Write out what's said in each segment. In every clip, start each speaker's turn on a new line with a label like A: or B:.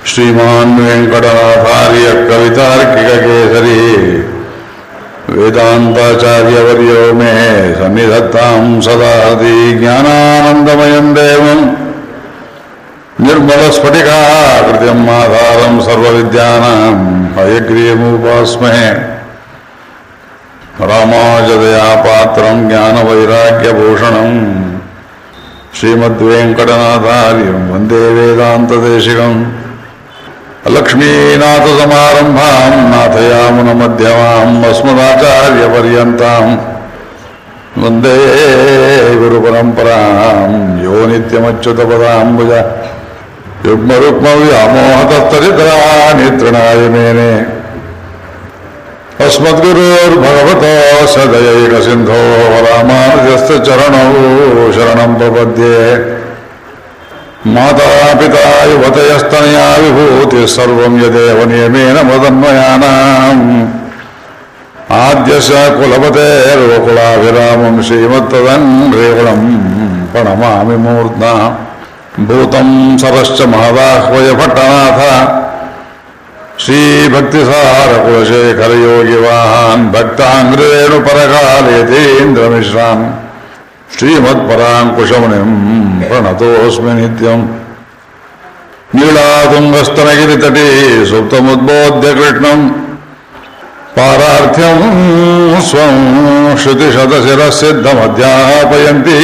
A: श्रीमान् वेङ्कटनाथार्य कवितार्किककेसरी वेदान्ताचार्यवर्यो मे सन्निधत्तां सदा हृदि ज्ञानानन्दमयं देवम् निर्मलस्फटिकाकृतिम् आधारं सर्वविद्यानाम् हयग्रीयमुपास्महे रामाजदया पात्रं ज्ञानवैराग्यभूषणम् श्रीमद्वेङ्कटनाथार्यं वन्दे वेदान्तदेशिकम् लक्ष्मीनाथसमारम्भां नाथयामुनमध्यमाम् अस्मदाचार्यपर्यन्ताम् वन्दे गुरुपरम्परां यो नित्यमच्युतपदाम्बुज युग्मरुक्मव्यामोहतस्तरितराणि तृणाय मेने अस्मद्गुरोर्भगवतो सदयैकसिन्धो रामानुजस्य चरणौ शरणं प्रपद्ये मातापिता युवतयस्तनया विभूतिः सर्वं यदेव नियमेन मदन्वयानाम् आद्यस्य कुलपतेर्वकुलाभिरामं श्रीमत्तदङ्ग्रेवणम् प्रणमामि मूर्ध्ना भूतं सरश्च महदाह्वय भट्टनाथ श्रीभक्तिसारकुलशेखरयोगिवाहान् भक्ताङ्ग्रेणुपरकालेतीन्द्रमिश्रान् श्रीमत्पराङ्कुशमुनिम् प्रणतोऽस्मि नित्यम् नीलातुङ्गस्तनगिरितटे सुप्तमुद्बोध्य कृष्णम् पारार्थ्यं स्वं श्रुतिशतशिरसिद्धमध्यापयन्ति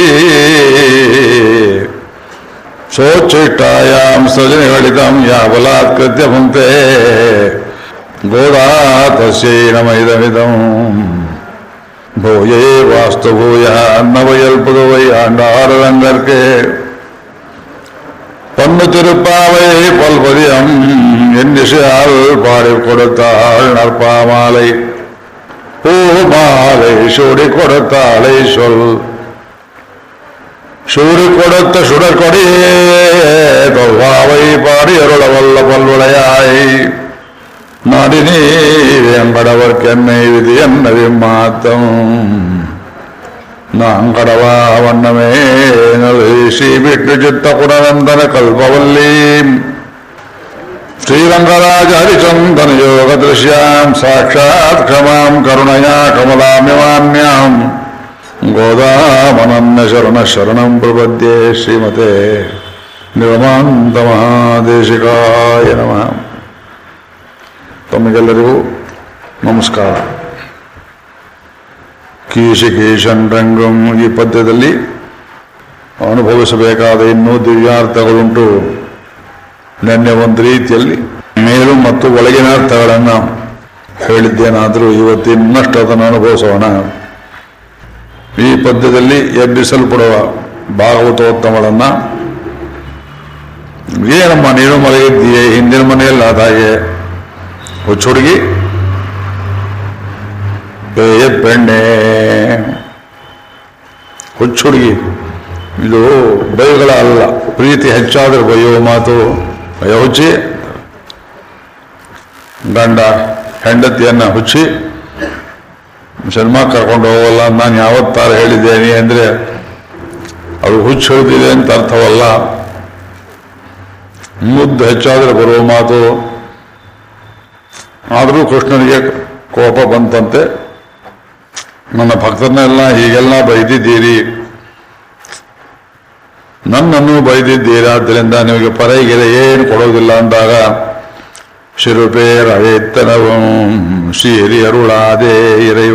A: सोच्चिष्टायां सृजनिगलितं या बलात्कृत्य भुङ्क्ते गोदा तस्यै नमैदमिदम् भूये वास्तु भूयः नवयल्पुदुवै आण्डाररङ्गर्के பொன்னு திருப்பாவை பல்பதியம் என்னிசையால் பாடி கொடுத்தாள் நற்பாமாலை பூமாலை சூடி கொடுத்தாளை சொல் சூடி கொடுத்த சுடற்கொடியே தொல்வாவை பாடி அருள வல்ல பல்வளையாய் நாடினீ வேம்படவர்க்கென்னை விதி என்னது மாத்தம் ನಾಂಕಡವಾ ವಣ್ಣಮೇ ಶ್ರೀ ಬಿಟ್ಟು ಚಿತ್ತ ಕುಡನಂದನ ಕಲ್ಪವಲ್ಲೀ ಶ್ರೀರಂಗರಾಜ ಹರಿಚಂದನ ಯೋಗ ದೃಶ್ಯಾಂ ಸಾಕ್ಷಾತ್ ಕ್ಷಮಾಂ ಕರುಣಯಾ ಕಮಲಾಮ್ಯಮಾನ್ಯಾಂ ಗೋದಾಮನನ್ಯ ಶರಣ ಶರಣಂ ಪ್ರಪದ್ಯೆ ಶ್ರೀಮತೆ ನಿರ್ಮಾಂತ ಮಹಾದೇಶಿಕಾಯ ನಮಃ ತಮಗೆಲ್ಲರಿಗೂ ನಮಸ್ಕಾರ ಕೀಶಿಕೇಶನ್ ರಂಗಂ ಈ ಪದ್ಯದಲ್ಲಿ ಅನುಭವಿಸಬೇಕಾದ ಇನ್ನೂ ದಿವ್ಯಾರ್ಥಗಳುಂಟು ನೆನ್ನೆ ಒಂದು ರೀತಿಯಲ್ಲಿ ಮೇಲು ಮತ್ತು ಒಳಗಿನ ಅರ್ಥಗಳನ್ನು ಹೇಳಿದ್ದೇನಾದರೂ ಇವತ್ತು ಇನ್ನಷ್ಟು ಅದನ್ನು ಅನುಭವಿಸೋಣ ಈ ಪದ್ಯದಲ್ಲಿ ಎಬ್ಬಿಸಲ್ಪಡುವ ಭಾಗವತೋತ್ತಮಳನ್ನ ಏನಮ್ಮ ನೀನು ಮಲಗಿದ್ದೀಯೇ ಹಿಂದಿನ ಮನೆಯಲ್ಲಿ ಆದ ಹಾಗೆ ಹುಚ್ಚುಡುಗಿ ಪೇಯ ಬೆಣ್ಣೆ ಹುಚ್ಚುಡುಗಿ ಇದು ಬೈಗಳ ಅಲ್ಲ ಪ್ರೀತಿ ಹೆಚ್ಚಾದ್ರೆ ಬೈಯೋ ಮಾತು ಅಯ್ಯೋ ಹುಚ್ಚಿ ಗಂಡ ಹೆಂಡತಿಯನ್ನ ಹುಚ್ಚಿ ಸಿನಿಮಾ ಕರ್ಕೊಂಡು ಹೋಗಲ್ಲ ನಾನು ಯಾವತ್ತಾರ ಹೇಳಿದ್ದೇನೆ ಅಂದ್ರೆ ಅದು ಹುಚ್ಚು ಹಿಡಿದಿದೆ ಅಂತ ಅರ್ಥವಲ್ಲ ಮುದ್ದು ಹೆಚ್ಚಾದ್ರೆ ಬರುವ ಮಾತು ಆದರೂ ಕೃಷ್ಣನಿಗೆ ಕೋಪ ಬಂತಂತೆ ನನ್ನ ಭಕ್ತರನ್ನೆಲ್ಲ ಹೀಗೆಲ್ಲ ಬೈದಿದ್ದೀರಿ ನನ್ನನ್ನು ಬೈದಿದ್ದೀರಾದ್ದರಿಂದ ನಿಮಗೆ ಪರೈಗೆರೆ ಏನು ಕೊಡೋದಿಲ್ಲ ಅಂದಾಗ ಶಿರುಪೇರ ಎತ್ತನವಂ ಶ್ರೀಹರಿ ಅರುಳಾದೇ ಇರೈವ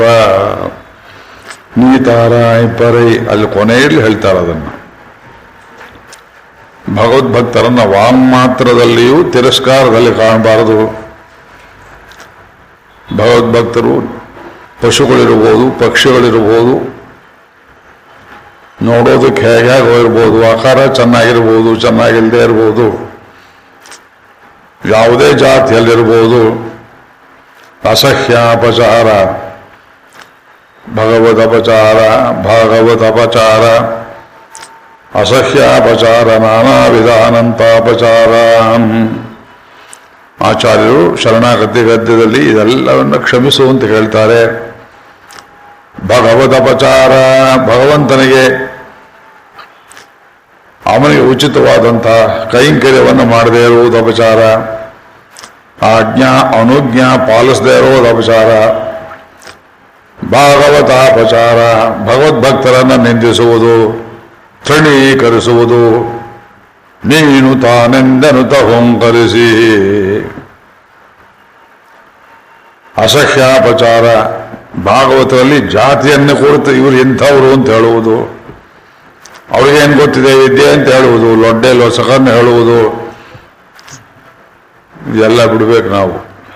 A: ನೀತಾರಾಯ್ ಪರೈ ಅಲ್ಲಿ ಕೊನೆಯಲ್ಲಿ ಹೇಳ್ತಾರೆ ಅದನ್ನು ಭಗವದ್ಭಕ್ತರನ್ನ ವಾಂಗ್ಮಾತ್ರದಲ್ಲಿಯೂ ತಿರಸ್ಕಾರದಲ್ಲಿ ಕಾಣಬಾರದು ಭಗವದ್ಭಕ್ತರು ಪಶುಗಳಿರ್ಬೋದು ಪಕ್ಷಿಗಳಿರ್ಬೋದು ನೋಡೋದಕ್ಕೆ ಹೇಗೆ ಹೇಗೆ ಇರ್ಬೋದು ಆಕಾರ ಚೆನ್ನಾಗಿರ್ಬೋದು ಚೆನ್ನಾಗಿಲ್ಲದೆ ಇರ್ಬೋದು ಯಾವುದೇ ಜಾತಿಯಲ್ಲಿರ್ಬೋದು ಅಸಹ್ಯಾಪಚಾರ ಭಗವದ್ ಅಪಚಾರ ಭಾಗವತ್ ಅಪಚಾರ ಅಸಹ್ಯಾಪಚಾರ ನಾನಾ ವಿಧಾನಂತಾಪಚಾರ ಆಚಾರ್ಯರು ಶರಣಾಗತಿ ಗದ್ಯದಲ್ಲಿ ಇದೆಲ್ಲವನ್ನು ಕ್ಷಮಿಸು ಅಂತ ಹೇಳ್ತಾರೆ ಭಗವದಪಚಾರ ಭಗವಂತನಿಗೆ ಅವನಿಗೆ ಉಚಿತವಾದಂತಹ ಕೈಂಕರ್ಯವನ್ನು ಮಾಡದೇ ಇರುವುದು ಅಪಚಾರ ಆಜ್ಞಾ ಅನುಜ್ಞಾ ಪಾಲಿಸದೇ ಇರೋದು ಅಪಚಾರ ಭಾಗವತಾಪಚಾರ ಭಗವದ್ಭಕ್ತರನ್ನ ನಿಂದಿಸುವುದು ತೃಣೀಕರಿಸುವುದು ನೀನು ತಾನೆಂದನುತ ಹೊಂಕರಿಸಿ ಅಸಹ್ಯಾಪಚಾರ ಭಾಗವತರಲ್ಲಿ ಜಾತಿಯನ್ನು ಕುರಿತು ಇವರು ಎಂಥವರು ಅಂತ ಹೇಳುವುದು ಅವ್ರಿಗೇನು ಗೊತ್ತಿದೆ ವಿದ್ಯೆ ಅಂತ ಹೇಳುವುದು ಲೊಡ್ಡೆ ಲೊಸಕನ್ನು ಹೇಳುವುದು ಇದೆಲ್ಲ ಬಿಡ್ಬೇಕು ನಾವು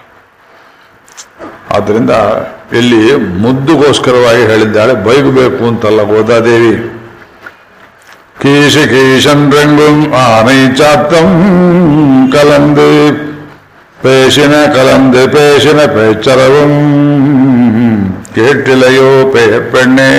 A: ಆದ್ದರಿಂದ ಇಲ್ಲಿ ಮುದ್ದುಗೋಸ್ಕರವಾಗಿ ಹೇಳಿದ್ದಾಳೆ ಬೈಗಬೇಕು ಅಂತಲ್ಲ ಗೋದಾದೇವಿ கீசு கீசன்றெங்கும் ஆனை சாத்தம் கலந்து பேசின கலந்து பேசின பேச்சரவும் ಕೇಟಿಲೆಯೋ ಪೇ ಪೆಣ್ಣೆ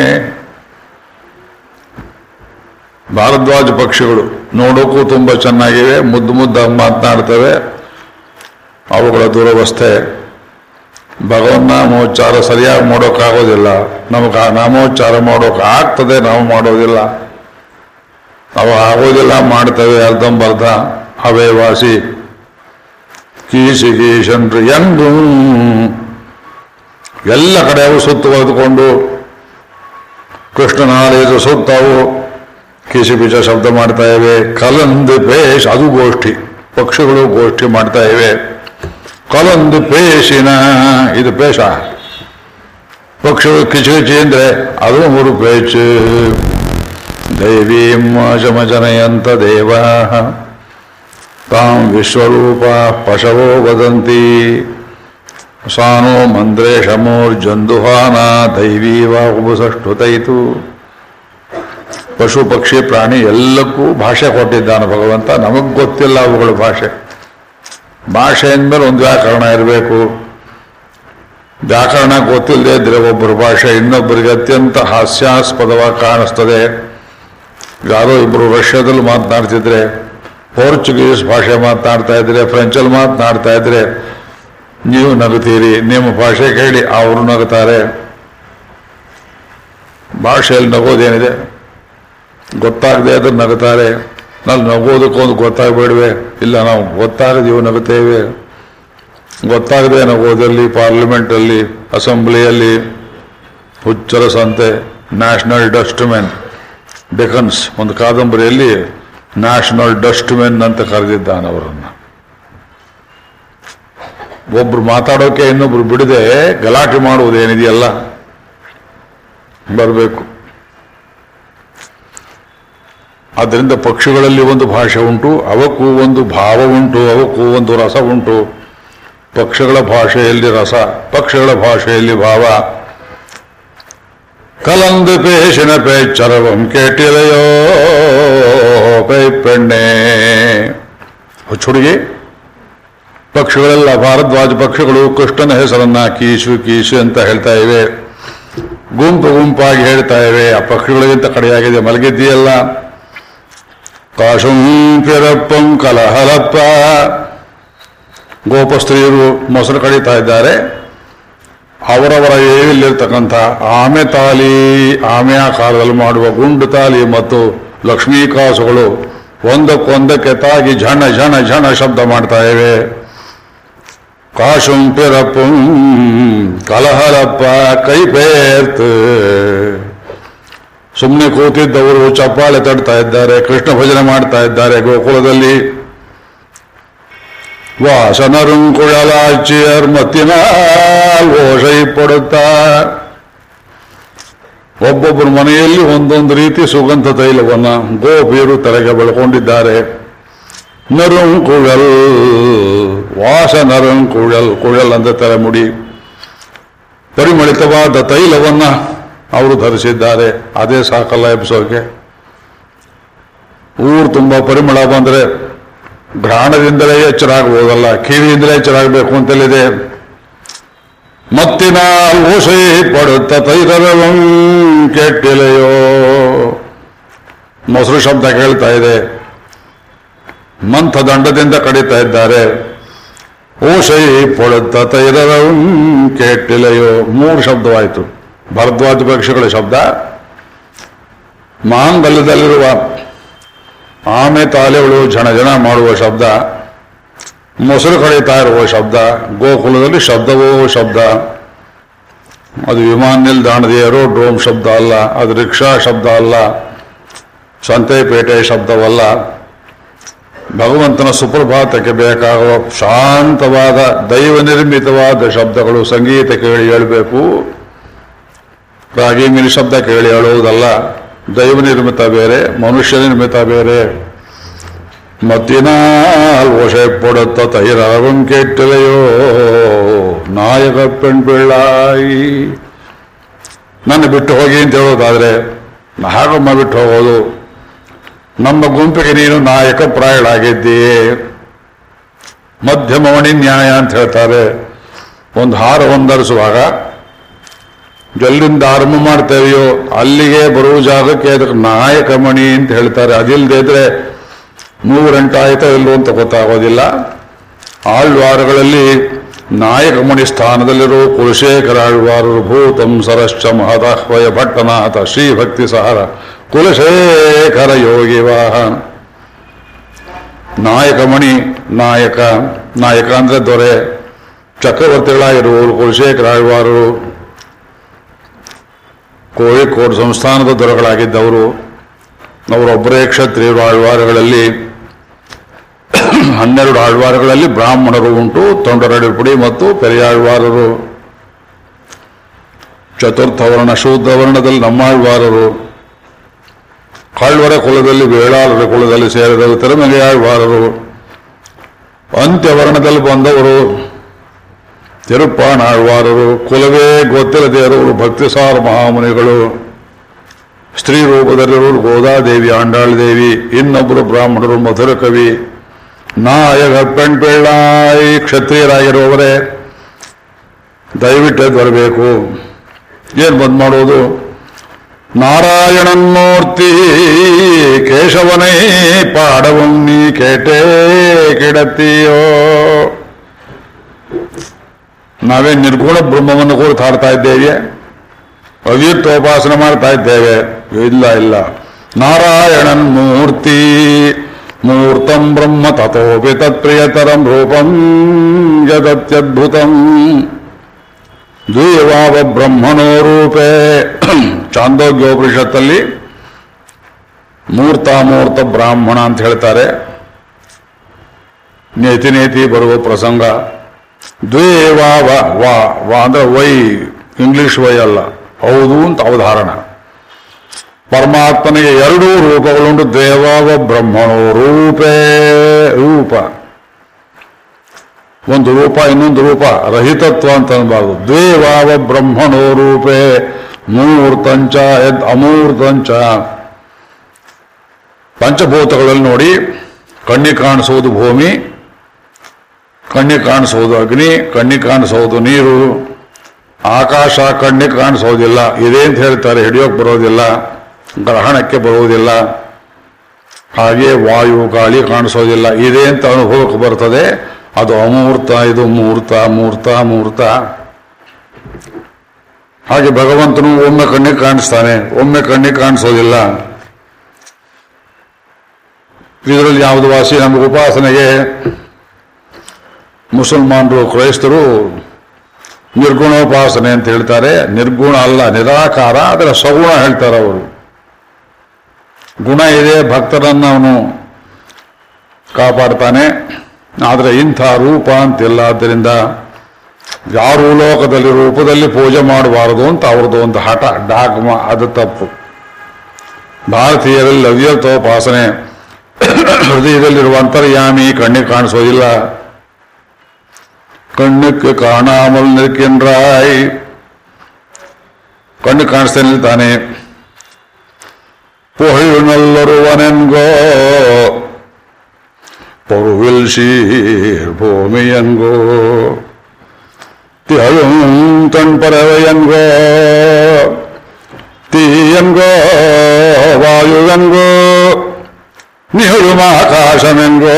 A: ಭಾರದ್ವಾಜ ಪಕ್ಷಿಗಳು ನೋಡೋಕ್ಕೂ ತುಂಬಾ ಚೆನ್ನಾಗಿವೆ ಮುದ್ದು ಮುದ್ದಾಗಿ ಮಾತನಾಡ್ತವೆ ಅವುಗಳ ದುರವಸ್ಥೆ ಭಗವನ್ ನಾಮೋಚ್ಚಾರ ಸರಿಯಾಗಿ ಮಾಡೋಕ್ಕಾಗೋದಿಲ್ಲ ನಮಗೆ ಆ ನಾಮೋಚ್ಚಾರ ಮಾಡೋಕೆ ಆಗ್ತದೆ ನಾವು ಮಾಡೋದಿಲ್ಲ ಅವು ಆಗೋದಿಲ್ಲ ಮಾಡ್ತವೆ ಅರ್ಧಂಬರ್ಧ ಅವೇ ವಾಸಿ ಕೀಸಿ ಕೀಶನ್ರು ಎಂದು ಎಲ್ಲ ಕಡೆ ಅವು ಸುತ್ತುವರೆದುಕೊಂಡು ಕೃಷ್ಣನಾಲೇಜು ಸುತ್ತವು ಕಿಸಿ ಬೀಜ ಶಬ್ದ ಮಾಡ್ತಾ ಇವೆ ಕಲಂದು ಪೇಶ್ ಅದು ಗೋಷ್ಠಿ ಪಕ್ಷಿಗಳು ಗೋಷ್ಠಿ ಮಾಡ್ತಾ ಇವೆ ಕಲಂದು ಪೇಶಿನ ಇದು ಪೇಶ ಪಕ್ಷಿಗಳು ಕಿಚಿ ಕಿಚಿ ಅಂದ್ರೆ ಅದು ಮೂರು ಪೇಚ್ ದೈವೀಂ ವಾಚಮಜನಯಂತ ದೇವಾ ತಾಂ ವಿಶ್ವರೂಪ ಪಶವೋ ವದಂತಿ ಸಾನೋ ಮಂದ್ರೇಶಮೋರ್ಜಂದುಹಾನ ದೈವೀ ವಾ ಉಪಸಷ್ಟುತೈತು ಪಶು ಪಕ್ಷಿ ಪ್ರಾಣಿ ಎಲ್ಲಕ್ಕೂ ಭಾಷೆ ಕೊಟ್ಟಿದ್ದಾನೆ ಭಗವಂತ ನಮಗ್ ಗೊತ್ತಿಲ್ಲ ಅವುಗಳ ಭಾಷೆ ಭಾಷೆ ಅಂದ್ಮೇಲೆ ಒಂದು ವ್ಯಾಕರಣ ಇರಬೇಕು ವ್ಯಾಕರಣ ಗೊತ್ತಿಲ್ಲದೆ ಇದ್ರೆ ಒಬ್ಬರ ಭಾಷೆ ಇನ್ನೊಬ್ಬರಿಗೆ ಅತ್ಯಂತ ಹಾಸ್ಯಾಸ್ಪದವಾಗಿ ಕಾಣಿಸ್ತದೆ ಯಾರೋ ಇಬ್ಬರು ರಷ್ಯಾದಲ್ಲಿ ಮಾತನಾಡ್ತಿದ್ರೆ ಪೋರ್ಚುಗೀಸ್ ಭಾಷೆ ಮಾತನಾಡ್ತಾ ಇದ್ರೆ ಫ್ರೆಂಚಲ್ಲಿ ಮಾತನಾಡ್ತಾ ಇದ್ರೆ ನೀವು ನಗುತ್ತೀರಿ ನಿಮ್ಮ ಭಾಷೆ ಕೇಳಿ ಅವರು ನಗುತ್ತಾರೆ ಭಾಷೆಯಲ್ಲಿ ನಗೋದೇನಿದೆ ಗೊತ್ತಾಗದೆ ಅದ್ರ ನಗುತ್ತಾರೆ ನಾವು ನಗೋದಕ್ಕೊಂದು ಗೊತ್ತಾಗಬೇಡವೆ ಇಲ್ಲ ನಾವು ಗೊತ್ತಾಗದೀವು ನಗುತ್ತೇವೆ ಗೊತ್ತಾಗದೆ ನಗೋದಲ್ಲಿ ಪಾರ್ಲಿಮೆಂಟಲ್ಲಿ ಅಸೆಂಬ್ಲಿಯಲ್ಲಿ ಹುಚ್ಚರ ಸಂತೆ ನ್ಯಾಷನಲ್ ಡಸ್ಟ್ಮೆನ್ ಡೆಕನ್ಸ್ ಒಂದು ಕಾದಂಬರಿಯಲ್ಲಿ ನ್ಯಾಷನಲ್ ಡಸ್ಟ್ಮೆನ್ ಅಂತ ಕರೆದಿದ್ದಾನೆ ಅವರನ್ನು ಒಬ್ರು ಮಾತಾಡೋಕೆ ಇನ್ನೊಬ್ರು ಬಿಡದೆ ಗಲಾಟೆ ಮಾಡುವುದೇನಿದೆಯಲ್ಲ ಬರಬೇಕು ಆದ್ದರಿಂದ ಪಕ್ಷಿಗಳಲ್ಲಿ ಒಂದು ಭಾಷೆ ಉಂಟು ಅವಕ್ಕೂ ಒಂದು ಭಾವ ಉಂಟು ಅವಕ್ಕೂ ಒಂದು ರಸ ಉಂಟು ಪಕ್ಷಗಳ ಭಾಷೆಯಲ್ಲಿ ರಸ ಪಕ್ಷಗಳ ಭಾಷೆಯಲ್ಲಿ ಭಾವ ಕಲಂದು ಪೇಶಿನ ಪೇಚ್ಚರವಂ ಕೇಟಿಲೆಯೋ ಪೈ ಪೆಣ್ಣೆ ಹುಚ್ಚುಡುಗಿ ಪಕ್ಷಗಳೆಲ್ಲ ಭಾರದ್ವಾಜ ಪಕ್ಷಗಳು ಕೃಷ್ಣನ ಹೆಸರನ್ನ ಕೀಶು ಕೀಶು ಅಂತ ಹೇಳ್ತಾ ಇವೆ ಗುಂಪು ಗುಂಪಾಗಿ ಹೇಳ್ತಾ ಇವೆ ಆ ಪಕ್ಷಿಗಳಿಗಿಂತ ಕಡೆಯಾಗಿದೆ ಮಲಗಿದ್ದೀಯಲ್ಲ ಕಾಶುಂ ಪಿರಪ್ಪಂ ಕಲಹಲಪ್ಪ ಗೋಪಸ್ತ್ರೀಯರು ಮೊಸರು ಕಡಿತಾ ಇದ್ದಾರೆ ಅವರವರ ಏವಿಲ್ಲಿರ್ತಕ್ಕಂಥ ಆಮೆ ತಾಲಿ ಆಮೆ ಆಕಾರದಲ್ಲಿ ಮಾಡುವ ಗುಂಡು ತಾಲಿ ಮತ್ತು ಲಕ್ಷ್ಮೀ ಕಾಸುಗಳು ಒಂದಕ್ಕೊಂದಕ್ಕೆ ತಾಗಿ ಝಣ ಝಣ ಝಣ ಶಬ್ದ ಮಾಡ್ತಾ ಇವೆ ಕಾಶುಂ ಪಿರಪ್ಪಂ ಕಲಹಲಪ್ಪ ಕೈ ಪೇರ್ತ್ ಸುಮ್ಮನೆ ಕೂತಿದ್ದವರು ಚಪ್ಪಾಳೆ ತಡ್ತಾ ಇದ್ದಾರೆ ಕೃಷ್ಣ ಭಜನೆ ಮಾಡ್ತಾ ಇದ್ದಾರೆ ಗೋಕುಲದಲ್ಲಿ ವಾಸನರುಂಕುಳಲಾಚಿಯರ್ ಮತ್ತಿನಾಲ್ ಓಷೈ ಪಡುತ್ತಾ ಒಬ್ಬೊಬ್ಬರ ಮನೆಯಲ್ಲಿ ಒಂದೊಂದು ರೀತಿ ಸುಗಂಧ ತೈಲವನ್ನ ಗೋಪಿಯರು ತಲೆಗೆ ಬೆಳ್ಕೊಂಡಿದ್ದಾರೆ ನರುಂಕುಳಲ್ ವಾಸ ನರುಂಕುಳಲ್ ಕುಳಲ್ ಅಂದ್ರೆ ತಲೆಮುಡಿ ಪರಿಮಳಿತವಾದ ತೈಲವನ್ನ ಅವರು ಧರಿಸಿದ್ದಾರೆ ಅದೇ ಸಾಕಲ್ಲ ಎಬ್ಸೋಕೆ ಊರು ತುಂಬಾ ಪರಿಮಳ ಬಂದ್ರೆ ಘ್ರಾಣದಿಂದಲೇ ಎಚ್ಚರಾಗಬಹುದಲ್ಲ ಕಿವಿಯಿಂದಲೇ ಎಚ್ಚರಾಗಬೇಕು ಅಂತಲ್ಲಿದೆ ಮತ್ತಿನ ಓಸೈ ಪಡುತ್ತ ತೈರವಂ ಕೆಟ್ಟಿಲೆಯೋ ಮೊಸರು ಶಬ್ದ ಕೇಳ್ತಾ ಇದೆ ಮಂಥ ದಂಡದಿಂದ ಕಡಿತಾ ಇದ್ದಾರೆ ಓಸೈ ಪಡುತ್ತ ತೈರವಂ ಕೆಟ್ಟಿಲೆಯೋ ಮೂರು ಶಬ್ದವಾಯಿತು ಭರದ್ವಾಜ ಪಕ್ಷಿಗಳ ಶಬ್ದ ಮಾಂಗಲ್ಯದಲ್ಲಿರುವ ಆಮೆ ತಾಲೆಗಳು ಝಣ ಝಣ ಮಾಡುವ ಶಬ್ದ ಮೊಸರು ಕಳೀತಾ ಇರುವ ಶಬ್ದ ಗೋಕುಲದಲ್ಲಿ ಶಬ್ದವೋ ಶಬ್ದ ಅದು ವಿಮಾನ ನಿಲ್ದಾಣದ ಏರೋಡ್ರೋಮ್ ಶಬ್ದ ಅಲ್ಲ ಅದು ರಿಕ್ಷಾ ಶಬ್ದ ಅಲ್ಲ ಸಂತೆಪೇಟೆ ಶಬ್ದವಲ್ಲ ಭಗವಂತನ ಸುಪ್ರಭಾತಕ್ಕೆ ಬೇಕಾಗುವ ಶಾಂತವಾದ ದೈವ ನಿರ್ಮಿತವಾದ ಶಬ್ದಗಳು ಸಂಗೀತ ಕೇಳಿ ಹೇಳಬೇಕು ರಾಗಿ ಮಿನಿ ಶಬ್ದ ಕೇಳಿ ಹೇಳುವುದಲ್ಲ ದೈವ ನಿರ್ಮಿತ ಬೇರೆ ಮನುಷ್ಯ ನಿರ್ಮಿತ ಬೇರೆ ಮತ್ತಿനാൽ ಓಷೆ ಪೊಡುತ್ತ ತೈರವಂ ಕೆಟ್ಟಲೆಯೋ ನಾಯಕ ಪೆಣ್ಬಿಳ್ಳಾಯಿ ನನ್ನ ಬಿಟ್ಟು ಹೋಗಿ ಅಂತ ಹೇಳೋದಾದ್ರೆ ಹಾಗಮ್ಮ ಬಿಟ್ಟು ಹೋಗೋದು ನಮ್ಮ ಗುಂಪಿಗೆ ನೀನು ನಾಯಕ ಪ್ರಾಯಳಾಗಿದ್ದೀಯೇ ಮಧ್ಯಮವಣಿ ನ್ಯಾಯ ಅಂತ ಹೇಳ್ತಾರೆ ಒಂದು ಹಾರ ಹೊಂದರಿಸುವಾಗ ಎಲ್ಲಿಂದ ಆರಂಭ ಮಾಡ್ತೇವೆಯೋ ಅಲ್ಲಿಗೆ ಬರುವ ಜಾಗಕ್ಕೆ ಅದಕ್ಕೆ ನಾಯಕ ಮಣಿ ಅಂತ ಹೇಳ್ತಾರೆ ಅದಿಲ್ಲದೆ ಇದ್ರೆ ನೂರೆಂಟಾಯ್ತೋ ಇಲ್ಲೋ ಅಂತ ಗೊತ್ತಾಗೋದಿಲ್ಲ ಆಳ್ವಾರಗಳಲ್ಲಿ ನಾಯಕಮಣಿ ಸ್ಥಾನದಲ್ಲಿರುವ ಕುಲಶೇಖರ ಆಳ್ವಾರರು ಭೂತಂ ಸರಶ್ಚ ಮಹದಾಹ್ವಯ ಭಟ್ಟನಾಥ ಶ್ರೀಭಕ್ತಿ ಸಹರ ಕುಲಶೇಖರ ಯೋಗಿ ವಾಹನ ನಾಯಕಮಣಿ ನಾಯಕ ನಾಯಕ ಅಂದ್ರೆ ದೊರೆ ಚಕ್ರವರ್ತಿಗಳಾಗಿರುವವರು ಕುಲಶೇಖರ ಆಳ್ವಾರರು ಕೋಳಿಕೋಡು ಸಂಸ್ಥಾನದ ದೊರೆಗಳಾಗಿದ್ದವರು ಅವರೊಬ್ಬರೇ ಕ್ಷತ್ರಿಯರು ಆಳ್ವಾರಗಳಲ್ಲಿ ಹನ್ನೆರಡು ಆಳ್ವಾರಗಳಲ್ಲಿ ಬ್ರಾಹ್ಮಣರು ಉಂಟು ತೊಂಡರಡಿಪುಡಿ ಮತ್ತು ಪೆರಿಯಾಳ್ವಾರರು ಚತುರ್ಥ ವರ್ಣ ಶೂದ್ರ ವರ್ಣದಲ್ಲಿ ನಮ್ಮಾಳ್ವಾರರು ಕಾಳ್ವರ ಕುಲದಲ್ಲಿ ವೇಳಾಳರ ಕುಲದಲ್ಲಿ ಸೇರಿದವರು ತಿರುಮಲೆಯಾಳ್ವಾರರು ಅಂತ್ಯವರ್ಣದಲ್ಲಿ ಬಂದವರು ತಿರುಪ್ಪಾಣಾಳ್ವಾರರು ಕುಲವೇ ಗೊತ್ತಿಲ್ಲದೆ ಇರುವರು ಭಕ್ತಿಸಾರ ಮಹಾಮುನಿಗಳು ಸ್ತ್ರೀ ರೂಪದಲ್ಲಿರುವರು ಗೋದಾದೇವಿ ಆಂಡಾಳ್ ದೇವಿ ಇನ್ನೊಬ್ಬರು ಬ್ರಾಹ್ಮಣರು ಮಧುರ ಕವಿ ನಾಯಕ ಪೆಣ್ಪೆಳ್ಳಾಯಿ ಕ್ಷತ್ರಿಯರಾಗಿರುವವರೇ ದಯವಿಟ್ಟು ಬರಬೇಕು ಏನ್ ಬಂದ್ ಮಾಡೋದು ನಾರಾಯಣನ್ ಮೂರ್ತಿ ಕೇಶವನೇ ಪಾಡವಂ ನೀ ಕೇಟೇ ಕಿಡತ್ತೀಯೋ ನಾವೇ ನಿರ್ಗುಣ ಬ್ರಹ್ಮವನ್ನು ಕುರಿತು ಹಾಡ್ತಾ ಇದ್ದೇವೆ ಅವ್ಯಕ್ತೋಪಾಸನೆ ಮಾಡ್ತಾ ಇದ್ದೇವೆ ಇಲ್ಲ ಇಲ್ಲ ನಾರಾಯಣನ್ ಮೂರ್ತಿ ಮೂರ್ತಂ ಬ್ರಹ್ಮ ತಥೋಪಿ ತತ್ಪ್ರಿಯತರಂ ರೂಪಂ ಯದತ್ಯದ್ಭುತಂ ದ್ವೀವಾವ ಬ್ರಹ್ಮಣೋ ರೂಪೇ ಚಾಂದೋಗ್ಯೋಪನಿಷತ್ತಲ್ಲಿ ಮೂರ್ತಾಮೂರ್ತ ಬ್ರಾಹ್ಮಣ ಅಂತ ಹೇಳ್ತಾರೆ ನೇತಿ ನೇತಿ ಬರುವ ಪ್ರಸಂಗ ದ್ವೇವಾವ ವಾ ವಾ ಅಂದ್ರೆ ವೈ ಇಂಗ್ಲಿಷ್ ವೈ ಅಲ್ಲ ಹೌದು ಅಂತ ಅವಧಾರಣ ಪರಮಾತ್ಮನಿಗೆ ಎರಡೂ ರೂಪಗಳುಂಟು ದೇವಾವ ಬ್ರಹ್ಮಣೋ ರೂಪೇ ರೂಪ ಒಂದು ರೂಪ ಇನ್ನೊಂದು ರೂಪ ರಹಿತತ್ವ ಅಂತ ಅನ್ಬಾರ್ದು ದೇವಾವ ಬ್ರಹ್ಮಣೋ ರೂಪೇ ಮೂರ್ತಂಚ ಯದ್ ಅಮೂರ್ತಂಚ ಪಂಚಭೂತಗಳಲ್ಲಿ ನೋಡಿ ಕಣ್ಣಿ ಕಾಣಿಸುವುದು ಭೂಮಿ ಕಣ್ಣಿ ಕಾಣಿಸುವುದು ಅಗ್ನಿ ಕಣ್ಣಿ ಕಾಣಿಸುವುದು ನೀರು ಆಕಾಶ ಕಣ್ಣಿ ಕಾಣಿಸೋದಿಲ್ಲ ಇದೆ ಅಂತ ಹೇಳ್ತಾರೆ ಹಿಡಿಯೋಕೆ ಬರೋದಿಲ್ಲ ಗ್ರಹಣಕ್ಕೆ ಬರುವುದಿಲ್ಲ ಹಾಗೆ ವಾಯು ಗಾಳಿ ಕಾಣಿಸೋದಿಲ್ಲ ಇದೆ ಅಂತ ಅನುಭವಕ್ಕೆ ಬರ್ತದೆ ಅದು ಅಮೂರ್ತ ಇದು ಮೂರ್ತ ಮೂರ್ತ ಮೂರ್ತ ಹಾಗೆ ಭಗವಂತನು ಒಮ್ಮೆ ಕಣ್ಣಿಗೆ ಕಾಣಿಸ್ತಾನೆ ಒಮ್ಮೆ ಕಣ್ಣಿಗೆ ಕಾಣಿಸೋದಿಲ್ಲ ಇದರಲ್ಲಿ ಯಾವುದು ವಾಸಿ ನಮಗೆ ಉಪಾಸನೆಗೆ ಮುಸಲ್ಮಾನರು ಕ್ರೈಸ್ತರು ನಿರ್ಗುಣೋಪಾಸನೆ ಅಂತ ಹೇಳ್ತಾರೆ ನಿರ್ಗುಣ ಅಲ್ಲ ನಿರಾಕಾರ ಅದರ ಸಗುಣ ಹೇಳ್ತಾರೆ ಅವರು ಗುಣ ಇದೆ ಭಕ್ತರನ್ನು ಅವನು ಕಾಪಾಡ್ತಾನೆ ಆದರೆ ಇಂಥ ರೂಪ ಅಂತಿಲ್ಲ ಆದ್ದರಿಂದ ಯಾರೂ ಲೋಕದಲ್ಲಿ ರೂಪದಲ್ಲಿ ಪೂಜೆ ಮಾಡಬಾರದು ಅಂತ ಅವ್ರದ್ದು ಒಂದು ಹಠ ಡಾಗ್ಮ ಅದು ತಪ್ಪು ಭಾರತೀಯರಲ್ಲಿ ಅವ್ಯಕ್ತೋಪಾಸನೆ ಹೃದಯದಲ್ಲಿರುವ ಅಂತರ್ಯಾಮಿ ಕಣ್ಣಿಗೆ ಕಾಣಿಸೋದಿಲ್ಲ ಕಣ್ಣಕ್ಕೆ ಕಾಣಾಮಲ್ ನಿಲ್ಕಿನ್ರಾಯ್ ಕಣ್ಣು ಕಾಣಿಸ್ತಾ ನಿಲ್ತಾನೆ പൊഴിയുന്നല്ലൊരുവനെൻകോ പൊറുവിൽ ശീർ ഭൂമിയൻകോ തിഴയും തൺപറവയൻകോ തീയൻകോ വായുവൻകോ നിഹഴുമാകാശമെൻകോ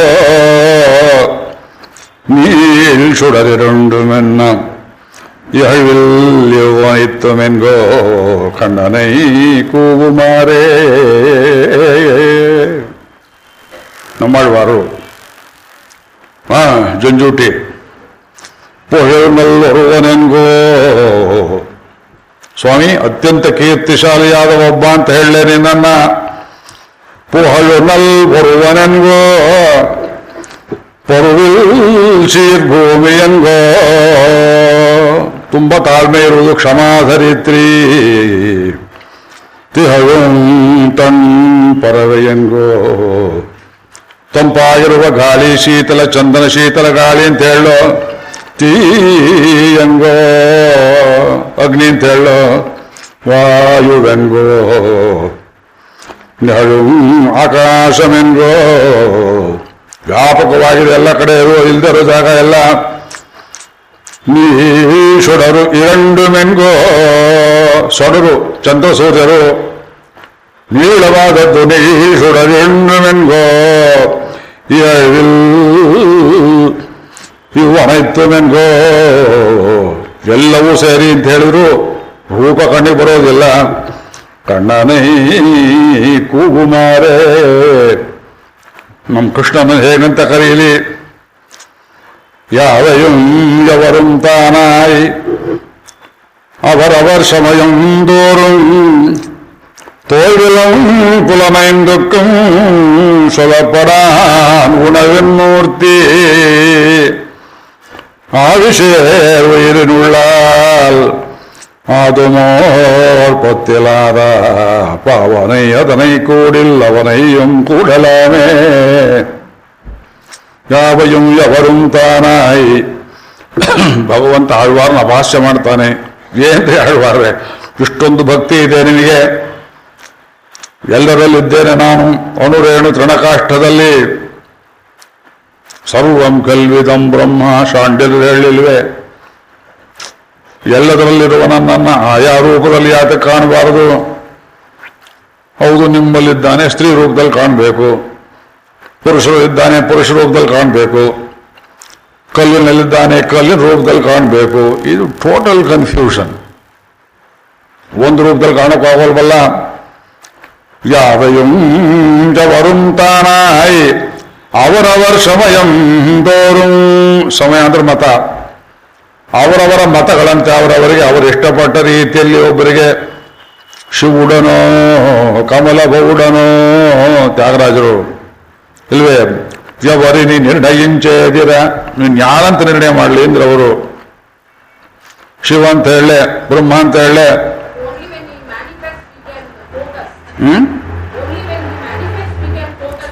A: നീൽ ചുടരുണ്ടുമെന്ന യഹ്വില്യവായിത്വമെൻകോ കണ്ണനൈ കൂവുമാരേ நம்மாழ்வாರು ಹಾ ಜಂಜೂಟಿ ಪೊಹೆನಲ್ಲೊರುವನೆಂಗೋ ಸ್ವಾಮಿ ಅತ್ಯಂತ ಕೀರ್ತಿಶಾಲಿಯಾದ ಒಬ್ಬ ಅಂತ ಹೇಳಲೇ ನಿನ್ನ ಪುಹಳುನಲ್ ಬರುವನೆಂಗೋ ಪರುವಿಲ್ ಶೀರ್ಭೂಮಿಯಂಗೋ ತುಂಬ ತಾಳ್ಮೆ ಇರುವುದು ಕ್ಷಮಾಧರಿತ್ರಿ ತಿಹಳುಂ ತನ್ ಪರವೆಯಂಗೋ ತಂಪಾಗಿರುವ ಗಾಳಿ ಶೀತಲ ಚಂದನ ಶೀತಲ ಗಾಳಿ ಅಂತ ಹೇಳೋ ತೀಯಂಗೋ ಅಗ್ನಿ ಅಂತ ಹೇಳೋ ವಾಯುವೆಂಗೋ ನೆಹಳು ಆಕಾಶವೆಂಗೋ ವ್ಯಾಪಕವಾಗಿದೆ ಎಲ್ಲ ಕಡೆ ಇರೋ ಇಲ್ದಿರೋ ಜಾಗ ಎಲ್ಲ ನೀ ಸೊಡರು ಇರಂಡು ಮೆಂಗೋ ಸೊಡರು ಚಂದ್ರ ಸೂರ್ಯರು ನೀಳವಾದದ್ದು ನೀ ಸುಡರೆಣ್ಣು ಮೆಂಗೋ ಇವು ಅನೈತ್ತು ಮೆಂಗೋ ಎಲ್ಲವೂ ಸೇರಿ ಅಂತ ಹೇಳಿದ್ರು ರೂಪ ಕಣ್ಣಿಗೆ ಬರೋದಿಲ್ಲ ಕಣ್ಣನೈ ಕೂಗುಮಾರೆ ನಮ್ಮ ಕೃಷ್ಣನ ಹೇಗಂತ ಕರೀಲಿ ಯಾವയും ಯವരും താനായി അവരവർ സമയം തോറും തോഴിലും പുലമൈന്തുക്കും സ്വലപ്പെടാൻ ഉണവിൻ മൂർത്തി ആവിശേർ ഉയിരിനുള്ളാൽ அதுமோர் பொத்திலாத பாவனை அதனை கூடில் அவனையும் கூடலாமே ಯಾವಯಂ ಯವರುಂ ತಾನಾಯಿ ಭಗವಂತ ಆಳ್ವಾರನ ಭಾಷ್ಯ ಮಾಡ್ತಾನೆ ಏನ್ರಿ ಆಳ್ವಾರ್ರೆ ಇಷ್ಟೊಂದು ಭಕ್ತಿ ಇದೆ ನಿನಗೆ ಎಲ್ಲರಲ್ಲಿದ್ದೇನೆ ನಾನು ಅನುರೇಣು ತೃಣಕಾಷ್ಠದಲ್ಲಿ ಸರ್ವಂ ಕಲ್ವಿದಂ ಬ್ರಹ್ಮ ಶಾಂಡ್ಯರು ಹೇಳಿಲ್ವೇ ಎಲ್ಲದರಲ್ಲಿರುವ ನನ್ನನ್ನು ಆಯಾ ರೂಪದಲ್ಲಿ ಯಾಕೆ ಕಾಣಬಾರದು ಹೌದು ನಿಮ್ಮಲ್ಲಿದ್ದಾನೆ ಸ್ತ್ರೀ ರೂಪದಲ್ಲಿ ಕಾಣಬೇಕು ಪುರುಷರು ಇದ್ದಾನೆ ಪುರುಷ ರೂಪದಲ್ಲಿ ಕಾಣಬೇಕು ಕಲ್ಲಿನಲ್ಲಿದ್ದಾನೆ ಕಲ್ಲಿನ ರೂಪದಲ್ಲಿ ಕಾಣಬೇಕು ಇದು ಟೋಟಲ್ ಕನ್ಫ್ಯೂಷನ್ ಒಂದು ರೂಪದಲ್ಲಿ ಕಾಣಕ್ಕಾಗಲ್ವಲ್ಲ ಯಾವಯಂ ಜವರುಂ ತಾನಾಯಿ ಅವರವರ ಸಮಯಂ ತೋರುಂ ಸಮಯ ಅಂದ್ರೆ ಮತ ಅವರವರ ಮತಗಳಂತೆ ಅವರವರಿಗೆ ಅವರು ಇಷ್ಟಪಟ್ಟ ರೀತಿಯಲ್ಲಿ ಒಬ್ಬರಿಗೆ ಶಿವುಡನೋ ಕಮಲಗೌಡನೋ ತ್ಯಾಗರಾಜರು ಇಲ್ವೇ ಯವರಿನಿ ನಿರ್ಣಯಿಂಚೇದಿರ ನೀನು ಯಾರಂತ ನಿರ್ಣಯ ಮಾಡಲಿ ಅಂದ್ರೆ ಅವರು ಶಿವ ಅಂತ ಹೇಳಲೆ ಬ್ರಹ್ಮ ಅಂತ ಹೇಳಲೆ
B: Only when we manifest, we can focus.
A: Hmm
B: Only when we manifest, we can focus.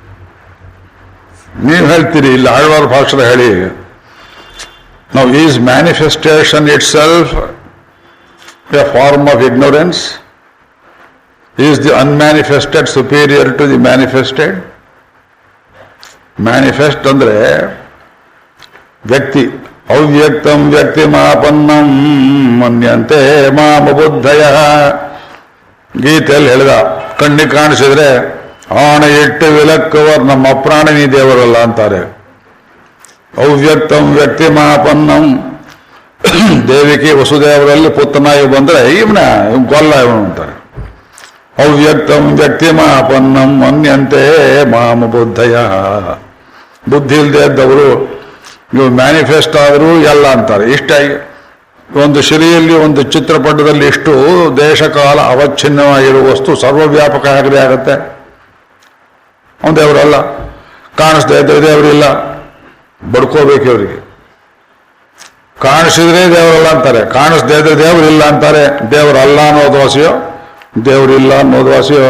A: ನೀವು ಹೇಳ್ತೀರಿ ಇಲ್ಲಿ ಆಳ್ವಾರ ಭಾಷಣ ಹೇಳಿ ನಾವು is manifestation itself a form of ignorance is the unmanifested superior to the manifested manifest ಅಂದ್ರೆ ವ್ಯಕ್ತಿ ಅವ್ಯಕ್ತಂ ವ್ಯಕ್ತಿ ಮಾಪನ್ನಂ ಮನ್ಯಂತೆ ಮಾಮ ಬುದ್ಧಯ ಗೀತೆಯಲ್ಲಿ ಹೇಳಿದ ಕಣ್ಣಿಗೆ ಕಾಣಿಸಿದ್ರೆ ಆಣ ಇಟ್ಟು ವಿಲಕ್ಕವರ್ ನಮ್ಮ ಪ್ರಾಣಿನಿ ದೇವರಲ್ಲ ಅಂತಾರೆ ಅವ್ಯಕ್ತಂ ವ್ಯಕ್ತಿ ಮಾಪನ್ನಂ ದೇವಿಕೆ ವಸುದೇವರಲ್ಲಿ ಪುತ್ತನಾಗಿ ಬಂದ್ರೆ ಇವನ ಇವ್ ಕೊಲ್ಲ ಇವನು ಅಂತಾರೆ ಅವ್ಯಕ್ತಂ ವ್ಯಕ್ತಿ ಮಾಪನ್ನಂ ಅನ್ಯಂತೆ ಮಾಮ ಬುದ್ಧಯ ಬುದ್ಧಿ ಇಲ್ಲದೆ ಇದ್ದವರು ನೀವು ಮ್ಯಾನಿಫೆಸ್ಟ್ ಆದರೂ ಎಲ್ಲ ಅಂತಾರೆ ಇಷ್ಟಾಗಿ ಒಂದು ಶಿಲೆಯಲ್ಲಿ ಒಂದು ಚಿತ್ರಪಟದಲ್ಲಿ ಇಷ್ಟು ದೇಶಕಾಲ ಅವಚ್ಛಿನ್ನವಾಗಿರುವ ವಸ್ತು ಸರ್ವವ್ಯಾಪಕ ಆಗದೆ ಆಗುತ್ತೆ ಅವನು ದೇವರಲ್ಲ ಕಾಣಿಸ್ತಾ ಇದ್ದರೆ ದೇವರಿಲ್ಲ ಬಡ್ಕೋಬೇಕು ಇವರಿಗೆ ಕಾಣಿಸಿದ್ರೆ ದೇವರಲ್ಲ ಅಂತಾರೆ ಕಾಣಿಸ್ದೇ ಇದ್ರೆ ದೇವರಿಲ್ಲ ಅಂತಾರೆ ದೇವರಲ್ಲ ಅನ್ನೋದು ವಾಸಿಯೋ ದೇವರಿಲ್ಲ ಅನ್ನೋದು ವಾಸಿಯೋ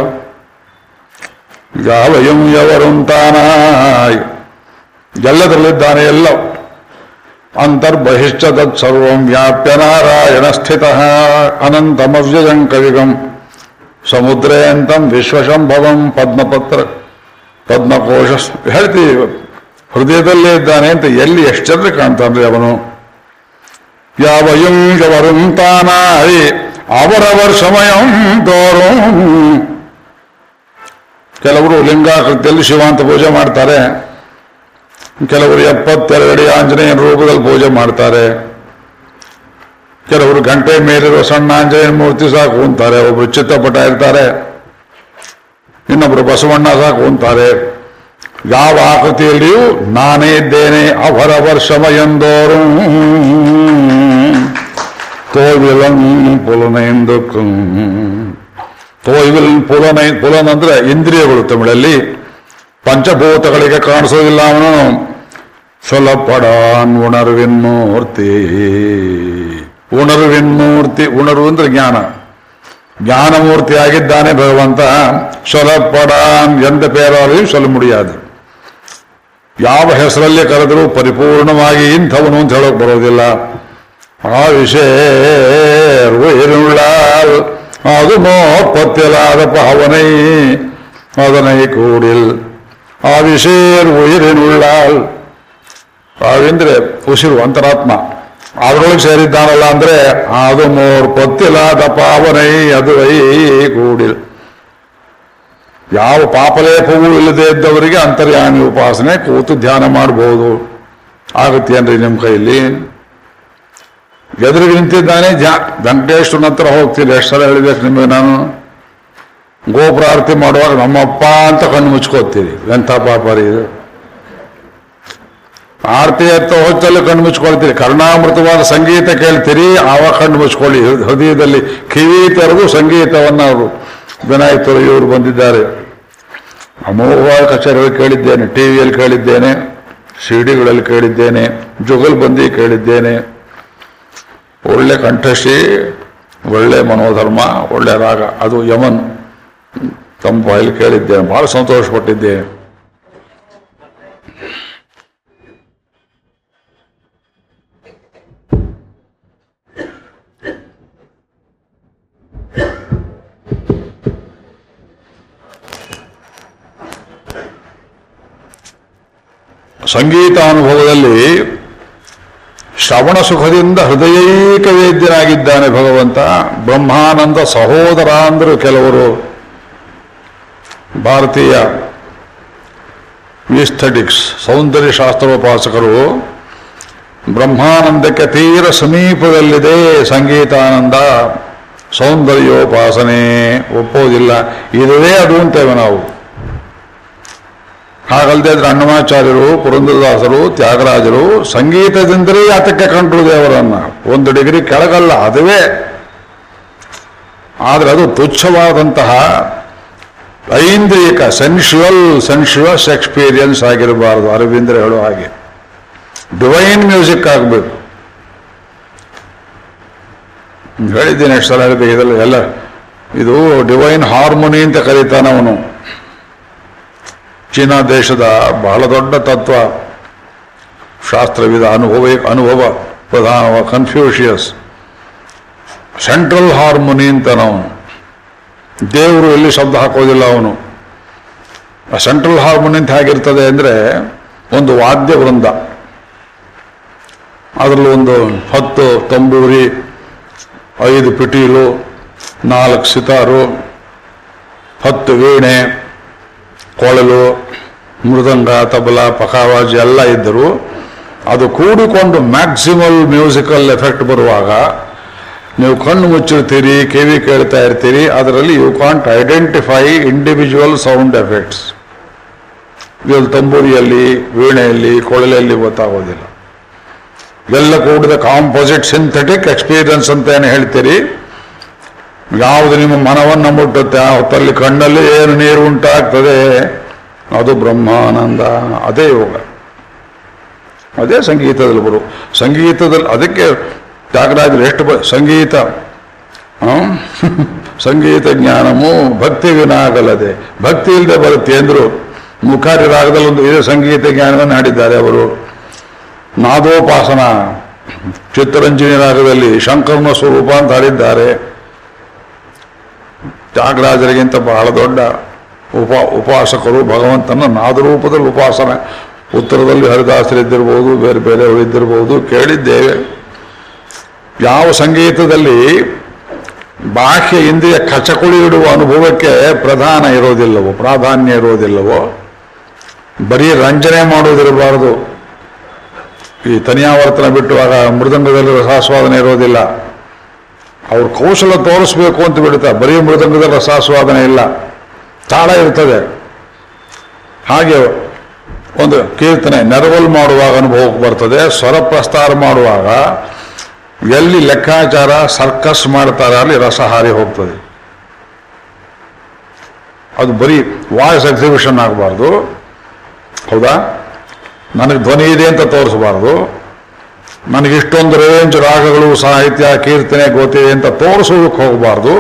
A: ಯಾವಯಂ ಯವರುಂತಾನ ಎಲ್ಲದರಲ್ಲಿದ್ದಾನೆ ಎಲ್ಲ ಅಂತರ್ಬಹಿಶ್ಚ ತತ್ ಸರ್ವಂ ವ್ಯಾಪ್ಯ ನಾರಾಯಣ ಸ್ಥಿತ ಅನಂತಮವ್ಯಜಂ ಕವಿಗಂ ಸಮುದ್ರೇ ಅಂತಂ ವಿಶ್ವಶಂಭವಂ ಪದ್ಮಪತ್ರ ಪದ್ಮಕೋಶ ಹೇಳ್ತೀವಿ ಹೃದಯದಲ್ಲೇ ಇದ್ದಾನೆ ಅಂತ ಎಲ್ಲಿ ಎಷ್ಟು ಚಂದ್ರ ಕಾಣ್ತಾನ್ರಿ ಅವನು ಯಾವ ಯುಂಜವರುಂ ತಾನಾಯಿ ಅವರವರ ಸಮಯಂ ತೋರು ಕೆಲವರು ಲಿಂಗಾಕೃತಿಯಲ್ಲಿ ಶಿವಾಂತ ಪೂಜೆ ಮಾಡ್ತಾರೆ ಕೆಲವರು ಎಪ್ಪತ್ತೆರಡು ಆಂಜನೇಯನ ರೂಪದಲ್ಲಿ ಪೂಜೆ ಮಾಡ್ತಾರೆ ಕೆಲವರು ಗಂಟೆ ಮೇಲಿರುವ ಸಣ್ಣ ಆಂಜನೇಯನ ಮೂರ್ತಿ ಸಾಕು ಅಂತಾರೆ ಒಬ್ಬರು ಚಿತ್ರಪಟ ಇರ್ತಾರೆ ಇನ್ನೊಬ್ರು ಬಸವಣ್ಣ ಸಾಕು ಅಂತಾರೆ ಯಾವ ಆಕೃತಿಯಲ್ಲಿಯೂ ನಾನೇ ಇದ್ದೇನೆ ಅವರವರ್ ಶ್ರಮ ಎಂದೋರು ತೋವಿಲನ್ ಪುಲನೆಂದು ತೋಯ್ವಿಲ್ ಪುಲನೆ ಪುಲನ್ ಅಂದ್ರೆ ಇಂದ್ರಿಯಗಳು ತಮಿಳಲ್ಲಿ ಪಂಚಭೂತಗಳಿಗೆ ಕಾಣಿಸೋದಿಲ್ಲ ಅವನು ಸೊಲಪಡಾನ್ ಉಣರ್ವಿನ್ ಮೂರ್ತಿ ಉಣರ್ವಿನ್ ಮೂರ್ತಿ ಉಣರು ಅಂದ್ರೆ ಜ್ಞಾನ ಜ್ಞಾನಮೂರ್ತಿಯಾಗಿದ್ದಾನೆ ಭಗವಂತ ಸೊಲಪಡಾನ್ ಎಂದ ಪೇರಾಲೆಯೂ ಸೊಲ್ಲ ಮುಡಿயாது ಯಾವ ಹೆಸರಲ್ಲಿ ಕರೆದರೂ ಪರಿಪೂರ್ಣವಾಗಿ ಇಂಥವನು ಅಂತ ಹೇಳೋಕೆ ಬರೋದಿಲ್ಲ ಆ ವಿಷಯ ಉயிருಳ್ಳಾಲ್ ಅದು ಮೋಪತ್ತಿಲಾದ ಪಾವನೈ ಅದನೈ ಕೂಡಿಲ್ ಆ ವಿಷಯ ಉಯಿರಿನುಳ್ಳಾಲ್ ಅವೆಂದ್ರೆ ಉಸಿರು ಅಂತರಾತ್ಮ ಅದರೊಳಗೆ ಸೇರಿದ್ದಾನಲ್ಲ ಅಂದ್ರೆ ಅದು ಮೋರ್ ಪೊತ್ತಿಲಾದ ಪಾವನೈ ಅದು ಐ ಕೂಡಿಲ್ ಯಾವ ಪಾಪಲೇಪವೂ ಇಲ್ಲದೆ ಇದ್ದವರಿಗೆ ಅಂತರ್ಯಾಮಿ ಉಪಾಸನೆ ಕೂತು ಧ್ಯಾನ ಮಾಡಬಹುದು ಆಗುತ್ತೇನ್ರಿ ನಿಮ್ಮ ಕೈಯಲ್ಲಿ ಎದುರಿಗೆ ನಿಂತಿದ್ದಾನೆ ಧ್ಯಾ ವೆಂಕಟೇಶ್ವರನ ಹತ್ರ ಹೋಗ್ತೀನಿ ಎಷ್ಟು ಸಲ ಹೇಳ್ಬೇಕು ನಿಮಗೆ ನಾನು ಗೋಪುರಾರತಿ ಮಾಡುವಾಗ ನಮ್ಮಪ್ಪ ಅಂತ ಕಣ್ಣು ಮುಚ್ಕೋತೀರಿ ಎಂಥ ಪಾಪ ರೀ ಇದು ಆರತಿ ಎತ್ತ ಹೊತ್ತಲ್ಲಿ ಕಣ್ಣು ಮುಚ್ಕೊಳ್ತೀರಿ ಕರ್ಣಾಮೃತವಾದ ಸಂಗೀತ ಕೇಳ್ತೀರಿ ಆವಾಗ ಕಣ್ಣು ಮುಚ್ಕೊಳ್ಳಿ ಹೃ- ಹೃದಯದಲ್ಲಿ ಕಿವಿ ತೆರೆದು ಸಂಗೀತವನ್ನು ಅವರು ವಿನಾಯಕರು ಇವರು ಬಂದಿದ್ದಾರೆ ಅಮೋಘವಾದ ಕಚೇರಿಗಳು ಕೇಳಿದ್ದೇನೆ ಟಿವಿಯಲ್ಲಿ ಕೇಳಿದ್ದೇನೆ ಸಿಡಿಗಳಲ್ಲಿ ಕೇಳಿದ್ದೇನೆ ಜುಗಲ್ ಬಂದಿ ಕೇಳಿದ್ದೇನೆ ಒಳ್ಳೆ ಕಂಠಶ್ರೀ ಒಳ್ಳೆ ಮನೋಧರ್ಮ ಒಳ್ಳೆ ರಾಗ ಅದು ಯಮನ್ ತಮ್ಮ ಬಾಯಲ್ಲಿ ಕೇಳಿದ್ದೇನೆ ಬಹಳ ಸಂತೋಷಪಟ್ಟಿದ್ದೇನೆ ಸಂಗೀತ ಅನುಭವದಲ್ಲಿ ಶ್ರವಣ ಸುಖದಿಂದ ಹೃದಯೈಕ ವೇದ್ಯನಾಗಿದ್ದಾನೆ ಭಗವಂತ ಬ್ರಹ್ಮಾನಂದ ಸಹೋದರ ಅಂದರು ಕೆಲವರು ಭಾರತೀಯ ಈಸ್ಥೆಟಿಕ್ಸ್ ಸೌಂದರ್ಯ ಶಾಸ್ತ್ರೋಪಾಸಕರು ಬ್ರಹ್ಮಾನಂದಕ್ಕೆ ತೀರ ಸಮೀಪದಲ್ಲಿದೆ ಸಂಗೀತಾನಂದ ಸೌಂದರ್ಯೋಪಾಸನೆ ಒಪ್ಪೋದಿಲ್ಲ ಇದುವೇ ಅದು ಅಂತೇವೆ ನಾವು ಹಾಗಲ್ಲದೆ ಇದ್ರೆ ಅಣ್ಣಮಾಚಾರ್ಯರು ಪುರಂದರದಾಸರು ತ್ಯಾಗರಾಜರು ಸಂಗೀತದಿಂದಲೇ ಯಾತಕ್ಕೆ ಕಂಡ್ರು ದೇವರನ್ನ ಒಂದು ಡಿಗ್ರಿ ಕೆಳಗಲ್ಲ ಅದುವೇ ಆದರೆ ಅದು ತುಚ್ಛವಾದಂತಹ ಐಂದ್ರಿಯಕ ಸೆನ್ಶುವಲ್ ಸೆನ್ಶುವಸ್ ಎಕ್ಸ್ಪೀರಿಯನ್ಸ್ ಆಗಿರಬಾರದು ಅರವಿಂದ್ರ ಹೇಳೋ ಹಾಗೆ ಡಿವೈನ್ ಮ್ಯೂಸಿಕ್ ಆಗಬೇಕು ಹೇಳಿದ್ದೀನಿ ಎಷ್ಟು ಸಲ ಹೇಳಿದೆ ಇದೆಲ್ಲ ಎಲ್ಲ ಇದು ಡಿವೈನ್ ಹಾರ್ಮೋನಿ ಅಂತ ಕರೀತಾನೆ ಅವನು ಚೀನಾ ದೇಶದ ಬಹಳ ದೊಡ್ಡ ತತ್ವ ಶಾಸ್ತ್ರವಿದ ಅನುಭವ ಅನುಭವ ಪ್ರಧಾನವ ಕನ್ಫ್ಯೂಷಿಯಸ್ ಸೆಂಟ್ರಲ್ ಹಾರ್ಮೋನಿ ಅಂತ ನಾವು ದೇವರು ಎಲ್ಲಿ ಶಬ್ದ ಹಾಕೋದಿಲ್ಲ ಅವನು ಆ ಸೆಂಟ್ರಲ್ ಹಾರ್ಮೋನಿ ಅಂತ ಹೇಗಿರ್ತದೆ ಅಂದರೆ ಒಂದು ವಾದ್ಯ ವೃಂದ ಅದರಲ್ಲಿ ಒಂದು ಹತ್ತು ತಂಬೂರಿ ಐದು ಪಿಟೀಲು ನಾಲ್ಕು ಸಿತಾರು ಹತ್ತು ವೀಣೆ ಕೊಳಲು ಮೃದಂಗ ತಬಲ ಪಖಾವಾಜ್ ಎಲ್ಲ ಇದ್ದರು ಅದು ಕೂಡಿಕೊಂಡು ಮ್ಯಾಕ್ಸಿಮಲ್ ಮ್ಯೂಸಿಕಲ್ ಎಫೆಕ್ಟ್ ಬರುವಾಗ ನೀವು ಕಣ್ಣು ಮುಚ್ಚಿರ್ತೀರಿ ಕಿವಿ ಕೇಳ್ತಾ ಇರ್ತೀರಿ ಅದರಲ್ಲಿ you can't identify individual sound effects ಇವಾಗ ತಂಬೂರಿಯಲ್ಲಿ ವೀಣೆಯಲ್ಲಿ ಕೊಳಲೆಯಲ್ಲಿ ಗೊತ್ತಾಗೋದಿಲ್ಲ ಎಲ್ಲ ಕೂಡಿದ ಕಾಂಪೋಸಿಟ್ ಸಿಂಥೆಟಿಕ್ ಎಕ್ಸ್ಪೀರಿಯನ್ಸ್ ಅಂತ ಏನು ಹೇಳ್ತೀರಿ ಯಾವುದು ನಿಮ್ಮ ಮನವನ್ನು ಮುಟ್ಟುತ್ತೆ ಆ ಹೊತ್ತಲ್ಲಿ ಕಣ್ಣಲ್ಲಿ ಏನು ನೀರು ಉಂಟಾಗ್ತದೆ ಅದು ಬ್ರಹ್ಮಾನಂದ ಅದೇ ಯೋಗ ಅದೇ ಸಂಗೀತದಲ್ಲಿ ಬರು ಸಂಗೀತದಲ್ಲಿ ಅದಕ್ಕೆ ತ್ಯಾಗರಾಜರು ಎಷ್ಟು ಬ ಸಂಗೀತ ಆ? ಸಂಗೀತ ಜ್ಞಾನಮು ಭಕ್ತಿ ವಿನಾಗಲದೆ ಭಕ್ತಿ ಇಲ್ಲದೆ ಬರುತ್ತೆ ಅಂದ್ರು ಮುಖಾರಿ ರಾಗದಲ್ಲಿ ಒಂದು ಇದೇ ಸಂಗೀತ ಜ್ಞಾನವನ್ನು ಹಾಡಿದ್ದಾರೆ ಅವರು ನಾದೋಪಾಸನ ಚಿತ್ತರಂಜನಿ ರಾಗದಲ್ಲಿ ಶಂಕರನ ಸ್ವರೂಪ ಅಂತ ಹಾಡಿದ್ದಾರೆ ತ್ಯಾಗರಾಜರಿಗಿಂತ ಬಹಳ ದೊಡ್ಡ ಉಪ ಉಪಾಸಕರು ಭಗವಂತನ ನಾದರೂಪದಲ್ಲಿ ಉಪಾಸನೆ ಉತ್ತರದಲ್ಲಿ ಹರಿದಾಸರಿದ್ದಿರ್ಬೋದು ಬೇರೆ ಬೇರೆಯವರು ಇದ್ದಿರ್ಬೋದು ಕೇಳಿದ್ದೇವೆ ಯಾವ ಸಂಗೀತದಲ್ಲಿ ಬಾಹ್ಯ ಇಂದ್ರಿಯ ಕಚಕುಳಿ ಇಡುವ ಅನುಭವಕ್ಕೆ ಪ್ರಧಾನ ಇರೋದಿಲ್ಲವೋ ಪ್ರಾಧಾನ್ಯ ಇರೋದಿಲ್ಲವೋ ಬರೀ ರಂಜನೆ ಮಾಡೋದಿರಬಾರದು ಈ ತನಿಯಾವರ್ತನ ಬಿಟ್ಟುವಾಗ ಮೃದಂಗದಲ್ಲಿ ರಸಾಸ್ವಾದನೆ ಇರೋದಿಲ್ಲ ಅವ್ರ ಕೌಶಲ ತೋರಿಸ್ಬೇಕು ಅಂತ ಬಿಡುತ್ತಾ ಬರೀ ಮೃದಂಗದ ರಸಾಸ್ವಾದನೆ ಇಲ್ಲ ತಾಳ ಇರ್ತದೆ ಹಾಗೆ ಒಂದು ಕೀರ್ತನೆ ನೆರವಲ್ ಮಾಡುವಾಗ ಅನುಭವಕ್ಕೆ ಬರ್ತದೆ ಸ್ವರ ಪ್ರಸ್ತಾರ ಮಾಡುವಾಗ ಎಲ್ಲಿ ಲೆಕ್ಕಾಚಾರ ಸರ್ಕಸ್ ಮಾಡ್ತಾರೆ ಅಲ್ಲಿ ರಸ ಹಾರಿ ಹೋಗ್ತದೆ ಅದು ಬರೀ ವಾಯ್ಸ್ ಎಕ್ಸಿಬಿಷನ್ ಆಗಬಾರ್ದು ಹೌದಾ ನನಗೆ ಧ್ವನಿ ಇದೆ ಅಂತ ತೋರಿಸಬಾರ್ದು ನನಗೆ ಇಷ್ಟೊಂದು ರೇಂಜ್ ರಾಗಗಳು ಸಾಹಿತ್ಯ ಕೀರ್ತನೆ ಗೊತ್ತಿದೆ ಅಂತ ತೋರಿಸೋದಕ್ಕೆ ಹೋಗಬಾರ್ದು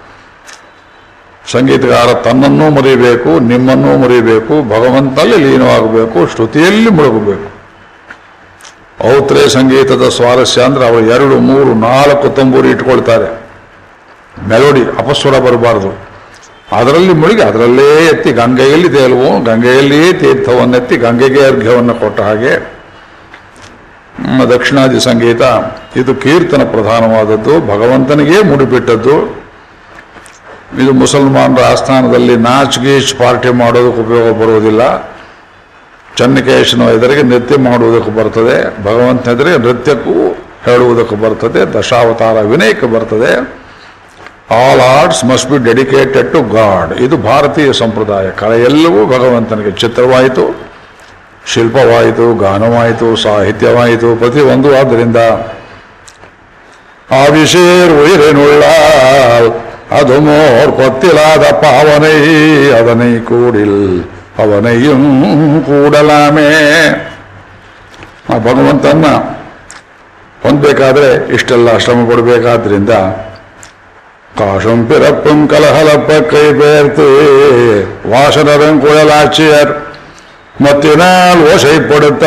A: ಸಂಗೀತಗಾರ ತನ್ನನ್ನೂ ಮರಿಬೇಕು ನಿಮ್ಮನ್ನೂ ಮರಿಬೇಕು ಭಗವಂತಲ್ಲಿ ಲೀನವಾಗಬೇಕು ಶ್ರುತಿಯಲ್ಲಿ ಮುಳುಗಬೇಕು ಔತ್ರೆ ಸಂಗೀತದ ಸ್ವಾರಸ್ಯ ಅಂದ್ರೆ ಅವರು ಎರಡು ಮೂರು ನಾಲ್ಕು ತಂಬೂರಿ ಇಟ್ಕೊಳ್ತಾರೆ ಮೆಲೋಡಿ ಅಪಸ್ವರ ಬರಬಾರ್ದು ಅದರಲ್ಲಿ ಮುಳುಗಿ ಅದರಲ್ಲೇ ಎತ್ತಿ ಗಂಗೆಯಲ್ಲಿ ತೇಲುವು ಗಂಗೆಯಲ್ಲಿಯೇ ತೀರ್ಥವನ್ನೆತ್ತಿ ಗಂಗೆಗೆ ಅರ್ಘ್ಯವನ್ನು ಕೊಟ್ಟ ಹಾಗೆ ನಮ್ಮ ದಕ್ಷಿಣಾದಿ ಸಂಗೀತ ಇದು ಕೀರ್ತನ ಪ್ರಧಾನವಾದದ್ದು ಭಗವಂತನಿಗೇ ಮುಡಿಬಿಟ್ಟದ್ದು ಇದು ಮುಸಲ್ಮಾನರ ಆಸ್ಥಾನದಲ್ಲಿ ನಾಚ್ ಗೀಚ್ ಪಾರ್ಟಿ ಮಾಡೋದಕ್ಕೆ ಉಪಯೋಗ ಬರುವುದಿಲ್ಲ ಚನ್ನಕೇಶನ ಎದುರಿಗೆ ನೃತ್ಯ ಮಾಡುವುದಕ್ಕೆ ಬರ್ತದೆ ಭಗವಂತನ ಎದುರಿಗೆ ನೃತ್ಯಕ್ಕೂ ಹೇಳುವುದಕ್ಕೆ ಬರ್ತದೆ ದಶಾವತಾರ ವಿನಯಕ್ಕೆ ಬರ್ತದೆ all arts must be dedicated to God ಇದು ಭಾರತೀಯ ಸಂಪ್ರದಾಯ ಕಲೆ ಎಲ್ಲವೂ ಭಗವಂತನಿಗೆ ಚಿತ್ರವಾಯಿತು ಶಿಲ್ಪವಾಯಿತು ಗಾನವಾಯಿತು ಸಾಹಿತ್ಯವಾಯಿತು ಪ್ರತಿಯೊಂದು ಆದ್ದರಿಂದ ஆவிசேர் உயிரினுள்ளால் அதுமோர் கொத்திலாத பாவனை அதனை கூடில் ಅವನೆயும் ಕೂಡಲಾಮೇ ಆ ಭಗವಂತನ ಹೊಂದಬೇಕಾದ್ರೆ ಇಷ್ಟೆಲ್ಲ ಶ್ರಮ ಪಡಬೇಕಾದ್ರಿಂದ காசும் பிறப்பும் கலகலப்பக்கை பெயர்த்து வாசனரும் குழலாட்சியர் மத்தினால் ஓசைப்படுத்த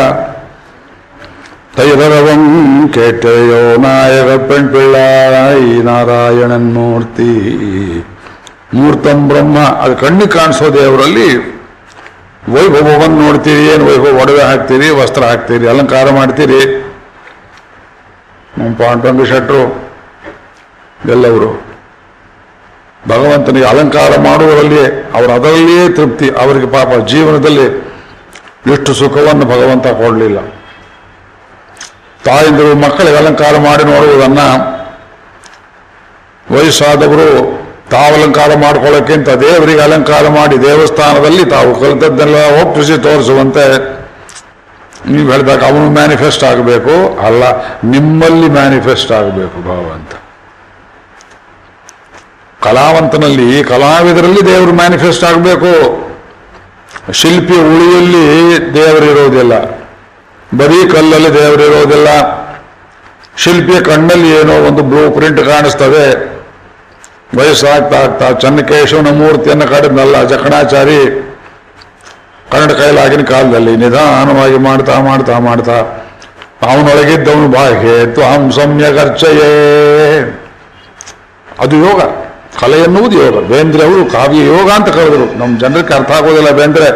A: தைரவம் கேட்டையோ நாயக பெண் பிள்ளாய் ನಾರಾಯಣನ್ ಮೂರ್ತಿ ಮೂರ್ತಂ ಬ್ರಹ್ಮ ಅದು ಕಣ್ಣಿಗೆ ಕಾಣಿಸೋ ದೇವರಲ್ಲಿ ವೈಭವವನ್ನು ನೋಡ್ತೀರಿ ಏನು ವೈಭವ ಒಡವೆ ಹಾಕ್ತೀರಿ ವಸ್ತ್ರ ಹಾಕ್ತೀರಿ ಅಲಂಕಾರ ಮಾಡ್ತೀರಿ ನಮ್ಮ ಪಾಂಡುರಂಗ ಶೆಟ್ರು ಎಲ್ಲವರು ಭಗವಂತನಿಗೆ ಅಲಂಕಾರ ಮಾಡುವಲ್ಲಿ ಅವರು ಅದರಲ್ಲಿಯೇ ತೃಪ್ತಿ ಅವರಿಗೆ ಪಾಪ ಜೀವನದಲ್ಲಿ ಎಷ್ಟು ಸುಖವನ್ನು ಭಗವಂತ ಕೊಡಲಿಲ್ಲ ತಾಯಂದಿರು ಮಕ್ಕಳಿಗೆ ಅಲಂಕಾರ ಮಾಡಿ ನೋಡುವುದನ್ನ ವಯಸ್ಸಾದವರು ತಾವು ಅಲಂಕಾರ ಮಾಡ್ಕೊಳ್ಳೋಕ್ಕಿಂತ ದೇವರಿಗೆ ಅಲಂಕಾರ ಮಾಡಿ ದೇವಸ್ಥಾನದಲ್ಲಿ ತಾವು ಕಲಿತದ್ದನ್ನೆಲ್ಲ ಒಪ್ಪಿಸಿ ತೋರಿಸುವಂತೆ ನೀವು ಹೇಳಿದಾಗ ಅವನು ಮ್ಯಾನಿಫೆಸ್ಟ್ ಆಗಬೇಕು ಅಲ್ಲ ನಿಮ್ಮಲ್ಲಿ ಮ್ಯಾನಿಫೆಸ್ಟ್ ಆಗಬೇಕು ಭಗವಂತ ಕಲಾವಂತನಲ್ಲಿ ಕಲಾವಿದರಲ್ಲಿ ದೇವರು ಮ್ಯಾನಿಫೆಸ್ಟ್ ಆಗಬೇಕು ಶಿಲ್ಪಿ ಉಳಿಯಲ್ಲಿ ದೇವರಿರೋದಿಲ್ಲ ಬರೀ ಕಲ್ಲಲ್ಲಿ ದೇವರಿರೋದಿಲ್ಲ ಶಿಲ್ಪಿಯ ಕಣ್ಣಲ್ಲಿ ಏನೋ ಒಂದು ಬ್ಲೂ ಪ್ರಿಂಟ್ ಕಾಣಿಸ್ತದೆ ವಯಸ್ಸಾಗ್ತಾ ಆಗ್ತಾ ಚನ್ನಕೇಶವನ ಮೂರ್ತಿಯನ್ನು ಕಡಿದ್ನಲ್ಲ ಜಕಣಾಚಾರಿ ಕನ್ನಡ ಕೈಲಾಗಿನ ಕಾಲದಲ್ಲಿ ನಿಧಾನವಾಗಿ ಮಾಡ್ತಾ ಮಾಡ್ತಾ ಮಾಡ್ತಾ ಅವನೊಳಗಿದ್ದವನು ಬಾಹ್ಯ ತ್ವಾಂ ಸಮ್ಯಗರ್ಚಯೇ ಅದು ಯೋಗ ಕಲೆ ಎನ್ನುವುದು ಯೋಗ ಬೇಂದ್ರೆ ಅವರು ಕಾವ್ಯ ಯೋಗ ಅಂತ ಕರೆದರು ನಮ್ಮ ಜನರಿಗೆ ಅರ್ಥ ಆಗೋದಿಲ್ಲ ಬೇಂದ್ರೆ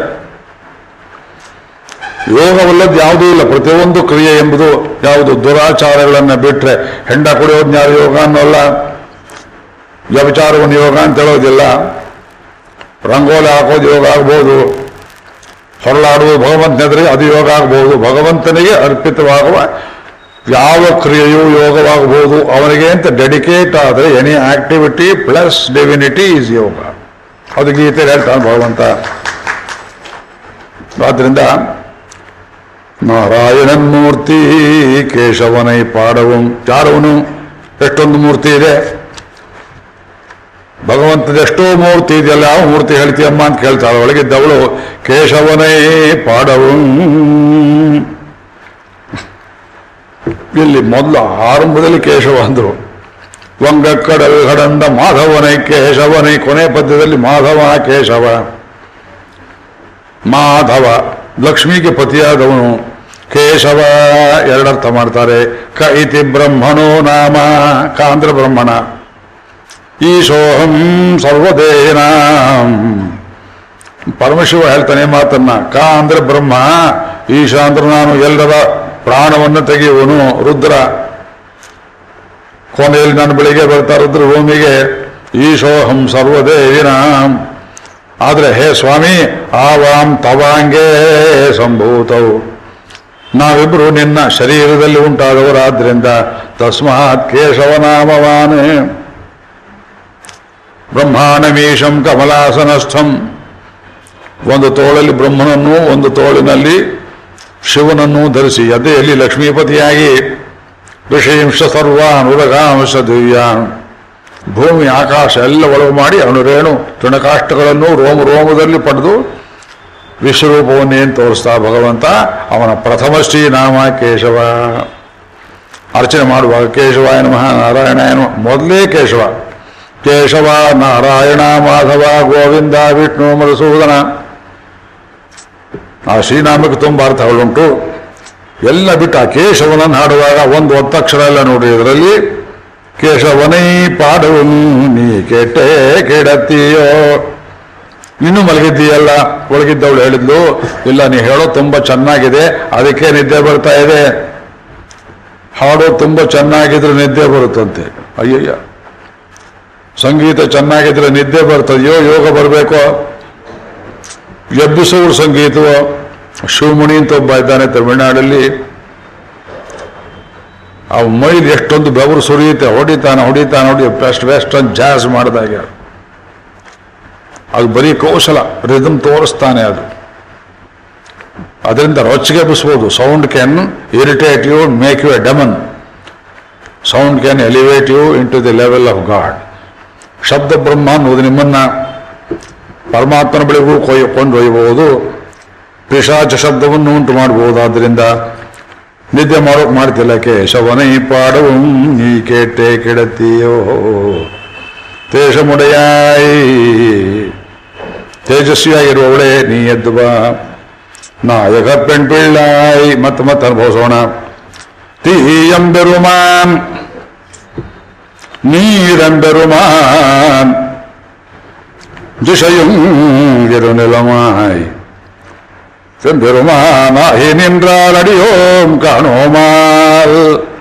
A: ಯೋಗವಲ್ಲದ್ದು ಯಾವುದೂ ಇಲ್ಲ ಪ್ರತಿಯೊಂದು ಕ್ರಿಯೆ ಎಂಬುದು ಯಾವುದು ದುರಾಚಾರಗಳನ್ನು ಬಿಟ್ರೆ ಹೆಂಡ ಕುಡಿಯೋದ್ನ ಯಾರು ಯೋಗ ಅನ್ನೋಲ್ಲ ವ್ಯಭಿಚಾರವನ್ನು ಯೋಗ ಅಂತ ಹೇಳೋದಿಲ್ಲ ರಂಗೋಲಿ ಹಾಕೋದು ಯೋಗ ಆಗ್ಬೋದು ಹೊರಳಾಡುವುದು ಭಗವಂತನೆದುರಿಗೆ ಅದು ಯೋಗ ಆಗ್ಬೋದು ಭಗವಂತನಿಗೆ ಅರ್ಪಿತವಾಗುವ ಯಾವ ಕ್ರಿಯೆಯೂ ಯೋಗವಾಗಬಹುದು ಅವನಿಗೆ ಅಂತ ಡೆಡಿಕೇಟ್ ಆದರೆ any activity plus divinity is yoga ಅದು ಗೀತೆ ಹೇಳ್ತಾನೆ ಭಗವಂತ ಆದ್ರಿಂದ ನಾರಾಯಣನ್ ಮೂರ್ತಿ ಕೇಶವನೈ ಪಾಡವಂ ಯಾರವನು ಎಷ್ಟೊಂದು ಮೂರ್ತಿ ಇದೆ ಭಗವಂತದ ಎಷ್ಟೋ ಮೂರ್ತಿ ಇದೆಯಲ್ಲ ಯಾವ ಮೂರ್ತಿ ಹೇಳ್ತೀಯಮ್ಮ ಅಂತ ಕೇಳ್ತಾಳೆ ಒಳಗಿದ್ದವಳು ಕೇಶವನೈ ಪಾಡವಂ ಇಲ್ಲಿ ಮೊದಲು ಆರಂಭದಲ್ಲಿ ಕೇಶವ ಅಂದ್ರು ವಂಗಕ್ಕಡಲ್ ಹಡಂದ ಮಾಧವನೈ ಕೇಶವನೈ ಕೊನೆ ಪದ್ಯದಲ್ಲಿ ಮಾಧವ ಕೇಶವ ಮಾಧವ ಲಕ್ಷ್ಮಿಗೆ ಪತಿಯಾದವನು ಕೇಶವ ಎರಡರ್ಥ ಮಾಡ್ತಾರೆ ಕ ಇತಿ ಬ್ರಹ್ಮಣೋ ನಾಮ ಕಾಂದ್ರ ಬ್ರಹ್ಮಣ ಈಶೋಹಂ ಸರ್ವದೇನಾಂ ಪರಮಶಿವ ಹೇಳ್ತಾನೆ ಮಾತನ್ನ ಕ ಅಂದ್ರೆ ಬ್ರಹ್ಮ ಈಶ ಅಂದ್ರೆ ನಾನು ಎಲ್ಲರ ಪ್ರಾಣವನ್ನು ತೆಗೆಯುವನು ರುದ್ರ ಕೊನೆಯಲ್ಲಿ ನಾನು ಬೆಳಿಗ್ಗೆ ಬರ್ತಾ ರುದ್ರ ಭೂಮಿಗೆ ಈಶೋಹಂ ಸರ್ವದೇನಾಂ ಆದ್ರೆ ಹೇ ಸ್ವಾಮಿ ಆವಾಂ ತವಾಂಗೇ ಸಂಭೂತವು ನಾವಿಬ್ರು ನಿನ್ನ ಶರೀರದಲ್ಲಿ ಉಂಟಾದವರಾದ್ರಿಂದ ತಸ್ಮಾತ್ ಕೇಶವನಾಮವಾನೇ ಬ್ರಹ್ಮಾಣಮೀಶಂ ಕಮಲಾಸನಸ್ಥಂ ಒಂದು ತೋಳಲ್ಲಿ ಬ್ರಹ್ಮನನ್ನು ಒಂದು ತೋಳಿನಲ್ಲಿ ಶಿವನನ್ನು ಧರಿಸಿ ಎದೆಯಲ್ಲಿ ಲಕ್ಷ್ಮೀಪತಿಯಾಗಿ ಋಷಿಂಶ ಸರ್ವಾನ್ ಉರಗಾಂಶ ದಿವ್ಯಾನ್ ಭೂಮಿ ಆಕಾಶ ಎಲ್ಲ ಒಳಗು ಮಾಡಿ ಅಣುರೇಣು ತೃಣಕಾಷ್ಟಗಳನ್ನು ರೋಮ ರೋಮದಲ್ಲಿ ಪಡೆದು ವಿಶ್ವರೂಪವನ್ನೇನು ತೋರಿಸ್ತಾ ಭಗವಂತ ಅವನ ಪ್ರಥಮ ಶ್ರೀ ನಾಮ ಕೇಶವ ಅರ್ಚನೆ ಮಾಡುವಾಗ ಕೇಶವಾಯ ನಮಃ ನಾರಾಯಣಾಯ ನಮಃ ಮೊದಲೇ ಕೇಶವ ಕೇಶವ ನಾರಾಯಣ ಮಾಧವ ಗೋವಿಂದ ವಿಷ್ಣು ಮಧುಸೂದನ ಆ ಶ್ರೀನಾಮಕ್ಕೆ ತುಂಬ ಅರ್ಥಗಳುಂಟು ಎಲ್ಲ ಬಿಟ್ಟು ಆ ಕೇಶವನನ್ನು ಹಾಡುವಾಗ ಒಂದು ಒತ್ತಕ್ಷರ ಎಲ್ಲ ನೋಡಿ ಇದರಲ್ಲಿ ಕೇಶವನೈ ಪಾಡು ನೀ ಕೆಟ್ಟೆ ಕೆಡತ್ತೀಯೋ ಇನ್ನೂ ಮಲಗಿದ್ದೀಯಲ್ಲ ಒಳಗಿದ್ದವಳು ಹೇಳಿದ್ಲು ಇಲ್ಲ ನೀ ಹೇಳೋ ತುಂಬ ಚೆನ್ನಾಗಿದೆ ಅದಕ್ಕೆ ನಿದ್ದೆ ಬರ್ತಾ ಇದೆ ಹಾಡೋ ತುಂಬ ಚೆನ್ನಾಗಿದ್ರೆ ನಿದ್ದೆ ಬರುತ್ತಂತೆ ಅಯ್ಯಯ್ಯ ಸಂಗೀತ ಚೆನ್ನಾಗಿದ್ರೆ ನಿದ್ದೆ ಬರ್ತದೆಯೋ ಯೋಗ ಬರಬೇಕೋ ಎಬ್ಬಿಸೋರು ಸಂಗೀತವೋ ಶಿವಮಣಿ ಅಂತ ಒಬ್ಬ ಇದ್ದಾನೆ ತಮಿಳುನಾಡಲ್ಲಿ ಆ ಮೈಲಿ ಎಷ್ಟೊಂದು ಬೆವರು ಸುರಿಯುತ್ತೆ ಹೊಡಿತಾನೆ ಹೊಡಿತಾನೆ ಹೊಡಿ ಬೆಸ್ಟ್ ವೆಸ್ಟರ್ನ್ ಜಾಸ್ ಮಾಡಿದಾಗ ಅದು ಬರೀ ಕೌಶಲ ರಿದಮ್ ತೋರಿಸ್ತಾನೆ ಅದು ಅದರಿಂದ ರೊಚ್ಚಿಗೆ ಎಬ್ಬಿಸ್ಬೋದು sound can irritate you make you a demon sound can elevate you into the level of God ಶಬ್ದ ಬ್ರಹ್ಮ ಅನ್ನೋದು ನಿಮ್ಮನ್ನ ಪರಮಾತ್ಮನ ಬಳಿಗೂ ಕೊಯ್ ಕೊಂಡೊಯ್ಯಬಹುದು ಪಿಶಾಚ ಶಬ್ದವನ್ನು ಉಂಟು ಮಾಡಬಹುದಾದ್ರಿಂದ ನಿದ್ದೆ ಮಾಡೋಕ್ ಮಾಡ್ತಿಲ್ಲ ಕೇಶವನೈ ಪಾಡವು ನೀ ಕೇಟೆ ಕೆಡತಿಯೋ ತೇಜಮುಡೆಯಾಯಿ ತೇಜಸ್ವಿಯಾಗಿರುವವಳೆ ನೀ ಎದ್ದು ಬಾ ನಾಯಕ ಪೆಣ್ ಪಿಳ್ಳಾಯಿ ಮತ್ತೆ ಮತ್ತೆ ಅನುಭವಿಸೋಣ തീയമ്പെരുമാൻ നീരമ്പെരുമാൻ ദിശയും ഇരുനിലമായി செம்பெருமானாகி நின்றால் அடியோம் காணோமால்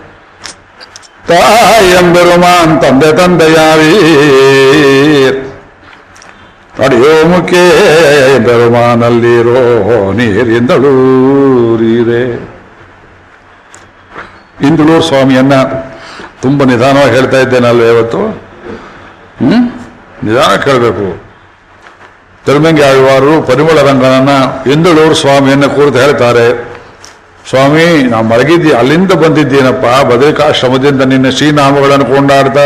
A: தாயம்பெருமான் தந்தை தந்தையாவீர் ಅಡಿಯೋಮುಖೇ ಬೆರುಮಾನಲ್ಲಿರೋ ನೀರಿಂದಳೂರೀರೆ ಇಂದಳೂರು ಸ್ವಾಮಿಯನ್ನ ತುಂಬ ನಿಧಾನವಾಗಿ ಹೇಳ್ತಾ ಇದ್ದೇನಲ್ವೇ ಇವತ್ತು ಹ್ಮ್ ನಿಧಾನ ಕೇಳಬೇಕು ತಿರುಮಂಗಿ ಆಳ್ವಾರು ಪರಿಮಳ ರಂಗನನ್ನ ಇಂದಳೂರು ಸ್ವಾಮಿಯನ್ನ ಕುರಿತು ಹೇಳ್ತಾರೆ ಸ್ವಾಮಿ ನಾ ಮಲಗಿದ್ದಿ ಅಲ್ಲಿಂದ ಬಂದಿದ್ದೀನಪ್ಪ ಬದರಿಕಾಶ್ರಮದಿಂದ ನಿನ್ನ ಶ್ರೀನಾಮಗಳನ್ನು ಕೊಂಡಾಡ್ತಾ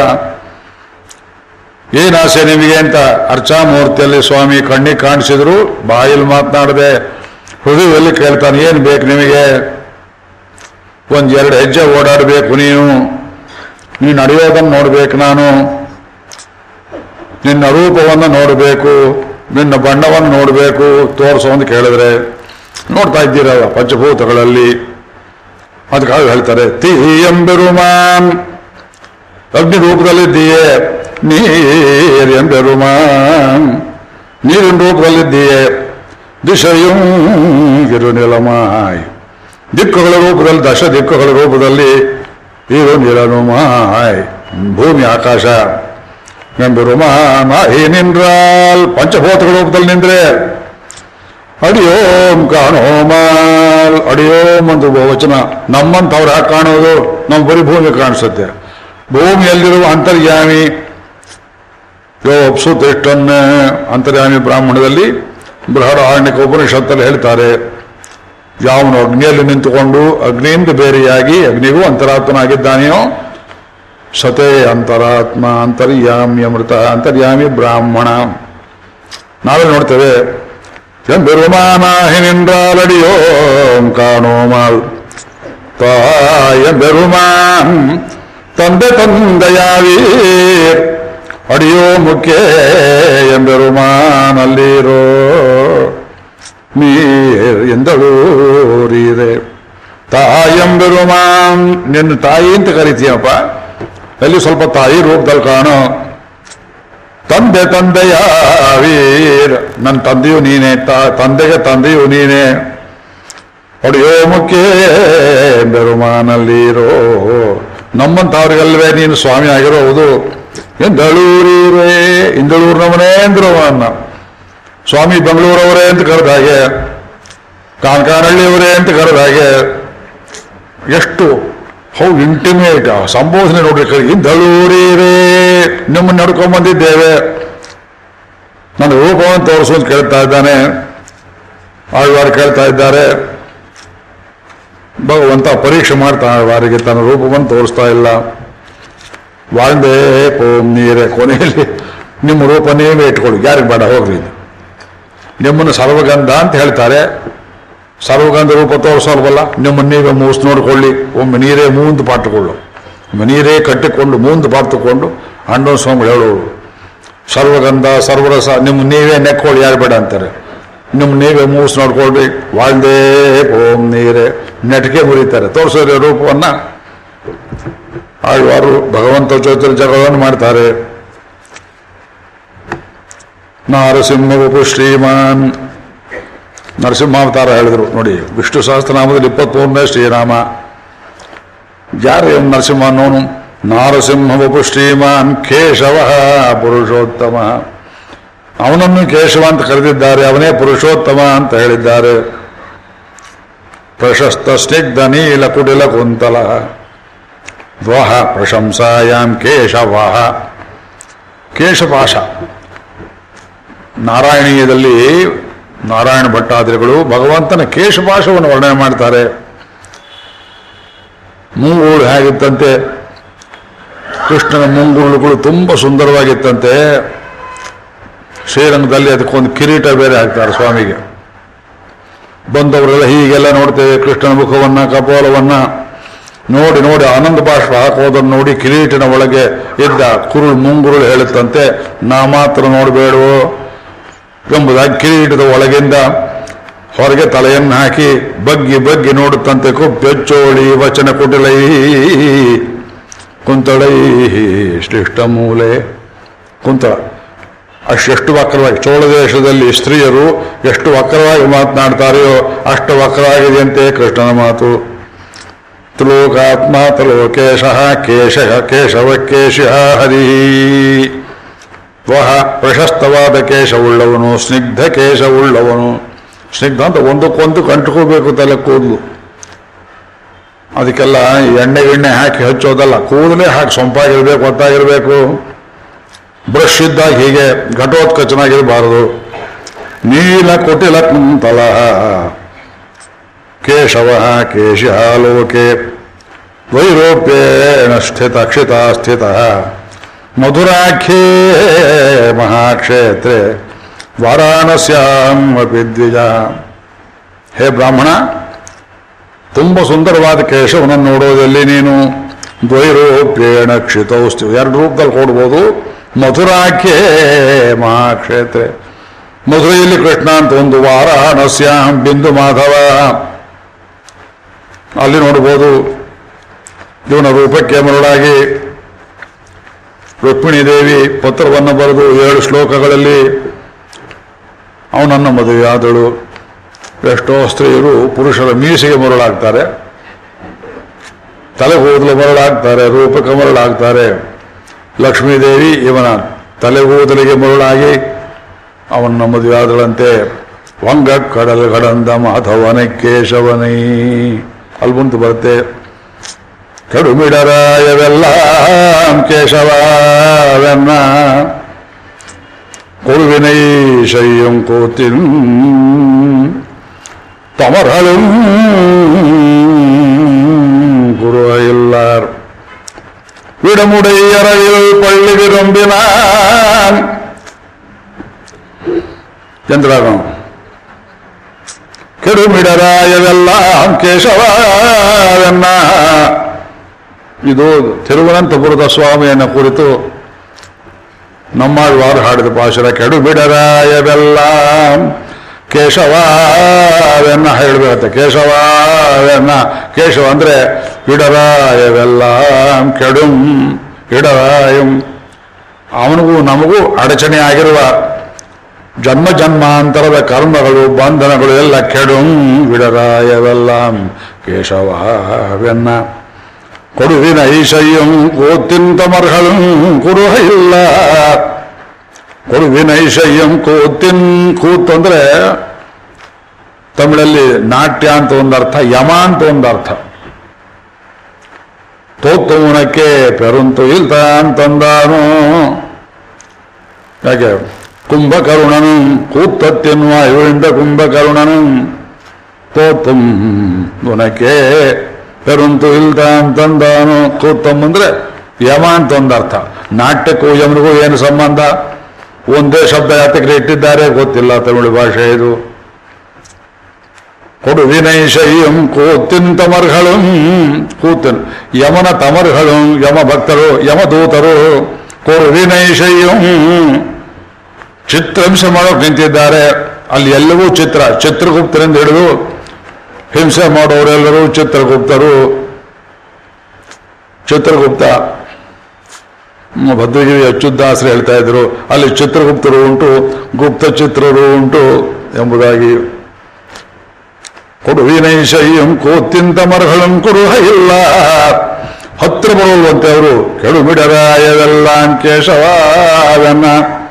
A: ಏನ್ ಆಸೆ ನಿಮಗೆ ಅಂತ ಅರ್ಚಾಮೂರ್ತಿಯಲ್ಲಿ ಸ್ವಾಮಿ ಕಣ್ಣಿಗೆ ಕಾಣಿಸಿದ್ರು ಬಾಯಲ್ಲಿ ಮಾತನಾಡದೆ ಹೃದಯದಲ್ಲಿ ಕೇಳ್ತಾನೆ ಏನ್ ಬೇಕು ನಿಮಗೆ ಒಂದ್ ಎರಡು ಹೆಜ್ಜೆ ಓಡಾಡಬೇಕು ನೀನು ನೀನು ನಡೆಯೋದನ್ನು ನೋಡ್ಬೇಕು ನಾನು ನಿನ್ನ ರೂಪವನ್ನು ನೋಡಬೇಕು ನಿನ್ನ ಬಣ್ಣವನ್ನು ನೋಡಬೇಕು ತೋರಿಸು ಅಂತ ಕೇಳಿದ್ರೆ ನೋಡ್ತಾ ಇದ್ದೀರಲ್ಲ ಪಂಚಭೂತಗಳಲ್ಲಿ ಅದಕ್ಕಾಗಿ ಹೇಳ್ತಾರೆ ತೀಯಂಬೆರುಮಾನ್ ಅಗ್ನಿ ರೂಪದಲ್ಲಿದ್ದೀಯೇ ನೀರ್ ಎಂಬೆರುಮಾನ್ ನೀರಿನ ರೂಪದಲ್ಲಿದ್ದೀಯೇ ದಿಶೆಯೂ ಇರು ನಿಲಮಾಯ್ ದಿಕ್ಕುಗಳ ರೂಪದಲ್ಲಿ ದಶ ದಿಕ್ಕುಗಳ ರೂಪದಲ್ಲಿ ಇರು ನಿಲನುಮಾಯ್ ಭೂಮಿ ಆಕಾಶ ಎಂಬೆರುಮಾನಾಹಿ ನಿನ್ರಾಲ್ ಪಂಚಭೂತಗಳ ರೂಪದಲ್ಲಿ ನಿಂದ್ರೆ ಅಡಿಯೋಂ ಕಾಣೋಮಾಲ್ ಅಡಿಯೋಂ ಒಂದು ವಚನ ನಮ್ಮಂಥವ್ರು ಯಾಕೆ ಕಾಣೋದು ನಮ್ಮ ಬರೀ ಭೂಮಿ ಕಾಣಿಸುತ್ತೆ ಭೂಮಿಯಲ್ಲಿರುವ ಅಂತರ್ಯಾಮಿ ಯೋ ಅಪ್ಸುತಿಷ್ಟನ್ನ ಅಂತರ್ಯಾಮಿ ಬ್ರಾಹ್ಮಣದಲ್ಲಿ ಬೃಹದಾರಣ್ಯಕ ಉಪನಿಷತ್ತಲ್ಲಿ ಹೇಳ್ತಾರೆ ಯಾವನು ಅಗ್ನಿಯಲ್ಲಿ ನಿಂತುಕೊಂಡು ಅಗ್ನಿಯಿಂದ ಬೇರೆಯಾಗಿ ಅಗ್ನಿಗೂ ಅಂತರಾತ್ಮನಾಗಿದ್ದಾನೆಯೋ ಸತೇ ಅಂತರಾತ್ಮ ಅಂತರ್ಯಾಮಿ ಅಮೃತ ಅಂತರ್ಯಾಮಿ ಬ್ರಾಹ್ಮಣ ನಾವೇ ನೋಡ್ತೇವೆ ಎಂಬೆರುಮಾನಾಹಿ ನಿಂದ್ರಾಲಡಿಯೋ ಕಾಣೋಮಾಲ್ ತಾಯ ಬೆರುಮಾನ್ ತಂದೆ ತಂದೆಯಾವೀರ್ ಅಡಿಯೋ ಮುಖ್ಯ ಎಂಬೆರುಮಾನಲ್ಲಿರೋ ನೀರ್ ಎಂದಳೂರಿದೆ ತಾಯಂಬೆರುಮಾನ್ ನಿನ್ನ ತಾಯಿ ಅಂತ ಕರಿತೀಯಪ್ಪ ಅಲ್ಲಿ ಸ್ವಲ್ಪ ತಾಯಿ ರೂಪದಲ್ಲಿ ಕಾಣೋ ತಂದೆ ತಂದೆಯ ವೀರ್ ನನ್ನ ತಂದೆಯು ನೀನೆ ತ- ತಂದೆಗೆ ತಂದೆಯು ನೀನೆ ಹೊಡೆಯೋ ಮುಖ್ಯ ಬೆರುಮಾನಲ್ಲಿರೋ ನಮ್ಮಂಥವ್ರಿಗಲ್ವೇ ನೀನು ಸ್ವಾಮಿ ಆಗಿರೋದು ಇಂದಳೂರಿರೇ ಇಂದಳೂರು ನಮನೇ ಅಂದ್ರು ಅನ್ನ ಸ್ವಾಮಿ ಬೆಂಗಳೂರವರೇ ಅಂತ ಕರೆದ ಹಾಗೆ ಕಾನ್ಕಾನಹಳ್ಳಿಯವರೇ ಅಂತ ಕರೆದ ಹಾಗೆ ಎಷ್ಟು ಹೌ ಇಂಟಿಮೇಟ್ ಸಂಬೋಧನೆ ನೋಡ್ರಿ ಇಂದಳೂರಿರೇ ನಿಮ್ಮನ್ನು ನಡ್ಕೊಂಡ್ ಬಂದಿದ್ದೇವೆ ನನ್ನ ರೂಪವನ್ನು ತೋರಿಸು ಅಂತ ಕೇಳ್ತಾ ಇದ್ದಾನೆ ಆಳ್ವಾರು ಕೇಳ್ತಾ ಇದ್ದಾರೆ ಭಗವಂತ ಪರೀಕ್ಷೆ ಮಾಡ್ತಾನೆ ಆಳ್ವಾರಿಗೆ ತನ್ನ ರೂಪವನ್ನು ತೋರಿಸ್ತಾ ಇಲ್ಲ வாழ்ந்தே ಪೋಮ್ ನೀರೇ ಕೊನೆಯಲ್ಲಿ ನಿಮ್ಮ ರೂಪ ನೀವೇ ಇಟ್ಕೊಳ್ಳಿ ಯಾರಿಗೆ ಬೇಡ ಹೋಗ್ರಿ ಇದು. ನಿಮ್ಮನ್ನು ಸರ್ವಗಂಧ ಅಂತ ಹೇಳ್ತಾರೆ ಸರ್ವಗಂಧ ರೂಪ ತೋರಿಸೋಲ್ವಲ್ಲ ನಿಮ್ಮನ್ನು ನೀವೇ ಮೂಸ್ ನೋಡ್ಕೊಳ್ಳಿ ಒಮ್ಮೆ ನೀರೇ ಮೂಂದು ಪಾಟುಕೊಳ್ಳು ಒಮ್ಮೆ ನೀರೇ ಕಟ್ಟಿಕೊಂಡು ಮೂಂದು ಪಾತುಕೊಂಡು ಅಣ್ಣ ಸ್ವಾಮಿ ಹೇಳೋರು ಸರ್ವಗಂಧ ಸರ್ವರಸ ನಿಮ್ಮ ನೀವೇ ನೆಕ್ಕೊಳ್ಳಿ ಯಾರು ಬೇಡ ಅಂತಾರೆ ನಿಮ್ಮ ನೀವೇ ಮೂಸ್ ನೋಡ್ಕೊಳ್ರಿ வாழ்ದೇ ಓಂ ನೀರೇ ನೆಟ್ಗೆ ಮುರಿತಾರೆ ತೋರಿಸೋರಿ ರೂಪವನ್ನ ಆಳ್ವಾರು ಭಗವಂತ ಚೌತ್ರ ಜಗವನ್ನು ಮಾಡ್ತಾರೆ ನಾರಸಿಂಹವು ಶ್ರೀಮಾನ್ ನರಸಿಂಹಾವತಾರ ಹೇಳಿದ್ರು ನೋಡಿ ವಿಷ್ಣು ಸಹಸ್ರನಾಮದಲ್ಲಿ ಇಪ್ಪತ್ಮೂರನೇ ಶ್ರೀರಾಮ ಯಾರು ಇವನು ನರಸಿಂಹ ಅನ್ನೋನು ನಾರಸಿಂಹವಪು ಶ್ರೀಮಾನ್ ಕೇಶವ ಪುರುಷೋತ್ತಮ ಅವನನ್ನು ಕೇಶವ ಅಂತ ಕರೆದಿದ್ದಾರೆ ಅವನೇ ಪುರುಷೋತ್ತಮ ಅಂತ ಹೇಳಿದ್ದಾರೆ ಪ್ರಶಸ್ತ ಸ್ನಿಗ್ಧ ನೀಲ ಕುಟಿಲ ಕುಂತಲ ದ್ವಹ ಪ್ರಶಂಸಾಯಾಮ್ ಕೇಶವಃ ಕೇಶಪಾಶ ನಾರಾಯಣೀಯದಲ್ಲಿ ನಾರಾಯಣ ಭಟ್ಟಾದಿಗಳು ಭಗವಂತನ ಕೇಶಪಾಶವನ್ನು ವರ್ಣನೆ ಮಾಡ್ತಾರೆ ಮುಂಗುಳು ಹೇಗಿತ್ತಂತೆ ಕೃಷ್ಣನ ಮುಂಗುಳುಗಳು ತುಂಬ ಸುಂದರವಾಗಿತ್ತಂತೆ ಶ್ರೀರಂಗದಲ್ಲಿ ಅದಕ್ಕೊಂದು ಕಿರೀಟ ಬೇರೆ ಹಾಕ್ತಾರೆ ಸ್ವಾಮಿಗೆ ಬಂದವರೆಲ್ಲ ಹೀಗೆಲ್ಲ ನೋಡ್ತೇವೆ ಕೃಷ್ಣನ ಮುಖವನ್ನ ಕಪೋಲವನ್ನ ನೋಡಿ ನೋಡಿ ಆನಂದ ಬಾಷ್ಪ ಹಾಕೋದನ್ನು ನೋಡಿ ಕಿರೀಟಿನ ಒಳಗೆ ಇದ್ದ ಕುರುಳು ಮುಂಗುರುಳು ಹೇಳುತ್ತಂತೆ ನಾ ಮಾತ್ರ ನೋಡಬೇಡವೋ ಎಂಬುದಾಗಿ ಕಿರೀಟದ ಒಳಗಿಂದ ಹೊರಗೆ ತಲೆಯನ್ನು ಹಾಕಿ ಬಗ್ಗಿ ಬಗ್ಗಿ ನೋಡುತ್ತಂತೆ ಕುಪ್ಪೆಚ್ಚೋಳಿ ವಚನ ಕುಟಿಲೈ ಕುಂತಳೈ ಶ್ರೇಷ್ಠ ಮೂಲೆ ಕುಂತಳ ಅಷ್ಟೆಷ್ಟು ವಕ್ರವಾಗಿ ಚೋಳ ದೇಶದಲ್ಲಿ ಸ್ತ್ರೀಯರು ಎಷ್ಟು ವಕ್ರವಾಗಿ ಮಾತನಾಡ್ತಾರೆಯೋ ಅಷ್ಟು ವಕ್ರವಾಗಿದೆಯಂತೆ ಕೃಷ್ಣನ ಮಾತು ತ್ಲೋಕಾತ್ಮ ತ್ಲೋಕೇಶ ಕೇಶ ಕೇಶವ ಕೇಶ ಹರಿ ವಹ ಪ್ರಶಸ್ತವಾದ ಕೇಶವುಳ್ಳವನು ಸ್ನಿಗ್ಧ ಕೇಶವುಳ್ಳವನು ಸ್ನಿಗ್ಧ ಅಂತ ಒಂದಕ್ಕೊಂದು ಕಂಟ್ಕೋಬೇಕು ತಲೆ ಕೂದಲು ಅದಕ್ಕೆಲ್ಲ ಎಣ್ಣೆ ಗಿಣ್ಣೆ ಹಾಕಿ ಹಚ್ಚೋದಲ್ಲ ಕೂದಲೇ ಹಾಕಿ ಸೊಂಪಾಗಿರ್ಬೇಕು ಹೊತ್ತಾಗಿರ್ಬೇಕು ಬ್ರಷ್ ಇದ್ದಾಗ ಹೀಗೆ ಘಟೋತ್ಕಚನಾಗಿರಬಾರದು ನೀಲ ಕುಟಿಲ ಕುಂತಲ ಕೇಶವ ಕೇಶಾಲೋಕೆ ವೈರೋಪ್ಯೇಣ ಸ್ಥಿತ ಕ್ಷಿತ ಸ್ಥಿತ ಮಧುರಾಖ್ಯೇ ಮಹಾಕ್ಷೇತ್ರೆ ವಾರಾಣಸ್ಯಾಂ ಅಪಿ ದ್ವಿಜ ಹೇ ಬ್ರಾಹ್ಮಣ ತುಂಬ ಸುಂದರವಾದ ಕೇಶವನನ್ನು ನೋಡೋದಲ್ಲಿ ನೀನು ದ್ವೈರೋಪ್ಯೇಣ ಕ್ಷಿತೌಸ್ತಿ ಎರಡು ರೂಪದಲ್ಲಿ ಕೊಡ್ಬೋದು ಮಧುರಾಖ್ಯೇ ಮಹಾಕ್ಷೇತ್ರ ಮಧುರೆಯಲ್ಲಿ ಕೃಷ್ಣ ಅಂತ ಒಂದು ವಾರಾಣಸ್ಯಾಂ ಬಿಂದು ಮಾಧವ ಅಲ್ಲಿ ನೋಡ್ಬೋದು ಇವನ ರೂಪಕ್ಕೆ ಮರುಳಾಗಿ ರುಕ್ಮಿಣಿ ದೇವಿ ಪತ್ರವನ್ನು ಬರೆದು ಏಳು ಶ್ಲೋಕಗಳಲ್ಲಿ ಅವನನ್ನು ಮದುವೆಯಾದಳು ಎಷ್ಟೋ ಸ್ತ್ರೀಯರು ಪುರುಷರ ಮೀಸೆಗೆ ಮರುಳಾಗ್ತಾರೆ ತಲೆ ಕೂದಲು ಮರುಳಾಗ್ತಾರೆ ರೂಪಕ್ಕೆ ಮರುಳಾಗ್ತಾರೆ ಲಕ್ಷ್ಮೀದೇವಿ ಇವನ ತಲೆಗೂದಲಿಗೆ ಮರುಳಾಗಿ ಅವನ ಮದುವೆಯಾದಳಂತೆ ವಂಗ ಕಡಲ ಕಡಂದ ಮಾಧವನ ಕೇಶವನೈ ಅಲ್ಲಿ ಮುಂದೆ ಬರುತ್ತೆ ಕಡುಮಿಡರಾಯವೆಲ್ಲ ಕೇಶವನ್ನ ಕೊಳುವಿನೈ ಶಯ್ಯಂ ಕೋತಿನ್ ತಮರಳುಂ குரு இல்லார் விடமுடையறையில் பள்ளி விரும்பினான் ಚಂದ್ರಾಗಂ ಕೆಡುಮಿಡರಾಯವೆல்லாம் ಕೇಶವನ್ನ ಇದು ತಿರುವನಂತಪುರದ ಸ್ವಾಮಿಯನ್ನ ಕುರಿತು ನಮ್ಮಾಳ್ವಾರು ಹಾಡಿದ ಪಾಶರ ಕೆಡುಬಿಡರಾಯವೆಲ್ಲ ಕೇಶವನ್ನ ಹೇಳಬೇಕಂತೆ ಕೇಶವನ್ನ ಕೇಶವ ಅಂದ್ರೆ ಇಡರಾಯವೆಲ್ಲ ಕೆಡುಂ ಇಡರಾಯಂ ಅವನಿಗೂ ನಮಗೂ ಅಡಚಣೆ ಆಗಿರುವ ಜನ್ಮ ಜನ್ಮಾಂತರದ ಕರ್ಮಗಳು ಬಂಧನಗಳು ಎಲ್ಲ ಕೆಡುಂ ವಿಡರಾಯವೆಲ್ಲ ಕೇಶವವೆನ್ನ ಕೊಡುವಿನ ಐಶಯ್ಯಂ ಕೋತಿಂತ ಮರ್ಹಳಂ ಕುರುಹ ಇಲ್ಲ ಕೊಡುವಿನ ಐಶಯ್ಯಂ ಕೋತಿನ್ ಕೂತ್ ಅಂದ್ರೆ ತಮಿಳಲ್ಲಿ ನಾಟ್ಯ ಅಂತ ಒಂದರ್ಥ ಯಮ ಅಂತ ಒಂದರ್ಥ ತೋತ್ತುಮುನಕ್ಕೆ ಪೆರುಂತು ಇಲ್ತ ಅಂತಂದಾನು ಯಾಕೆ ಕುಂಭಕರುಣನು ಕೂತ್ತತ್ತೆನ್ನುವ ಇವರಿಂದ ಕುಂಭಕರುಣನು ತೋತಂ ಗುಣಕ್ಕೆ ಪೆರುಂತು ಇಲ್ದ ಅಂತಂದಾನು ಕೂತಂ ಅಂದ್ರೆ ಯಮ ಅಂತ ಒಂದರ್ಥ ನಾಟ್ಯಕ್ಕೂ ಯಮನಿಗೂ ಏನು ಸಂಬಂಧ ಒಂದೇ ಶಬ್ದ ಯಾತಕ್ಕೆ ಇಟ್ಟಿದ್ದಾರೆ ಗೊತ್ತಿಲ್ಲ ತಮಿಳು ಭಾಷೆ ಇದು ಕೊಡು ವಿನೈಶಯ್ಯಂ ಕೂತಿನ್ ತಮರ್ಹಳುಂ ಕೂತಿನ್ ಯಮನ ತಮರ್ಹಳುಂ ಯಮ ಭಕ್ತರು ಯಮದೂತರು ಕೊಡು ವಿನೈಶಯ್ಯಂ ಚಿತ್ರಹಿಂಸೆ ಮಾಡೋಕೆ ನಿಂತಿದ್ದಾರೆ ಅಲ್ಲಿ ಎಲ್ಲವೂ ಚಿತ್ರ ಚಿತ್ರಗುಪ್ತರಿಂದ ಹಿಡಿದು ಹಿಂಸೆ ಮಾಡೋರೆಲ್ಲರೂ ಚಿತ್ರಗುಪ್ತರು ಚಿತ್ರಗುಪ್ತ ಹ್ಮ್, ಭದ್ರಗಿರಿ ಅಚ್ಯುದಾಸರು ಹೇಳ್ತಾ ಇದ್ರು ಅಲ್ಲಿ ಚಿತ್ರಗುಪ್ತರು ಉಂಟು ಗುಪ್ತ ಚಿತ್ರರು ಉಂಟು ಎಂಬುದಾಗಿ ಕೊಡು ವಿನೈಶಯ್ಯಂ ಕೂತಿಂತ ಮರಗಳಂ ಕುರುಹ ಇಲ್ಲ ಹತ್ರ ಬರುವಂತೆ ಅವರು ಕೆಡು ಬಿಡರಾಯವೆಲ್ಲ ಕೇಶವಾದನ್ನ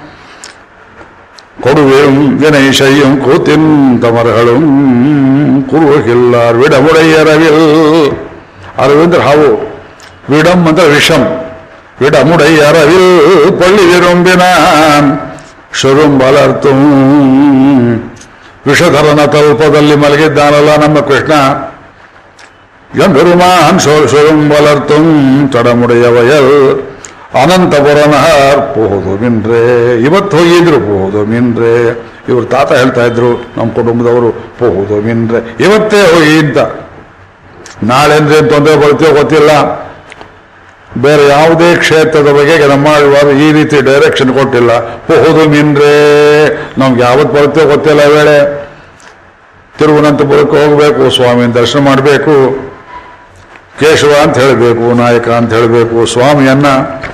A: ಕೊಡುವೆಂ ವಿನೈಶಯ್ಯಂ ಕೂತಿಂತ ಮರಗಳು ಕುರುಹಿಲ್ಲ ವಿಡಮುಡಯ್ಯರವಿಲ್ ಅರವಿಂದ್ರ ಹಾವು ವಿಡಂ ಅಂದ್ರೆ ವಿಷಂ ವಿಡಮುಡಯ್ಯರವಿಲ್ ಪಳ್ಳಿ ವಿರುಂಬಿನ ಶುರುಂಬಲರ್ತು ವಿಷಧರನ ತಲ್ಪದಲ್ಲಿ ಮಲಗಿದ್ದಾನಲ್ಲ ನಮ್ಮ ಕೃಷ್ಣ ಎಂಬೆರುಮಾನ್ ಶುರುಂಬಲರ್ತು ತಡಮುಡೆಯವಯಲ್ ಅನಂತಪುರನಹರ್ ಪೋದು ಮಿನ್ರೆ ಇವತ್ತು ಹೋಗಿದ್ರು ಪೋದು ಮಿನ್ರೆ ಇವ್ರ ತಾತ ಹೇಳ್ತಾ ಇದ್ರು ನಮ್ಮ ಕುಟುಂಬದವರು ಪೋದು ಮಿನ್ರೆ ಇವತ್ತೇ ಹೋಗಿ ಅಂತ ನಾಳೆ ಅಂದ್ರೆ ಏನ್ ತೊಂದರೆ ಬರುತ್ತೋ ಗೊತ್ತಿಲ್ಲ ಬೇರೆ ಯಾವುದೇ ಕ್ಷೇತ್ರದ ಬಗ್ಗೆ ನಮ್ಮ ಆಳ್ವಾರು ಈ ರೀತಿ ಡೈರೆಕ್ಷನ್ ಕೊಟ್ಟಿಲ್ಲ ಪೋದು ಮಿನ್ರೆ ನಮ್ಗೆ ಯಾವತ್ತು ಬರುತ್ತೋ ಗೊತ್ತಿಲ್ಲ ವೇಳೆ ತಿರುವನಂತಪುರಕ್ಕೆ ಹೋಗಬೇಕು ಸ್ವಾಮಿನ ದರ್ಶನ ಮಾಡಬೇಕು ಕೇಶವ ಅಂತ ಹೇಳಬೇಕು ನಾಯಕ ಅಂತ ಹೇಳಬೇಕು ಸ್ವಾಮಿಯನ್ನ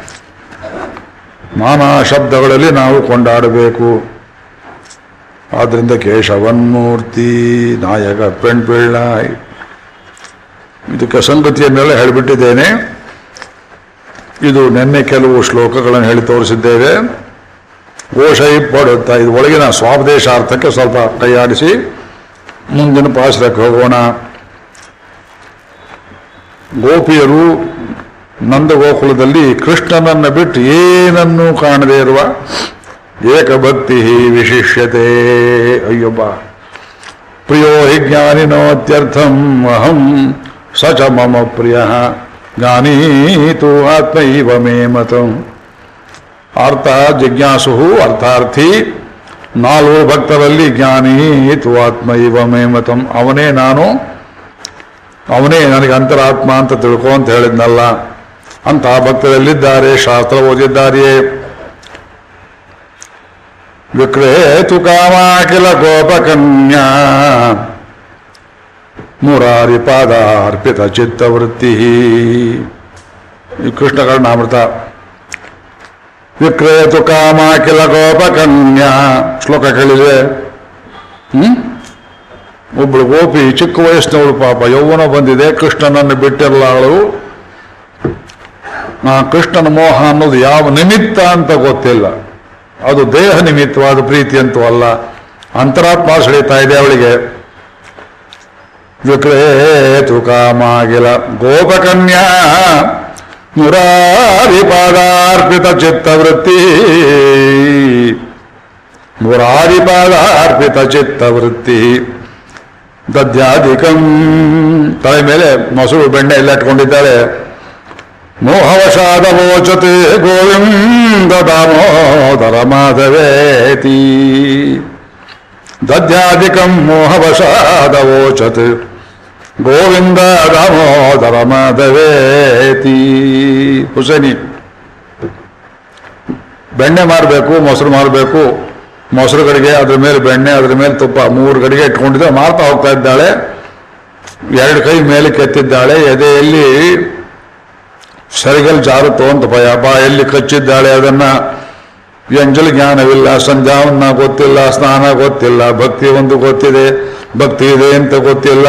A: ನಾನಾ ಶಬ್ದಗಳಲ್ಲಿ ನಾವು ಕೊಂಡಾಡಬೇಕು ಆದ್ರಿಂದ ಕೇಶವನ್ಮೂರ್ತಿ ನಾಯಕ ಪೆಣ್ ಪಿಳ್ಳಾಯ್ ಇದಕ್ಕೆ ಸಂಗತಿಯನ್ನೆಲ್ಲ ಹೇಳಿಬಿಟ್ಟಿದ್ದೇನೆ ಇದು ನಿನ್ನೆ ಕೆಲವು ಶ್ಲೋಕಗಳನ್ನು ಹೇಳಿ ತೋರಿಸಿದ್ದೇವೆ ಘೋಷ ಪಡುತ್ತಾ ಇದು ಒಳಗಿನ ಸ್ವಾಪದೇಶಾರ್ಥಕ್ಕೆ ಸ್ವಲ್ಪ ಕೈಯಾಡಿಸಿ ಮುಂದಿನ ಪಾಶ್ರಕ್ಕೆ ಹೋಗೋಣ ಗೋಪಿಯರು ನಂದಗೋಕುಲದಲ್ಲಿ ಕೃಷ್ಣನನ್ನು ಬಿಟ್ಟು ಏನನ್ನೂ ಕಾಣದೇ ಇರುವ ಏಕಭಕ್ತಿ ವಿಶಿಷ್ಯತೆ ಅಯ್ಯೊಬ್ಬ ಪ್ರಿಯೋ ಹಿ ಜ್ಞಾನಿನೋತ್ಯರ್ಥಂ ಅಹಂ ಸ ಚ ಮಮ ಪ್ರಿಯ ಜ್ಞಾನೀತು ಆತ್ಮೈವ ಮೇ ಮತಂ ಅರ್ಥ ಜಿಜ್ಞಾಸು ಅರ್ಥಾರ್ಥಿ ನಾಲ್ವರು ಭಕ್ತರಲ್ಲಿ ಜ್ಞಾನೀತು ಆತ್ಮೈವ ಮೇ ಮತಂ ಅವನೇ ನಾನು ಅವನೇ ನನಗೆ ಅಂತರಾತ್ಮ ಅಂತ ತಿಳ್ಕೊ ಅಂತ ಹೇಳಿದ್ನಲ್ಲ ಅಂತ ಭಕ್ತರಲ್ಲಿದ್ದಾರೆ ಶಾಸ್ತ್ರ ಓದಿದ್ದಾರೆಯೇ ವಿಕ್ರೇತು ಕಾಮಾಕಿಲ ಗೋಪಕನ್ಯಾ ಮುರಾರಿ ಪಾದಾರ್ಪಿತ ಚಿತ್ತವೃತ್ತಿ ಈ ಕೃಷ್ಣ ಕರ್ಣಾಮೃತ ವಿಕ್ರೇತು ಕಾಮಾಕಿಲ ಗೋಪಕನ್ಯಾ ಶ್ಲೋಕ ಕೇಳಿದೆ ಹ್ಮ್ ಒಬ್ಬಳು ಗೋಪಿ ಚಿಕ್ಕ ವಯಸ್ಸಿನವಳು ಪಾಪ ಯೌವನ ಬಂದಿದೆ ಕೃಷ್ಣನನ್ನು ಬಿಟ್ಟಿರಲಾಳು ಆ ಕೃಷ್ಣನ ಮೋಹ ಅನ್ನೋದು ಯಾವ ನಿಮಿತ್ತ ಅಂತ ಗೊತ್ತಿಲ್ಲ ಅದು ದೇಹ ನಿಮಿತ್ತವಾದ ಪ್ರೀತಿ ಅಂತೂ ಅಲ್ಲ ಅಂತರಾತ್ಮ ಸೆಳೀತಾ ಇದೆ ಅವಳಿಗೆ ವಿಕ್ರೇತು ಕಾಮಾಗಿಲ ಗೋಪಕನ್ಯಾ ಮುರಾರಿ ಪಾದಾರ್ಪಿತ ಚಿತ್ತವೃತ್ತಿ ಮುರಾರಿ ಪಾದಾರ್ಪಿತ ಚಿತ್ತವೃತ್ತಿ ದದ್ಯಾಧಿಕಂ ತಲೆ ಮೇಲೆ ಮೊಸರು ಬೆಣ್ಣೆ ಎಲ್ಲ ಇಟ್ಕೊಂಡಿದ್ದಾರೆ ಮೋಹವಶಾದ ವೋಚತೆ ಗೋವಿಂದ ದಾಮೋದರ ಮಾಧವೇತಿ ದದ್ಯಾಧಿಕಂ ಮೋಹವಶಾದ ವೋಚತೆ ಗೋವಿಂದ ದಾಮೋದರ ಮಾಧವೇತಿ ಹುಸೇನಿ ಬೆಣ್ಣೆ ಮಾರಬೇಕು ಮೊಸರು ಮಾರಬೇಕು ಮೊಸರು ಗಡಿಗೆ ಅದ್ರ ಮೇಲೆ ಬೆಣ್ಣೆ ಅದ್ರ ಮೇಲೆ ತುಪ್ಪ ಮೂರು ಗಡಿಗೆ ಇಟ್ಕೊಂಡಿದ್ದ ಮಾರ್ತಾ ಹೋಗ್ತಾ ಇದ್ದಾಳೆ ಎರಡು ಕೈ ಮೇಲೆ ಕೆತ್ತಿದ್ದಾಳೆ ಎದೆಯಲ್ಲಿ ಸರಿಗಲ್ ಜಾರುತ್ತೋ ಅಂತ ಭಯ ಬಾಯಲ್ಲಿ ಕಚ್ಚಿದ್ದಾಳೆ ಅದನ್ನ ವ್ಯಂಜಲ ಜ್ಞಾನವಿಲ್ಲ ಸಂಧ್ಯಾವನ್ನ ಗೊತ್ತಿಲ್ಲ ಸ್ನಾನ ಗೊತ್ತಿಲ್ಲ ಭಕ್ತಿ ಒಂದು ಗೊತ್ತಿದೆ ಭಕ್ತಿ ಇದೆ ಅಂತ ಗೊತ್ತಿಲ್ಲ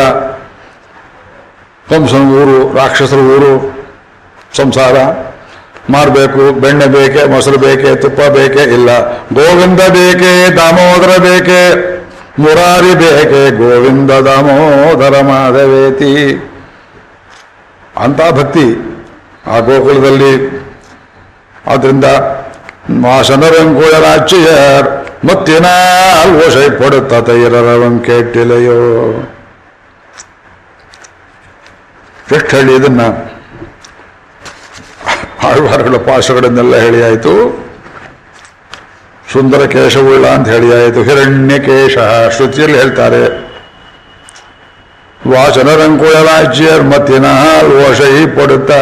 A: ಕಂಸನ ಊರು ರಾಕ್ಷಸರ ಊರು ಸಂಸಾರ ಮಾರಬೇಕು ಬೆಣ್ಣೆ ಬೇಕೆ ಮೊಸರು ಬೇಕೆ ತುಪ್ಪ ಬೇಕೆ ಇಲ್ಲ ಗೋವಿಂದ ಬೇಕೆ ದಾಮೋದರ ಬೇಕೆ ಮುರಾರಿ ಬೇಕೆ ಗೋವಿಂದ ದಾಮೋದರ ಮಾಧವೇತಿ ಅಂತ ಭಕ್ತಿ ಆ ಗೋಕುಲದಲ್ಲಿ ಆದ್ರಿಂದ ಮಾಸನರಂಗೋಯರಾಚಿಯರ್ ಮತ್ತಿനാൽ ಓಸೈ ಪಡುತ್ತ ತೈರರವಂ ಕೇಟಿಲೆಯೋ ಎಷ್ಟು ಹೇಳಿ ಇದನ್ನ ಆಳ್ವಾರಗಳ ಪಾಶಗಳನ್ನೆಲ್ಲ ಹೇಳಿ ಆಯಿತು ಸುಂದರ ಕೇಶವುಳ್ಳ ಅಂತ ಹೇಳಿ ಆಯಿತು ಹಿರಣ್ಯ ಕೇಶ ಶ್ರುತಿಯಲ್ಲಿ ಹೇಳ್ತಾರೆ ವಾಚನರಂಕುಳರಾಜ್ಯರ್ ಮತ್ತಿനാൽ ಓಸೈ ಪಡುತ್ತ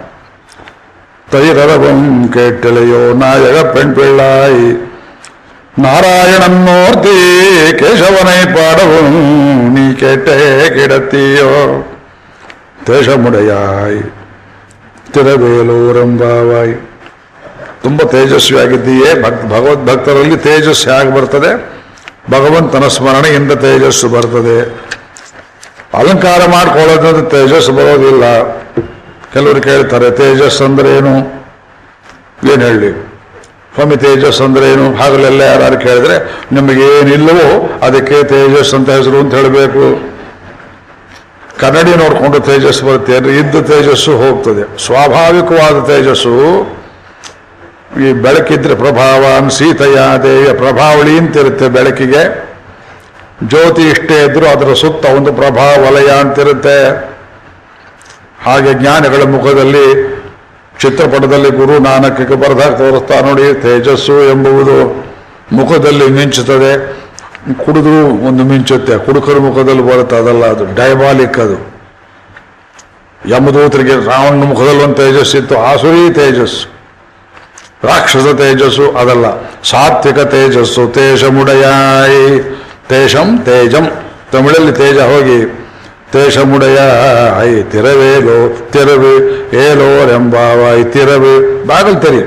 A: தைரரவம் கேட்டலையோ நாயக பெண் பிள்ளாய் நாராயணன்னோர்த்தி கேசவனை பாடவும் நீ கேட்டே கிடத்தியோ தேಶமுடைಯಾಯ್ ತಿರವೇಲೂರಂಬಾವಾಯ್ ತುಂಬ ತೇಜಸ್ವಿಯಾಗಿದ್ದೀಯೇ ಭಕ್ ಭಗವದ್ ಭಕ್ತರಲ್ಲಿ ತೇಜಸ್ಸು ಹೇಗೆ ಬರ್ತದೆ ಭಗವಂತನ ಸ್ಮರಣೆಯಿಂದ ತೇಜಸ್ಸು ಬರ್ತದೆ ಅಲಂಕಾರ ಮಾಡ್ಕೊಳ್ಳೋದ್ರಿಂದ ತೇಜಸ್ಸು ಬರೋದಿಲ್ಲ ಕೆಲವರು ಕೇಳ್ತಾರೆ ತೇಜಸ್ ಅಂದ್ರೆ ಏನು ಏನು ಹೇಳಿ ಸ್ವಾಮಿ ತೇಜಸ್ ಅಂದ್ರೆ ಏನು ಹಾಗಲೆಲ್ಲ ಯಾರು ಕೇಳಿದ್ರೆ ನಿಮಗೇನಿಲ್ಲವೋ ಅದಕ್ಕೆ ತೇಜಸ್ ಅಂತ ಹೆಸರು ಅಂತ ಹೇಳಬೇಕು ಕನ್ನಡಿ ನೋಡಿಕೊಂಡು ತೇಜಸ್ಸು ಬರುತ್ತೆ ಅಂದ್ರೆ ಇದ್ದ ತೇಜಸ್ಸು ಹೋಗ್ತದೆ ಸ್ವಾಭಾವಿಕವಾದ ತೇಜಸ್ಸು ಈ ಬೆಳಕಿದ್ರೆ ಪ್ರಭಾವಾನ್ ಸೀತೆಯ ದೇವಿಯ ಪ್ರಭಾವಳಿ ಅಂತಿರುತ್ತೆ ಬೆಳಕಿಗೆ ಜ್ಯೋತಿ ಇಷ್ಟೇ ಇದ್ರೂ ಅದರ ಸುತ್ತ ಒಂದು ಪ್ರಭಾ ವಲಯ ಅಂತಿರುತ್ತೆ ಹಾಗೆ ಜ್ಞಾನಿಗಳ ಮುಖದಲ್ಲಿ ಚಿತ್ರಪಟದಲ್ಲಿ ಗುರು ನಾನಕಕ್ಕೆ ಬರೆದಾಗ ತೋರಿಸ್ತಾ ನೋಡಿ ತೇಜಸ್ಸು ಎಂಬುವುದು ಮುಖದಲ್ಲಿ ಮಿಂಚುತ್ತದೆ ಕುಡಿದು ಒಂದು ಮಿಂಚುತ್ತೆ ಕುಡುಕರ ಮುಖದಲ್ಲಿ ಬರುತ್ತೆ ಅದಲ್ಲ ಅದು ಡೈಬಾಲಿಕ್ ಅದು ಯಮದೂತರಿಗೆ ರಾವಣ ಮುಖದಲ್ಲಿ ಒಂದು ತೇಜಸ್ಸಿತ್ತು ಆಸುರಿ ತೇಜಸ್ಸು ರಾಕ್ಷಸ ತೇಜಸ್ಸು ಅದಲ್ಲ ಸಾತ್ವಿಕ ತೇಜಸ್ಸು ತೇಜಮುಡಯಾಯಿ ತೇಜಂ ತೇಜಂ ತಮಿಳಲ್ಲಿ ತೇಜ ಹೋಗಿ ತೇಜಮುಡಯಾಯಿ ತಿರವೇಲೋ ತಿರವು ಏಲೋರೆಂಬಾವಾಯಿ ತಿರವು ಬಾಗಲ್ ತೆರಿ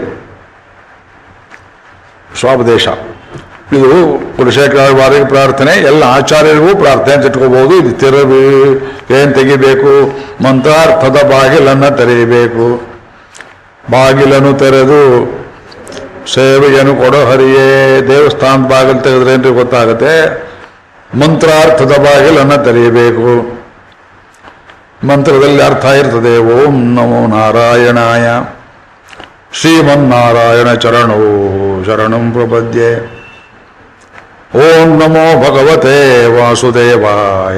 A: ಸ್ವಾಪದೇಶ ಇದು ಕುಲಶೇಖರ ವಾರಿಗೆ ಪ್ರಾರ್ಥನೆ ಎಲ್ಲ ಆಚಾರ್ಯರಿಗೂ ಪ್ರಾರ್ಥನೆ ಅಂತ ಇಟ್ಕೋಬಹುದು ಇದು ತಿರವು ಏನ್ ತೆಗಿಬೇಕು ಮಂತ್ರಾರ್ಥದ ಬಾಗಿಲನ್ನ ತೆರೆಯಬೇಕು ಬಾಗಿಲನ್ನು ತೆರೆದು ಸೇವೆಯನ್ನು ಕೊಡೋ ಹರಿಯೇ ದೇವಸ್ಥಾನದ ಬಾಗಿಲು ತೆಗೆದ್ರೆ ಏನ್ರಿ ಗೊತ್ತಾಗುತ್ತೆ ಮಂತ್ರಾರ್ಥದ ಬಾಗಿಲನ್ನು ತೆರೆಯಬೇಕು ಮಂತ್ರದಲ್ಲಿ ಅರ್ಥ ಇರ್ತದೆ ಓಂ ನಮೋ ನಾರಾಯಣಾಯ ಶ್ರೀಮನ್ನಾರಾಯಣ ಚರಣೋ ಶರಣಂ ಪ್ರಪದ್ಯೆ ಓಂ ನಮೋ ಭಗವತೆ ವಾಸುದೇವಾಯ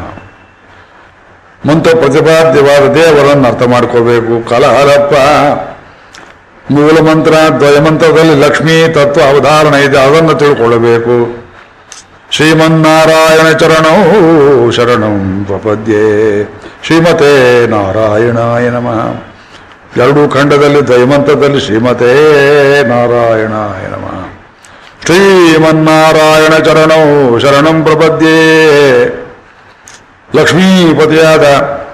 A: ಮಂತ್ರ ಪ್ರತಿಪಾದ್ಯವಾದ ದೇವರನ್ನು ಅರ್ಥ ಮಾಡ್ಕೋಬೇಕು ಕಲಹರಪ್ಪ ಮೂಲ ಮಂತ್ರ ದ್ವಯ ಮಂತ್ರದಲ್ಲಿ ಲಕ್ಷ್ಮೀ ತತ್ವ ಅವಧಾರಣ ಇದೆ ಅದನ್ನು ತಿಳ್ಕೊಳ್ಳಬೇಕು ಶ್ರೀಮನ್ನಾರಾಯಣ ಚರಣೋ ಶರಣಂ ಪ್ರಪದ್ಯೆ ಶ್ರೀಮತೆ ನಾರಾಯಣಾಯ ನಮಃ ಎರಡೂ ಖಂಡದಲ್ಲಿ ದ್ವೈಮಂತ್ರದಲ್ಲಿ ಶ್ರೀಮತೆ ನಾರಾಯಣಾಯ ನಮಃ ಶ್ರೀಮನ್ನಾರಾಯಣ ಚರಣೋ ಶರಣಂ ಪ್ರಪದ್ಯೆ ಲಕ್ಷ್ಮೀಪತಿಯಾದ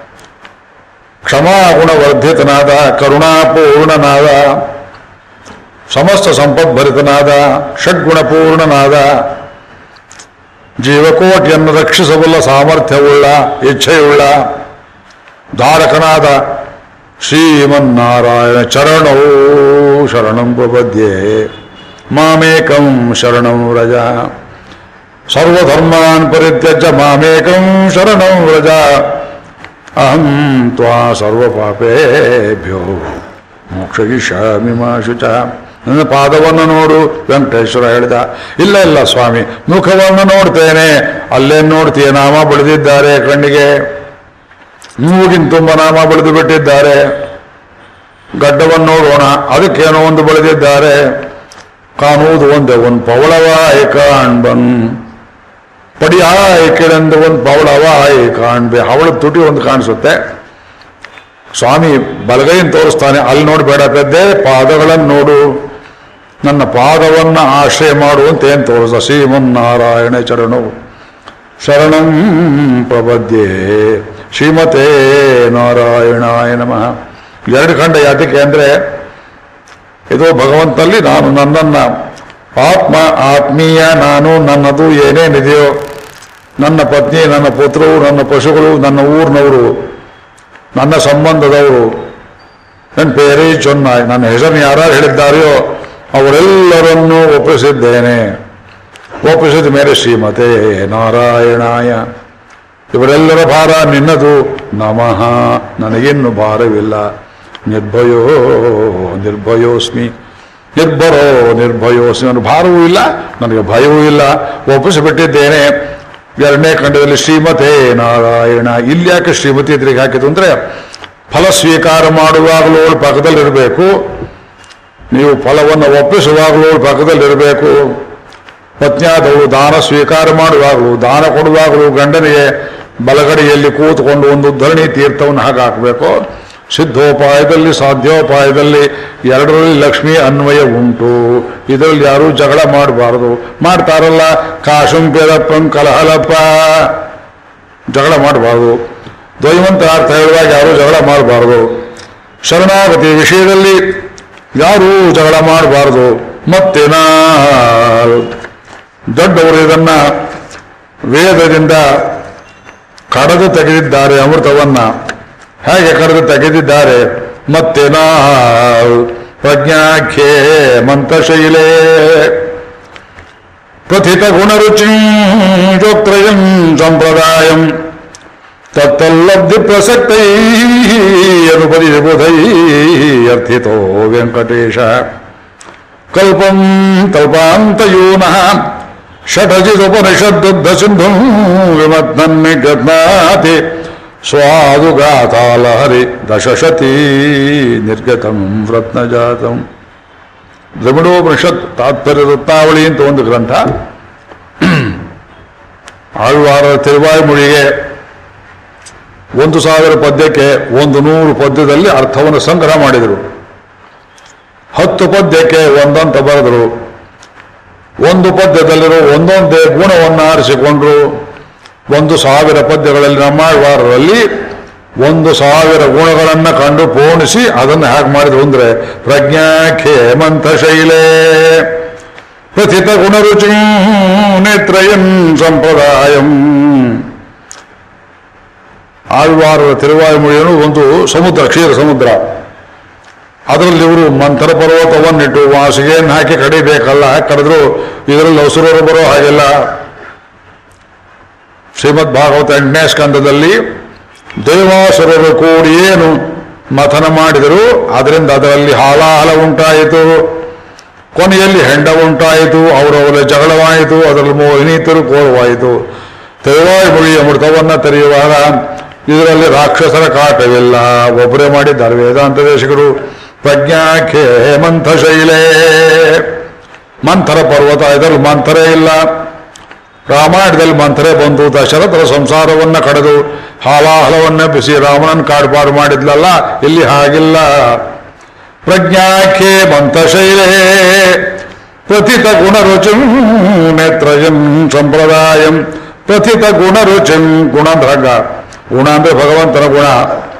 A: ಕ್ಷಮಾಗುಣವರ್ಧಿತನಾದ ಕರುಣಾಪೂರ್ಣನಾದ ಸಮಸ್ತ ಸಂಪದ್ಭರಿತನಾದ ಷಡ್ಗುಣಪೂರ್ಣನಾದ ಜೀವಕೋಟಿಯನ್ನು ರಕ್ಷಿಸಬಲ್ಲ ಸಾಮರ್ಥ್ಯವುಳ್ಳ ಇಚ್ಛೆಯುಳ್ಳ ಧಾರಕನಾದ ಶ್ರೀಮನ್ನಾರಾಯಣ ಚರಣವು ಶರಣಂ ಪ್ರಪದ್ಯೆ ಮಾಮೇಕಂ ಶರಣಂ ವ್ರಜ ಸರ್ವಧರ್ಮಾನ್ ಪರಿತ್ಯಜ್ಯ ಮಾಮೇಕಂ ಶರಣಂ ವ್ರಜ ಅಹಂ ತ್ವಾ ಸರ್ವಪಾಪೇಭ್ಯೋ ಮೋಕ್ಷಯಿಷ್ಯಾಮಿ ಮಾ ಶುಚ ನನ್ನ ಪಾದವನ್ನು ನೋಡು ವೆಂಕಟೇಶ್ವರ ಹೇಳಿದ ಇಲ್ಲ ಇಲ್ಲ ಸ್ವಾಮಿ ಮುಖವನ್ನು ನೋಡ್ತೇನೆ ಅಲ್ಲೇನು ನೋಡ್ತೀಯ ನಾಮ ಬಳಿದಿದ್ದಾರೆ ಕಣ್ಣಿಗೆ ಮೂಗಿನ ತುಂಬ ನಾಮ ಬಳಿದು ಬಿಟ್ಟಿದ್ದಾರೆ ಗಡ್ಡವನ್ನು ನೋಡೋಣ ಅದಕ್ಕೇನೋ ಒಂದು ಬಳಿದಿದ್ದಾರೆ ಕಾಣುವುದು ಒಂದೇ ಒಂದು ಪವಳವಾಯಿ ಕಾಣ್ಬನ್ ಪಡಿಯಾಯಿ ಕೆಳಂದು ಒಂದು ಪವಳವಾಯಿ ಕಾಣ್ಬೆ ಅವಳ ತುಟಿ ಒಂದು ಕಾಣಿಸುತ್ತೆ ಸ್ವಾಮಿ ಬಲಗೈಯನ್ನು ತೋರಿಸ್ತಾನೆ ಅಲ್ಲಿ ನೋಡಬೇಡ ಪೆದ್ದೆ ಪಾದಗಳನ್ನು ನೋಡು ನನ್ನ ಪಾದವನ್ನು ಆಶ್ರಯ ಮಾಡು ಅಂತ ಏನು ತೋರಿಸ ಶ್ರೀಮನ್ನಾರಾಯಣ ಚರಣವು ಶರಣಂ ಪ್ರಪದ್ಯೆ ಶ್ರೀಮತೆ ನಾರಾಯಣಾಯ ನಮಃ ಎರಡು ಖಂಡ ಯಾತಕ್ಕೆ ಅಂದರೆ ಇದು ಭಗವಂತಲ್ಲಿ ನಾನು ನನ್ನನ್ನ ಆತ್ಮ ಆತ್ಮೀಯ ನಾನು ನನ್ನದು ಏನೇನಿದೆಯೋ ನನ್ನ ಪತ್ನಿ ನನ್ನ ಪುತ್ರರು ನನ್ನ ಪಶುಗಳು ನನ್ನ ಊರಿನವರು ನನ್ನ ಸಂಬಂಧದವರು ನನ್ನ ಪೇರೇ ಚೊನ್ನ ನನ್ನ ಹೆಸರನ್ನು ಯಾರು ಹೇಳಿದ್ದಾರೆಯೋ ಅವರೆಲ್ಲರನ್ನೂ ಒಪ್ಪಿಸಿದ್ದೇನೆ ಒಪ್ಪಿಸಿದ ಮೇಲೆ ಶ್ರೀಮತೆ ನಾರಾಯಣಾಯ ಇವರೆಲ್ಲರ ಭಾರ ನಿನ್ನದು ನಮಃ ನನಗಿನ್ನು ಭಾರವಿಲ್ಲ ನಿರ್ಭಯೋ ನಿರ್ಭಯೋಸ್ಮಿ ನಿರ್ಭರೋ ನಿರ್ಭಯೋ ನನ್ನ ಭಾರವೂ ಇಲ್ಲ ನನಗೆ ಭಯವೂ ಇಲ್ಲ ಒಪ್ಪಿಸಿಬಿಟ್ಟಿದ್ದೇನೆ ಎರಡನೇ ಖಂಡದಲ್ಲಿ ಶ್ರೀಮತೆ ನಾರಾಯಣ ಇಲ್ಲಿ ಯಾಕೆ ಶ್ರೀಮತಿ ಎದುರಿಗೆ ಹಾಕಿತು ಅಂದ್ರೆ ಫಲ ಸ್ವೀಕಾರ ಮಾಡುವಾಗಲೂ ಅವಳು ಪಕ್ಕದಲ್ಲಿರಬೇಕು ನೀವು ಫಲವನ್ನು ಒಪ್ಪಿಸುವಾಗಲೂ ಅವಳು ಪಕ್ಕದಲ್ಲಿರಬೇಕು ಪತ್ನಿಯಾದವಳು ದಾನ ಸ್ವೀಕಾರ ಮಾಡುವಾಗಲೂ ದಾನ ಕೊಡುವಾಗಲೂ ಗಂಡನಿಗೆ ಬಲಗಡೆಯಲ್ಲಿ ಕೂತ್ಕೊಂಡು ಒಂದು ಧರಣಿ ತೀರ್ಥವನ್ನು ಹಾಗೆ ಹಾಕಬೇಕು ಸಿದ್ಧೋಪಾಯದಲ್ಲಿ ಸಾಧ್ಯೋಪಾಯದಲ್ಲಿ ಎರಡರಲ್ಲಿ ಲಕ್ಷ್ಮಿ ಅನ್ವಯ ಉಂಟು ಇದರಲ್ಲಿ ಯಾರೂ ಜಗಳ ಮಾಡಬಾರದು ಮಾಡ್ತಾರಲ್ಲ ಕಾಶುಂಪ್ಯದಪ್ಪಂ ಕಲಹಲಪ್ಪ ಜಗಳ ಮಾಡಬಾರದು ದ್ವೈವಂತ ಅರ್ಥ ಹೇಳುವಾಗ ಯಾರೂ ಜಗಳ ಮಾಡಬಾರದು ಶರಣಾಗತಿ ವಿಷಯದಲ್ಲಿ ಯಾರೂ ಜಗಳ ಮಾಡಬಾರದು ಮತ್ತೇನ ದೊಡ್ಡವರು ಇದನ್ನ ವೇದದಿಂದ ಕಡದು ತೆಗೆದಿದ್ದಾರೆ ಅಮೃತವನ್ನ ಹೇಗೆ ಕರೆದು ತೆಗೆದಿದ್ದಾರೆ ಮತ್ತೇನ ಪ್ರಜ್ಞಾಖ್ಯೆ ಮಂತಶೈಲೇ ಪ್ರಥಿತ ಗುಣರುಚಿ ಜೋತ್ರಯಂ ಸಂಪ್ರದಾಯಂ ತತ್ತಲ್ಲಬ್ಧಿ ಪ್ರಸಕ್ತೈ ಅನುಪದಿ ಬುಧೈ ಅರ್ಥಿತೋ ವೆಂಕಟೇಶ ಕಲ್ಪಂ ಕಲ್ಪಾಂತಯೂನಃ ಷಟಜಿದುಪನಿಷದ್ದುದ್ಧ ಸಿಂಧು ವಿಮಧ್ನನ್ ಗದ್ನಾತಿ ಸ್ವಾದುಗಾತಾಲಹರಿ ದಶಶತೀ ನಿರ್ಗತಂ ರತ್ನಜಾತಂ ದ್ರವಿಡೋಪನಿಷತ್ ತಾತ್ಪರ್ಯ ರತ್ನಾವಳಿ ಅಂತ ಒಂದು ಗ್ರಂಥ ಆಳ್ವಾರ ತಿರುವಾಯ್ಮೊಳಿಗೆ ಒಂದು ಸಾವಿರ ಪದ್ಯಕ್ಕೆ ಒಂದು ನೂರು ಪದ್ಯದಲ್ಲಿ ಅರ್ಥವನ್ನು ಸಂಗ್ರಹ ಮಾಡಿದರು ಹತ್ತು ಪದ್ಯಕ್ಕೆ ಒಂದಂತ ಬರೆದರು ಒಂದು ಪದ್ಯದಲ್ಲಿರೋ ಒಂದೊಂದೇ ಗುಣವನ್ನು ಆರಿಸಿಕೊಂಡ್ರು ಒಂದು ಸಾವಿರ ಪದ್ಯಗಳಲ್ಲಿ ನಮ್ಮಾಳ್ವಾರರಲ್ಲಿ ಒಂದು ಸಾವಿರ ಗುಣಗಳನ್ನು ಕಂಡು ಪೋಣಿಸಿ ಅದನ್ನು ಹೇಗೆ ಮಾಡಿದ್ರು ಅಂದ್ರೆ ಪ್ರಜ್ಞಾಖ್ಯೆ ಮಂಥ ಶೈಲೇ ಪ್ರಥಿತ ಗುಣರುಚಿ ನೇತ್ರಯನ್ ಸಂಪ್ರದಾಯಂ ಆಳ್ವಾರರ ತಿರುವಾಯುಮೊழிಯನ್ನು ಒಂದು ಸಮುದ್ರ ಕ್ಷೀರ ಸಮುದ್ರ ಅದರಲ್ಲಿ ಇವರು ಮಂಥರ ಪರ್ವತವನ್ನಿಟ್ಟು ವಾಸಿಗೆಯನ್ನು ಹಾಕಿ ಕಡಿಬೇಕಲ್ಲ ಹಾಕಿ ಕಡಿದ್ರು ಇದರಲ್ಲಿ ಹಸುರರು ಬರೋ ಹಾಗೆಲ್ಲ ಶ್ರೀಮದ್ ಭಾಗವತ ಎಂಟನೇ ಸ್ಕಂದದಲ್ಲಿ ದೇವಾಸುರರು ಕೂಡಿ ಏನು ಮಥನ ಮಾಡಿದರು ಅದರಿಂದ ಅದರಲ್ಲಿ ಹಾಲಾಹಲ ಉಂಟಾಯಿತು ಕೊನೆಯಲ್ಲಿ ಹೆಂಡ ಉಂಟಾಯಿತು ಅವರವರ ಜಗಳವಾಯಿತು ಅದರಲ್ಲಿ ಮೋಹಿನೀತರು ಕೋರವಾಯಿತು ತೆರವಾಯಿ ಅಮೃತವನ್ನ ತೆರೆಯುವಾಗ ಇದರಲ್ಲಿ ರಾಕ್ಷಸರ ಕಾಟವಿಲ್ಲ ಒಬ್ಬರೇ ಮಾಡಿದ್ದಾರೆ ವೇದಾಂತ ದೇಶಕರು ಪ್ರಜ್ಞಾಖ್ಯೆ ಹೇಮಂಥ ಶೈಲೇ ಮಂಥರ ಪರ್ವತ ಇದರಲ್ಲಿ ಮಂಥರೇ ಇಲ್ಲ ರಾಮಾಯಣದಲ್ಲಿ ಮಂಥರೆ ಬಂದು ದಶರಥರ ಸಂಸಾರವನ್ನ ಕಡೆದು ಹಾಲಾಹಲವನ್ನ ಬಿಸಿ ರಾಮನನ್ನು ಕಾಡ್ಪಾಡು ಮಾಡಿದ್ಲಲ್ಲ ಇಲ್ಲಿ ಹಾಗಿಲ್ಲ ಪ್ರಜ್ಞಾಖ್ಯೆ ಮಂಥಶೈಲೇ ಪ್ರಥಿತ ಗುಣರುಚಿಂ ನೇತ್ರಯಂ ಸಂಪ್ರದಾಯಂ ಪ್ರಥಿತ ಗುಣರುಚಿಂ ಗುಣ ಅಂದ್ರೆ ಹಗ್ಗ ಗುಣ ಅಂದ್ರೆ ಭಗವಂತನ ಗುಣ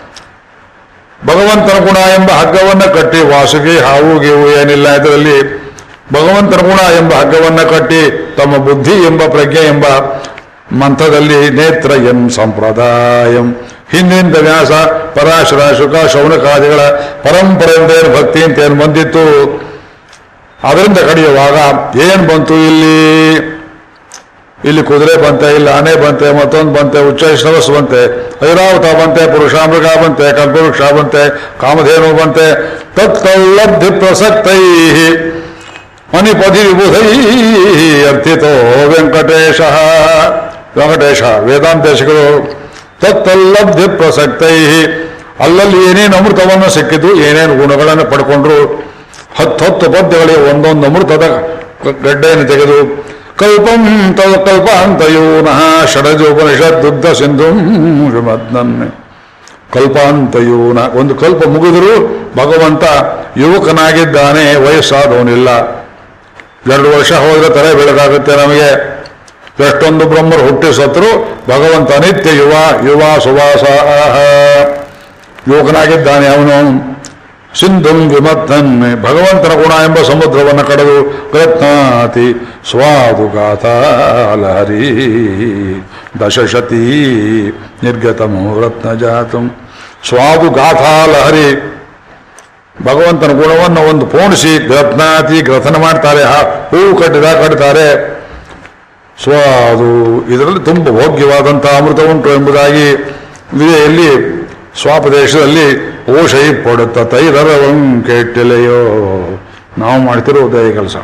A: ಭಗವಂತನ ಗುಣ ಎಂಬ ಹಗ್ಗವನ್ನ ಕಟ್ಟಿ ವಾಸುಗಿ ಹಾವು ಗೀವು ಏನಿಲ್ಲ ಇದರಲ್ಲಿ ಭಗವಂತನ ಗುಣ ಎಂಬ ಹಗ್ಗವನ್ನ ಕಟ್ಟಿ ತಮ್ಮ ಬುದ್ಧಿ ಎಂಬ ಪ್ರಜ್ಞೆ ಎಂಬ ಮಂತ್ರದಲ್ಲಿ ನೇತ್ರ ಎಂ ಸಂಪ್ರದಾಯಂ ಹಿಂದಿನಿಂದ ವ್ಯಾಸ ಪರಾಶರ ಶುಕ ಶೌನಕಾದಿಗಳ ಪರಂಪರೆಯಿಂದ ಏನು ಭಕ್ತಿ ಅಂತ ಏನು ಬಂದಿತ್ತು ಅದರಿಂದ ಕಡಿಯುವಾಗ ಏನ್ ಬಂತು ಇಲ್ಲಿ ಇಲ್ಲಿ ಕುದುರೆ ಬಂತೆ ಇಲ್ಲಿ ಆನೆ ಬಂತೆ ಮತ್ತೊಂದು ಬಂತೆ ಉಚ್ಚೈಶ್ರವಸ್ ಬಂತೆ ಐರಾವತ ಬಂತೆ ಪುರುಷಾಮೃಗ ಬಂತೆ ಕಲ್ಪವೃಕ್ಷ ಬಂತೆ ಕಾಮಧೇನು ಬಂತೆ ತತ್ಕಲ್ಲಬ್ಧಿ ಪ್ರಸಕ್ತೈ ಮಣಿಪದಿ ವಿಬುಧೈ ಅರ್ಥಿತೋ ವೆಂಕಟೇಶ ವೆಂಕಟೇಶ ವೇದಾಂತೇಶಕರು ತತ್ತಲ್ಲಬ್ಧಿ ಪ್ರಸಕ್ತೈ ಅಲ್ಲಲ್ಲಿ ಏನೇನು ಅಮೃತವನ್ನು ಸಿಕ್ಕಿತು ಏನೇನು ಗುಣಗಳನ್ನು ಪಡ್ಕೊಂಡ್ರು ಹತ್ತತ್ತು ಪದ್ಯಗಳಿಗೆ ಒಂದೊಂದು ಅಮೃತದ ಗಡ್ಡೆಯನ್ನು ತೆಗೆದು ಕಲ್ಪಂ ತವ ಕಲ್ಪಾಂತಯೂನಃ ಷಡಜೋಪನಿಷದ್ದುದ್ಧ ಸಿಂಧು ಶ್ರೀಮದ್ನನ್ನೇ ಕಲ್ಪಾಂತಯೂನ ಒಂದು ಕಲ್ಪ ಮುಗಿದರೂ ಭಗವಂತ ಯುವಕನಾಗಿದ್ದಾನೆ ವಯಸ್ಸಾದವನಿಲ್ಲ ಎರಡು ವರ್ಷ ಹೋದ್ರೆ ತಲೆ ಬೆಳಗಾಗುತ್ತೆ ನಮಗೆ ಎಷ್ಟೊಂದು ಬ್ರಹ್ಮರು ಹುಟ್ಟಿ ಸತ್ರು ಭಗವಂತ ನಿತ್ಯ ಯುವ ಯುವ ಸುವಾಸ ಯುವಕನಾಗಿದ್ದಾನೆ ಅವನು ಸಿಂಧುಂ ವಿಮತ್ತನ್ ಭಗವಂತನ ಗುಣ ಎಂಬ ಸಮುದ್ರವನ್ನು ಕಡೆದು ಪ್ರಯತ್ನಾತಿ ಸ್ವಾದುಗಾತಾಲಹರಿ ದಶಶತೀ ನಿರ್ಗತಮೋ ರತ್ನಜಾತಂ ಸ್ವಾದುಗಾಥಾಲಹರಿ ಭಗವಂತನ ಗುಣವನ್ನು ಒಂದು ಪೋಣಿಸಿ ಗ್ರಥನಾತಿ ಗ್ರಥನ ಮಾಡ್ತಾರೆ ಹಾ- ಹೂವು ಕಟ್ಟಿದ ಕಟ್ತಾರೆ ಸ್ವಾದು ಇದರಲ್ಲಿ ತುಂಬ ಭೋಗ್ಯವಾದಂತಹ ಅಮೃತ ಉಂಟು ಎಂಬುದಾಗಿ ವಿದೆಯಲ್ಲಿ ಸ್ವಾಪದೇಶದಲ್ಲಿ ಓಷೈ ಪಡುತ್ತ ತೈರರವಂ ಕೇಟ್ಟಿಲೆಯೋ ನಾವು ಮಾಡ್ತಿರೋದೇ ಈ ಕೆಲಸ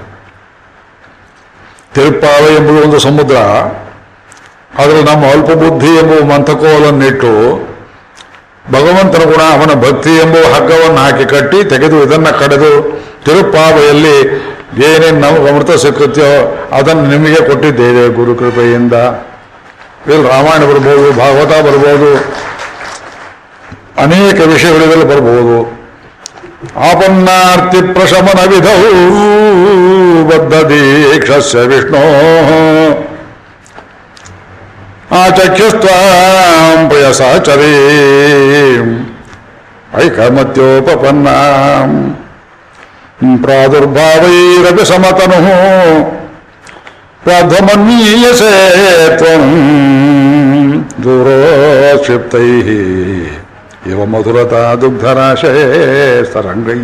A: ತಿರುಪಾವ ಎಂಬುದು ಒಂದು ಸಮುದ್ರ ಅದರಲ್ಲಿ ನಮ್ಮ ಅಲ್ಪ ಬುದ್ಧಿ ಎಂಬುವ ಮಂತಕೋಲನ್ನಿಟ್ಟು ಭಗವಂತನ ಗುಣ ಅವನ ಭಕ್ತಿ ಎಂಬುವ ಹಗ್ಗವನ್ನು ಹಾಕಿ ಕಟ್ಟಿ ತೆಗೆದು ಇದನ್ನ ಕಡೆದು ತಿರುಪಾವೆಯಲ್ಲಿ ಏನೇನು ನಮಗೆ ಅಮೃತ ಸಿಕ್ಕುತ್ತೋ ಅದನ್ನು ನಿಮಗೆ ಕೊಟ್ಟಿದ್ದೇವೆ ಗುರು ಕೃಪೆಯಿಂದ ಇಲ್ಲಿ ರಾಮಾಯಣ ಬರ್ಬೋದು ಭಾಗವತ ಬರ್ಬೋದು ಅನೇಕ ವಿಷಯಗಳಿಗೆಲ್ಲ ಬರ್ಬೋದು ಆಪನ್ನಾರ್ತಿ ಪ್ರಶಮನ ವಿಧೌ ಬದ್ಧ ದೀಕ್ಷಸ್ಯ ವಿಷ್ಣೋ ಆಚಕ್ಷುಸ್ತ್ವಾಂ ಪಯಸಾಚರೀ ಐಕಮತ್ಯೋಪಪನ್ನಾಂ ಪ್ರಾದುರ್ಭಾವೈರಪಿ ಸಮತನು ಪ್ರಾಧ್ವಮನ್ಯೀಯಸೇ ತ್ವಂ ದೂರೋಕ್ಷಿಪ್ತೈಃ ಇವ ಮಧುರತಾ ದುಗ್ಧರಾಶೇ ಸ್ತರಂಗೈ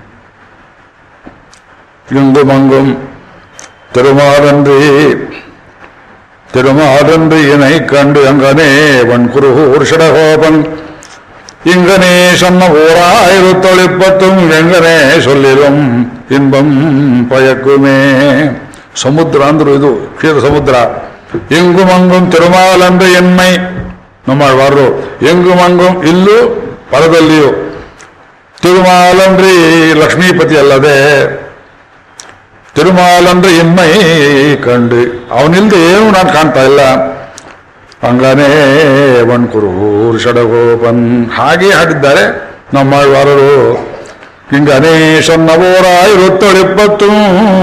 A: இங்கு மங்கும் திருமாலன்றி திருமாலன்றி இணை கண்டு அங்கனே வன்குரு ஊர்ஷடகோபன் இங்கனே சொன்ன ஓராயிரத்தொழிப்பத்தும் எங்கனே சொல்லிலும் இன்பம் பயக்குமே ಸಮುದ್ರ ಅಂದ್ರು ಇದು ಕ್ಷೀರ ಸಮುದ್ರ ಇಂಗು ಮಂಗುಂ ತಿರುಮಾಲಂದ್ರೆ ಎನ್ಮೈ ನಮ್ಮವಾರು ಎಂಗು ಮಂಗುಂ ಇಲ್ಲೂ ಪರದಲ್ಲಿಯೂ ತಿರುಮಾಲಂದ್ರಿ ಲಕ್ಷ್ಮೀಪತಿ ಅಲ್ಲದೆ ತಿರುಮಾಲಂದ್ರೆ ಎನ್ಮೈ ಕಂಡು ಅವನಿಲ್ದೆ ಏನು ನಾನು ಕಾಣ್ತಾ ಇಲ್ಲ ಹಂಗಾನೇ ಬಣ್ಕುರು ಷಡಗೋಪನ್ ಹಾಗೆ ಹಾಡಿದ್ದಾರೆ ನಮ್ಮವಾರರು ಹಿಂಗನೇ ಸೊನ್ನವೋರಾಯಿರತ್ತೊಳಿಪ್ಪತ್ತು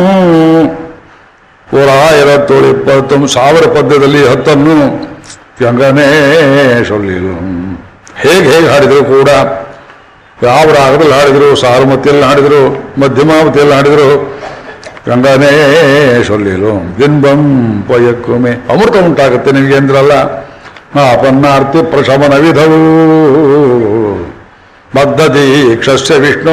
A: ಓರಾಯಿರತ್ತೊಳಿಪ್ಪತ್ತು ಸಾವಿರ ಪದ್ಯದಲ್ಲಿ ಹತ್ತನ್ನು ಹೆಂಗನೇ ಸೊಲ್ಲಿಲು ಹೇಗೆ ಹೇಗೆ ಹಾಡಿದ್ರು ಕೂಡ ಯಾವ ರಾಗದಲ್ಲಿ ಹಾಡಿದ್ರು ಸಾರುಮತಿಯಲ್ಲಿ ಹಾಡಿದ್ರು ಮಧ್ಯಮಾವತಿಯಲ್ಲಿ ಹಾಡಿದ್ರು ಗಂಗನೇ ಸೊಲ್ಲಿಲು ಬಿಂಬಂ ಪಯಕ್ಕುಮೆ ಅಮೃತ ಉಂಟಾಗುತ್ತೆ ನಿಮಗೆ ಅಂದ್ರಲ್ಲ ಆಪನ್ನಾರ್ತಿ ಪ್ರಶಮನ ವಿಧವು ಬದ್ಧ ದೀಕ್ಷಸ್ಯ ವಿಷ್ಣು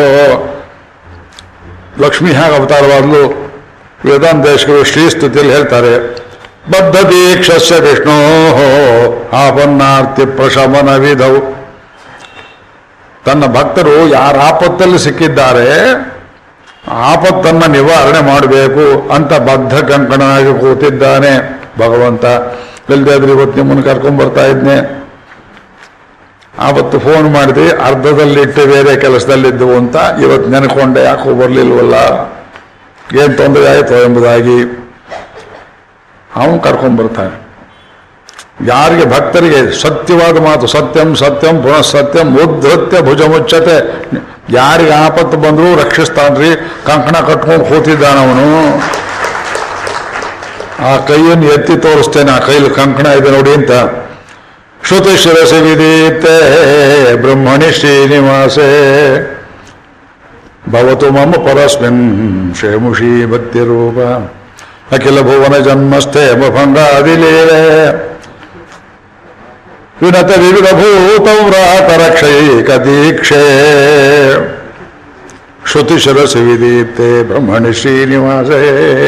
A: ಲಕ್ಷ್ಮಿ ಹೇಗೆ ಅವತಾರವಾದಲು ವೇದಾಂತೇಶ್ವರು ಶ್ರೀಸ್ತುತಿಯಲ್ಲಿ ಹೇಳ್ತಾರೆ ಬದ್ಧ ದೀಕ್ಷಸ್ಯ ವಿಷ್ಣು ಆಪನ್ನಾರ್ತಿ ಪ್ರಶಮನ ವಿಧವು ತನ್ನ ಭಕ್ತರು ಯಾರ ಆಪತ್ತಲ್ಲಿ ಸಿಕ್ಕಿದ್ದಾರೆ ಆಪತ್ತನ್ನ ನಿವಾರಣೆ ಮಾಡಬೇಕು ಅಂತ ಬದ್ಧ ಕಂಕಣನಾಗಿ ಕೂತಿದ್ದಾನೆ ಭಗವಂತ ಇಲ್ಲದೆ ಆದ್ರೆ ಇವತ್ತು ನಿಮ್ಮನ್ನು ಕರ್ಕೊಂಡ್ ಬರ್ತಾ ಇದ್ನೆ ಆವತ್ತು ಫೋನ್ ಮಾಡಿದೆ ಅರ್ಧದಲ್ಲಿಟ್ಟು ಬೇರೆ ಕೆಲಸದಲ್ಲಿದ್ದವು ಅಂತ ಇವತ್ತು ನೆನ್ಕೊಂಡೆ ಯಾಕೋ ಬರ್ಲಿಲ್ವಲ್ಲ ಏನ್ ತೊಂದರೆ ಆಯಿತು ಎಂಬುದಾಗಿ ಅವನು ಕರ್ಕೊಂಡ್ ಬರ್ತಾನೆ ಯಾರಿಗೆ ಭಕ್ತರಿಗೆ ಸತ್ಯವಾದ ಮಾತು ಸತ್ಯಂ ಸತ್ಯಂ ಪುನಃ ಸತ್ಯಂ ಉದ್ಧತ್ಯ ಭುಜ ಮುಚ್ಚತೆ ಯಾರಿಗೆ ಆಪತ್ತು ಬಂದರೂ ರಕ್ಷಿಸ್ತಾನ್ರಿ ಕಂಕಣ ಕಟ್ಕೊಂಡು ಕೂತಿದ್ದಾನವನು ಆ ಕೈಯನ್ನು ಎತ್ತಿ ತೋರಿಸ್ತೇನೆ ಆ ಕೈಲಿ ಕಂಕಣ ಇದೆ ನೋಡಿ ಅಂತ ಶ್ರುತಿ ಶಿರಸಿ ವಿದೀತೆ ಬ್ರಹ್ಮಣಿ ಶ್ರೀನಿವಾಸೇ ಭವತು ಮಮ ಪರಸ್ಮಿನ್ ಕ್ಷೇಮುಷಿ ಭಕ್ತಿ ರೂಪ ಅಖಿಲ ಭುವನ ಜನ್ಮಸ್ಥೆ ಭಂಗಾದಿಲೀಲೆ ವಿನತ ವಿವಿಧ ಭೂತವ್ರಾತ ರಕ್ಷೈಕ ದೀಕ್ಷೆ ಶ್ರುತಿ ಶಿರಸಿ ವಿದೀತೆ ಬ್ರಹ್ಮಣಿ ಶ್ರೀನಿವಾಸೇ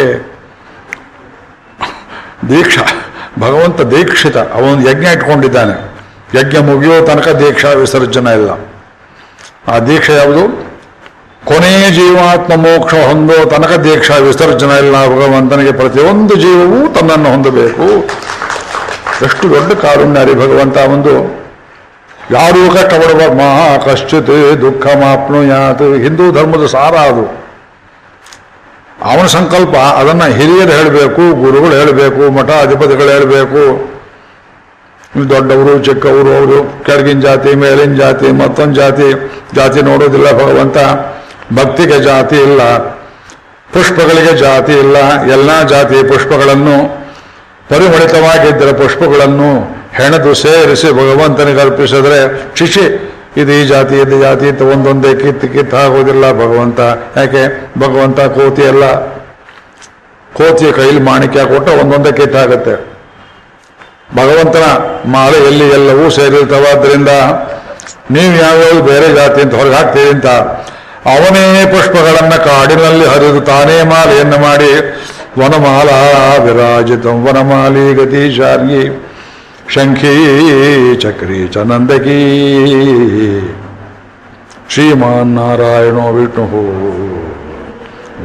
A: ದೀಕ್ಷಾ ಭಗವಂತ ದೀಕ್ಷಿತ ಅವನು ಯಜ್ಞ ಇಟ್ಕೊಂಡಿದ್ದಾನೆ ಯಜ್ಞ ಮುಗಿಯೋ ತನಕ ದೀಕ್ಷಾ ವಿಸರ್ಜನೆ ಇಲ್ಲ ಆ ದೀಕ್ಷೆ ಯಾವುದು ಕೊನೆಯ ಜೀವಾತ್ಮ ಮೋಕ್ಷ ಹೊಂದೋ ತನಕ ದೀಕ್ಷಾ ವಿಸರ್ಜನೆ ಇಲ್ಲ ಭಗವಂತನಿಗೆ ಪ್ರತಿಯೊಂದು ಜೀವವೂ ತನ್ನನ್ನು ಹೊಂದಬೇಕು ಎಷ್ಟು ದೊಡ್ಡ ಕಾರುಣ್ಯ ರೀ ಭಗವಂತ ಒಂದು ಯಾರೂ ಕಷ್ಟಪಡುವ ಮಹಾ ಕಶ್ಚಿತ್ ದುಃಖ ಮಾಪ್ನುಯಾತ್ ಹಿಂದೂ ಧರ್ಮದ ಸಾರ ಅದು ಅವನ ಸಂಕಲ್ಪ ಅದನ್ನ ಹಿರಿಯರು ಹೇಳಬೇಕು ಗುರುಗಳು ಹೇಳಬೇಕು ಮಠಾಧಿಪತಿಗಳು ಹೇಳಬೇಕು ದೊಡ್ಡವರು ಚಿಕ್ಕವರು ಅವರು ಕೆಳಗಿನ ಜಾತಿ ಮೇಲಿನ ಜಾತಿ ಮತ್ತೊಂದು ಜಾತಿ ಜಾತಿ ನೋಡೋದಿಲ್ಲ ಭಗವಂತ ಭಕ್ತಿಗೆ ಜಾತಿ ಇಲ್ಲ ಪುಷ್ಪಗಳಿಗೆ ಜಾತಿ ಇಲ್ಲ ಎಲ್ಲ ಜಾತಿ ಪುಷ್ಪಗಳನ್ನು ಪರಿಮಳಿತವಾಗಿದ್ದರೆ ಪುಷ್ಪಗಳನ್ನು ಹೆಣೆದು ಸೇರಿಸಿ ಭಗವಂತನಿಗೆ ಅರ್ಪಿಸಿದ್ರೆ ಶಿಶಿ ಇದು ಈ ಜಾತಿ ಇದು ಜಾತಿ ಅಂತ ಒಂದೊಂದೇ ಕಿತ್ತು ಕಿತ್ತು ಆಗೋದಿಲ್ಲ ಭಗವಂತ ಯಾಕೆ ಭಗವಂತ ಕೋತಿ ಅಲ್ಲ ಕೋತಿಯ ಕೈಲಿ ಮಾಣಿಕ್ಯ ಕೊಟ್ಟ ಒಂದೊಂದೇ ಕಿತ್ತಾಗತ್ತೆ ಭಗವಂತನ ಮಾಲೆಯಲ್ಲಿ ಎಲ್ಲವೂ ಸೇರಿರ್ತವಾದ್ರಿಂದ ನೀವು ಯಾವ್ಯಾವ ಬೇರೆ ಜಾತಿ ಅಂತ ಹೊರಗೆ ಹಾಕ್ತೀರಿ ಅಂತ ಅವನೇ ಪುಷ್ಪಗಳನ್ನ ಕಾಡಿನಲ್ಲಿ ಹರಿದು ತಾನೇ ಮಾಲೆಯನ್ನು ಮಾಡಿ ವನಮಾಲಾ ವಿರಾಜಿತ ವನಮಾಲಿ ಗತೀಶಾರ್ಗಿ ಶಂಖೀ ಚಕ್ರಿ ಚ ನಂದಕೀ ಶ್ರೀಮಾನ್ ನಾರಾಯಣೋ ವಿಷ್ಣು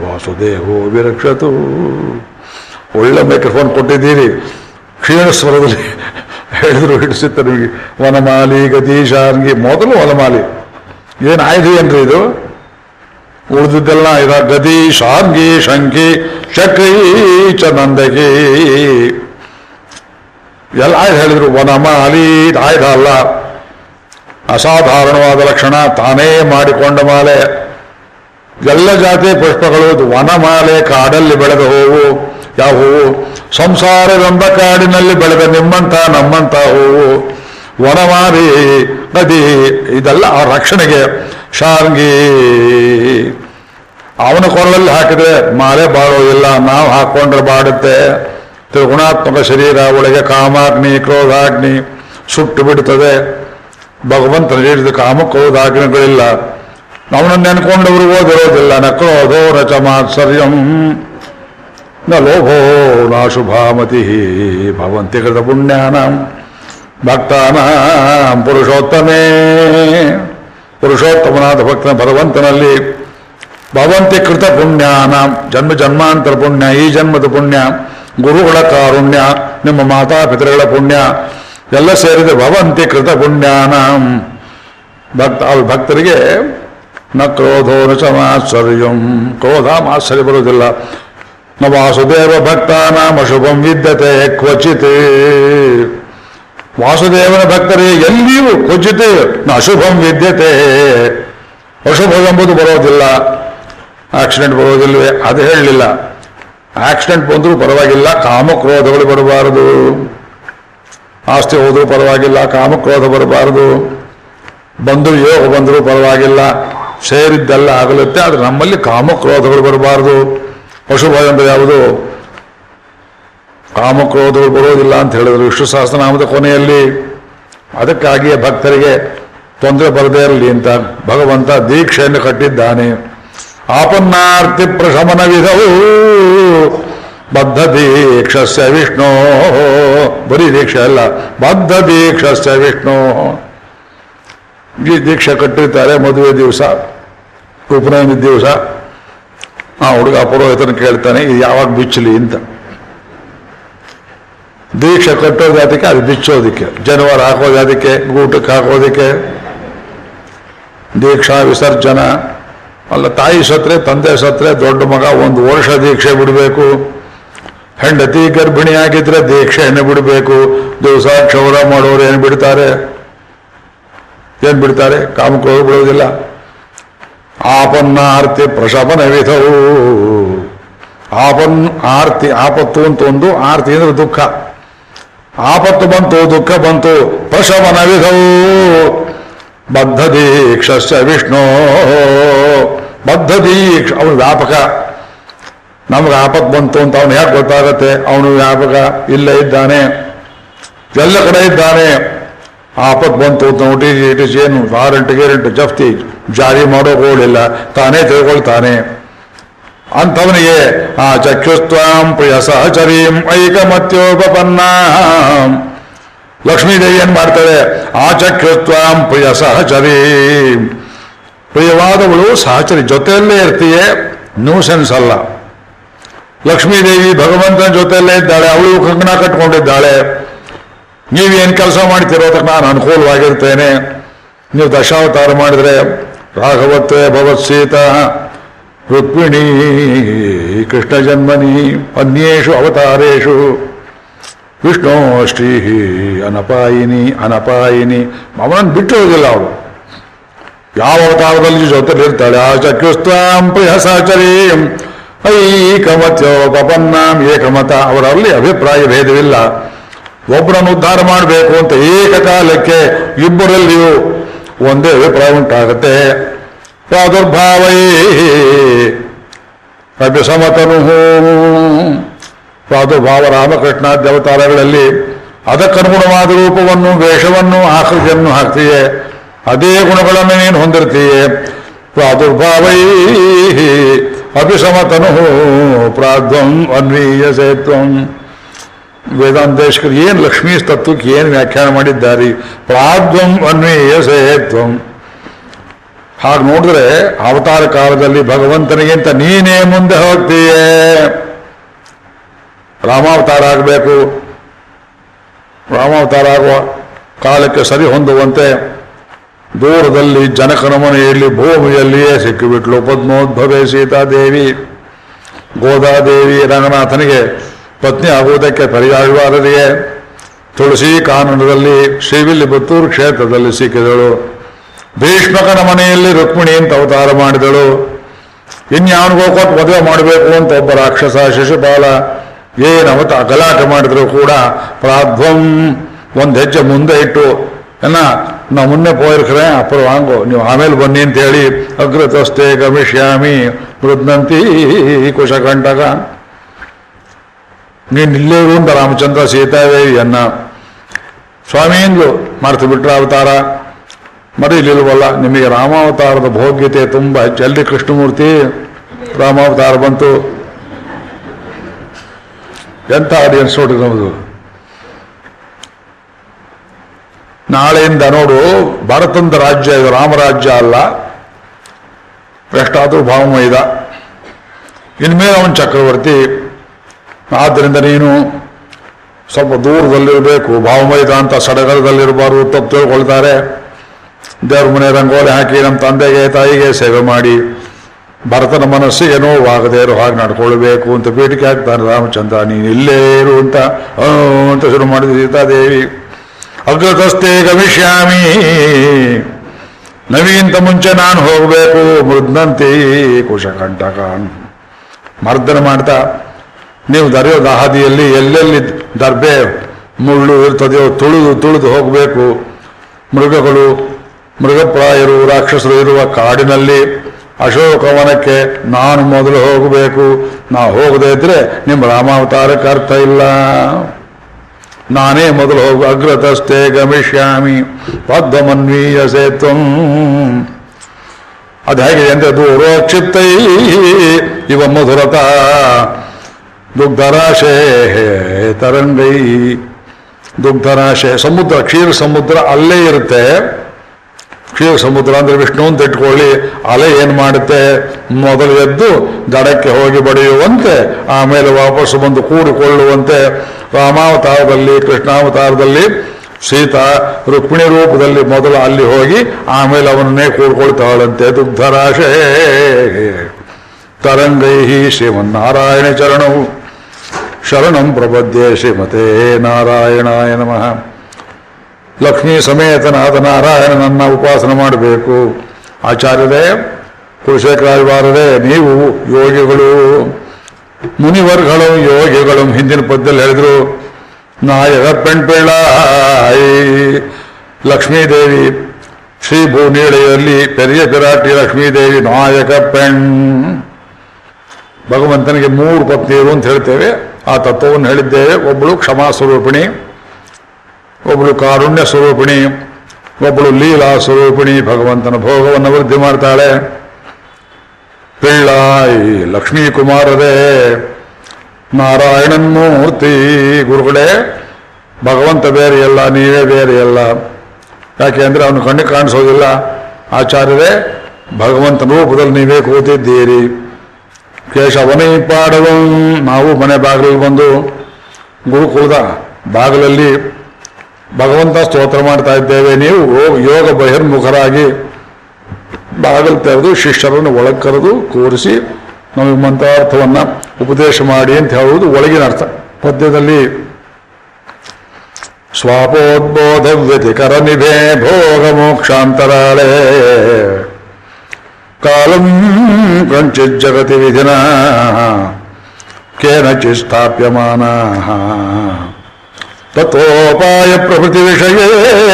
A: ವಾಸುದೇವೋ ವಿರಕ್ಷತು ಒಳ್ಳೆ ಮೈಕ್ರೋಫೋನ್ ಕೊಟ್ಟಿದ್ದೀರಿ ಕ್ಷೀಣ ಸ್ವರದಲ್ಲಿ ಹೇಳಿದ್ರು ಹಿಡಿಸುತ್ತೆ ನಿಮಗೆ ವನಮಾಲಿ ಗದೀಶಾನ್ಗಿ ಮೊದಲು ವನಮಾಲಿ ಏನು ಆಯ್ದು ಏನ್ರಿ ಇದು ಉಳಿದಿದ್ದೆಲ್ಲ ಇದ ಗದಿ ಶಾರ್ಗಿ ಶಂಕಿ ಚಕ್ರಿ ಚ ನಂದಗಿ ಎಲ್ಲ ಆಯ್ದು ಹೇಳಿದ್ರು ವನಮಾಲಿ ಇದು ಆಯ್ದ ಅಲ್ಲ ಅಸಾಧಾರಣವಾದ ಲಕ್ಷಣ ತಾನೇ ಮಾಡಿಕೊಂಡ ಮಾಲೆ ಎಲ್ಲ ಜಾತಿ ಪುಷ್ಪಗಳು ಇದು ವನಮಾಲೆ ಕಾಡಲ್ಲಿ ಬೆಳೆದ ಹೂವು ಯಾವ ಹೂವು ಸಂಸಾರವೆಂಬ ಕಾಡಿನಲ್ಲಿ ಬೆಳೆದ ನಿಮ್ಮಂತ ನಮ್ಮಂತ ಹೂವು ವನಮಾಲಿ ನದಿ ಇದೆಲ್ಲ ಆ ರಕ್ಷಣೆಗೆ ಶಾರ್ಗಿ ಅವನ ಕೊರಳಲ್ಲಿ ಹಾಕಿದ್ರೆ ಮಾಲೆ ಬಾಳೋದಿಲ್ಲ ನಾವು ಹಾಕೊಂಡ್ರೆ ಬಾಡುತ್ತೆ ತ್ರಿಗುಣಾತ್ಮಕ ಶರೀರ ಒಳಗೆ ಕಾಮಾಗ್ನಿ ಕ್ರೋಧಾಗ್ನಿ ಸುಟ್ಟು ಬಿಡುತ್ತದೆ ಭಗವಂತನ ಹೇಳಿದ ಕಾಮ ಕ್ರೋಧಾಗ್ನಿಗಳಿಲ್ಲ ಅವನನ್ನು ನೆನ್ಕೊಂಡವರು ಓದಿರೋದಿಲ್ಲ ನ ಕ್ರೋಧೋ ರಚ ಮಾತ್ಸರ್ಯಂ ನ ಲೋಭೋ ನ ಶುಭಾಮತಿ ಭವಂತಿ ಕೃತ ಪುಣ್ಯಾನಾಂ ಭಕ್ತಾನಾಂ ಪುರುಷೋತ್ತಮೇ ಪುರುಷೋತ್ತಮನಾದ ಭಕ್ತನ ಭಗವಂತನಲ್ಲಿ ಭವಂತಿ ಕೃತ ಪುಣ್ಯಾನ ಜನ್ಮ ಜನ್ಮಾಂತರ ಪುಣ್ಯ ಈ ಜನ್ಮದ ಪುಣ್ಯ ಗುರುಗಳ ಕಾರುಣ್ಯ ನಿಮ್ಮ ಮಾತಾಪಿತೃಗಳ ಪುಣ್ಯ ಎಲ್ಲ ಸೇರಿದ ಭವಂತಿ ಕೃತ ಪುಣ್ಯಾನ ಭಕ್ತ ಅವ್ರ ಭಕ್ತರಿಗೆ ನ ಕ್ರೋಧೋ ನ ಚ ಮಾತ್ಸರ್ಯಂ ಕ್ರೋಧ ಮಾತ್ಸರ್ಯ ಬರುವುದಿಲ್ಲ ನ ವಾಸುದೇವ ಭಕ್ತಾನಾಂ ಅಶುಭಂ ವಿದ್ಯತೆ ಕ್ವಚಿತ್ ವಾಸುದೇವನ ಭಕ್ತರೇ ಎಲ್ಲಿಯೂ ಕ್ವಚಿತ್ ನ ಅಶುಭಂ ವಿದ್ಯತೆ ಅಶುಭವೆಂಬುದು ಬರೋದಿಲ್ಲ ಆಕ್ಸಿಡೆಂಟ್ ಬರೋದಿಲ್ವೇ ಅದು ಹೇಳಲಿಲ್ಲ ಆಕ್ಸಿಡೆಂಟ್ ಬಂದರೂ ಪರವಾಗಿಲ್ಲ ಕಾಮಕ್ರೋಧಗಳು ಬರಬಾರದು ಆಸ್ತಿ ಹೋದರೂ ಪರವಾಗಿಲ್ಲ ಕಾಮಕ್ರೋಧ ಬರಬಾರದು ಬಂದು ಯೋಗ ಬಂದರೂ ಪರವಾಗಿಲ್ಲ ಸೇರಿದ್ದೆಲ್ಲ ಆಗಲುತ್ತೆ ಆದರೆ ನಮ್ಮಲ್ಲಿ ಕಾಮಕ್ರೋಧಗಳು ಬರಬಾರದು ಅಶುಭ ಎಂಬುದು ಯಾವುದು ಕಾಮಕ್ರೋಧಗಳು ಬರೋದಿಲ್ಲ ಅಂತ ಹೇಳಿದ್ರು ವಿಷ್ಣು ಸಹಸ್ರನಾಮದ ಕೊನೆಯಲ್ಲಿ ಅದಕ್ಕಾಗಿಯೇ ಭಕ್ತರಿಗೆ ತೊಂದರೆ ಬರದೇ ಇರಲಿ ಅಂತ ಭಗವಂತ ದೀಕ್ಷೆಯನ್ನು ಕಟ್ಟಿದ್ದಾನೆ ಆಪನ್ನಾರ್ತಿ ಪ್ರಶಮನ ವಿಧವು ಬದ್ಧ ದೀಕ್ಷಸ್ಯ ವಿಷ್ಣು ಬರೀ ದೀಕ್ಷೆ ಅಲ್ಲ ಬದ್ಧ ದೀಕ್ಷಸ್ಯ ವಿಷ್ಣು ಈ ದೀಕ್ಷೆ ಕಟ್ಟಿರ್ತಾರೆ ಮದುವೆ ದಿವಸ ಉಪನಯನ ದಿವಸ ಆ ಹುಡುಗ ಪುರೋಹಿತನ ಕೇಳ್ತಾನೆ ಇದು ಯಾವಾಗ ಬಿಚ್ಚಲಿ ಅಂತ ದೀಕ್ಷೆ ಕಟ್ಟೋದು ಅದಕ್ಕೆ ಅದು ಬಿಚ್ಚೋದಕ್ಕೆ ಜನವರ ಹಾಕೋದು ಅದಕ್ಕೆ ಊಟಕ್ಕೆ ಹಾಕೋದಕ್ಕೆ ದೀಕ್ಷಾ ವಿಸರ್ಜನ ಅಲ್ಲ ತಾಯಿ ಸತ್ರೆ ತಂದೆ ಸತ್ರೆ ದೊಡ್ಡ ಮಗ ಒಂದು ವರ್ಷ ದೀಕ್ಷೆ ಬಿಡಬೇಕು ಹೆಂಡತಿ ಗರ್ಭಿಣಿಯಾಗಿದ್ರೆ ದೀಕ್ಷೆಯನ್ನು ಬಿಡಬೇಕು ದಿವಸ ಕ್ಷೌರ ಮಾಡೋರು ಏನು ಬಿಡ್ತಾರೆ ಏನ್ ಬಿಡ್ತಾರೆ ಕಾಮಕ್ರೋಧ ಬಿಡೋದಿಲ್ಲ ಆಪನ್ನ ಆರ್ತಿ ಪ್ರಶಮನ ವಿಧವು ಆಪನ್ ಆರ್ತಿ ಆಪತ್ತು ಅಂತ ಒಂದು ಆರ್ತಿ ಅಂದ್ರೆ ದುಃಖ ಆಪತ್ತು ಬಂತು ದುಃಖ ಬಂತು ಪ್ರಶಮನ ವಿಧವು ಬದ್ಧ ದೀಕ್ಷಸ್ಯ ವಿಷ್ಣು ಬದ್ಧ ದೀಕ್ಷ ಅವನು ವ್ಯಾಪಕ ನಮ್ಗೆ ಆಪತ್ ಬಂತು ಅಂತ ಅವನು ಯಾಕೆ ಗೊತ್ತಾಗತ್ತೆ ಅವನು ವ್ಯಾಪಕ ಇಲ್ಲೇ ಇದ್ದಾನೆ ಎಲ್ಲ ಕಡೆ ಇದ್ದಾನೆ ಆಪತ್ ಬಂತು ಅಂತ ನೋಟಿಸ್ ಇಟಿಸ್ ಏನು ವಾರಂಟ್ ಗ್ಯಾರಂಟ್ ಜಪ್ತಿ ಜಾರಿ ಮಾಡೋಕೋಳಿಲ್ಲ ತಾನೇ ತಿಳ್ಕೊಳ್ತಾನೆ ಅಂಥವನಿಗೆ ಆ ಚಕ್ಷುಸ್ತ್ವಾಂ ಪ್ರಿಯ ಸಹಚರೀಂ ಐಕಮತ್ಯೋಪಪನ್ನ ಲಕ್ಷ್ಮೀದೇವಿ ಏನ್ ಮಾಡ್ತಾರೆ ಆ ಚಕ್ಷುಸ್ತ್ವಾಂ ಪ್ರಿಯ ಸಹಚರೀಂ ಪ್ರಿಯವಾದವಳು ಸಹಚರಿ ಜೊತೆಯಲ್ಲೇ ಇರ್ತೀಯೇ ನ್ಯೂಸೆನ್ಸ್ ಅಲ್ಲ ಲಕ್ಷ್ಮೀದೇವಿ ಭಗವಂತನ ಜೊತೆಯಲ್ಲೇ ಇದ್ದಾಳೆ ಅವಳು ಕಂಕಣ ಕಟ್ಕೊಂಡಿದ್ದಾಳೆ ನೀವೇನು ಕೆಲಸ ಮಾಡ್ತಿರೋ ಅದಕ್ಕೆ ನಾನು ಅನುಕೂಲವಾಗಿರ್ತೇನೆ ನೀವು ದಶಾವತಾರ ಮಾಡಿದ್ರೆ ರಾಘವತ್ವೇ ಭವತ್ ಸೀತಾ ರುಕ್ಮಿಣಿ ಕೃಷ್ಣ ಜನ್ಮನಿ ಅನ್ಯೇಷು ಅವತಾರೇಷು ವಿಷ್ಣು ಶ್ರೀ ಅನಪಾಯಿನಿ ಅನಪಾಯಿನಿ ಅವನನ್ನು ಬಿಟ್ಟಿರೋದಿಲ್ಲ ಅವಳು ಯಾವ ಅವತಾರದಲ್ಲಿ ಜೊತೆಲಿರ್ತಾಳೆ ಆ ಚಕ್ಯುಸ್ತಾಂ ಪ್ರಿಯ ಸಹಚರೀಂ ಐಕಮತ್ಯೋಪನ್ನಾಂ ಏಕಮತ ಅವರಲ್ಲಿ ಅಭಿಪ್ರಾಯ ಭೇದವಿಲ್ಲ ಒಬ್ಬರನ್ನು ಉದ್ಧಾರ ಮಾಡಬೇಕು ಅಂತ ಏಕಕಾಲಕ್ಕೆ ಇಬ್ಬರಲ್ಲಿಯೂ ಒಂದೇ ಅಭಿಪ್ರಾಯ ಉಂಟಾಗುತ್ತೆ ಪ್ರಾದುರ್ಭಾವೈ ಅಭಿಸಮತನು ಪ್ರಾದುರ್ಭಾವ ರಾಮಕೃಷ್ಣಾದ್ಯ ಅವತಾರಗಳಲ್ಲಿ ಅದಕ್ಕನುಗುಣವಾದ ರೂಪವನ್ನು ವೇಷವನ್ನು ಆಕೃತಿಯನ್ನು ಹಾಕ್ತೀಯೆ ಅದೇ ಗುಣಗಳನ್ನು ನೀನು ಹೊಂದಿರ್ತೀಯೆ ಪ್ರಾದುರ್ಭಾವೈ ಅಭಿಸಮತನು ಪ್ರಾಧ್ವಂ ಅನ್ವೀಯಸೇ ತ್ವಂ ವೇದಾಂತೇಶ್ವರ್ ಏನು ಲಕ್ಷ್ಮೀ ತತ್ವಕ್ಕೆ ಏನು ವ್ಯಾಖ್ಯಾನ ಮಾಡಿದ್ದಾರೆ ಪ್ರಾಧ್ವಂ ಅನ್ವೀಯಸೇ ತ್ವಂ ಹಾಗೆ ನೋಡಿದ್ರೆ ಅವತಾರ ಕಾಲದಲ್ಲಿ ಭಗವಂತನಿಗಿಂತ ನೀನೇ ಮುಂದೆ ಹೋಗ್ತೀಯೇ ರಾಮಾವತಾರ ಆಗಬೇಕು ರಾಮಾವತಾರ ಆಗುವ ಕಾಲಕ್ಕೆ ಸರಿ ಹೊಂದುವಂತೆ ದೂರದಲ್ಲಿ ಜನಕನ ಮನೆಯಲ್ಲಿ ಭೂಮಿಯಲ್ಲಿಯೇ ಸಿಕ್ಕಿಬಿಟ್ಲು ಪದ್ಮೋದ್ಭವೆ ಸೀತಾದೇವಿ ಗೋದಾದೇವಿ ರಂಗನಾಥನಿಗೆ ಪತ್ನಿ ಆಗುವುದಕ್ಕೆ ಪರಿಯಾಗಬಾರದೆಯೇ ತುಳಸಿ ಕಾನನದಲ್ಲಿ ಶ್ರೀವಿಲ್ಲಿಪುತ್ತೂರು ಕ್ಷೇತ್ರದಲ್ಲಿ ಸಿಕ್ಕಿದಳು ಭೀಷ್ಮಕನ ಮನೆಯಲ್ಲಿ ರುಕ್ಮಿಣಿ ಅಂತ ಅವತಾರ ಮಾಡಿದಳು ಇನ್ಯಾವನಿಗೋ ಕೊಟ್ಟು ಮದುವೆ ಮಾಡಬೇಕು ಅಂತ ಒಬ್ಬ ರಾಕ್ಷಸ ಶಿಶುಪಾಲ ಏನು ಅವತ ಗಲಾಟೆ ಮಾಡಿದ್ರು ಕೂಡ ಪ್ರಾಧ್ವಂ ಒಂದು ಹೆಜ್ಜೆ ಮುಂದೆ ಇಟ್ಟು ಏನ ನಾವು ಮುನ್ನೆ ಪೋಯಿರ್ಕ್ರೆ ಅಪ್ಪರು ವಾಂಗೋ ನೀವು ಆಮೇಲೆ ಬನ್ನಿ ಅಂತ ಹೇಳಿ ಅಗ್ರತಸ್ತೆ ಗಮಿಷ್ಯಾಮಿ ಮೃದ್ನಂತಿ ಕುಶಕಂಟಕ ನೀನು ಇಲ್ಲೇ ಇರು ಅಂತ ರಾಮಚಂದ್ರ ಸೀತಾದೇವಿಯನ್ನ ಸ್ವಾಮೀಂದ್ರು ಮಾಡ್ತು ಬಿಟ್ರ ಅವತಾರ ಮರೀಲಿಲ್ವಲ್ಲ ನಿಮಗೆ ರಾಮಾವತಾರದ ಭೋಗ್ಯತೆ ತುಂಬ ಜಲ್ದಿ ಕೃಷ್ಣಮೂರ್ತಿ ರಾಮಾವತಾರ ಬಂತು ಎಂಥ ಆಡಿಯನ್ಸ್ ನೋಡಿ ನಮ್ಮದು ನಾಳೆಯಿಂದ ನೋಡು ಭಾರತದ ರಾಜ್ಯ ಇದು ರಾಮರಾಜ್ಯ ಅಲ್ಲ ಎಷ್ಟಾದರೂ ಭಾವಮೈದ ಇನ್ಮೇಲೆ ಅವನು ಚಕ್ರವರ್ತಿ ಆದ್ದರಿಂದ ನೀನು ಸ್ವಲ್ಪ ದೂರದಲ್ಲಿರಬೇಕು ಭಾವಮೈದ ಅಂತ ಸಡಗರದಲ್ಲಿರಬಾರ್ದು ತಪ್ಪು ತಿಳ್ಕೊಳ್ತಾರೆ ದೇವ್ರ ಮನೆ ರಂಗೋಲಿ ಹಾಕಿ ನಮ್ಮ ತಂದೆಗೆ ತಾಯಿಗೆ ಸೇವೆ ಮಾಡಿ ಭರತನ ಮನಸ್ಸಿಗೆ ನೋವಾಗದೇ ಇರೋ ಹಾಗೆ ನಡ್ಕೊಳ್ಬೇಕು ಅಂತ ಬೇಡಿಕೆ ಹಾಕ್ತಾನೆ ರಾಮಚಂದ್ರ ನೀನು ಇಲ್ಲೇ ಇರು ಅಂತ ಆ ಅಂತ ಶುರು ಮಾಡಿದ ಸೀತಾದೇವಿ ಅಗ್ರತಸ್ತೆ ಗಮಿಷ್ಯಾಮಿ ನವಿಗಿಂತ ಮುಂಚೆ ನಾನು ಹೋಗಬೇಕು ಮೃದ್ನಂತಿ ಕುಶಕಂಟಕ ಮರ್ದನ ಮಾಡ್ತಾ ನೀವು ದರೆಯೋ ಹಾದಿಯಲ್ಲಿ ಎಲ್ಲೆಲ್ಲಿ ದರ್ಬೆ ಮುಳ್ಳು ಇರ್ತದೆಯೋ ತುಳಿದು ತುಳಿದು ಹೋಗಬೇಕು ಮೃಗಗಳು ಮೃಗಪ್ರಾಯರು ರಾಕ್ಷಸರು ಇರುವ ಕಾಡಿನಲ್ಲಿ ಅಶೋಕವನಕ್ಕೆ ನಾನು ಮೊದಲು ಹೋಗಬೇಕು ನಾ ಹೋಗದೇ ಇದ್ರೆ ನಿಮ್ಮ ರಾಮಾವತಾರಕ್ಕೆ ಅರ್ಥ ಇಲ್ಲ ನಾನೇ ಮೊದಲು ಹೋಗು ಅಗ್ರತಸ್ತೆ ಗಮಿಷ್ಯಾಮಿ ಪದ್ಮನ್ವೀಯ ಸೇತ್ವಂ ಅದು ಹೇಗೆ ಅಂದ್ರೆ ದೂರೋಕ್ಷಿಪ್ತೈ ಇವ ಮಧುರತ ದುಗ್ಧರಾಶೆ ತರಂಗೈ ದುಗ್ಧರಾಶೆ ಸಮುದ್ರ ಕ್ಷೀರ ಸಮುದ್ರ ಅಲ್ಲೇ ಇರುತ್ತೆ ಕ್ಷೀರ ಸಮುದ್ರ ಅಂದ್ರೆ ವಿಷ್ಣು ಅಂತ ಇಟ್ಕೊಳ್ಳಿ ಅಲೆ ಏನ್ ಮಾಡುತ್ತೆ ಮೊದಲು ಎದ್ದು ದಡಕ್ಕೆ ಹೋಗಿ ಬಡಿಯುವಂತೆ ಆಮೇಲೆ ವಾಪಸ್ಸು ಬಂದು ಕೂಡಿಕೊಳ್ಳುವಂತೆ ರಾಮಾವತಾರದಲ್ಲಿ ಕೃಷ್ಣಾವತಾರದಲ್ಲಿ ಸೀತಾ ರುಕ್ಮಿಣಿ ರೂಪದಲ್ಲಿ ಮೊದಲು ಅಲ್ಲಿ ಹೋಗಿ ಆಮೇಲೆ ಅವನನ್ನೇ ಕೂಡ್ಕೊಳ್ತಾಳಂತೆ ದುಗ್ಧರಾಶೆ ತರಂಗೈ ಶ್ರೀಮನ್ನಾರಾಯಣ ಚರಣವು ಶರಣಂ ಪ್ರಪದ್ಯೆ ಶ್ರೀಮತೆ ನಾರಾಯಣಾಯ ನಮಃ ಲಕ್ಷ್ಮೀ ಸಮೇತನಾದ ನಾರಾಯಣನನ್ನ ಉಪಾಸನೆ ಮಾಡಬೇಕು ಆಚಾರ್ಯರೇ ಕುಲಶೇಖರಾಜವಾರರೇ ನೀವು ಯೋಗಿಗಳು ಮುನಿವರ್ಗಳು ಯೋಗಿಗಳು ಹಿಂದಿನ ಪದ್ಯದಲ್ಲಿ ಹೇಳಿದ್ರು ನಾಯಕ ಪೆಣ್ಪಿಳ್ಳಾಯಿ ಲಕ್ಷ್ಮೀದೇವಿ ಶ್ರೀ ಭೂನೀಳೆಯಲ್ಲಿ ಪೆರಿಯ ಪಿರಾಟಿ ಲಕ್ಷ್ಮೀದೇವಿ ನಾಯಕ ಪೆಣ್ ಭಗವಂತನಿಗೆ ಮೂರು ಪತ್ನಿಯರು ಅಂತ ಹೇಳ್ತೇವೆ ಆ ತತ್ವವನ್ನು ಹೇಳಿದ್ದೇವೆ ಒಬ್ಬಳು ಕ್ಷಮಾ ಸ್ವರೂಪಿಣಿ ಒಬ್ಬಳು ಕಾರುಣ್ಯ ಸ್ವರೂಪಿಣಿ ಒಬ್ಬಳು ಲೀಲಾ ಸ್ವರೂಪಿಣಿ ಭಗವಂತನ ಭೋಗವನ್ನು ವೃದ್ಧಿ ಮಾಡ್ತಾಳೆ ಪಿಳ್ಳಾಯಿ ಲಕ್ಷ್ಮೀ ಕುಮಾರರೇ ನಾರಾಯಣನ್ ಮೂರ್ತಿ ಗುರುಗಳೇ ಭಗವಂತ ಬೇರೆಯಲ್ಲ ನೀವೇ ಬೇರೆಯಲ್ಲ ಯಾಕೆ ಅಂದ್ರೆ ಅವನು ಕಣ್ಣಿಗೆ ಕಾಣಿಸೋದಿಲ್ಲ ಆಚಾರ್ಯರೇ ಭಗವಂತನ ರೂಪದಲ್ಲಿ ನೀವೇ ಕೂತಿದ್ದೀರಿ ಕೇಶವನೇ ಪಾಡವಂ ನಾವು ಮನೆ ಬಾಗಿಲಲ್ಲಿ ಬಂದು ಗುರುಕುಲದ ಬಾಗಿಲಲ್ಲಿ ಭಗವಂತ ಸ್ತೋತ್ರ ಮಾಡ್ತಾ ಇದ್ದೇವೆ ನೀವು ಯೋಗ ಬಹಿರ್ಮುಖರಾಗಿ ಬಾಗಿಲು ತೆರೆದು ಶಿಷ್ಯರನ್ನು ಒಳಗೆ ಕರೆದು ಕೂರಿಸಿ ನಮಗೆ ಮಂತ್ರಾರ್ಥವನ್ನ ಉಪದೇಶ ಮಾಡಿ ಅಂತ ಹೇಳುವುದು ಒಳಗಿನ ಅರ್ಥ ಪದ್ಯದಲ್ಲಿ ಸ್ವಾಪೋದ್ಬೋಧ ವ್ಯತಿಕರ ನಿಭೆ ಭೋಗ ಮೋಕ್ಷಾಂತರಾಳೆ ಕಾಲಂ ಕಂಚಿತ್ ಜಗತಿ ವಿಧಿನ ಕೇನಚಿತ್ ಸ್ಥಾಪ್ಯಮಾನ ತತ್ವೋಪಾಯ ಪ್ರಭೃತಿ ವಿಷಯೇ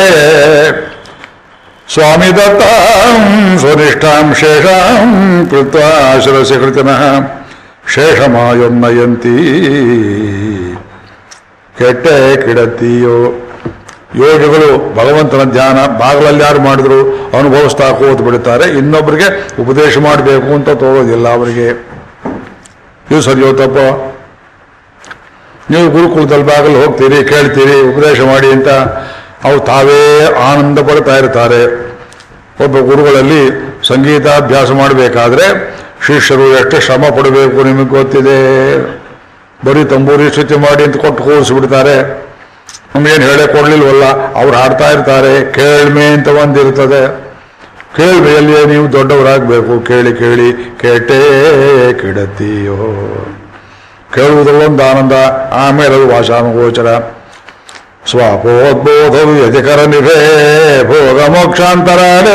A: ಸ್ವಾಮಿ ದತ್ತಾಂ ಸ್ವನಿಷ್ಠಾಂ ಶೇಷಾಂ ಕೃತ್ವಾ ಶಿರಸಿ ಕೃತಿನಃ ಶೇಷಮಾಯಂ ನಯಂತಿ ಕೆಟ್ಟೆ ಕಿಡತಿಯೋ ಯೋಗಿಗಳು ಭಗವಂತನ ಧ್ಯಾನ ಬಾಗಿಲಲ್ಲಿ ಯಾರು ಮಾಡಿದ್ರು ಅನುಭವಿಸ್ತಾ ಕೂತು ಬಿಡುತ್ತಾರೆ ಇನ್ನೊಬ್ಬರಿಗೆ ಉಪದೇಶ ಮಾಡಬೇಕು ಅಂತ ತೋರೋದಿಲ್ಲ ಅವರಿಗೆ ಇದು ಸರಿಯೋ ತಪ್ಪ ನೀವು ಗುರುಕುಲದಲ್ಲಿ ಬಾಗಿಲು ಹೋಗ್ತೀರಿ ಕೇಳ್ತೀರಿ ಉಪದೇಶ ಮಾಡಿ ಅಂತ ಅವ್ರು ತಾವೇ ಆನಂದ ಪಡ್ತಾ ಇರ್ತಾರೆ ಒಬ್ಬ ಗುರುಗಳಲ್ಲಿ ಸಂಗೀತಾಭ್ಯಾಸ ಮಾಡಬೇಕಾದ್ರೆ ಶಿಷ್ಯರು ಎಷ್ಟು ಶ್ರಮ ಪಡಬೇಕು ನಿಮಗೆ ಗೊತ್ತಿದೆ ಬರೀ ತಂಬೂರಿ ಶ್ರುತಿ ಮಾಡಿ ಅಂತ ಕೊಟ್ಟು ಕೂರಿಸ್ಬಿಡ್ತಾರೆ ನಮಗೇನು ಹೇಳೇ ಕೊಡ್ಲಿಲ್ವಲ್ಲ ಅವ್ರು ಹಾಡ್ತಾ ಇರ್ತಾರೆ ಕೇಳ್ಮೆ ಅಂತ ಒಂದಿರ್ತದೆ ಕೇಳ್ಮೆಯಲ್ಲಿಯೇ ನೀವು ದೊಡ್ಡವರಾಗಬೇಕು ಕೇಳಿ ಕೇಳಿ ಕೇಟೇ ಕೆಡತೀಯೋ ಕೇಳುವುದರಲ್ಲೊಂದು ಆನಂದ ಆಮೇಲೆ ಅದು ವಾಚಾನುಗೋಚರ ಸ್ವಾಪೋದ್ಬೋಧವು ಯತಿಕರ ನಿಭೇ ಭೋಗ ಮೋಕ್ಷಾಂತರಾಳೆ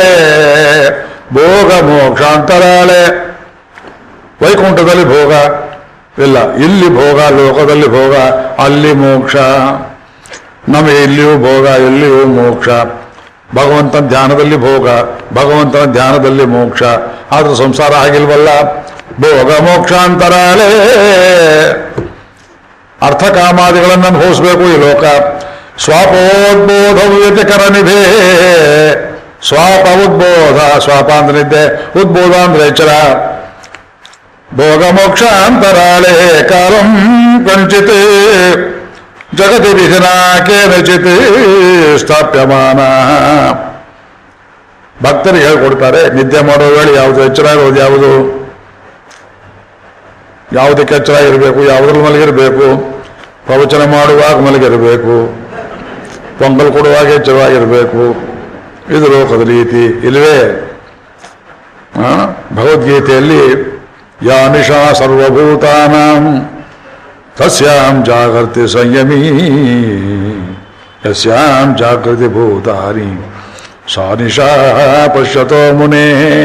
A: ಭೋಗ ಮೋಕ್ಷಾಂತರಾಳೆ ವೈಕುಂಠದಲ್ಲಿ ಭೋಗ ಇಲ್ಲ ಇಲ್ಲಿ ಭೋಗ ಲೋಕದಲ್ಲಿ ಭೋಗ ಅಲ್ಲಿ ಮೋಕ್ಷ ನಮಗೆ ಇಲ್ಲಿಯೂ ಭೋಗ ಇಲ್ಲಿಯೂ ಮೋಕ್ಷ ಭಗವಂತನ ಧ್ಯಾನದಲ್ಲಿ ಭೋಗ ಭಗವಂತನ ಧ್ಯಾನದಲ್ಲಿ ಮೋಕ್ಷ ಆದ್ರೂ ಸಂಸಾರ ಆಗಿಲ್ವಲ್ಲ ಭೋಗ ಮೋಕ್ಷಾಂತರಾಳೆ ಅರ್ಥಕಾಮಾದಿಗಳನ್ನು ಅನುಭವಿಸಬೇಕು ಈ ಲೋಕ ಸ್ವಾಪೋದ್ಬೋಧ ಕರನಿಭೇ ಸ್ವಾಪ ಉದ್ಬೋಧ ಸ್ವಾಪ ಅಂದ್ರೆ ನಿದ್ದೆ ಉದ್ಬೋಧ ಅಂದ್ರೆ ಎಚ್ಚರ ಭೋಗ ಮೋಕ್ಷಾಂತರಾಳೆ ಕಾಲಂ ಕಂಚಿತ್ ಜಗತಿ ವಿಧಿನ ಕೇನಚಿತ್ ಸ್ಥಾಪ್ಯಮಾನ ಭಕ್ತರಿಗೆ ಹೇಳ್ಕೊಡ್ತಾರೆ ನಿದ್ದೆ ಮಾಡೋ ವೇಳೆ ಯಾವುದು ಎಚ್ಚರ ಇರೋದು ಯಾವುದು ಯಾವುದಕ್ಕೆ ಎಚ್ಚರ ಇರಬೇಕು ಯಾವುದ್ರಲ್ಲಿ ಮಲಗಿರಬೇಕು ಪ್ರವಚನ ಮಾಡುವಾಗ ಮಲಗಿರಬೇಕು ಪೊಂಗಲ್ ಕೊಡುವಾಗ ಎಚ್ಚರವಾಗಿರಬೇಕು ಇದು ಲೋಕದ ರೀತಿ ಇಲ್ಲವೇ ಆ? ಭಗವದ್ಗೀತೆಯಲ್ಲಿ ಯಾ ನಿಶಾ ಸರ್ವಭೂತಾನಾಂ ತಸ್ಯಾಂ ಜಾಗೃತಿ ಸಂಯಮೀ ಯಸ್ಯಾಂ ಜಾಗೃತಿ ಭೂತಾನಿ ಸಾ ನಿಶಾ ಪಶ್ಯತೋ ಮುನೇ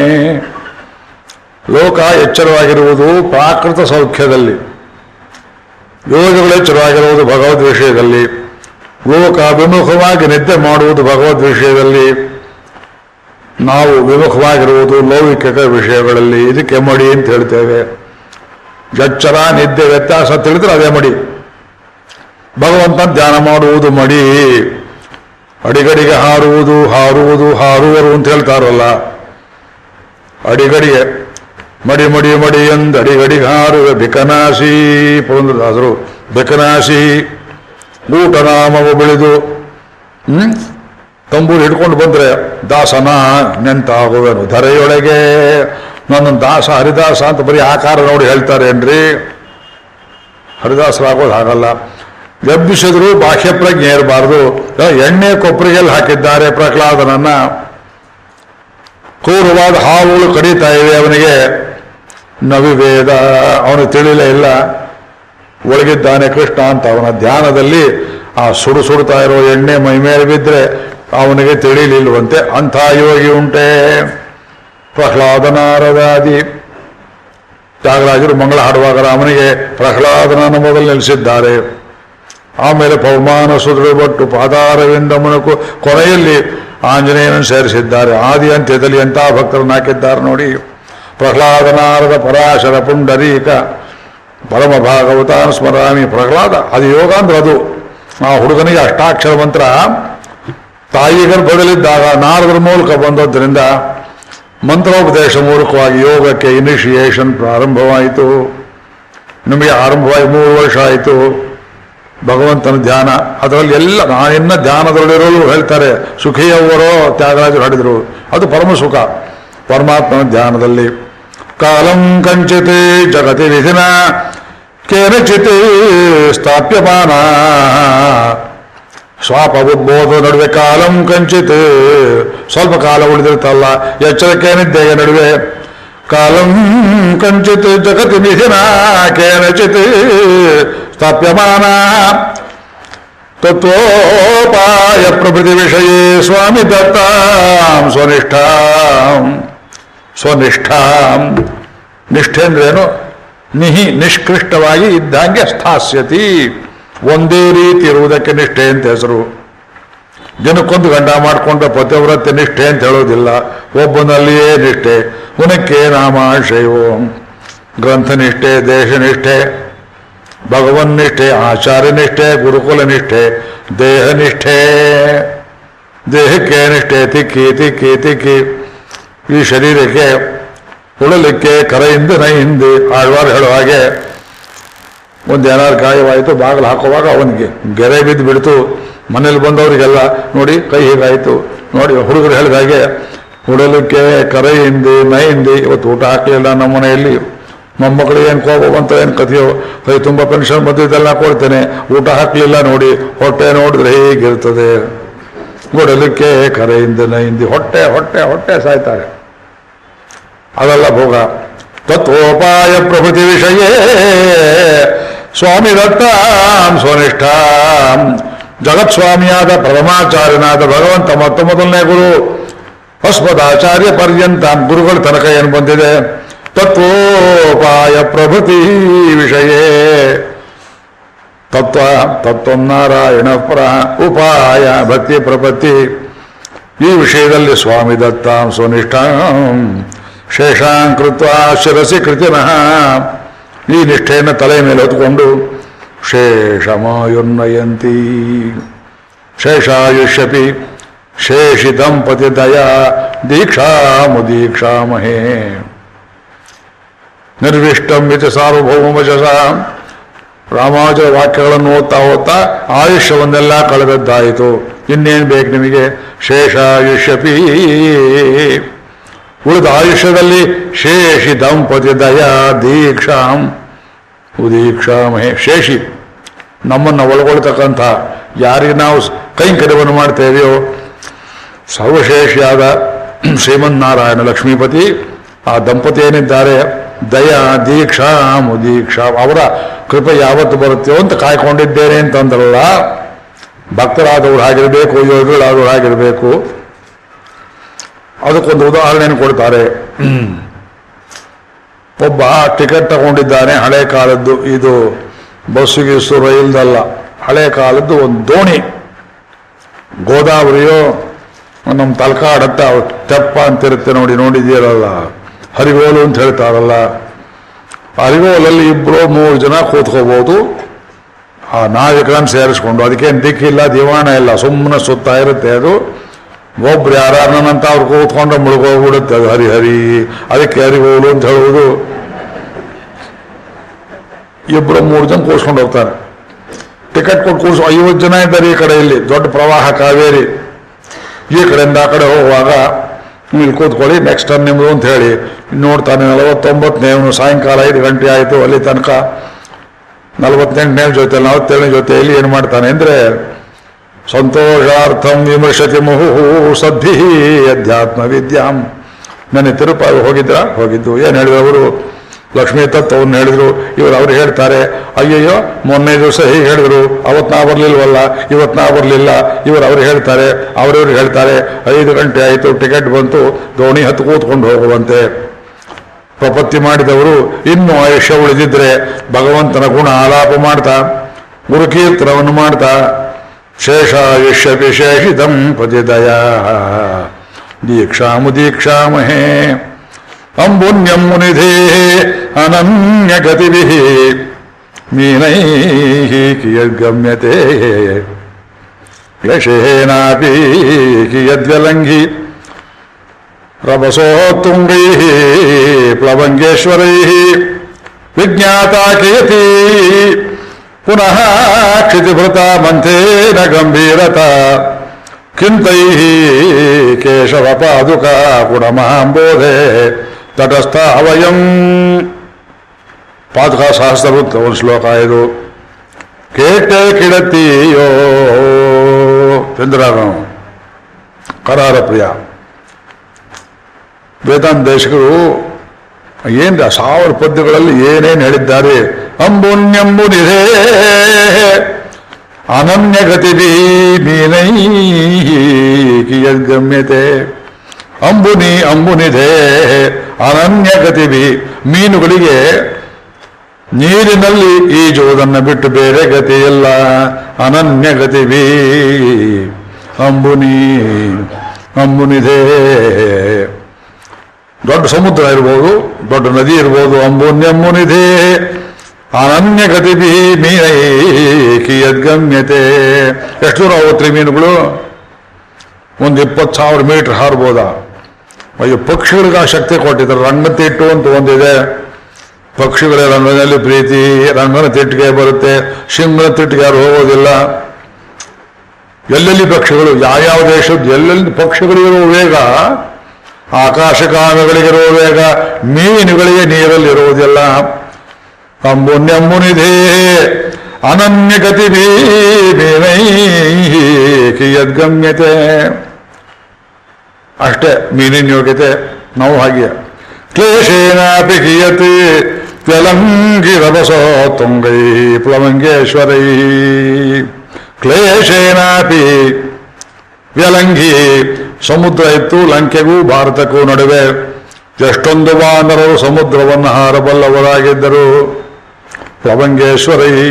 A: ಲೋಕ ಎಚ್ಚರವಾಗಿರುವುದು ಪ್ರಾಕೃತ ಸೌಖ್ಯದಲ್ಲಿ ಯೋಗಗಳು ಎಚ್ಚರವಾಗಿರುವುದು ಭಗವದ್ ವಿಷಯದಲ್ಲಿ ಲೋಕ ವಿಮುಖವಾಗಿ ನಿದ್ದೆ ಮಾಡುವುದು ಭಗವದ್ ವಿಷಯದಲ್ಲಿ ನಾವು ವಿಮುಖವಾಗಿರುವುದು ಲೌಕಿಕ ವಿಷಯಗಳಲ್ಲಿ ಇದಕ್ಕೆ ಮಡಿ ಅಂತ ಹೇಳ್ತೇವೆ ಎಚ್ಚರ ನಿದ್ದೆ ವ್ಯತ್ಯಾಸ ತಿಳಿದ್ರೆ ಅದೇ ಮಡಿ ಭಗವಂತ ಧ್ಯಾನ ಮಾಡುವುದು ಮಡಿ ಅಡಿಗಡಿಗೆ ಹಾರುವುದು ಹಾರುವುದು ಹಾರುವರು ಅಂತ ಹೇಳ್ತಾರಲ್ಲ ಅಡಿಗಡಿಗೆ ಮಡಿ ಮಡಿ ಮಡಿ ಎಂದ ಅಡಿಗಡಿಗೆ ಹಾರುವೆ ಬಿಕನಾಸಿ ಪುರಂದರದಾಸರು ಬಿಕನಾಸಿ ಊಟ ನಾಮವು ಬೆಳೆದು ಹ್ಮ್ ತಂಬೂರು ಹಿಡ್ಕೊಂಡು ಬಂದ್ರೆ ದಾಸನ ನೆಂತಾಗುವೆನು ಧರೆಯೊಳಗೆ ನನ್ನ ದಾಸ ಹರಿದಾಸ ಅಂತ ಬರೀ ಆಕಾರ ನೋಡಿ ಹೇಳ್ತಾರೆ ಏನ್ರಿ ಹರಿದಾಸರಾಗೋದು ಹಾಗಲ್ಲ ಎಬ್ಬಿಸಿದ್ರು ಬಾಹ್ಯ ಪ್ರಜ್ಞೆ ಇರಬಾರ್ದು ಎಣ್ಣೆ ಕೊಪ್ಪರಿಗೆಲ್ಲಿ ಹಾಕಿದ್ದಾರೆ ಪ್ರಹ್ಲಾದನನ್ನ ಕ್ರೂರವಾದ ಹಾವುಗಳು ಕಡಿತಾ ಇವೆ ಅವನಿಗೆ ನವಿವೇದ ಅವನು ತಿಳಿಲೇ ಇಲ್ಲ ಒಳಗಿದ್ದಾನೆ ಕೃಷ್ಣ ಅಂತ ಅವನ ಧ್ಯಾನದಲ್ಲಿ ಆ ಸುಡು ಸುಡ್ತಾ ಇರೋ ಎಣ್ಣೆ ಮೈ ಮೇಲೆ ಬಿದ್ದರೆ ಅವನಿಗೆ ತಿಳಿಲಿಲ್ವಂತೆ ಅಂಥ ಯೋಗಿ ಉಂಟೆ ಪ್ರಹ್ಲಾದ ನಾರದಾದಿ ತ್ಯಾಗರಾಜರು ಮಂಗಳ ಹಾಡುವಾಗ ರಾಮನಿಗೆ ಪ್ರಹ್ಲಾದನನ್ನು ಮೊದಲು ನೆಲೆಸಿದ್ದಾರೆ ಆಮೇಲೆ ಪವಮಾನ ಸುದೃಢಪಟ್ಟು ಪಾದಾರವಿಂದ ಮುನಕು ಕೊನೆಯಲ್ಲಿ ಆಂಜನೇಯನನ್ನು ಸೇರಿಸಿದ್ದಾರೆ ಆದಿ ಅಂತ್ಯದಲ್ಲಿ ಎಂಥ ಭಕ್ತರನ್ನು ಹಾಕಿದ್ದಾರೆ ನೋಡಿ ಪ್ರಹ್ಲಾದ ನಾರದ ಪರಾಶರ ಪುಂಡರೀಕ ಪರಮ ಭಾಗವತಾನ ಸ್ಮರಾಮಿ ಪ್ರಹ್ಲಾದ ಅದು ಯೋಗ ಅಂದ್ರೆ ಅದು ಆ ಹುಡುಗನಿಗೆ ಅಷ್ಟಾಕ್ಷರ ಮಂತ್ರ ತಾಯಿ ಗರ್ಭದಲ್ಲಿದ್ದಾಗ ನಾರದರ ಮೂಲಕ ಬಂದದ್ದರಿಂದ ಮಂತ್ರೋಪದೇಶ ಮೂಲಕವಾಗಿ ಯೋಗಕ್ಕೆ ಇನಿಷಿಯೇಷನ್ ಪ್ರಾರಂಭವಾಯಿತು ನಿಮಗೆ ಆರಂಭವಾಗಿ ಮೂರು ವರ್ಷ ಆಯಿತು ಭಗವಂತನ ಧ್ಯಾನ ಅದರಲ್ಲಿ ಎಲ್ಲ ನಾನಿನ್ನ ಧ್ಯಾನದಲ್ಲಿರೋರು ಹೇಳ್ತಾರೆ ಸುಖಿಯವರೋ ತ್ಯಾಗರಾಜರು ಹಾಡಿದರು ಅದು ಪರಮ ಸುಖ ಪರಮಾತ್ಮನ ಧ್ಯಾನದಲ್ಲಿ ಕಾಲಂ ಕಂಚಿತ್ ಜಗತಿ ವಿಧಿನ ಕೇನಚಿತ್ ಸ್ಥಾಪ್ಯಮಾನ ಸ್ವಾಪ ಉದ್ಬೋಧ ನಡುವೆ ಕಾಲಂ ಕಂಚಿತ್ ಸ್ವಲ್ಪ ಕಾಲ ಉಳಿದಿರ್ತಲ್ಲ ಎಚ್ಚರಿಕೆ ನಿದ್ದೆಗೆ ನಡುವೆ ಕಾಲಂ ಕಂಚಿತ್ ಜಗತಿ ವಿಧಿನ ಕೇನಚಿತ್ ಸ್ಥಾಪ್ಯಮಾನ ತತ್ವೋಪಾಯ ಪ್ರಭೃತಿ ವಿಷಯೇ ಸ್ವಾಮಿ ದತ್ತಾಂ ಸ್ವನಿಷ್ಠಾಂ ಸ್ವನಿಷ್ಠಾಂ ನಿಷ್ಠೆ ಅಂದ್ರೇನು ನಿಹಿ ನಿಷ್ಕೃಷ್ಟವಾಗಿ ಇದ್ದಂಗೆ ಸ್ಥಾಸ್ಯತಿ ಒಂದೇ ರೀತಿ ಇರುವುದಕ್ಕೆ ನಿಷ್ಠೆ ಅಂತ ಹೆಸರು ದಿನಕ್ಕೊಂದು ಗಂಡ ಮಾಡಿಕೊಂಡ ಪತಿವ್ರತ್ಯ ನಿಷ್ಠೆ ಅಂತ ಹೇಳೋದಿಲ್ಲ ಒಬ್ಬನಲ್ಲಿಯೇ ನಿಷ್ಠೆ ಉನಕ್ಕೆ ನಾಮಾಶಯೋಂ ಗ್ರಂಥನಿಷ್ಠೆ ದೇಶನಿಷ್ಠೆ ಭಗವನ್ನಿಷ್ಠೆ ಆಚಾರ್ಯನಿಷ್ಠೆ ಗುರುಕುಲ ನಿಷ್ಠೆ ದೇಹನಿಷ್ಠೆ ದೇಹಕ್ಕೆ ನಿಷ್ಠೆ ತಿಕ್ಕಿ ತಿಕ್ಕಿ ತಿಕ್ಕಿ ಈ ಶರೀರಕ್ಕೆ ಉಳಲಿಕ್ಕೆ ಕರೆಯಿಂದ ನೈಹಿಂದಿ ಆಳ್ವಾರ್ ಹೇಳೋ ಹಾಗೆ ಒಂದು ಏನಾದ್ರು ಗಾಯವಾಯಿತು ಬಾಗಿಲು ಹಾಕುವಾಗ ಅವನಿಗೆ ಗೆರೆ ಬಿದ್ದು ಬಿಡ್ತು ಮನೇಲಿ ಬಂದವರಿಗೆಲ್ಲ ನೋಡಿ ಕೈ ಹೀಗಾಯಿತು ನೋಡಿ ಹುಡುಗರು ಹೇಳಿದ ಹಾಗೆ ಉಡಲಿಕ್ಕೆ ಕರೆ ಹಿಂದಿ ನೈ ಹಿಂದಿ ಇವತ್ತು ಊಟ ಹಾಕಲಿಲ್ಲ ನಮ್ಮ ಮನೆಯಲ್ಲಿ ಮೊಮ್ಮಕ್ಕಳಿಗೆ ಏನು ಕೋಪ ಬಂತ ಏನು ಕಥೆಯೋ ಕೈ ತುಂಬ ಪೆನ್ಷನ್ ಬಂದಿದ್ದೆಲ್ಲ ಕೊಡ್ತೇನೆ ಊಟ ಹಾಕಲಿಲ್ಲ ನೋಡಿ ಹೊಟ್ಟೆ ನೋಡಿದ್ರೆ ಹೇಗಿರ್ತದೆ ಉಡಲಿಕ್ಕೆ ಕರೆ ಹಿಂದಿ ನೈ ಹಿಂದಿ ಹೊಟ್ಟೆ ಹೊಟ್ಟೆ ಹೊಟ್ಟೆ ಸಾಯ್ತಾರೆ ಅದೆಲ್ಲ ಭೋಗ ತತ್ವೋಪಾಯ ಪ್ರಭೃತಿ ವಿಷಯೇ ಸ್ವಾಮಿ ದತ್ತಾಂ ಸ್ವನಿಷ್ಠಾಂ ಜಗತ್ಸ್ವಾಮಿಯಾದ ಪ್ರಥಮಾಚಾರ್ಯನಾದ ಭಗವಂತ ಮೊತ್ತ ಮೊದಲನೇ ಗುರು ಅಸ್ಮದಾಚಾರ್ಯ ಪರ್ಯಂತ ಗುರುಗಳ ತನಕ ಏನು ಬಂದಿದೆ ತತ್ವೋಪಾಯ ಪ್ರಭೃತಿ ವಿಷಯೇ ತತ್ವ ತತ್ವ ನಾರಾಯಣ ಪರ ಉಪಾಯ ಭಕ್ತಿ ಪ್ರಪತ್ತಿ ಈ ವಿಷಯದಲ್ಲಿ ಸ್ವಾಮಿ ದತ್ತಾಂ ಸ್ವನಿಷ್ಠಾಂ ಶೇಷಾಂಕೃತ್ವ ಶಿರಸಿ ಕೃತಿನಃ ಈ ನಿಷ್ಠೆಯನ್ನು ತಲೆ ಮೇಲೆ ಹೊತ್ಕೊಂಡು ಶೇಷಮಾಯುರ್ನಯಂತಿ ಶೇಷಾಯುಷ್ಯಪಿ ಶೇಷಿ ದಂಪತಿ ದಯಾ ದೀಕ್ಷಾಮುದೀಕ್ಷಾಮಹೇ ನಿರ್ವಿಷ್ಟಂ ಇತಿ ಸಾರ್ವಭೌಮವಚಸ ರಾಮಾನುಜರ ವಾಕ್ಯಗಳನ್ನು ಓದ್ತಾ ಓದ್ತಾ ಆಯುಷ್ಯವನ್ನೆಲ್ಲ ಕಳೆದದ್ದಾಯಿತು ಇನ್ನೇನು ಬೇಕು ನಿಮಗೆ ಶೇಷಾಯುಷ್ಯಪಿ ಉಳಿದ ಆಯುಷ್ಯದಲ್ಲಿ ಶೇಷಿ ದಂಪತಿ ದಯಾ ದೀಕ್ಷಾಂ ಉದೀಕ್ಷಾಮಹೇ ಶೇಷಿ ನಮ್ಮನ್ನು ಒಳಗೊಳ್ತಕ್ಕಂಥ ಯಾರಿಗೆ ನಾವು ಕೈಂಕರ್ಯವನ್ನು ಮಾಡ್ತಾ ಇದೆಯೋ ಸರ್ವಶೇಷಿಯಾದ ಶ್ರೀಮನ್ನಾರಾಯಣ ಲಕ್ಷ್ಮೀಪತಿ ಆ ದಂಪತಿ ಏನಿದ್ದಾರೆ ದಯಾ ದೀಕ್ಷಾ ಮುದೀಕ್ಷಾ ಅವರ ಕೃಪೆ ಯಾವತ್ತು ಬರುತ್ತೆಯೋ ಅಂತ ಕಾಯ್ಕೊಂಡಿದ್ದೇನೆ ಅಂತಂದ್ರಲ್ಲ ಭಕ್ತರಾದವ್ರು ಹಾಗಿರಬೇಕು ಯೋಗಿಗಳಾದವ್ರು ಹಾಗಿರಬೇಕು ಅದಕ್ಕೊಂದು ಉದಾಹರಣೆಯನ್ನು ಕೊಡ್ತಾರೆ ಒಬ್ಬ ಟಿಕೆಟ್ ತಗೊಂಡಿದ್ದಾನೆ ಹಳೆ ಕಾಲದ್ದು ಇದು ಬಸ್ಸು ಗಿಸ್ಸು ರೈಲ್ದಲ್ಲ ಹಳೆ ಕಾಲದ್ದು ಒಂದು ದೋಣಿ ಗೋದಾವರಿಯೋ ನಮ್ಮ ತಲಕಾಡತ್ತ ತೆಪ್ಪ ಅಂತಿರುತ್ತೆ ನೋಡಿ ನೋಡಿದ್ದೀರಲ್ಲ ಹರಿಗೋಲು ಅಂತ ಹೇಳ್ತಾರಲ್ಲ ಹರಿಗೋಲಲ್ಲಿ ಇಬ್ಬರು ಮೂರು ಜನ ಕೂತ್ಕೋಬಹುದು ಆ ನಾವಿಕರನ್ನು ಸೇರಿಸ್ಕೊಂಡು ಅದಕ್ಕೇನು ದಿಕ್ಕಿಲ್ಲ ದಿವಾಣ ಇಲ್ಲ ಸುಮ್ಮನೆ ಸುತ್ತಾ ಇರುತ್ತೆ ಅದು ಒಬ್ರು ಯಾರನ್ನಂತ ಅವ್ರು ಕೂತ್ಕೊಂಡು ಮುಳುಗೋಗ್ಬಿಡುತ್ತೆ ಅದು ಹರಿ ಹರಿ ಅದಕ್ಕೆ ಹರಿಗೋಲು ಅಂತ ಹೇಳುವುದು ಇಬ್ಬರು ಮೂರು ಜನ ಕೂರ್ಸ್ಕೊಂಡು ಹೋಗ್ತಾರೆ ಟಿಕೆಟ್ ಕೊಟ್ಟು ಕೂರ್ಸು ಐವತ್ತು ಜನ ಇದ್ದಾರೆ ಈ ಕಡೆಯಲ್ಲಿ ದೊಡ್ಡ ಪ್ರವಾಹ ಕಾವೇರಿ ಈ ಕಡೆಯಿಂದ ಆ ಕಡೆ ಹೋಗುವಾಗ ಇಲ್ಲಿ ಕೂತ್ಕೊಳ್ಳಿ ನೆಕ್ಸ್ಟ್ ಟರ್ನ್ ನಿಮ್ಮದು ಅಂತ ಹೇಳಿ ನೋಡ್ತಾನೆ ನಲವತ್ತೊಂಬತ್ತನೇ ಅವನು ಸಾಯಂಕಾಲ ಐದು ಗಂಟೆ ಆಯಿತು ಅಲ್ಲಿ ತನಕ ನಲವತ್ತೆಂಟನೇ ಜೊತೆ ನಲವತ್ತೇಳನೇ ಜೊತೆಯಲ್ಲಿ ಏನು ಮಾಡ್ತಾನೆ ಅಂದರೆ ಸಂತೋಷಾರ್ಥಂ ವಿಮರ್ಶತಿ ಮುಹು ಸದ್ಧಿ ಅಧ್ಯಾತ್ಮ ವಿದ್ಯಾಂ ನನಗೆ ತಿರುಪಾಗಿ ಹೋಗಿದ್ರ ಹೋಗಿದ್ದು ಏನು ಹೇಳಿದ್ರು ಅವರು ಲಕ್ಷ್ಮೀ ತತ್ವವನ್ನು ಹೇಳಿದ್ರು ಇವರು ಅವ್ರು ಹೇಳ್ತಾರೆ ಅಯ್ಯಯ್ಯೋ ಮೊನ್ನೆ ದಿವಸ ಹೀಗೆ ಹೇಳಿದ್ರು ಅವತ್ತು ನಾ ಬರಲಿಲ್ವಲ್ಲ ಇವತ್ತು ನಾ ಬರಲಿಲ್ಲ ಇವರು ಅವ್ರು ಹೇಳ್ತಾರೆ ಅವರಿವ್ರು ಹೇಳ್ತಾರೆ ಐದು ಗಂಟೆ ಆಯಿತು ಟಿಕೆಟ್ ಬಂತು ದೋಣಿ ಹತ್ತು ಕೂತ್ಕೊಂಡು ಹೋಗುವಂತೆ ಪ್ರಪತ್ತಿ ಮಾಡಿದವರು ಇನ್ನೂ ಆಯುಷ್ಯ ಉಳಿದಿದ್ರೆ ಭಗವಂತನ ಗುಣ ಆಲಾಪ ಮಾಡ್ತಾ ಗುರುಕೀರ್ತನವನ್ನು ಮಾಡ್ತಾ ಶೇಷಾಯುಷ್ಯ ವಿಶೇಷಿತಂ ಪದಿದಯ ದೀಕ್ಷಾಮು ದೀಕ್ಷಾಮಹೇ ಅಂಬುನ್ಯಂ ಮುನಿಧೇ ಅನನ್ಯ ಗತಿಭಿ ಮೀನೈ ಕಿಯದ್ಗಮ್ಯತೆ ಕ್ಲೇಶೇನಾಪಿ ಕಿಯದ್ವಲಂಘಿ ರಭಸೋತ್ತುಂಗೈ ಪ್ಲವಂಗೇಶ್ವರೈ ವಿಜ್ಞಾತಾ ಕಿಯತಿ ಪುನಃ ಕ್ಷಿತಿಭೃತ ಮಂಥೇನ ಗಂಭೀರತ ಕಿಂತೈ ಕೇಶವ ಪಾದುಕ ಗುಣಮಹಾಂಬೋಧೆ ತಟಸ್ಥ ಅವಯಂ ಪಾದುಕ ಸಹಸ್ರವೃತ್ತ ಒಂದು ಶ್ಲೋಕ ಇದು ಕೇಟೆ ಕಿಡತಿಯೋ ಚಂದ್ರನು ಕರಾರ ಪ್ರಿಯ ವೇದಾಂತ ದೇಶಕರು ಏನ್ ಸಾವಿರ ಪದ್ಯಗಳಲ್ಲಿ ಏನೇನು ಹೇಳಿದ್ದಾರೆ ಅಂಬುನ್ಯಂಬುನಿಧೇ ಅನನ್ಯ ಗತಿಭಿ ಮೀನೈ ಕಿಯದ್ಗಮ್ಯತೆ ಅಂಬುನಿ ಅಂಬುನಿಧೇ ಅನನ್ಯ ಗತಿಭಿ ಮೀನುಗಳಿಗೆ ನೀರಿನಲ್ಲಿ ಈಜುವುದನ್ನು ಬಿಟ್ಟು ಬೇರೆ ಗತಿಯಿಲ್ಲ ಅನನ್ಯ ಗತಿಭಿ ಅಂಬುನಿ ಅಂಬುನಿಧೇ ದೊಡ್ಡ ಸಮುದ್ರ ಇರ್ಬೋದು ದೊಡ್ಡ ನದಿ ಇರ್ಬೋದು ಅಂಬುನ್ಯಂಬುನಿಧೇ ಅನನ್ಯ ಗತಿಭಿ ಮೀನೈ ಕಿಯದ್ಗಮ್ಯತೆ ಎಷ್ಟು ದೂರ ಹೋಗ್ತ್ರಿ ಮೀನುಗಳು ಒಂದು ಇಪ್ಪತ್ತು ಸಾವಿರ ಮೀಟರ್ ಹಾರ್ಬೋದಾ ಅಯ್ಯೋ ಪಕ್ಷಿಗಳಿಗೆ ಆ ಶಕ್ತಿ ಕೊಟ್ಟಿದ್ದಾರೆ ರಂಗತಿಟ್ಟು ಅಂತ ಒಂದಿದೆ ಪಕ್ಷಿಗಳ ರಂಗದಲ್ಲಿ ಪ್ರೀತಿ ರಂಗನ ತಿಟ್ಟಿಗೆ ಬರುತ್ತೆ ಸಿಂಹನ ತಿಟ್ಟಿಗೆ ಯಾರು ಹೋಗೋದಿಲ್ಲ ಎಲ್ಲೆಲ್ಲಿ ಪಕ್ಷಿಗಳು ಯಾವ್ಯಾವ ದೇಶದ ಎಲ್ಲೆಲ್ಲಿ ಪಕ್ಷಿಗಳಿರೋ ವೇಗ ಆಕಾಶಕಾಮಗಳಿಗೆ ವೇಗ ಮೀನುಗಳಿಗೆ ನೀರಲ್ಲಿರುವುದಿಲ್ಲ ಅಂಬುನ್ಯಂಬುನಿಧೇ ಅನನ್ಯ ಗತಿ ಯದ್ಗಮ್ಯತೆ ಅಷ್ಟೇ ಮೀನಿನ ಯೋಗ್ಯತೆ ನಾವು ಹಾಗೆ ಕ್ಲೇಶೇನಾಪಿ ಗೀಯತೆ ತ್ಯಲಂಗಿ ರಭಸೋ ತುಂಗೈ ಪ್ಲವಂಗೇಶ್ವರೈ ಕ್ಲೇಶೇನಾಪಿ ವ್ಯಲಂಗಿ ಸಮುದ್ರ ಇತ್ತು ಲಂಕೆಗೂ ಭಾರತಕ್ಕೂ ನಡುವೆ ಎಷ್ಟೊಂದು ವಾನರರು ಸಮುದ್ರವನ್ನು ಹಾರಬಲ್ಲವರಾಗಿದ್ದರು ಪ್ಲವಂಗೇಶ್ವರೈ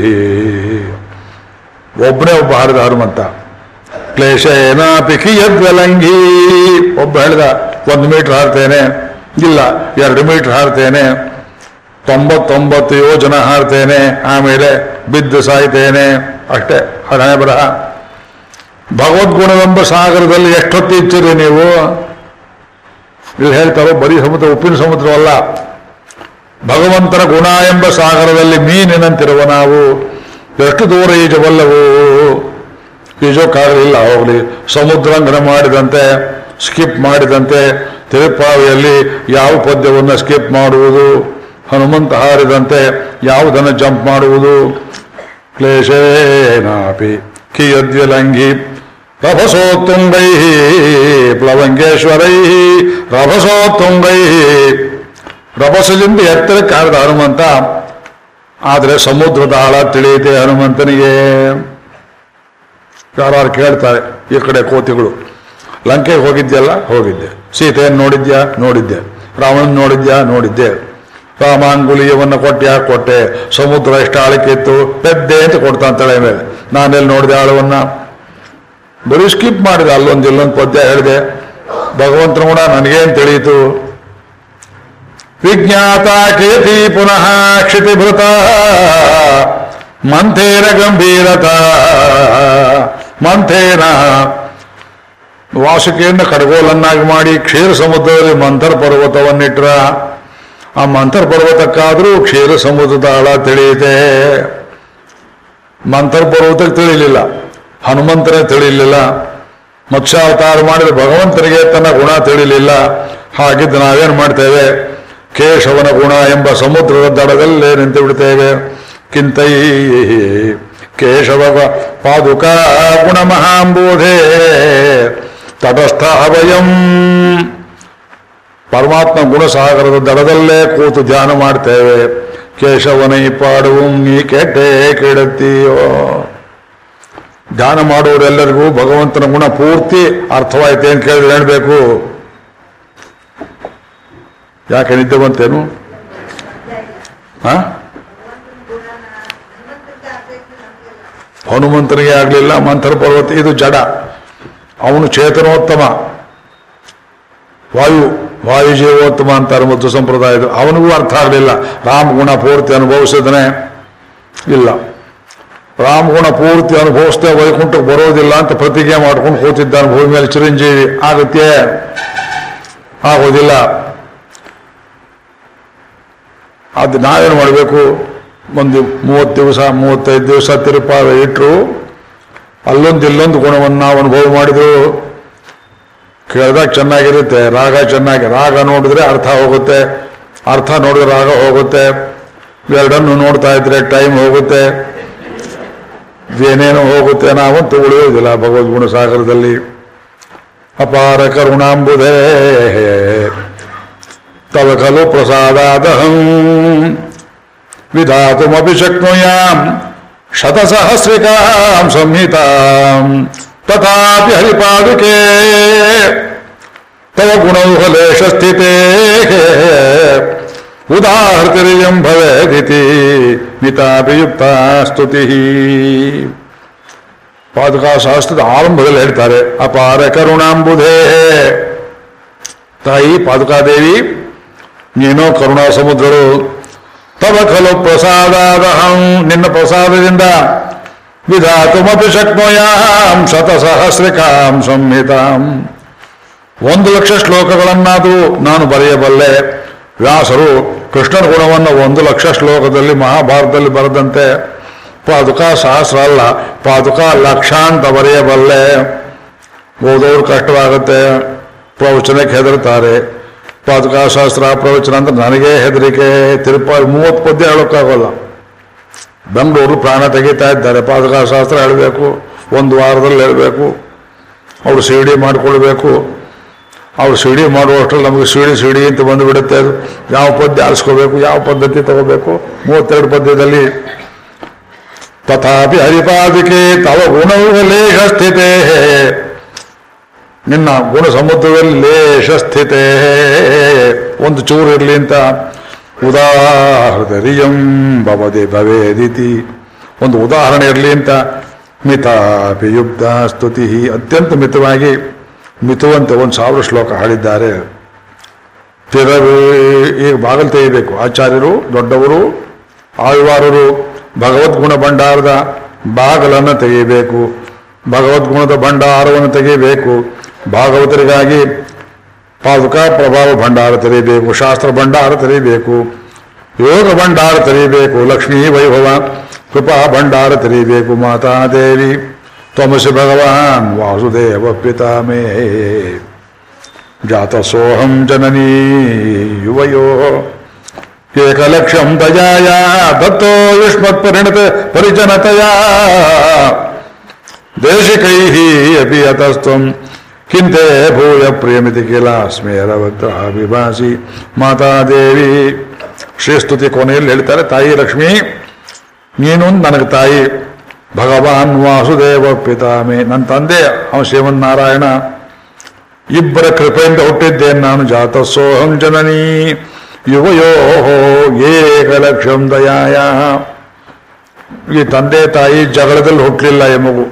A: ಒಬ್ಬನೇ ಒಬ್ಬ ಹಾರಿದ ಹನುಮಂತ ಕ್ಲೇಶೇನ ಪಿಕಿಯದ್ವಲಂಗಿ ಒಬ್ಬ ಹೇಳಿದ ಒಂದು ಮೀಟರ್ ಹಾರ್ತೇನೆ ಇಲ್ಲ ಎರಡು ಮೀಟರ್ ಹಾರ್ತೇನೆ ತೊಂಬತ್ತೊಂಬತ್ತು ಯೋಜನ ಹಾರ್ತೇನೆ ಆಮೇಲೆ ಬಿದ್ದು ಸಾಯ್ತೇನೆ ಅಷ್ಟೇ ಹಣೆ ಬರಹ ಭಗವದ್ಗುಣವೆಂಬ ಸಾಗರದಲ್ಲಿ ಎಷ್ಟೊತ್ತಿರ್ತೀರಿ ನೀವು ಇಲ್ಲಿ ಹೇಳ್ತಾರೋ ಬರೀ ಸಮುದ್ರ ಉಪ್ಪಿನ ಸಮುದ್ರವಲ್ಲ ಭಗವಂತನ ಗುಣ ಎಂಬ ಸಾಗರದಲ್ಲಿ ಮೀನಿನಂತಿರುವ ನಾವು ಎಷ್ಟು ದೂರ ಈಜಬಲ್ಲವು ಈಜೋಕ್ಕಾಗಲಿಲ್ಲ ಹೋಗಲಿ ಸಮುದ್ರಾಂಗನ ಮಾಡಿದಂತೆ ಸ್ಕಿಪ್ ಮಾಡಿದಂತೆ ತಿರುಪಾವಿಯಲ್ಲಿ ಯಾವ ಪದ್ಯವನ್ನು ಸ್ಕಿಪ್ ಮಾಡುವುದು ಹನುಮಂತ ಹಾರಿದಂತೆ ಯಾವುದನ್ನು ಜಂಪ್ ಮಾಡುವುದು ಕ್ಲೇಶೇನಾಪಿ ಕಿಯದ್ಯಲಂಗಿ ರಭಸೋತ್ತುಂಗೈ ಪ್ಲವಂಗೇಶ್ವರೈ ರಭಸೋತ್ತುಂಗೈ ರಭಸದಿಂದ ಎತ್ತರಕ್ಕೆ ಹಾರಿದ ಹನುಮಂತ ಆದರೆ ಸಮುದ್ರದ ಆಳ ತಿಳಿಯುತ್ತೆ ಹನುಮಂತನಿಗೆ ಯಾರು ಕೇಳ್ತಾರೆ ಈ ಕಡೆ ಕೋತಿಗಳು ಲಂಕೆಗೆ ಹೋಗಿದ್ಯಲ್ಲ ಹೋಗಿದ್ದೆ ಸೀತೆಯನ್ನು ನೋಡಿದ್ಯಾ ನೋಡಿದ್ದೆ ರಾವಣನ್ ನೋಡಿದ್ಯಾ ನೋಡಿದ್ದೆ ರಾಮಾಂಗುಲಿಯವನ್ನು ಕೊಟ್ಟೆ ಯಾಕೆ ಕೊಟ್ಟೆ ಸಮುದ್ರ ಎಷ್ಟು ಆಳಕ್ಕಿತ್ತು ಪೆದ್ದೆ ಅಂತ ಕೊಡ್ತಾನೆ ತಲೆ ಮೇಲೆ ನಾನೆಲ್ಲಿ ನೋಡಿದೆ ಆಳವನ್ನ ಬರೀ ಸ್ಕಿಪ್ ಮಾಡಿದೆ ಅಲ್ಲೊಂದು ಇಲ್ಲೊಂದು ಪದ್ಯ ಹೇಳಿದೆ ಭಗವಂತನ ಗುಣ ನನಗೇನು ತಿಳಿಯಿತು ವಿಜ್ಞಾತ ಕೇತಿ ಪುನಃ ಕ್ಷಿತಿಭೃತ ಮಂಥೇನ ಗಂಭೀರತ ಮಂಥೇನ ವಾಸುಕಿಯನ್ನು ಕಡಗೋಲನ್ನಾಗಿ ಮಾಡಿ ಕ್ಷೀರ ಸಮುದ್ರದಲ್ಲಿ ಮಂಥರ ಪರ್ವತವನ್ನಿಟ್ರ ಆ ಮಂಥರ ಪರ್ವತಕ್ಕಾದರೂ ಕ್ಷೀರ ಸಮುದ್ರದ ಆಳ ತಿಳಿಯುತ್ತೆ ಮಂಥರ ಪರ್ವತಕ್ಕೆ ತಿಳಿಲಿಲ್ಲ ಹನುಮಂತನೇ ತಿಳಿಲಿಲ್ಲ ಮತ್ಸ್ಯಾವತಾರ ಮಾಡಿದ ಭಗವಂತನಿಗೆ ತನ್ನ ಗುಣ ತಿಳಿಲಿಲ್ಲ ಹಾಗಿದ್ದು ನಾವೇನು ಮಾಡ್ತೇವೆ ಕೇಶವನ ಗುಣ ಎಂಬ ಸಮುದ್ರದ ದಡದಲ್ಲೇ ನಿಂತು ಬಿಡ್ತೇವೆ ಕಿಂತೈ ಕೇಶವ ಪಾದುಕಾ ಗುಣ ಮಹಾಂಬೋಧೆ ತಟಸ್ಥ ಅಭಯಂ ಪರಮಾತ್ಮ ಗುಣಸಾಗರದ ದಡದಲ್ಲೇ ಕೂತು ಧ್ಯಾನ ಮಾಡ್ತೇವೆ ಕೇಶವನೈ ಪಾಡುವು ನೀ ಕೆಟ್ಟೆ ಕೆಡುತ್ತೀಯೋ ಧ್ಯಾನ ಮಾಡುವವರೆಲ್ಲರಿಗೂ ಭಗವಂತನ ಗುಣ ಪೂರ್ತಿ ಅರ್ಥವಾಯ್ತೆ ಅಂತ ಕೇಳಿದ್ರೆ ಹೇಳ್ಬೇಕು ಯಾಕೆ ನಿದ್ದೆ ಬಂತೇನು ಹಾ ಹನುಮಂತನಿಗೆ ಆಗಲಿಲ್ಲ ಮಂಥರ ಪರ್ವತ ಇದು ಜಡ ಅವನು ಚೇತನೋತ್ತಮ ವಾಯು ವಾಯು ಜೀವೋತ್ತಮ ಅಂತಾರೆ ಮತ್ತು ಸಂಪ್ರದಾಯದ ಅವನಿಗೂ ಅರ್ಥ ಆಗಲಿಲ್ಲ ರಾಮ ಗುಣ ಪೂರ್ತಿ ಅನುಭವಿಸಿದನೆ ಇಲ್ಲ ರಾಮ ಗುಣ ಪೂರ್ತಿ ಅನುಭವಿಸ್ತೇ ವೈಕುಂಠಕ್ಕೆ ಬರೋದಿಲ್ಲ ಅಂತ ಪ್ರತಿಜ್ಞೆ ಮಾಡ್ಕೊಂಡು ಕೂತಿದ್ದಾನೆ ಭೂಮಿ ಮೇಲೆ ಚಿರಂಜೀವಿ ಆಗುತ್ತೆ ಆಗೋದಿಲ್ಲ ಅದು ನಾವೇನು ಮಾಡಬೇಕು ಒಂದು ಮೂವತ್ತು ದಿವಸ ಮೂವತ್ತೈದು ದಿವಸ ತಿರುಪಾದ ಇಟ್ಟರು ಅಲ್ಲೊಂದು ಇಲ್ಲೊಂದು ಗುಣವನ್ನು ನಾವು ಅನುಭವ ಮಾಡಿದ್ರು ಕೇಳಿದಾಗ ಚೆನ್ನಾಗಿರುತ್ತೆ ರಾಗ ಚೆನ್ನಾಗಿ ರಾಗ ನೋಡಿದ್ರೆ ಅರ್ಥ ಹೋಗುತ್ತೆ ಅರ್ಥ ನೋಡಿದ್ರೆ ರಾಗ ಹೋಗುತ್ತೆ ಎರಡನ್ನು ನೋಡ್ತಾ ಇದ್ರೆ ಟೈಮ್ ಹೋಗುತ್ತೆ ಏನೇನೋ ಹೋಗುತ್ತೆ ನಾವಂತೂ ಉಳಿಯೋದಿಲ್ಲ ಭಗವದ್ಗುಣ ಸಾಗರದಲ್ಲಿ ಅಪಾರ ಕರುಣಾಂಬುಧೇ ತವ ಖಲು ಪ್ರಸಾದಾದಹಂ ವಿಧಾತುಮಪಿ ಶಕ್ನುಯಾಂ ಶತಸಹಸ್ರಿಕಾಂ ಸಂಹಿತಾಂ ತಥಾಪಿ ಹರಿಪಾದುಕೆ ತವ ಗುಣೌಹಲೇಶ ಸ್ಥಿತೇ ಉದಾಹೃತಿರಿಯಂ ಭವೇದಿತಿ ಮಿತಾಭಿಯುಕ್ತ ಸ್ತುತಿ ಪಾದುಕಾ ಶಾಸ್ತ್ರದ ಆರಂಭದಲ್ಲಿ ಹೇಳ್ತಾರೆ ಅಪಾರ ಕರುಣಾಂಬುಧೇ ತಾಯಿ ಪಾದುಕಾದೇವಿ ನೀನೋ ಕರುಣಾ ಸಮುದ್ರರು ತವ ಖಲು ಪ್ರಸಾದಾದಹಂ ನಿನ್ನ ಪ್ರಸಾದದಿಂದ ವಿಧಾತುಮಪಿ ಶಕ್ನೋಯಾಂ ಶತಸಹಸ್ರಿಕಾಂ ಸಂಹಿತಾಂ ಒಂದು ಲಕ್ಷ ಶ್ಲೋಕಗಳನ್ನಾದರೂ ನಾನು ಬರೆಯಬಲ್ಲೆ ವ್ಯಾಸರು ಕೃಷ್ಣನ ಗುಣವನ್ನು ಒಂದು ಲಕ್ಷ ಶ್ಲೋಕದಲ್ಲಿ ಮಹಾಭಾರತದಲ್ಲಿ ಬರೆದಂತೆ ಪಾದುಕಾ ಸಹಸ್ರ ಅಲ್ಲ ಪಾದುಕಾ ಲಕ್ಷ ಅಂತ ಬರೆಯಬಲ್ಲೆ ಓದೋರು ಕಷ್ಟವಾಗುತ್ತೆ ಪ್ರವಚನಕ್ಕೆ ಹೆದರ್ತಾರೆ ಪಾದುಕಾಶಾಸ್ತ್ರ ಪ್ರವಚನ ಅಂದ್ರೆ ನನಗೇ ಹೆದರಿಕೆ ತಿರುಪ ಮೂವತ್ತು ಪದ್ಯ ಹೇಳೋಕ್ಕಾಗೋಲ್ಲ ಬೆಂಗಳೂರು ಪ್ರಾಣ ತೆಗಿತಾ ಇದ್ದಾರೆ ಪಾದುಕಾಶಾಸ್ತ್ರ ಹೇಳಬೇಕು ಒಂದು ವಾರದಲ್ಲಿ ಹೇಳಬೇಕು ಅವರು ಸಿಡಿ ಮಾಡಿಕೊಳ್ಬೇಕು ಅವ್ರು ಸಿಡಿ ಮಾಡುವಷ್ಟರಲ್ಲಿ ನಮಗೆ ಸಿಡಿ ಸಿಡಿ ಅಂತ ಬಂದುಬಿಡುತ್ತೆ ಅದು ಯಾವ ಪದ್ಯ ಆರಿಸ್ಕೋಬೇಕು ಯಾವ ಪದ್ಧತಿ ತಗೋಬೇಕು ಮೂವತ್ತೆರಡು ಪದ್ಯದಲ್ಲಿ ತಥಾಪಿ ಹರಿಪಾದಿಕೆ ತವ ಗುಣವು ಲೇಷ ಸ್ಥಿತೇ ನಿನ್ನ ಗುಣ ಸಮುದ್ರದಲ್ಲಿ ಲೇಷ ಸ್ಥಿತೇ ಒಂದು ಚೂರು ಇರಲಿ ಅಂತ ಉದಾಹೃದರಿಯಂ ಭವದೆ ಭವೇದಿತಿ ಒಂದು ಉದಾಹರಣೆ ಇರಲಿ ಅಂತ ಮಿತಾಪಿ ಯುಕ್ತ ಸ್ತುತಿ ಅತ್ಯಂತ ಮಿತವಾಗಿ ಮಿತುವಂತೆ ಒಂದು ಸಾವಿರ ಶ್ಲೋಕ ಹಾಡಿದ್ದಾರೆ ತಿರರು ಈಗ ಬಾಗಲ್ ತೆಗಿಬೇಕು ಆಚಾರ್ಯರು ದೊಡ್ಡವರು ಆಳ್ವಾರರು ಭಗವದ್ಗುಣ ಭಂಡಾರದ ಬಾಗಲನ್ನು ತೆಗೆಯಬೇಕು ಭಗವದ್ಗುಣದ ಭಂಡಾರವನ್ನು ತೆಗೆಯಬೇಕು ಭಾಗವತರಿಗಾಗಿ ಪಾದುಕ ಪ್ರಭಾವ ಭಂಡಾರ ತೆರೆಯಬೇಕು ಶಾಸ್ತ್ರ ಭಂಡಾರ ತೆರೆಯಬೇಕು ಯೋಗ ಭಂಡಾರ ತೆರೆಯಬೇಕು ಲಕ್ಷ್ಮೀ ವೈಭವ ಕೃಪಾ ಭಂಡಾರ ತೆರೆಯಬೇಕು ಮಾತಾದೇವಿ ತ್ವಮಸಿ ಭಗವಾನ್ ವಾಸುದೇವ ಪಿತಾಮೇ ಜಾತ ಸೋಹಂ ಜನನೀ ಯುವಯೋ ಏಕಲಕ್ಷಂ ದಯಾಯ ದತ್ತೋ ಯುಷ್ಮತ್ ಪರಿಣತ ಪರಿಜನತೆಯ ದೇಶಿಕೈ ಅಪಿ ಯತಸ್ತ್ವಂ ಕಿಂತೆ ಭೂಯ ಪ್ರೇಮಿತಿ ಕಿಲ ಸ್ಮೇರವಕ್ತ ವಿಭಾಸಿ ಮಾತಾದೇವಿ ಶ್ರೀಸ್ತುತಿ ಕೊನೆಯಲ್ಲಿ ಹೇಳ್ತಾರೆ ತಾಯಿ ಲಕ್ಷ್ಮಿ ನೀನು ನನಗೆ ತಾಯಿ ಭಗವಾನ್ ವಾಸುದೇವ ಪಿತಾಮೆ ನನ್ನ ತಂದೆ ಅವ ಶ್ರೀಮನ್ನಾರಾಯಣ ಇಬ್ಬರ ಕೃಪೆಯಿಂದ ಹುಟ್ಟಿದ್ದೇನೆ ನಾನು ಜಾತ ಸೋಹಂ ಜನನೀ ಯುವಯೋ ಏಕಲಕ್ಷಂ ದಯಾಯ ಈ ತಂದೆ ತಾಯಿ ಜಗಳದಲ್ಲಿ ಹುಟ್ಟಲಿಲ್ಲ ಈ ಮಗು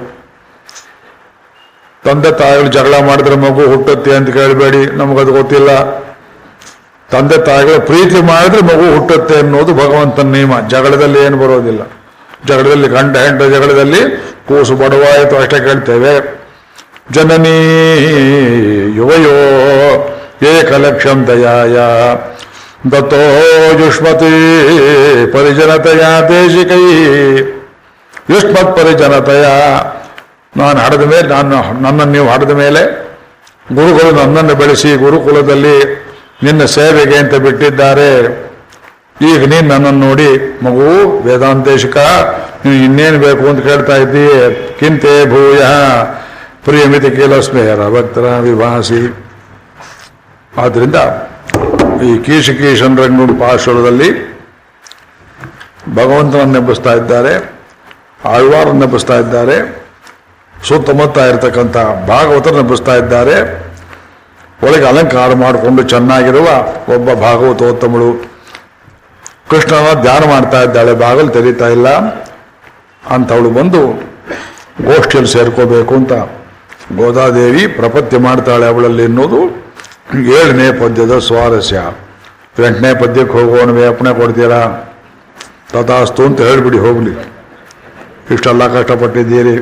A: ತಂದೆ ತಾಯಿಗಳು ಜಗಳ ಮಾಡಿದ್ರೆ ಮಗು ಹುಟ್ಟುತ್ತೆ ಅಂತ ಕೇಳಬೇಡಿ ನಮಗದು ಗೊತ್ತಿಲ್ಲ ತಂದೆ ತಾಯಿಗಳು ಪ್ರೀತಿ ಮಾಡಿದ್ರೆ ಮಗು ಹುಟ್ಟುತ್ತೆ ಅನ್ನೋದು ಭಗವಂತನ ನಿಯಮ ಜಗಳದಲ್ಲಿ ಏನು ಬರೋದಿಲ್ಲ ಜಗಳದಲ್ಲಿ ಗಂಡ ಹೆಂಡ ಜಗಳದಲ್ಲಿ ಕೂಸು ಬಡವಾಯಿತು ಅಷ್ಟೇ ಕೇಳ್ತೇವೆ ಜನನೀ ಯುವಯೋ ಏಕಲಕ್ಷಂ ದಯಾಯ ದತ್ತೋ ಯುಷ್ಮತಿ ಪರಿಜನತೆಯ ದೇಶಿಕೈ ಯುಷ್ಮತ್ ಪರಿಜನತೆಯ ನಾನು ಹಡದ ಮೇಲೆ ನಾನು ನನ್ನನ್ನು ನೀವು ಹಡದ ಮೇಲೆ ಗುರುಗಳು ನನ್ನನ್ನು ಬೆಳೆಸಿ ಗುರುಕುಲದಲ್ಲಿ ನಿನ್ನ ಸೇವೆಗೆ ಅಂತ ಬಿಟ್ಟಿದ್ದಾರೆ ಈಗ ನೀನು ನನ್ನನ್ನು ನೋಡಿ ಮಗು ವೇದಾಂತೇಶಿಕ ನೀನು ಇನ್ನೇನು ಬೇಕು ಅಂತ ಕೇಳ್ತಾ ಇದ್ದೀಯ ಕಿಂತೆ ಭೂಯ ಪ್ರಿಯಮಿತಿ ಕೇಲಸ್ಮೇರ ಭಕ್ತರ ವಿಭಾಸಿ ಆದ್ದರಿಂದ ಈ ಕೀಶಕೀಶನ್ ರಂಗೂರು ಪಾರ್ಶ್ವದಲ್ಲಿ ಭಗವಂತನನ್ನು ನೆಬ್ಬಿಸ್ತಾ ಇದ್ದಾರೆ ಆಳ್ವಾರನ್ನು ನೆಬ್ಬಿಸ್ತಾ ಇದ್ದಾರೆ ಸುತ್ತಮುತ್ತ ಇರತಕ್ಕಂಥ ಭಾಗವತರನ್ನು ನೆಬ್ಬಿಸ್ತಾ ಇದ್ದಾರೆ ಒಳಗೆ ಅಲಂಕಾರ ಮಾಡಿಕೊಂಡು ಚೆನ್ನಾಗಿರುವ ಒಬ್ಬ ಭಾಗವತೋತ್ತಮಳು ಕೃಷ್ಣನ ಧ್ಯಾನ ಮಾಡ್ತಾ ಇದ್ದಾಳೆ ಬಾಗಲು ತೆರೀತಾ ಇಲ್ಲ ಅಂಥವಳು ಬಂದು ಗೋಷ್ಠಿಯಲ್ಲಿ ಸೇರ್ಕೋಬೇಕು ಅಂತ ಗೋದಾದೇವಿ ಪ್ರಪತ್ಯ ಮಾಡ್ತಾಳೆ ಅವಳಲ್ಲಿ ಎನ್ನುವುದು ಏಳನೇ ಪದ್ಯದ ಸ್ವಾರಸ್ಯ ಎಂಟನೇ ಪದ್ಯಕ್ಕೆ ಹೋಗೋಣವೇ ಅಪ್ಪಣೆ ಕೊಡ್ತೀರಾ ತಥಾಸ್ತು ಅಂತ ಹೇಳ್ಬಿಡಿ ಹೋಗ್ಲಿ ಇಷ್ಟೆಲ್ಲ ಕಷ್ಟಪಟ್ಟಿದ್ದೀರಿ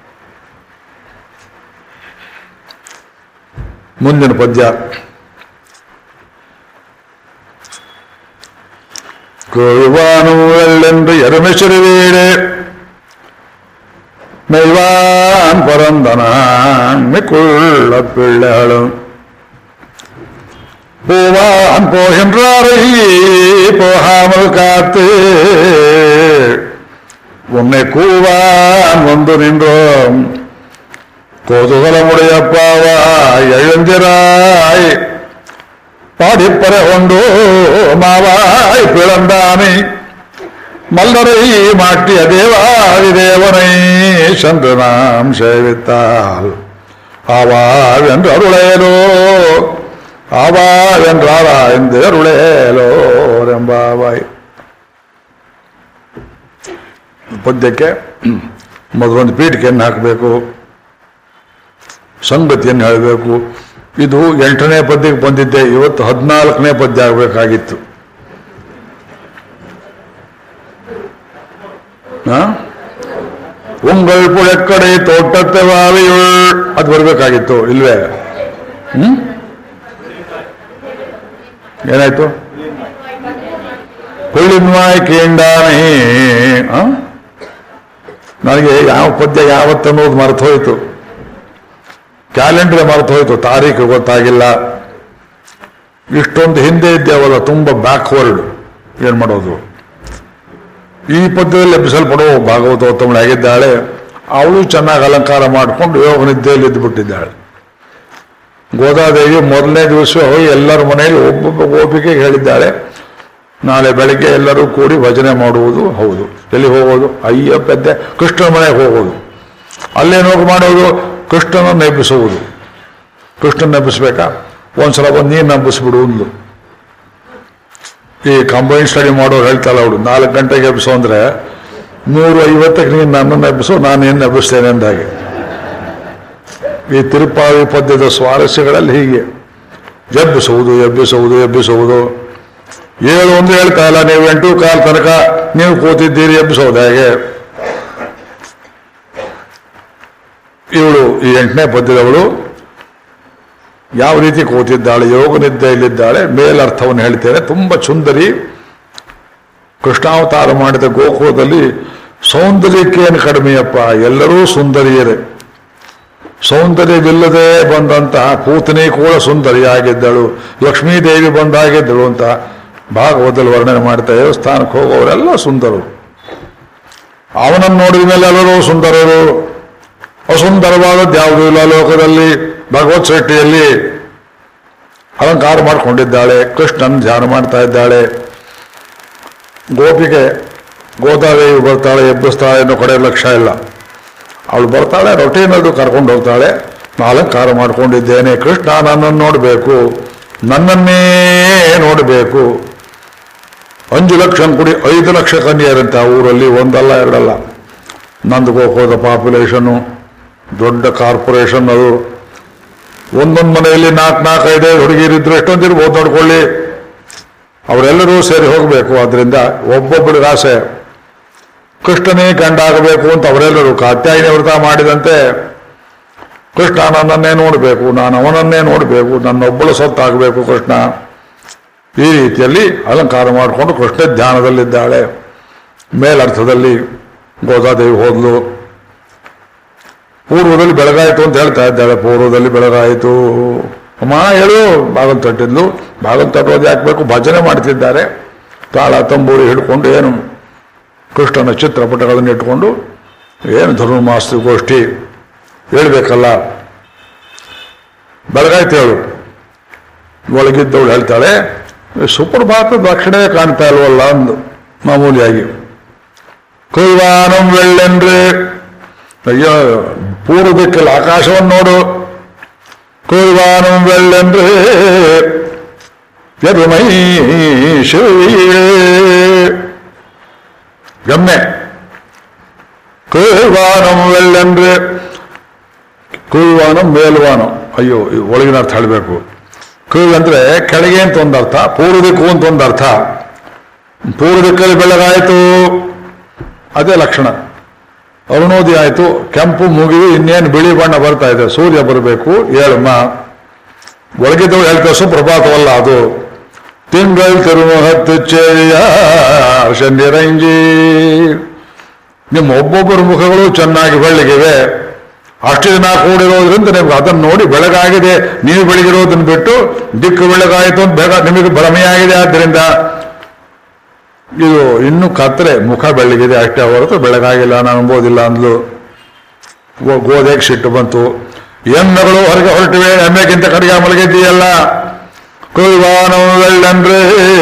A: ಮುಂದಿನ ಪದ್ಯ கோழ்வானூழென்று எருமெசிறுவீடு மெய்வான் பரந்தனான் மிக்குள்ள பிள்ளைகளும் பூவான் போகின்றாரை போகாமல் காத்து உன்னை கூவான் வந்து நின்றோம் கோதுகலமுடையப்பாவா எழுந்திராய் பாடிப்பற கொண்டோ மாவாய் பிளந்தானை மல்லரை மாட்டிய தேவாதி தேவனை சென்று நாம் சேவித்தால் ஆவாள் என்று அருளேலோ ஆவாள் என்றாராய்ந்து ಅರುಳೇಲೋ ಎಂಬಾವಾಯ್ ಪದ್ಯಕ್ಕೆ ಮೊದಲೊಂದು ಪೀಠಿಕೆಯನ್ನು ಹಾಕಬೇಕು ಸಂಗತಿಯನ್ನು ಹೇಳಬೇಕು ಇದು ಎಂಟನೇ ಪದ್ಯಕ್ಕೆ ಬಂದಿದ್ದೆ ಇವತ್ತು ಹದಿನಾಲ್ಕನೇ ಪದ್ಯ ಆಗಬೇಕಾಗಿತ್ತು ಉಂಗಳ್ ಪುಳೆಕ್ಕಡೆ ತೋಟತ್ತೆ ವಾವಿಯುಳ್ ಅದು ಬರಬೇಕಾಗಿತ್ತು ಇಲ್ವೇ ಹ್ಮ್ ಏನಾಯ್ತು ಕುಳ್ಳಿನ್ವಾಯ್ ಕೇಂಡಾನೆ ಆ? ನನಗೆ ಯಾವ ಪದ್ಯ ಯಾವತ್ತನ್ನೋದು ಮರೆತು ಹೋಯಿತು ಕ್ಯಾಲೆಂಡರ್ ಮರೆತು ಹೋಯ್ತು ತಾರೀಕು ಗೊತ್ತಾಗಿಲ್ಲ ಇಷ್ಟೊಂದು ಹಿಂದೆ ಇದ್ದೇವಲ್ಲ ತುಂಬ ಬ್ಯಾಕ್ವರ್ಡ್ ಏನ್ ಮಾಡೋದು ಈ ಪದ್ಯದಲ್ಲಿ ಎಬ್ಬಿಸಲ್ಪಡುವ ಭಾಗವತೋತ್ತಮಳಾಗಿದ್ದಾಳೆ ಅವಳು ಚೆನ್ನಾಗಿ ಅಲಂಕಾರ ಮಾಡಿಕೊಂಡು ಯೋಗ ನಿದ್ದೆಯಲ್ಲಿ ಇದ್ದುಬಿಟ್ಟಿದ್ದಾಳೆ ಗೋದಾದೇವಿ ಮೊದಲನೇ ದಿವಸ ಹೋಗಿ ಎಲ್ಲರ ಮನೆಯಲ್ಲಿ ಒಬ್ಬೊಬ್ಬ ಗೋಪಿಗೆ ಹೇಳಿದ್ದಾಳೆ ನಾಳೆ ಬೆಳಗ್ಗೆ ಎಲ್ಲರೂ ಕೂಡಿ ಭಜನೆ ಮಾಡುವುದು ಹೌದು ಎಲ್ಲಿ ಹೋಗೋದು ಅಯ್ಯ ಪೆದ್ದೆ ಕೃಷ್ಣನ ಮನೆಗೆ ಹೋಗೋದು ಅಲ್ಲೇನು ಹೋಗಿ ಮಾಡೋದು ಕೃಷ್ಣನನ್ನು ಎಬ್ಬಿಸುವುದು ಕೃಷ್ಣನ ಎಬ್ಬಿಸ್ಬೇಕಾ ಒಂದ್ಸಲ ಬಂದು ನೀನು ಎಬ್ಬಿಸ್ಬಿಡು ಒಂದು ಈ ಕಂಬೈನ್ ಸ್ಟಡಿ ಮಾಡೋರು ಹೇಳ್ತಾಳೆ ಅವಳು ನಾಲ್ಕು ಗಂಟೆಗೆ ಎಬ್ಬಿಸು ಅಂದ್ರೆ ನೂರು ಐವತ್ತಕ್ಕೆ ನೀನು ನನ್ನನ್ನು ಎಬ್ಬಿಸು ನಾನು ಏನು ಎಬ್ಬಿಸ್ತೇನೆ ಅಂದಾಗೆ ಈ ತಿರುಪಾವಿ ಪದ್ಯದ ಸ್ವಾರಸ್ಯಗಳಲ್ಲಿ ಹೀಗೆ ಎಬ್ಬಿಸುವುದು ಎಬ್ಬಿಸುವುದು ಎಬ್ಬಿಸುವುದು ಏಳು ಒಂದು ಹೇಳ್ತಾ ಇಲ್ಲ ನೀವು ಎಂಟು ಕಾಲ ತನಕ ನೀವು ಕೂತಿದ್ದೀರಿ ಎಬ್ಬಿಸೋದು ಹೇಗೆ ಇವಳು ಈ ಎಂಟನೇ ಪದ್ಯದವಳು ಯಾವ ರೀತಿ ಕೂತಿದ್ದಾಳೆ ಯೋಗ ನಿದ್ದೆಯಲ್ಲಿದ್ದಾಳೆ ಮೇಲರ್ಥವನ್ನು ಹೇಳ್ತೇನೆ ತುಂಬ ಸುಂದರಿ ಕೃಷ್ಣಾವತಾರ ಮಾಡಿದ ಗೋಕುಲದಲ್ಲಿ ಸೌಂದರ್ಯಕ್ಕೇನು ಕಡಿಮೆಯಪ್ಪ ಎಲ್ಲರೂ ಸುಂದರಿಯರೇ ಸೌಂದರ್ಯವಿಲ್ಲದೆ ಬಂದಂತಹ ಪೂತನಿ ಕೂಡ ಸುಂದರಿಯಾಗಿದ್ದಳು ಲಕ್ಷ್ಮೀದೇವಿ ಬಂದಾಗಿದ್ದಳು ಅಂತ ಭಾಗವತದಲ್ಲಿ ವರ್ಣನೆ ಮಾಡ್ತಾ ದೇವಸ್ಥಾನಕ್ಕೆ ಹೋಗೋರೆಲ್ಲ ಸುಂದರರು ಅವನನ್ನು ನೋಡಿದ ಮೇಲೆ ಎಲ್ಲರೂ ಸುಂದರರು ಅಸುಂದರವಾದದ್ದು ಯಾವುದೂ ಇಲ್ಲ ಲೋಕದಲ್ಲಿ ಭಗವತ್ ಸೃಷ್ಟಿಯಲ್ಲಿ ಅಲಂಕಾರ ಮಾಡಿಕೊಂಡಿದ್ದಾಳೆ ಕೃಷ್ಣನ್ ಧ್ಯಾನ ಮಾಡ್ತಾ ಇದ್ದಾಳೆ ಗೋಪಿಗೆ ಗೋದಾದೇವಿ ಬರ್ತಾಳೆ ಎಬ್ಬಿಸ್ತಾಳೆ ಅನ್ನೋ ಕಡೆ ಲಕ್ಷ್ಯ ಇಲ್ಲ ಅವಳು ಬರ್ತಾಳೆ ರೊಟೀನದು ಕರ್ಕೊಂಡು ಹೋಗ್ತಾಳೆ ನಾ ಅಲಂಕಾರ ಮಾಡ್ಕೊಂಡಿದ್ದೇನೆ ಕೃಷ್ಣ ನನ್ನನ್ನು ನೋಡಬೇಕು ನನ್ನನ್ನೇ ನೋಡಬೇಕು ಅಂಜು ಲಕ್ಷ ಕುಡಿ ಐದು ಲಕ್ಷ ಕನ್ಯರಂತೆ ಆ ಊರಲ್ಲಿ ಒಂದಲ್ಲ ಎರಡಲ್ಲ ನಂದು ಗೋಕೋದ ಪಾಪ್ಯುಲೇಷನ್ನು ದೊಡ್ಡ ಕಾರ್ಪೊರೇಷನ್ ಅದು ಒಂದೊಂದು ಮನೆಯಲ್ಲಿ ನಾಲ್ಕು ನಾಲ್ಕು ಐದೈದು ಹುಡುಗಿರಿದ್ರು ಎಷ್ಟೊಂದು ಇರ್ಬೋದು ನೋಡ್ಕೊಳ್ಳಿ ಅವರೆಲ್ಲರೂ ಸೇರಿ ಹೋಗಬೇಕು ಅದರಿಂದ ಒಬ್ಬೊಬ್ಬರಿಗೆ ಆಸೆ ಕೃಷ್ಣನೇ ಗಂಡಾಗಬೇಕು ಅಂತ ಅವರೆಲ್ಲರೂ ಕಾತ್ಯಾಯಿನಿ ವ್ರತ ಮಾಡಿದಂತೆ ಕೃಷ್ಣ ನನ್ನನ್ನೇ ನೋಡಬೇಕು ನಾನು ಅವನನ್ನೇ ನೋಡಬೇಕು ನನ್ನೊಬ್ಬಳು ಸೊತ್ತಾಗಬೇಕು ಕೃಷ್ಣ ಈ ರೀತಿಯಲ್ಲಿ ಅಲಂಕಾರ ಮಾಡಿಕೊಂಡು ಕೃಷ್ಣ ಧ್ಯಾನದಲ್ಲಿದ್ದಾಳೆ ಮೇಲರ್ಥದಲ್ಲಿ ಗೋದಾದೇವಿ ಹೋದ್ಲು ಪೂರ್ವದಲ್ಲಿ ಬೆಳಗಾಯಿತು ಅಂತ ಹೇಳ್ತಾ ಇದ್ದಾಳೆ ಪೂರ್ವದಲ್ಲಿ ಬೆಳಗಾಯಿತು ಅಮ್ಮ ಹೇಳು ಬಾಗಲ್ ತಟ್ಟಿದ್ಲು ಬಾಗಲ್ ತಟ್ಟೋದು ಹಾಕ್ಬೇಕು ಭಜನೆ ಮಾಡ್ತಿದ್ದಾರೆ ತಾಳ ತಂಬೂರಿ ಹಿಡ್ಕೊಂಡು ಏನು ಕೃಷ್ಣನ ಚಿತ್ರಪಟಗಳನ್ನು ಇಟ್ಕೊಂಡು ಏನು ಧನುರ್ಮಾಸ ಗೋಷ್ಠಿ ಹೇಳ್ಬೇಕಲ್ಲ ಬೆಳಗಾಯ್ತು ಹೇಳು ಒಳಗಿದ್ದವಳು ಹೇಳ್ತಾಳೆ ಸುಪ್ರಭಾತದ ಲಕ್ಷಣೆ ಕಾಣ್ತಾ ಇಲ್ವಲ್ಲ ಅಂದು ಮಾಮೂಲಿಯಾಗಿ ಕುಲ್ವಾನಂ ವೆಳ್ಳೆಂದ್ರೆ ಅಯ್ಯೋ ಪೂರ್ವ ದಿಕ್ಕಲ್ಲಿ ಆಕಾಶವನ್ನು ನೋಡು ಕುಲ್ವಾನಂ ವೆಳ್ಳೆಂದ್ರೆ ಎರುಮೈ ಶಿವೀಳೆ ಗಮ್ಮೆ ಕುಲ್ವಾನಂ ವೆಳ್ಳೆಂದ್ರೆ ಕುಲ್ವಾನಂ ಮೇಲ್ವಾನಂ ಅಯ್ಯೋ ಈ ಒಳಗಿನ ಅರ್ಥ ಹೇಳಬೇಕು ಕುಲ್ ಅಂದ್ರೆ ಕೆಳಗೆ ಅಂತ ಒಂದು ಅರ್ಥ ಪೂರ್ವ ದಿಕ್ಕು ಅಂತ ಒಂದು ಅರ್ಥ ಪೂರ್ವ ದಿಕ್ಕಲ್ಲಿ ಬೆಳಗಾಯಿತು ಅದೇ ಲಕ್ಷಣ ಅರುಣೋದಯ ಆಯಿತು ಕೆಂಪು ಮುಗಿದು ಇನ್ನೇನು ಬಿಳಿ ಬಣ್ಣ ಬರ್ತಾ ಇದೆ ಸೂರ್ಯ ಬರಬೇಕು ಏಳಮ್ಮ ಒಳಗಿದ್ದವು ಹೇಳ್ತಾ ಸುಪ್ರಭಾತವಲ್ಲ ಅದು ತಿಂಗಳು ತಿರುವು ಹತ್ತು ಚೇಯ ಶನಿರಂಜಿ ನಿಮ್ಮ ಒಬ್ಬೊಬ್ಬರ ಮುಖಗಳು ಚೆನ್ನಾಗಿ ಬೆಳಗಿವೆ ಅಷ್ಟು ಜನ ಕೂಡಿರೋದ್ರಿಂದ ನಿಮ್ಗೆ ಅದನ್ನು ನೋಡಿ ಬೆಳಗಾಗಿದೆ ನೀವು ಬೆಳಗಿರೋದನ್ನು ಬಿಟ್ಟು ದಿಕ್ಕು ಬೆಳಗಾಯಿತು ಅಂತ ಬೇಗ ನಿಮಗೆ ಭ್ರಮೆಯಾಗಿದೆ ಆದ್ದರಿಂದ ಇದು ಇನ್ನೂ ಕತ್ತರೆ ಮುಖ ಬೆಳಗಿದೆ ಅಷ್ಟೇ ಹೊರತು ಬೆಳಗಾಗಿಲ್ಲ ನಾನು ಅನ್ಬೋದಿಲ್ಲ ಅಂದ್ಲು ಗೋ ಗೋದೆಗೆ ಸಿಟ್ಟು ಬಂತು ಎಮ್ಮೆಗಳು ಹೊರಗೆ ಹೊರಟಿವೆ ಎಮ್ಮೆಗಿಂತ ಕಡೆಗೆ ಮಲಗಿದ್ದೀಯಲ್ಲ ಕುಲ್ವಾನವೆಳ್ಳಂದ್ರೆ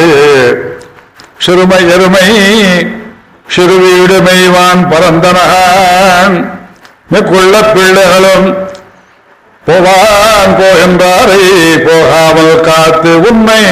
A: ಶಿರುಮೈ ಎರುಮೈ ಶಿರುವೀಡುಮೈವಾನ್ பரந்தனகான் மெக்குள்ள பிள்ளைகளும் போவான் போகின்றாரை போகாமல் காத்து உண்மை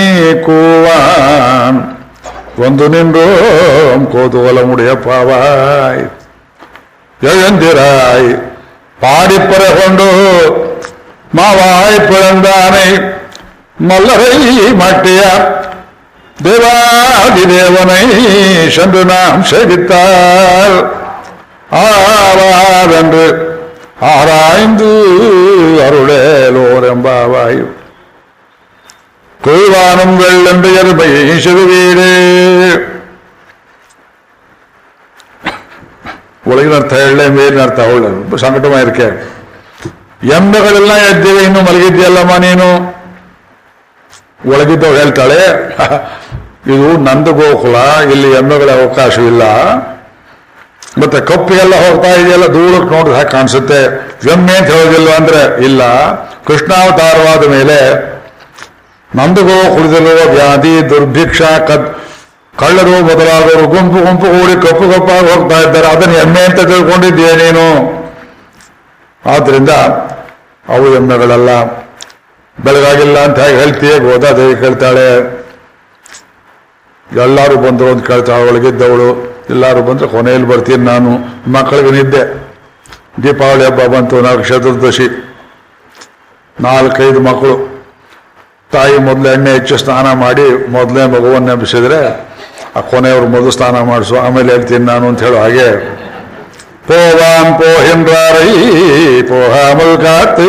A: கூவான் வந்து நின்றோம் கோதுவலமுடைய பாவாய் எழுந்திராய் பாடிப்பற கொண்டு மாவாய் பிறந்தானை மல்லரை மாட்டிய தேவாதி தேவனை சென்று நாம் சேவித்தால் ஆவாவென்று ஆராய்ந்து அருளேலோர் எம்பாவாய் குழுவானும் வெள்ளென்று எருமை சிறுவீடு ಒಳಗಿನ ಅರ್ಥ ಹೇಳಲೇ ಮೇಲಿನ ಅರ್ಥ ಅವಳು ಸಂಕಟವಾಗಿರ್ಕೆ ಎಮ್ಮೆಗಳೆಲ್ಲ ಎದ್ದಿವೆ ಇನ್ನು ಮಲಗಿದ್ಯಲ್ಲಮ್ಮ ನೀನು ಒಳಗಿದ್ದವಳು ಹೇಳ್ತಾಳೆ ಇದು ನಂದು ಗೋಕುಲ ಇಲ್ಲಿ ಎಮ್ಮೆಗಳ ಅವಕಾಶವಿಲ್ಲ ಮತ್ತೆ ಕಪ್ಪಿಗೆಲ್ಲ ಹೋಗ್ತಾ ಇದೆಯಲ್ಲ ದೂರಕ್ಕೆ ನೋಡಿದ್ರೆ ಹಾಗೆ ಕಾಣಿಸುತ್ತೆ ಎಮ್ಮೆ ಅಂತ ಹೇಳೋದಿಲ್ಲ ಅಂದ್ರೆ ಇಲ್ಲ ಕೃಷ್ಣಾವತಾರವಾದ ಮೇಲೆ ನಂದುಗೋ ಕುಡಿದಿರುವ ವ್ಯಾಧಿ ದುರ್ಭಿಕ್ಷ ಕದ್ ಕಳ್ಳರು ಮೊದಲಾದವರು ಗುಂಪು ಗುಂಪು ಕೂಡಿ ಕಪ್ಪು ಕಪ್ಪಾಗಿ ಹೋಗ್ತಾ ಇದ್ದಾರೆ ಅದನ್ನು ಎಮ್ಮೆ ಅಂತ ತಿಳ್ಕೊಂಡಿದ್ದೀಯ ನೀನು ಆದ್ರಿಂದ ಅವು ಎಮ್ಮೆಗಳೆಲ್ಲ ಬೆಳಗಾಗಿಲ್ಲ ಅಂತ ಹೇಗೆ ಹೇಳ್ತೀಯ ಗೋದಾದೇವಿ ಕೇಳ್ತಾಳೆ ಎಲ್ಲರೂ ಬಂದರು ಅಂತ ಕೇಳ್ತಾಳೆ ಒಳಗಿದ್ದವಳು ಎಲ್ಲರೂ ಬಂದ್ರೆ ಕೊನೆಯಲ್ಲಿ ಬರ್ತೀನಿ ನಾನು ಮಕ್ಕಳಿಗೆ ನಿದ್ದೆ ದೀಪಾವಳಿ ಹಬ್ಬ ಬಂತು ನಾಲ್ಕು ಚತುರ್ದಶಿ ನಾಲ್ಕೈದು ಮಕ್ಕಳು ತಾಯಿ ಮೊದಲು ಎಣ್ಣೆ ಹೆಚ್ಚು ಸ್ನಾನ ಮಾಡಿ ಮೊದಲೇ ಮಗುವನ್ನು ನೆನಪಿಸಿದ್ರೆ ಆ ಕೊನೆಯವರು ಮೊದಲು ಸ್ನಾನ ಮಾಡಿಸು ಆಮೇಲೆ ಹೇಳ್ತೀನಿ ನಾನು ಅಂತ ಹೇಳೋ ಹಾಗೆ போவான் போகின்றாரை போகாமல் காத்து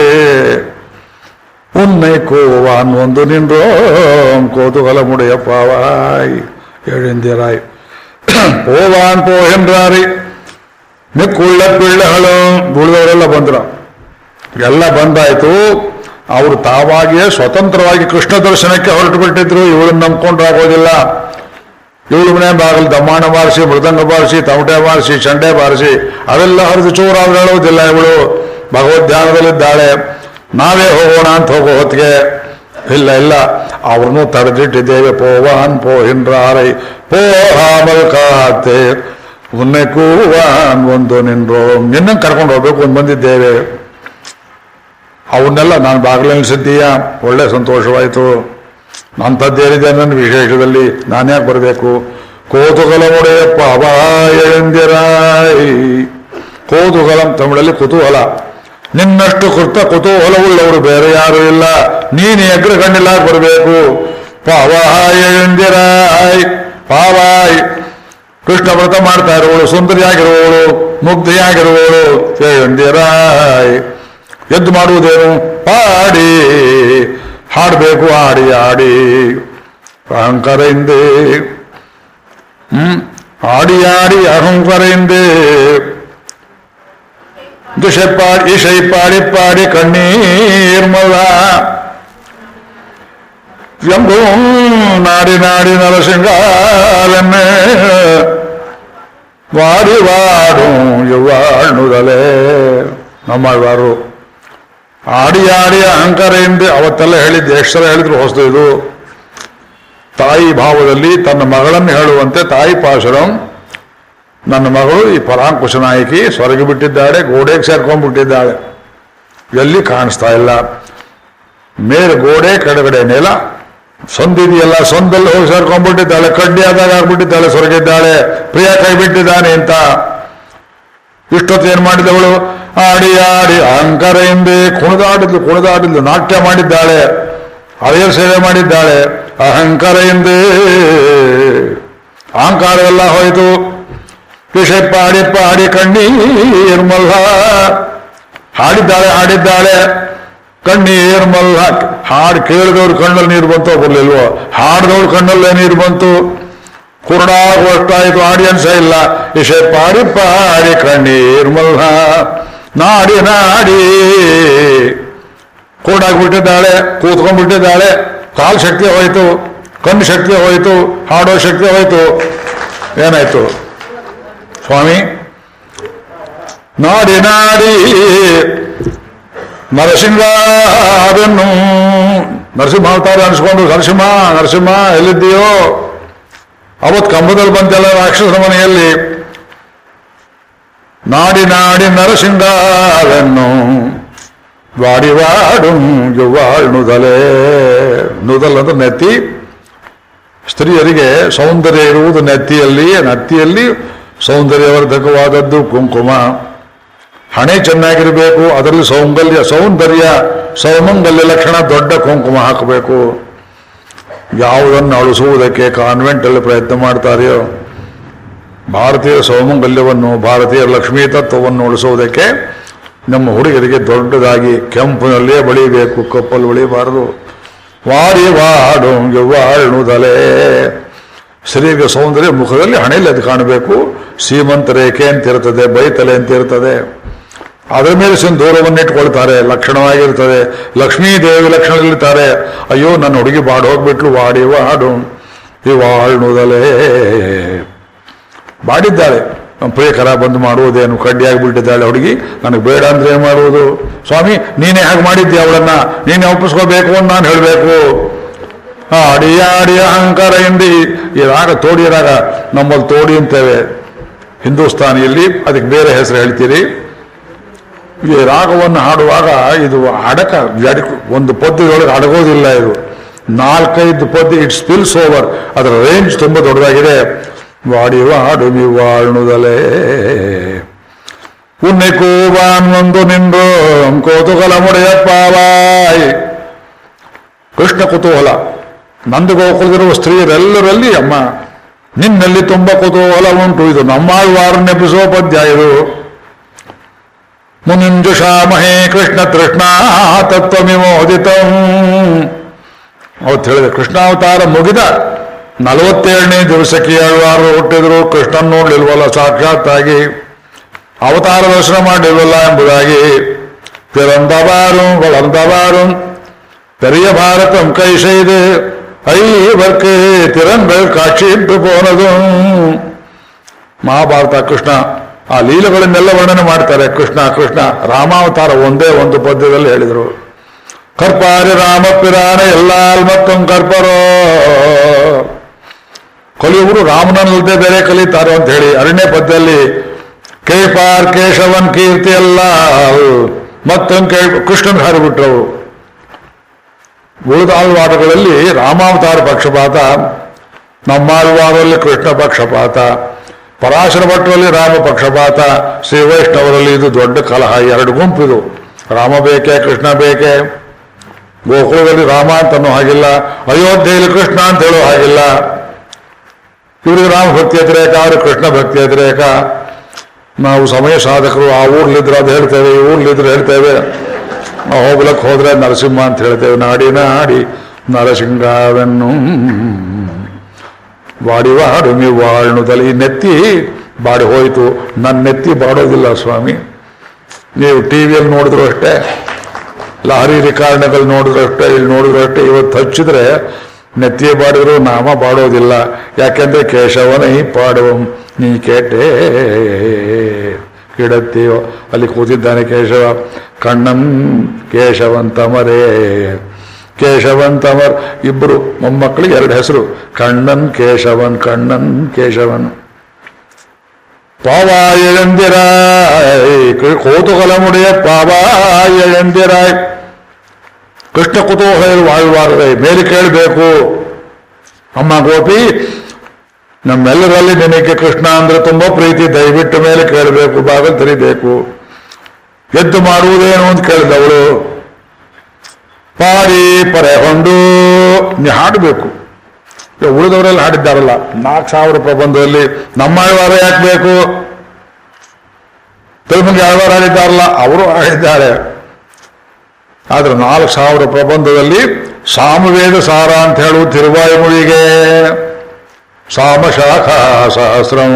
A: உன்னை கூவான் வந்து நின்றோம் கோதுகலமுடைய பாவாய் எழுந்திராய் போவான் போகின்றாரை ಮಿಕ್ಕುಳ್ಳ ಪಿಳ್ಳಗಳು ಉಳಿದವರೆಲ್ಲ ಬಂದ್ರು ಎಲ್ಲ ಬಂದಾಯ್ತು ಅವರು ತಾವಾಗಿಯೇ ಸ್ವತಂತ್ರವಾಗಿ ಕೃಷ್ಣ ದರ್ಶನಕ್ಕೆ ಹೊರಟು ಬಿಟ್ಟಿದ್ರು ಇವಳನ್ನ ನಂಬ್ಕೊಂಡ್ರಾಗೋದಿಲ್ಲ ಇವಳು ಮನೆ ಬಾಗಿಲು ದಮ್ಮಾಣ ಬಾರಿಸಿ ಮೃದಂಗ ಬಾರಿಸಿ ತಮಟೆ ಬಾರಿಸಿ ಚಂಡೆ ಬಾರಿಸಿ ಅವೆಲ್ಲ ಹರಿದು ಚೂರಾದ್ರು ಹೇಳೋದಿಲ್ಲ ಇವಳು ಭಗವದ್ಧ್ಯಾನದಲ್ಲಿದ್ದಾಳೆ ನಾವೇ ಹೋಗೋಣ ಅಂತ ಹೋಗೋ ಹೊತ್ತಿಗೆ ಇಲ್ಲ ಇಲ್ಲ ಅವ್ರನ್ನೂ ತಡೆದಿಟ್ಟಿದ್ದೇವೆ ಪೋವಾನ್ ಪೋಹಿನ್ರಾರೈ ಪೋಹಾಮಲ್ ಕಾತೆ ಉನ್ನೆ ಕೂವಾನ್ ಒಂದು ನಿನ್ರೋ ನಿನ್ನ ಕರ್ಕೊಂಡು ಹೋಗ್ಬೇಕು ಒಂದು ಬಂದಿದ್ದೇವೆ ಅವನ್ನೆಲ್ಲ ನಾನು ಬಾಗಿಲು ನಿಲ್ಸಿದ್ದೀಯ ಒಳ್ಳೆ ಸಂತೋಷವಾಯಿತು ಅಂಥದ್ದೇನಿದೆ ನನ್ನ ವಿಶೇಷದಲ್ಲಿ ನಾನ್ಯಾಕೆ ಬರಬೇಕು ಕೋತುಕಲಮುಡೆಯಪ್ಪ ಅವಾಯಂದಿರಾಯ್ ಕೋತುಕಲಂ ತಮಿಳಲ್ಲಿ ಕುತೂಹಲ ನಿನ್ನಷ್ಟು ಕೃತ ಕುತೂಹಲವುಳ್ಳವರು ಬೇರೆ ಯಾರು ಇಲ್ಲ ನೀನು ಎಗ್ರ ಕಣ್ಣಿಲ್ಲ ಬರಬೇಕು ಪಾವಾಯಂದಿರಾಯ್ ಪಾವಾಯ್ ಕೃಷ್ಣ ವ್ರತ ಮಾಡ್ತಾ ಇರುವವಳು ಸುಂದರಿಯಾಗಿರುವವಳು ಮುಗ್ಧಿಯಾಗಿರುವವಳು ಜಯಂದಿರಾಯ್ ಎದ್ದು ಮಾಡುವುದೇನು ಪಾಡಿ ಹಾಡಬೇಕು ಆಡಿ ಆಡಿ ಅಹಂಕಾರ ಹಿಂದೆ ಹ್ಮ್ ಆಡಿ ಆಡಿ ಅಹಂಕಾರ ಹಿಂದೆ ದಿಶೆ ಪಾಡಿ ಇಶೈ ಪಾಡಿ ಪಾಡಿ ಕಣ್ಣೀರ್ಮಲ್ಲ ಎಂಬೂ ನಾಡಿ ನಾಡಿ ನರಸಿಂಗಾಲನ್ನೇ ವಾಡಿ ವಾಡು ಯುವಾಳ್ನುದಲೇ ನಮ್ಮವಾರು ಆಡಿ ಆಡಿ ಅಹಂಕಾರ ಎಂದೇ ಅವತ್ತೆಲ್ಲ ಹೇಳಿದ್ದು ಎಷ್ಟು ಸಲ ಹೇಳಿದ್ರು ಹೊಸದು ಇದು ತಾಯಿ ಭಾವದಲ್ಲಿ ತನ್ನ ಮಗಳನ್ನು ಹೇಳುವಂತೆ ತಾಯಿ ಪಾಶುರಂ ನನ್ನ ಮಗಳು ಈ ಪರಾಂಕುಶ ನಾಯಕಿ ಸ್ವರ್ಗ ಬಿಟ್ಟಿದ್ದಾಳೆ ಗೋಡೆಗೆ ಸೇರ್ಕೊಂಡ್ಬಿಟ್ಟಿದ್ದಾಳೆ ಎಲ್ಲಿ ಕಾಣಿಸ್ತಾ ಇಲ್ಲ ಮೇಲೆ ಗೋಡೆ ಕೆಳಗಡೆ ನೆಲ ಸಂದಿದೆಯಲ್ಲ ಸಂದಲ್ಲಿ ಹೋಗಿ ಸೇರ್ಕೊಂಡ್ಬಿಟ್ಟಿದ್ದಾಳೆ ಕಡ್ಡಿ ಆದಾಗ ಆಗ್ಬಿಟ್ಟಿದ್ದಾಳೆ ಸ್ವರ್ಗಿದ್ದಾಳೆ ಪ್ರಿಯ ಕೈ ಬಿಟ್ಟಿದ್ದಾನೆ ಅಂತ ಇಷ್ಟೊತ್ತು ಏನ್ ಮಾಡಿದವಳು ಆಡಿ ಆಡಿ ಅಹಂಕಾರ ಎಂದೇ ಕುಣಿದಾಡಿದ್ಲು ಕುಣಿದಾಡಿದ್ಲು ನಾಟ್ಯ ಮಾಡಿದ್ದಾಳೆ ಅವೆಯ ಸೇವೆ ಮಾಡಿದ್ದಾಳೆ ಅಹಂಕಾರ ಎಂದೇ ಅಹಂಕಾರವೆಲ್ಲ ಹೋಯಿತು ವಿಷಯ ಪಾಡಿ ಪಾಡಿ ಕಣ್ಣೀರ್ ಮಲ್ಲ ಹಾಡಿದ್ದಾಳೆ ಹಾಡಿದ್ದಾಳೆ ಕಣ್ಣೀರ್ ಮಲ್ಲ ಹಾಡು ಕೇಳಿದವ್ರ ಕಣ್ಣಲ್ಲಿ ನೀರು ಬಂತೋ ಬರ್ಲಿಲ್ವೋ ಹಾಡಿದವ್ರ ಕಣ್ಣಲ್ಲೇ ನೀರು ಬಂತು ಕುರುಡಾಗುವಷ್ಟಾಯಿತು ಆಡಿಯನ್ಸ್ ಇಲ್ಲ ವಿಷಯ ಪಾಡಿ ಪಾಡಿ ಕಣ್ಣೀರ್ ಮಲ್ಲ ನಾಡಿ ನಾಡಿ ಕೂಡಾಗ್ಬಿಟ್ಟಿದ್ದಾಳೆ ಕೂತ್ಕೊಂಡ್ಬಿಟ್ಟಿದ್ದಾಳೆ ಕಾಲು ಶಕ್ತಿ ಹೋಯ್ತು ಕಣ್ಣು ಶಕ್ತಿ ಹೋಯ್ತು ಹಾಡೋ ಶಕ್ತಿ ಹೋಯ್ತು ಏನಾಯ್ತು ಸ್ವಾಮಿ ನಾಡಿ ನಾಡಿ ನರಸಿಂಹ ಅದನ್ನು ನರಸಿಂಹ ಅವತಾರ ಅನಿಸ್ಕೊಂಡು ನರಸಿಂಹ ನರಸಿಂಹ ಎಲ್ಲಿದ್ದೀಯೋ ಅವತ್ತು ಕಂಬದಲ್ಲಿ ಬಂತೆಲ್ಲ ರಾಕ್ಷಸರ ಮನೆಯಲ್ಲಿ ನಾಡಿ ನಾಡಿ ನರಸಿಂಗಾಲನ್ನು ವಾಡಿವಾಡು ಯುವಾಳ್ ನುದಲೇ ನುದಲ್ ಅಂದ್ರೆ ನೆತ್ತಿ ಸ್ತ್ರೀಯರಿಗೆ ಸೌಂದರ್ಯ ಇರುವುದು ನೆತ್ತಿಯಲ್ಲಿ ನೆತ್ತಿಯಲ್ಲಿ ಸೌಂದರ್ಯವರ್ಧಕವಾದದ್ದು ಕುಂಕುಮ ಹಣೆ ಚೆನ್ನಾಗಿರಬೇಕು ಅದರಲ್ಲಿ ಸೌಂಗಲ್ಯ ಸೌಂದರ್ಯ ಸೌಮಂಗಲ್ಯ ಲಕ್ಷಣ ದೊಡ್ಡ ಕುಂಕುಮ ಹಾಕಬೇಕು ಯಾವುದನ್ನು ಅಳಿಸುವುದಕ್ಕೆ ಕಾನ್ವೆಂಟಲ್ಲಿ ಪ್ರಯತ್ನ ಮಾಡ್ತಾರೆಯೋ ಭಾರತೀಯ ಸೌಮಂಗಲ್ಯವನ್ನು ಭಾರತೀಯ ಲಕ್ಷ್ಮೀ ತತ್ವವನ್ನು ಉಳಿಸುವುದಕ್ಕೆ ನಮ್ಮ ಹುಡುಗರಿಗೆ ದೊಡ್ಡದಾಗಿ ಕೆಂಪಿನಲ್ಲೇ ಬಳಿಬೇಕು ಕಪ್ಪಲ್ಲಿ ಬಳಿಬಾರದು ವಾಡಿ ವಾಡು ವಾಳುದಲೇ ಸ್ತ್ರೀಗೆ ಸೌಂದರ್ಯ ಮುಖದಲ್ಲಿ ಹಣೆಯಲ್ಲಿ ಅದು ಕಾಣಬೇಕು ಸೀಮಂತ ರೇಖೆ ಅಂತ ಇರ್ತದೆ ಬೈತಲೆ ಅಂತ ಇರ್ತದೆ ಅದರ ಮೇಲೆ ಸಿಂಧೂರವನ್ನು ಇಟ್ಕೊಳ್ತಾರೆ ಲಕ್ಷಣವಾಗಿರ್ತದೆ ಲಕ್ಷ್ಮೀ ದೇವಿ ಲಕ್ಷಣದಲ್ಲಿರ್ತಾರೆ ಅಯ್ಯೋ ನನ್ನ ಹುಡುಗಿ ಬಾಡ್ ಹೋಗ್ಬಿಟ್ಲು ವಾಡಿ ವಾಡು ಇವಾಳ್ನುದಲೇ ಬಾಡಿದ್ದಾಳೆ ನಮ್ಮ ಪ್ರಿಯಕರ ಬಂದು ಮಾಡುವುದೇನು ಕಡ್ಡಿಯಾಗಿ ಬಿಟ್ಟಿದ್ದಾಳೆ ಹುಡುಗಿ ನನಗೆ ಬೇಡ ಅಂದ್ರೆ ಏನ್ ಮಾಡುವುದು ಸ್ವಾಮಿ ನೀನೇ ಹಾಗೆ ಮಾಡಿದ್ದೆ ಅವಳನ್ನ ನೀನೇ ಒಪ್ಪಿಸ್ಕೋಬೇಕು ಅಂತ ನಾನು ಹೇಳಬೇಕು ಆಡಿ ಆಡಿ ಅಹಂಕಾರ ಹಿಂದಿ ಈ ರಾಗ ತೋಡಿ ರಾಗ ನಮ್ಮಲ್ಲಿ ತೋಡಿ ಅಂತೇವೆ ಹಿಂದೂಸ್ತಾನಿಯಲ್ಲಿ ಅದಕ್ಕೆ ಬೇರೆ ಹೆಸರು ಹೇಳ್ತೀರಿ ಈ ರಾಗವನ್ನು ಹಾಡುವಾಗ ಇದು ಅಡಕ ಜಡಕ ಒಂದು ಪದ್ಯದೊಳಗೆ ಅಡಗೋದಿಲ್ಲ ಇದು ನಾಲ್ಕೈದು ಪದ್ಯ ಇಟ್ ಸ್ಪಿಲ್ಸ್ ಓವರ್ ಅದರ ರೇಂಜ್ ತುಂಬ ದೊಡ್ಡದಾಗಿದೆ ವಾಡಿ ವಾಡು ವಾಳ್ನುದಲೇ ಉನ್ನೆ ಕೂವಾನ್ ಒಂದು ನಿಂದು ಕೋತುಕಲ ಮುಡೆಯಪ್ಪಾವಾಯ್ ಕೃಷ್ಣ ಕುತೂಹಲ ನಂದು ಗೋಕುಲದಿರುವ ಸ್ತ್ರೀಯರೆಲ್ಲರಲ್ಲಿ ಅಮ್ಮ ನಿನ್ನಲ್ಲಿ ತುಂಬ ಕುತೂಹಲ ಉಂಟು ಇದು ನಮ್ಮಾಳ್ವಾರನ್ನೆಬ್ಬಿಸುವ ಪದ್ಯ ಇದು ಮುನಿಂಜುಷಾಮಹೇ ಕೃಷ್ಣ ತೃಷ್ಣಾ ತತ್ವಮಿಮೋದಿತಂ ಅವತ್ತು ಹೇಳಿದೆ ಕೃಷ್ಣಾವತಾರ ಮುಗಿದ ನಲವತ್ತೇಳನೇ ದಿವಸಕ್ಕೆ ಆಳ್ವಾರು ಹುಟ್ಟಿದ್ರು ಕೃಷ್ಣನ್ ನೋಡ್ಲಿಲ್ವಲ್ಲ ಸಾಕ್ಷಾತ್ತಾಗಿ ಅವತಾರ ದರ್ಶನ ಮಾಡಲಿಲ್ವಲ್ಲ ಎಂಬುದಾಗಿ பிறந்தவாறும் வளர்ந்தவாறும் பெரிய பாரதம் கை செய்து ஐவர்க்கு திறன்கள் காட்சியிட்டு போனதும் ಮಹಾಭಾರತ ಕೃಷ್ಣ ಆ ಲೀಲೆಗಳನ್ನೆಲ್ಲ ವರ್ಣನೆ ಮಾಡ್ತಾರೆ ಕೃಷ್ಣ ಕೃಷ್ಣ ರಾಮಾವತಾರ ಒಂದೇ ಒಂದು ಪದ್ಯದಲ್ಲಿ ಹೇಳಿದರು ಕರ್ಪಾರಿ ರಾಮ ಪಿರಾನ ಎಲ್ಲಾಲ್ ಮತ್ತೊಂದು ಕರ್ಪರೋ ಕಲಿಯುವರು ರಾಮನಲ್ಲದೆ ಬೇರೆ ಕಲಿತಾರೆ ಅಂತ ಹೇಳಿ ಅರಣ್ಯ ಪದ್ಯದಲ್ಲಿ ಕೇಳ್ಪಾರ್ ಕೇಶವನ್ ಕೀರ್ತಿ ಎಲ್ಲ ಮತ್ತೊಂದು ಕೇಳ್ ಕೃಷ್ಣನ್ ಹಾರಿಬಿಟ್ರವು ಉಳಿದಾಳ್ವಾರಗಳಲ್ಲಿ ರಾಮಾವತಾರ ಪಕ್ಷಪಾತ ನಮ್ಮಾಳ್ವಾರಲ್ಲಿ ಕೃಷ್ಣ ಪಕ್ಷಪಾತ ಪರಾಶರ ಭಟ್ರಲ್ಲಿ ರಾಮ ಪಕ್ಷಪಾತ ಶ್ರೀ ವೈಷ್ಣವರಲ್ಲಿ ಇದು ದೊಡ್ಡ ಕಲಹ ಎರಡು ಗುಂಪಿದು ರಾಮ ಬೇಕೆ ಕೃಷ್ಣ ಬೇಕೆ ಗೋಕುಲದಲ್ಲಿ ರಾಮ ಅಂತ ಅನ್ನೋ ಹಾಗಿಲ್ಲ ಅಯೋಧ್ಯೆಯಲ್ಲಿ ಕೃಷ್ಣ ಅಂತ ಹೇಳೋ ಹಾಗಿಲ್ಲ ಇವರಿಗೆ ರಾಮ ಭಕ್ತಿ ವ್ಯತಿರೇಕ ಅವ್ರಿಗೆ ಕೃಷ್ಣ ಭಕ್ತಿ ವ್ಯತಿರೇಕ ನಾವು ಸಮಯ ಸಾಧಕರು ಆ ಊರ್ಲಿದ್ರೆ ಅದು ಹೇಳ್ತೇವೆ ಈ ಊರ್ಲಿದ್ರೆ ಹೇಳ್ತೇವೆ ನಾವು ಹೋಗ್ಲಕ್ಕೆ ಹೋದ್ರೆ ನರಸಿಂಹ ಅಂತ ಹೇಳ್ತೇವೆ ನಾಡಿ ನಾಡಿ ನರಸಿಂಗವೆನ್ನು ಬಾಡಿ ವಾಡು ನೀವು ವಾಳ್ನುದಲ್ಲಿ ಈ ನೆತ್ತಿ ಬಾಡಿ ಹೋಯಿತು ನನ್ನ ನೆತ್ತಿ ಬಾಡೋದಿಲ್ಲ ಸ್ವಾಮಿ ನೀವು ಟಿ ವಿಯಲ್ಲಿ ನೋಡಿದ್ರು ಅಷ್ಟೇ ಲಾರಿ ರಿಕಾರ್ಡ್ಗಳು ನೋಡಿದ್ರು ಅಷ್ಟೇ ಇಲ್ಲಿ ನೋಡಿದ್ರು ಅಷ್ಟೇ ಇವತ್ತು ಹಚ್ಚಿದ್ರೆ ನೆತ್ತಿ ಬಾಡಿದ್ರು ನಾಮ ಬಾಡೋದಿಲ್ಲ ಯಾಕೆಂದ್ರೆ ಕೇಶವನ ಈ ಪಾಡುವಂ ನೀ ಕೇಟೆ ಕಿಡತ್ತೀಯೋ ಅಲ್ಲಿ ಕೂತಿದ್ದಾನೆ ಕೇಶವ ಕಣ್ಣನ್ ಕೇಶವಂತಮರೇ ಕೇಶವಂತಮರ್ ಇಬ್ಬರು ಮೊಮ್ಮಕ್ಕಳಿಗೆ ಎರಡು ಹೆಸರು ಕಣ್ಣನ್ ಕೇಶವನ್ ಕಣ್ಣನ್ ಕೇಶವನ್ ಪಾವಾಯಂದಿರಾಯ್ ಕೋತುಕಲಮುಡಿಯ ಪಾವಾಯಂದಿರಾಯ್ ಕೃಷ್ಣ ಕುತೂಹಲ ವಾಳ್ವಾರದೆ ಮೇಲೆ ಕೇಳಬೇಕು ಅಮ್ಮ ಗೋಪಿ ನಮ್ಮೆಲ್ಲರಲ್ಲಿ ನಿನಗೆ ಕೃಷ್ಣ ಅಂದ್ರೆ ತುಂಬಾ ಪ್ರೀತಿ ದಯವಿಟ್ಟು ಮೇಲೆ ಕೇಳಬೇಕು ಬಾಗಲ್ ತೆರಿಬೇಕು ಎದ್ದು ಮಾಡುವುದೇನು ಅಂತ ಕೇಳಿದವಳು ಪಾಡಿ ಪರೆ ಹೊಂಡು ನೀ ಹಾಡಬೇಕು ಈಗ ಉಳಿದವರೆಲ್ಲ ಹಾಡಿದ್ದಾರಲ್ಲ ನಾಲ್ಕು ಸಾವಿರ ಪ್ರಬಂಧದಲ್ಲಿ ನಮ್ಮ ಆಳ್ವಾರ ಯಾಕೆ ಬೇಕು ತಿರುಮಂಗಿ ಆಳ್ವಾರ ಹಾಡಿದ್ದಾರಲ್ಲ ಅವರು ಹಾಡಿದ್ದಾರೆ ಆದ್ರೆ ನಾಲ್ಕು ಸಾವಿರ ಪ್ರಬಂಧದಲ್ಲಿ ಸಾಮವೇದ ಸಾರ ಅಂತ ಹೇಳುವ ತಿರುವಾಯುಮುಳಿಗೆ ಸಾಮಶಾಖಾ ಸಹಸ್ರಂ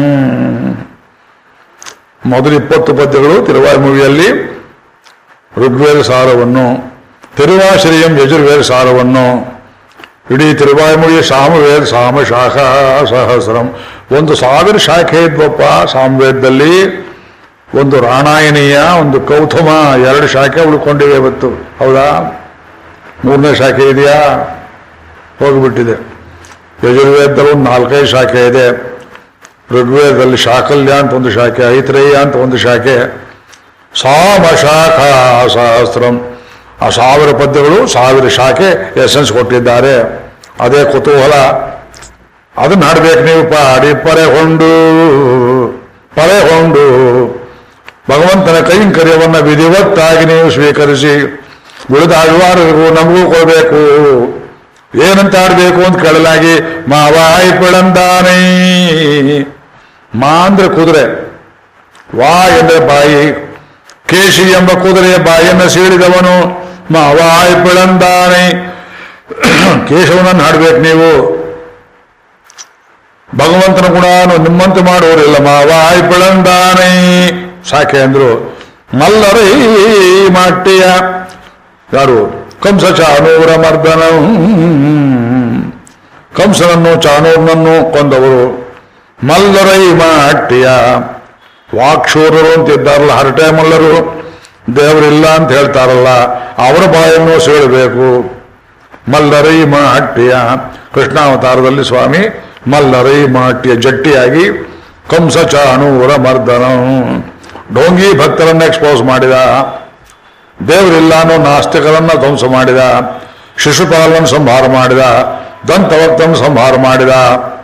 A: ಮೊದಲು ಇಪ್ಪತ್ತು ಪದ್ಯಗಳು ತಿರುವಾಯುಮುಳಿಯಲ್ಲಿ ಋಗ್ವೇದ ಸಾರವನ್ನು ತಿರುವಾಶ್ರಯಂ ಯಜುರ್ವೇದ ಸಾರವನ್ನು ಇಡೀ ತಿರುವಾಯುಮುಳಿ ಸಾಮವೇದ ಸಾಮ ಶಾಖಾ ಸಹಸ್ರಂ ಒಂದು ಸಾವಿರ ಶಾಖೆ ಇದ್ವಪ್ಪ ಸಾಮವೇದದಲ್ಲಿ ಒಂದು ರಾಣಾಯಣೀಯ ಒಂದು ಕೌಥಮ ಎರಡು ಶಾಖೆ ಉಳ್ಕೊಂಡಿವೆ ಇವತ್ತು ಹೌದಾ ಮೂರನೇ ಶಾಖೆ ಇದೆಯಾ ಹೋಗಿಬಿಟ್ಟಿದೆ ಯಜುರ್ವೇದದಲ್ಲಿ ಒಂದು ನಾಲ್ಕೈದು ಶಾಖೆ ಇದೆ ಋಗ್ವೇದದಲ್ಲಿ ಶಾಕಲ್ಯ ಅಂತ ಒಂದು ಶಾಖೆ ಐತ್ರೇಯ ಅಂತ ಒಂದು ಶಾಖೆ ಸಾಮ ಶಾಖಾ ಸಹಸ್ರಂ ಆ ಸಾವಿರ ಪದ್ಯಗಳು ಸಾವಿರ ಶಾಖೆ ಎಸೆನ್ಸ್ ಕೊಟ್ಟಿದ್ದಾರೆ ಅದೇ ಕುತೂಹಲ ಅದನ್ನ ಹಾಡ್ಬೇಕು ನೀವು ಪಾಡಿ ಪರೆ ಹೊಂಡು ಪರೆ ಹೊಂಡು ಭಗವಂತನ ಕೈಂಕರ್ಯವನ್ನ ವಿಧಿವತ್ತಾಗಿ ನೀವು ಸ್ವೀಕರಿಸಿ ಉಳಿದ ಆಳ್ವಾರರಿಗೂ ನಮಗೂ ಕೊಡಬೇಕು ಏನಂತ ಆಡ್ಬೇಕು ಅಂತ ಕೇಳಲಾಗಿ ಮಾವಾಯ್ ಪಿಳಂದಾನೈ ಮಾ ಅಂದ್ರೆ ಕುದುರೆ ವಾ ಎಂದ್ರೆ ಬಾಯಿ ಕೇಶಿ ಎಂಬ ಕುದುರೆಯ ಬಾಯಿಯನ್ನು ಸೀಳಿದವನು ಮಾವಾಯ್ ಪಿಳಂದಾನೈ ಕೇಶವನನ್ನು ಹಾಡ್ಬೇಕು ನೀವು ಭಗವಂತನ ಗುಣ ನಿಮ್ಮಂತೆ ಮಾಡುವರಿಲ್ಲ ಮಾವಾಯ್ ಪಿಳಂದಾನೈ ಸಾಕೆ ಅಂದ್ರು ಮಲ್ಲರೈ ಮಾಟ್ಟಿಯ ಯಾರು ಕಂಸ ಚಾನೂರ ಮರ್ದನ ಕಂಸನನ್ನು ಚಾನೂರ್ನನ್ನು ಕೊಂದವರು ಮಲ್ಲರೈ ಮಾಟ್ಟಿಯ ವಾಕ್ಷೂರರು ಅಂತಿದ್ದಾರಲ್ಲ ಹರಟೆ ಮಲ್ಲರು ದೇವರಿಲ್ಲ ಅಂತ ಹೇಳ್ತಾರಲ್ಲ ಅವರ ಬಾಯನ್ನು ಸೀಳಬೇಕು ಮಲ್ಲರೈ ಮಾಟ್ಯ ಕೃಷ್ಣಾವತಾರದಲ್ಲಿ ಸ್ವಾಮಿ ಮಲ್ಲರೈ ಮಾಟ್ಯ ಜಟ್ಟಿಯಾಗಿ ಕಂಸ ಚಾನೂರ ಮರ್ದನ ಡೋಂಗಿ ಭಕ್ತರನ್ನ ಎಕ್ಸ್ಪೋಸ್ ಮಾಡಿದ ದೇವರಿಲ್ಲ ಅನ್ನೋ ನಾಸ್ತಿಕರನ್ನ ಧ್ವಂಸ ಮಾಡಿದ ಶಿಶುಪಾಲನ ಸಂಹಾರ ಮಾಡಿದ ದಂತವಕ್ತನ ಸಂಹಾರ ಮಾಡಿದ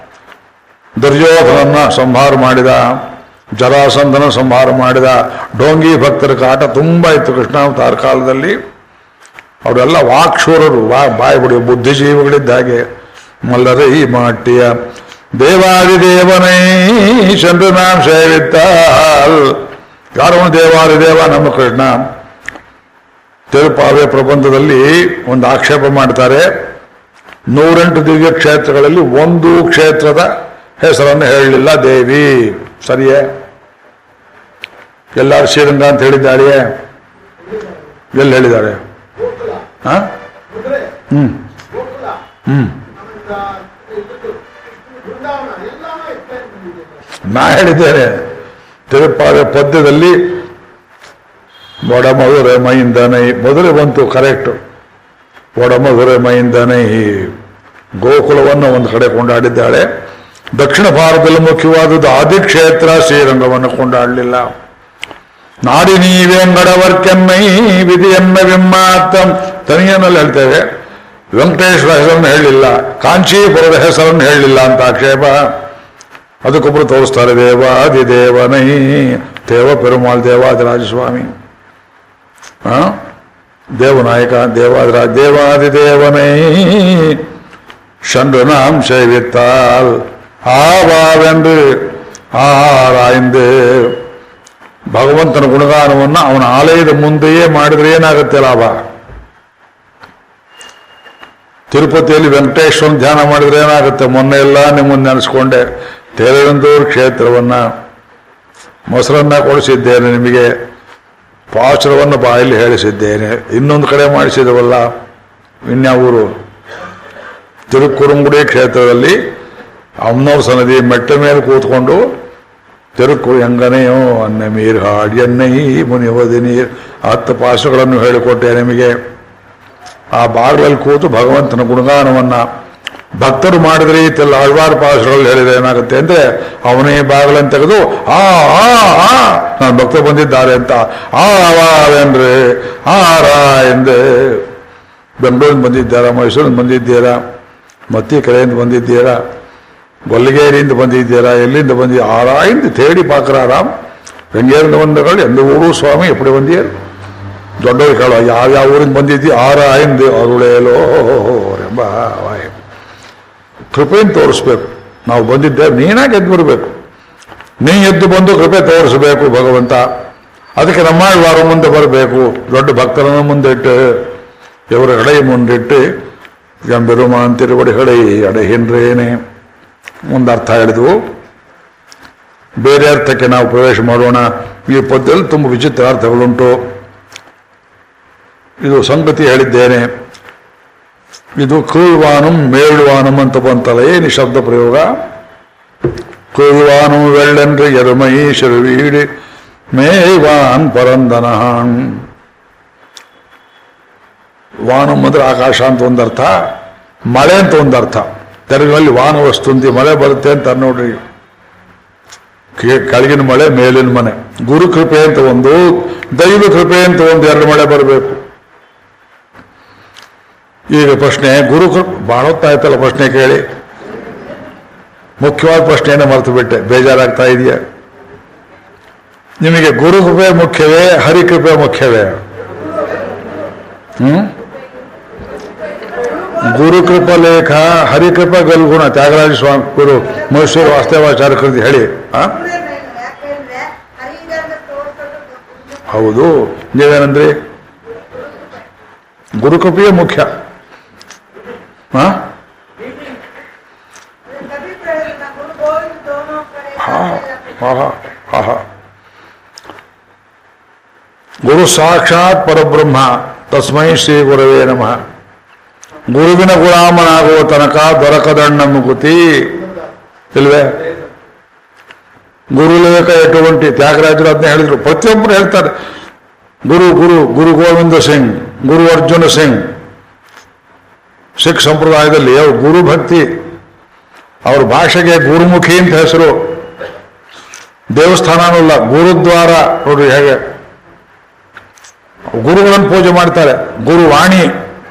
A: ದುರ್ಯೋಧನನ್ನ ಸಂಹಾರ ಮಾಡಿದ ಜರಾಸಂಧನ ಸಂಹಾರ ಮಾಡಿದ ಡೋಂಗಿ ಭಕ್ತರ ಕಾಟ ತುಂಬ ಇತ್ತು ಕೃಷ್ಣಾವತಾರ ಕಾಲದಲ್ಲಿ ಅವರೆಲ್ಲ ವಾಕ್ಷೂರರು ವಾ ಬಾಯಿ ಬಿಡಿ ಬುದ್ಧಿಜೀವಿಗಳಿದ್ದ ಹಾಗೆ ಮಲ್ಲರೈ ಮಾಟ್ಟಿಯ ದೇವಾದಿದೇವನೈ ಚಂದ್ರನಾಂ ಸೇವಿತ್ತಾಲ್ ಯಾರವನು ದೇವಾದಿದೇವ ನಮ್ಮ ಕೃಷ್ಣ ತಿರುಪಾವೆ ಪ್ರಬಂಧದಲ್ಲಿ ಒಂದು ಆಕ್ಷೇಪ ಮಾಡ್ತಾರೆ ನೂರೆಂಟು ದಿವ್ಯ ಕ್ಷೇತ್ರಗಳಲ್ಲಿ ಒಂದು ಕ್ಷೇತ್ರದ ಹೆಸರನ್ನು ಹೇಳಲಿಲ್ಲ ದೇವಿ ಸರಿಯೇ ಎಲ್ಲಾರು ಶ್ರೀರಂಗ ಅಂತ ಹೇಳಿದ್ದಾರೆಯೇ ಎಲ್ಲಿ ಹೇಳಿದ್ದಾರೆ ಹಾ
C: ಕುದುರೆ
A: ಹ್ಮ್
C: ಗೋಕುಲ
A: ಹ್ಮ್
C: ಆಮೇಲೆ ಇದು ಬೃಂದಾವನ ಎಲ್ಲಾನು ಎಕ್ಸ್ಪ್ಲೈನ್ ಬಂದಿದೆ
A: ನಾ ಹೇಳಿದ್ದೇನೆ ತಿರುಪಾವೆ ಪದ್ಯದಲ್ಲಿ ಒಡ ಮಧುರೆ ಮೈಂದನೈ ಮೊದಲೇ ಬಂತು ಕರೆಕ್ಟ್ ಒಡ ಮಧುರೆ ಮೈಂದನೈ ಗೋಕುಲವನ್ನು ಒಂದು ಕಡೆ ಕೊಂಡಾಡಿದ್ದಾಳೆ ದಕ್ಷಿಣ ಭಾರತದಲ್ಲಿ ಮುಖ್ಯವಾದದ್ದು ಆದಿಕ್ಷೇತ್ರ ಶ್ರೀರಂಗವನ್ನು ಕೊಂಡಾಡಲಿಲ್ಲ ನಾಡಿ ನೀವೆಂಗಡವರ್ಕೆನ್ನೈ ವಿಧಿಯನ್ನ ವಿಮ್ಮಾತ್ತಂ ತನಿಯನಲ್ಲಿ ಹೇಳ್ತೇವೆ ವೆಂಕಟೇಶ್ವರ ಹೆಸರನ್ನು ಹೇಳಲಿಲ್ಲ ಕಾಂಚೀಪುರದ ಹೆಸರನ್ನು ಹೇಳಲಿಲ್ಲ ಅಂತ ಆಕ್ಷೇಪ ಅದಕ್ಕೊಬ್ಬರು ತೋರಿಸ್ತಾರೆ ದೇವಾದಿದೇವನೈ ದೇವ ಪೆರುಮಾಳ್ ದೇವಾದಿರಾಜಸ್ವಾಮಿ ಆ ದೇವನಾಯಕ ದೇವಾದಿರಾಜ ದೇವಾದಿದೇವನೈ சன்றுநாம் சேவித்தால் ஆவாவென்று ಆರಾಯ್ந்து ಭಗವಂತನ ಗುಣಗಾನವನ್ನು ಅವನ ಆಲಯದ ಮುಂದೆಯೇ ಮಾಡಿದ್ರೆ ಏನಾಗುತ್ತೆ ಲಾಭ ತಿರುಪತಿಯಲ್ಲಿ ವೆಂಕಟೇಶ್ವರನ ಧ್ಯಾನ ಮಾಡಿದ್ರೆ ಏನಾಗುತ್ತೆ ಮೊನ್ನೆ ಎಲ್ಲ ನಿಮ್ಮನ್ನು ನೆನೆಸ್ಕೊಂಡೆ ತೇರವೆಂದೂರು ಕ್ಷೇತ್ರವನ್ನ ಮೊಸರನ್ನ ಕೊಡಿಸಿದ್ದೇನೆ ನಿಮಗೆ ಪಾಚರವನ್ನು ಬಾಯಲ್ಲಿ ಹೇಳಿಸಿದ್ದೇನೆ ಇನ್ನೊಂದು ಕಡೆ ಮಾಡಿಸಿದವಲ್ಲ ಇನ್ಯಾವ ಊರು ತಿರುಕುರುಂಗುಡಿ ಕ್ಷೇತ್ರದಲ್ಲಿ ಅಮ್ನವ್ರ ಸನದಿ ಮೆಟ್ಟ ಮೇಲೆ ಕೂತ್ಕೊಂಡು ತಿರುಕು ಎಂಗನೆಯೋ ಅನ್ನ ಮೀರ್ ಹಾಡ್ಯನ್ನೈ ಮುನಿವದಿ ನೀರ್ ಹತ್ತು ಪಾಶಗಳನ್ನು ಹೇಳಿಕೊಟ್ಟೆ ನಿಮಗೆ ಆ ಬಾಗಿಲಲ್ಲಿ ಕೂತು ಭಗವಂತನ ಗುಣಗಾನವನ್ನ ಭಕ್ತರು ಮಾಡಿದ ರೀತಿಯಲ್ಲಿ ಆಳ್ವಾರ್ ಪಾಶಗಳಲ್ಲಿ ಹೇಳಿದ್ರೆ ಏನಾಗುತ್ತೆ ಅಂದ್ರೆ ಅವನೇ ಬಾಗಿಲನ್ನು ತೆಗೆದು ಆ ಆ ಆ ನನ್ನ ಭಕ್ತರು ಬಂದಿದ್ದಾರೆ ಅಂತ ಆ ಅಂದ್ರೆ ಆರ ಎಂದೆ ಬೆಂಗಳೂರಿಂದ ಬಂದಿದ್ದಾರಾ ಮೈಸೂರಿಂದ ಬಂದಿದ್ದೀರಾ ಮತ್ತಿ ಕರೆಯಿಂದ ಬಂದಿದ್ದೀರಾ ಗೊಲ್ಲಿಗೇರಿಯಿಂದ ಬಂದಿದ್ದೀರಾ ಎಲ್ಲಿಂದ ಬಂದಿ ಆರಾಯಿಂದ ತೇಡಿ ಪಾಕರಾರಾಮ್ வெங்கேருந்து வந்தவர்கள் எந்த ஊரும் சுவாமி எப்படி வந்தீர் ದೊಡ್ಡವರು ಕೇಳೋ ಯಾವ್ಯಾವ ಊರಿಂದ ಬಂದಿದ್ದಿ ಆರ ಐಂದು ಅರುಳೇಲೋ ಎಂಬ ವಾಯ್. ಕೃಪೆಯನ್ನು ತೋರಿಸ್ಬೇಕು ನಾವು ಬಂದಿದ್ದೇವೆ ನೀನಾಗಿ ಎದ್ದು ಬರಬೇಕು ನೀ ಎದ್ದು ಬಂದು ಕೃಪೆ ತೋರಿಸಬೇಕು ಭಗವಂತ ಅದಕ್ಕೆ ನಮ್ಮಾಳ್ವಾರ ಮುಂದೆ ಬರಬೇಕು ದೊಡ್ಡ ಭಕ್ತರನ್ನು ಮುಂದಿಟ್ಟು ಇವರ ಎಡೈ ಮುಂದಿಟ್ಟು ಎಂಬೆರುಮಾನ್ ತಿರುವಡಿಗಳೈ ಅಡೆಹಿನ್ರೇನೆ ಒಂದು ಅರ್ಥ ಹೇಳಿದ್ವು ಬೇರೆ ಅರ್ಥಕ್ಕೆ ನಾವು ಪ್ರವೇಶ ಮಾಡೋಣ ಈ ಪದ್ಯದಲ್ಲಿ ತುಂಬ ವಿಚಿತ್ರ ಅರ್ಥಗಳುಂಟು ಇದು ಸಂಗತಿ ಹೇಳಿದ್ದೇನೆ ಇದು ಕೀಳ್ವಾನಂ ಮೇಳ್ವಾನಂ ಅಂತ ಬಂತಲ್ಲ ಏನು ಈ ಶಬ್ದ ಪ್ರಯೋಗ ಕೀಳ್ವಾನಂ ವೆಳ್ಳೆಂದ್ರೆ ಎರುಮೈ ಶರುವೀಡಿ ಮೇವಾನ್ ಪರಂದನಹಾನ್ ವಾನಂ ಅಂದ್ರೆ ಆಕಾಶ ಅಂತ ಒಂದರ್ಥ ಮಳೆ ಅಂತ ಒಂದರ್ಥ ತೆರಗಿನಲ್ಲಿ ವಾನ ವಸ್ತುಂತಿ ಮಳೆ ಬರುತ್ತೆ ಅಂತ ನೋಡ್ರಿ ಕೇ- ಕೆಳಗಿನ ಮಳೆ ಮೇಲಿನ ಮನೆ ಗುರು ಕೃಪೆ ಅಂತ ಒಂದು ದೈವ ಕೃಪೆ ಅಂತ ಒಂದು ಎರಡು ಮಳೆ ಬರಬೇಕು ಈಗ ಪ್ರಶ್ನೆ ಗುರು ಕೃಪೆ ಬಹಳ ಹೊತ್ತಾಯ್ತಲ್ಲ ಪ್ರಶ್ನೆ ಕೇಳಿ ಮುಖ್ಯವಾದ ಪ್ರಶ್ನೆಯನ್ನು ಮರೆತು ಬಿಟ್ಟೆ ಬೇಜಾರಾಗ್ತಾ ಇದೆಯಾ ನಿಮಗೆ ಗುರು ಕೃಪೆ ಮುಖ್ಯವೇ ಹರಿಕೃಪೆ ಮುಖ್ಯವೇ ಹ್ಮ್ ಗುರುಕೃಪ ಲೇಖ ಹರಿಕೃಪ ಗಲ್ಗುಣ ತ್ಯಾಗರಾಜ ಸ್ವಾಮಿ ಗುರು ಮೈಸೂರು ವಾಸ್ತವಾಚಾರ್ಯ ಕೃತಿ ಹೇಳಿ ಆ
D: ಯಾಕೆಂದ್ರೆ ಹರಿಗಂಗ ತೋರ್ಸೋದು ಗೊತ್ತಿಲ್ಲ.
A: ಹೌದು ನೀವೇನಂದ್ರಿ ಗುರುಕೃಪೆಯೇ ಮುಖ್ಯ ಹಾ
D: ಕವಿ ಪ್ರಯೋಜನ ಗುರು ಗೋವಿಂದ ದೋನೋ ಕಡೆ
A: ಹಾ ಹಾ ಹಾ ಹಾ ಗುರು ಸಾಕ್ಷಾತ್ ಪರಬ್ರಹ್ಮ ತಸ್ಮೈ ಶ್ರೀ ಗುರವೇ ನಮಃ ಗುರುವಿನ ಗುಲಾಮನಾಗುವ ತನಕ ದೊರಕದಣ್ಣ ಮುಗುತಿ ಇಲ್ವೇ ಗುರುಲೇಖ ಎಟುವಂಟಿ ತ್ಯಾಗರಾಜರು ಅದನ್ನ ಹೇಳಿದ್ರು ಪ್ರತಿಯೊಬ್ಬರು ಹೇಳ್ತಾರೆ ಗುರು ಗುರು ಗುರು ಗೋವಿಂದ ಸಿಂಗ್ ಗುರು ಅರ್ಜುನ ಸಿಂಗ್ ಸಿಖ್ ಸಂಪ್ರದಾಯದಲ್ಲಿ ಅವ್ರು ಗುರು ಭಕ್ತಿ ಅವ್ರ ಭಾಷೆಗೆ ಗುರುಮುಖಿ ಅಂತ ಹೆಸರು ದೇವಸ್ಥಾನನೂ ಇಲ್ಲ ಗುರುದ್ವಾರ ನೋಡ್ರಿ ಹೇಗೆ ಗುರುಗಳನ್ನು ಪೂಜೆ ಮಾಡ್ತಾರೆ ಗುರುವಾಣಿ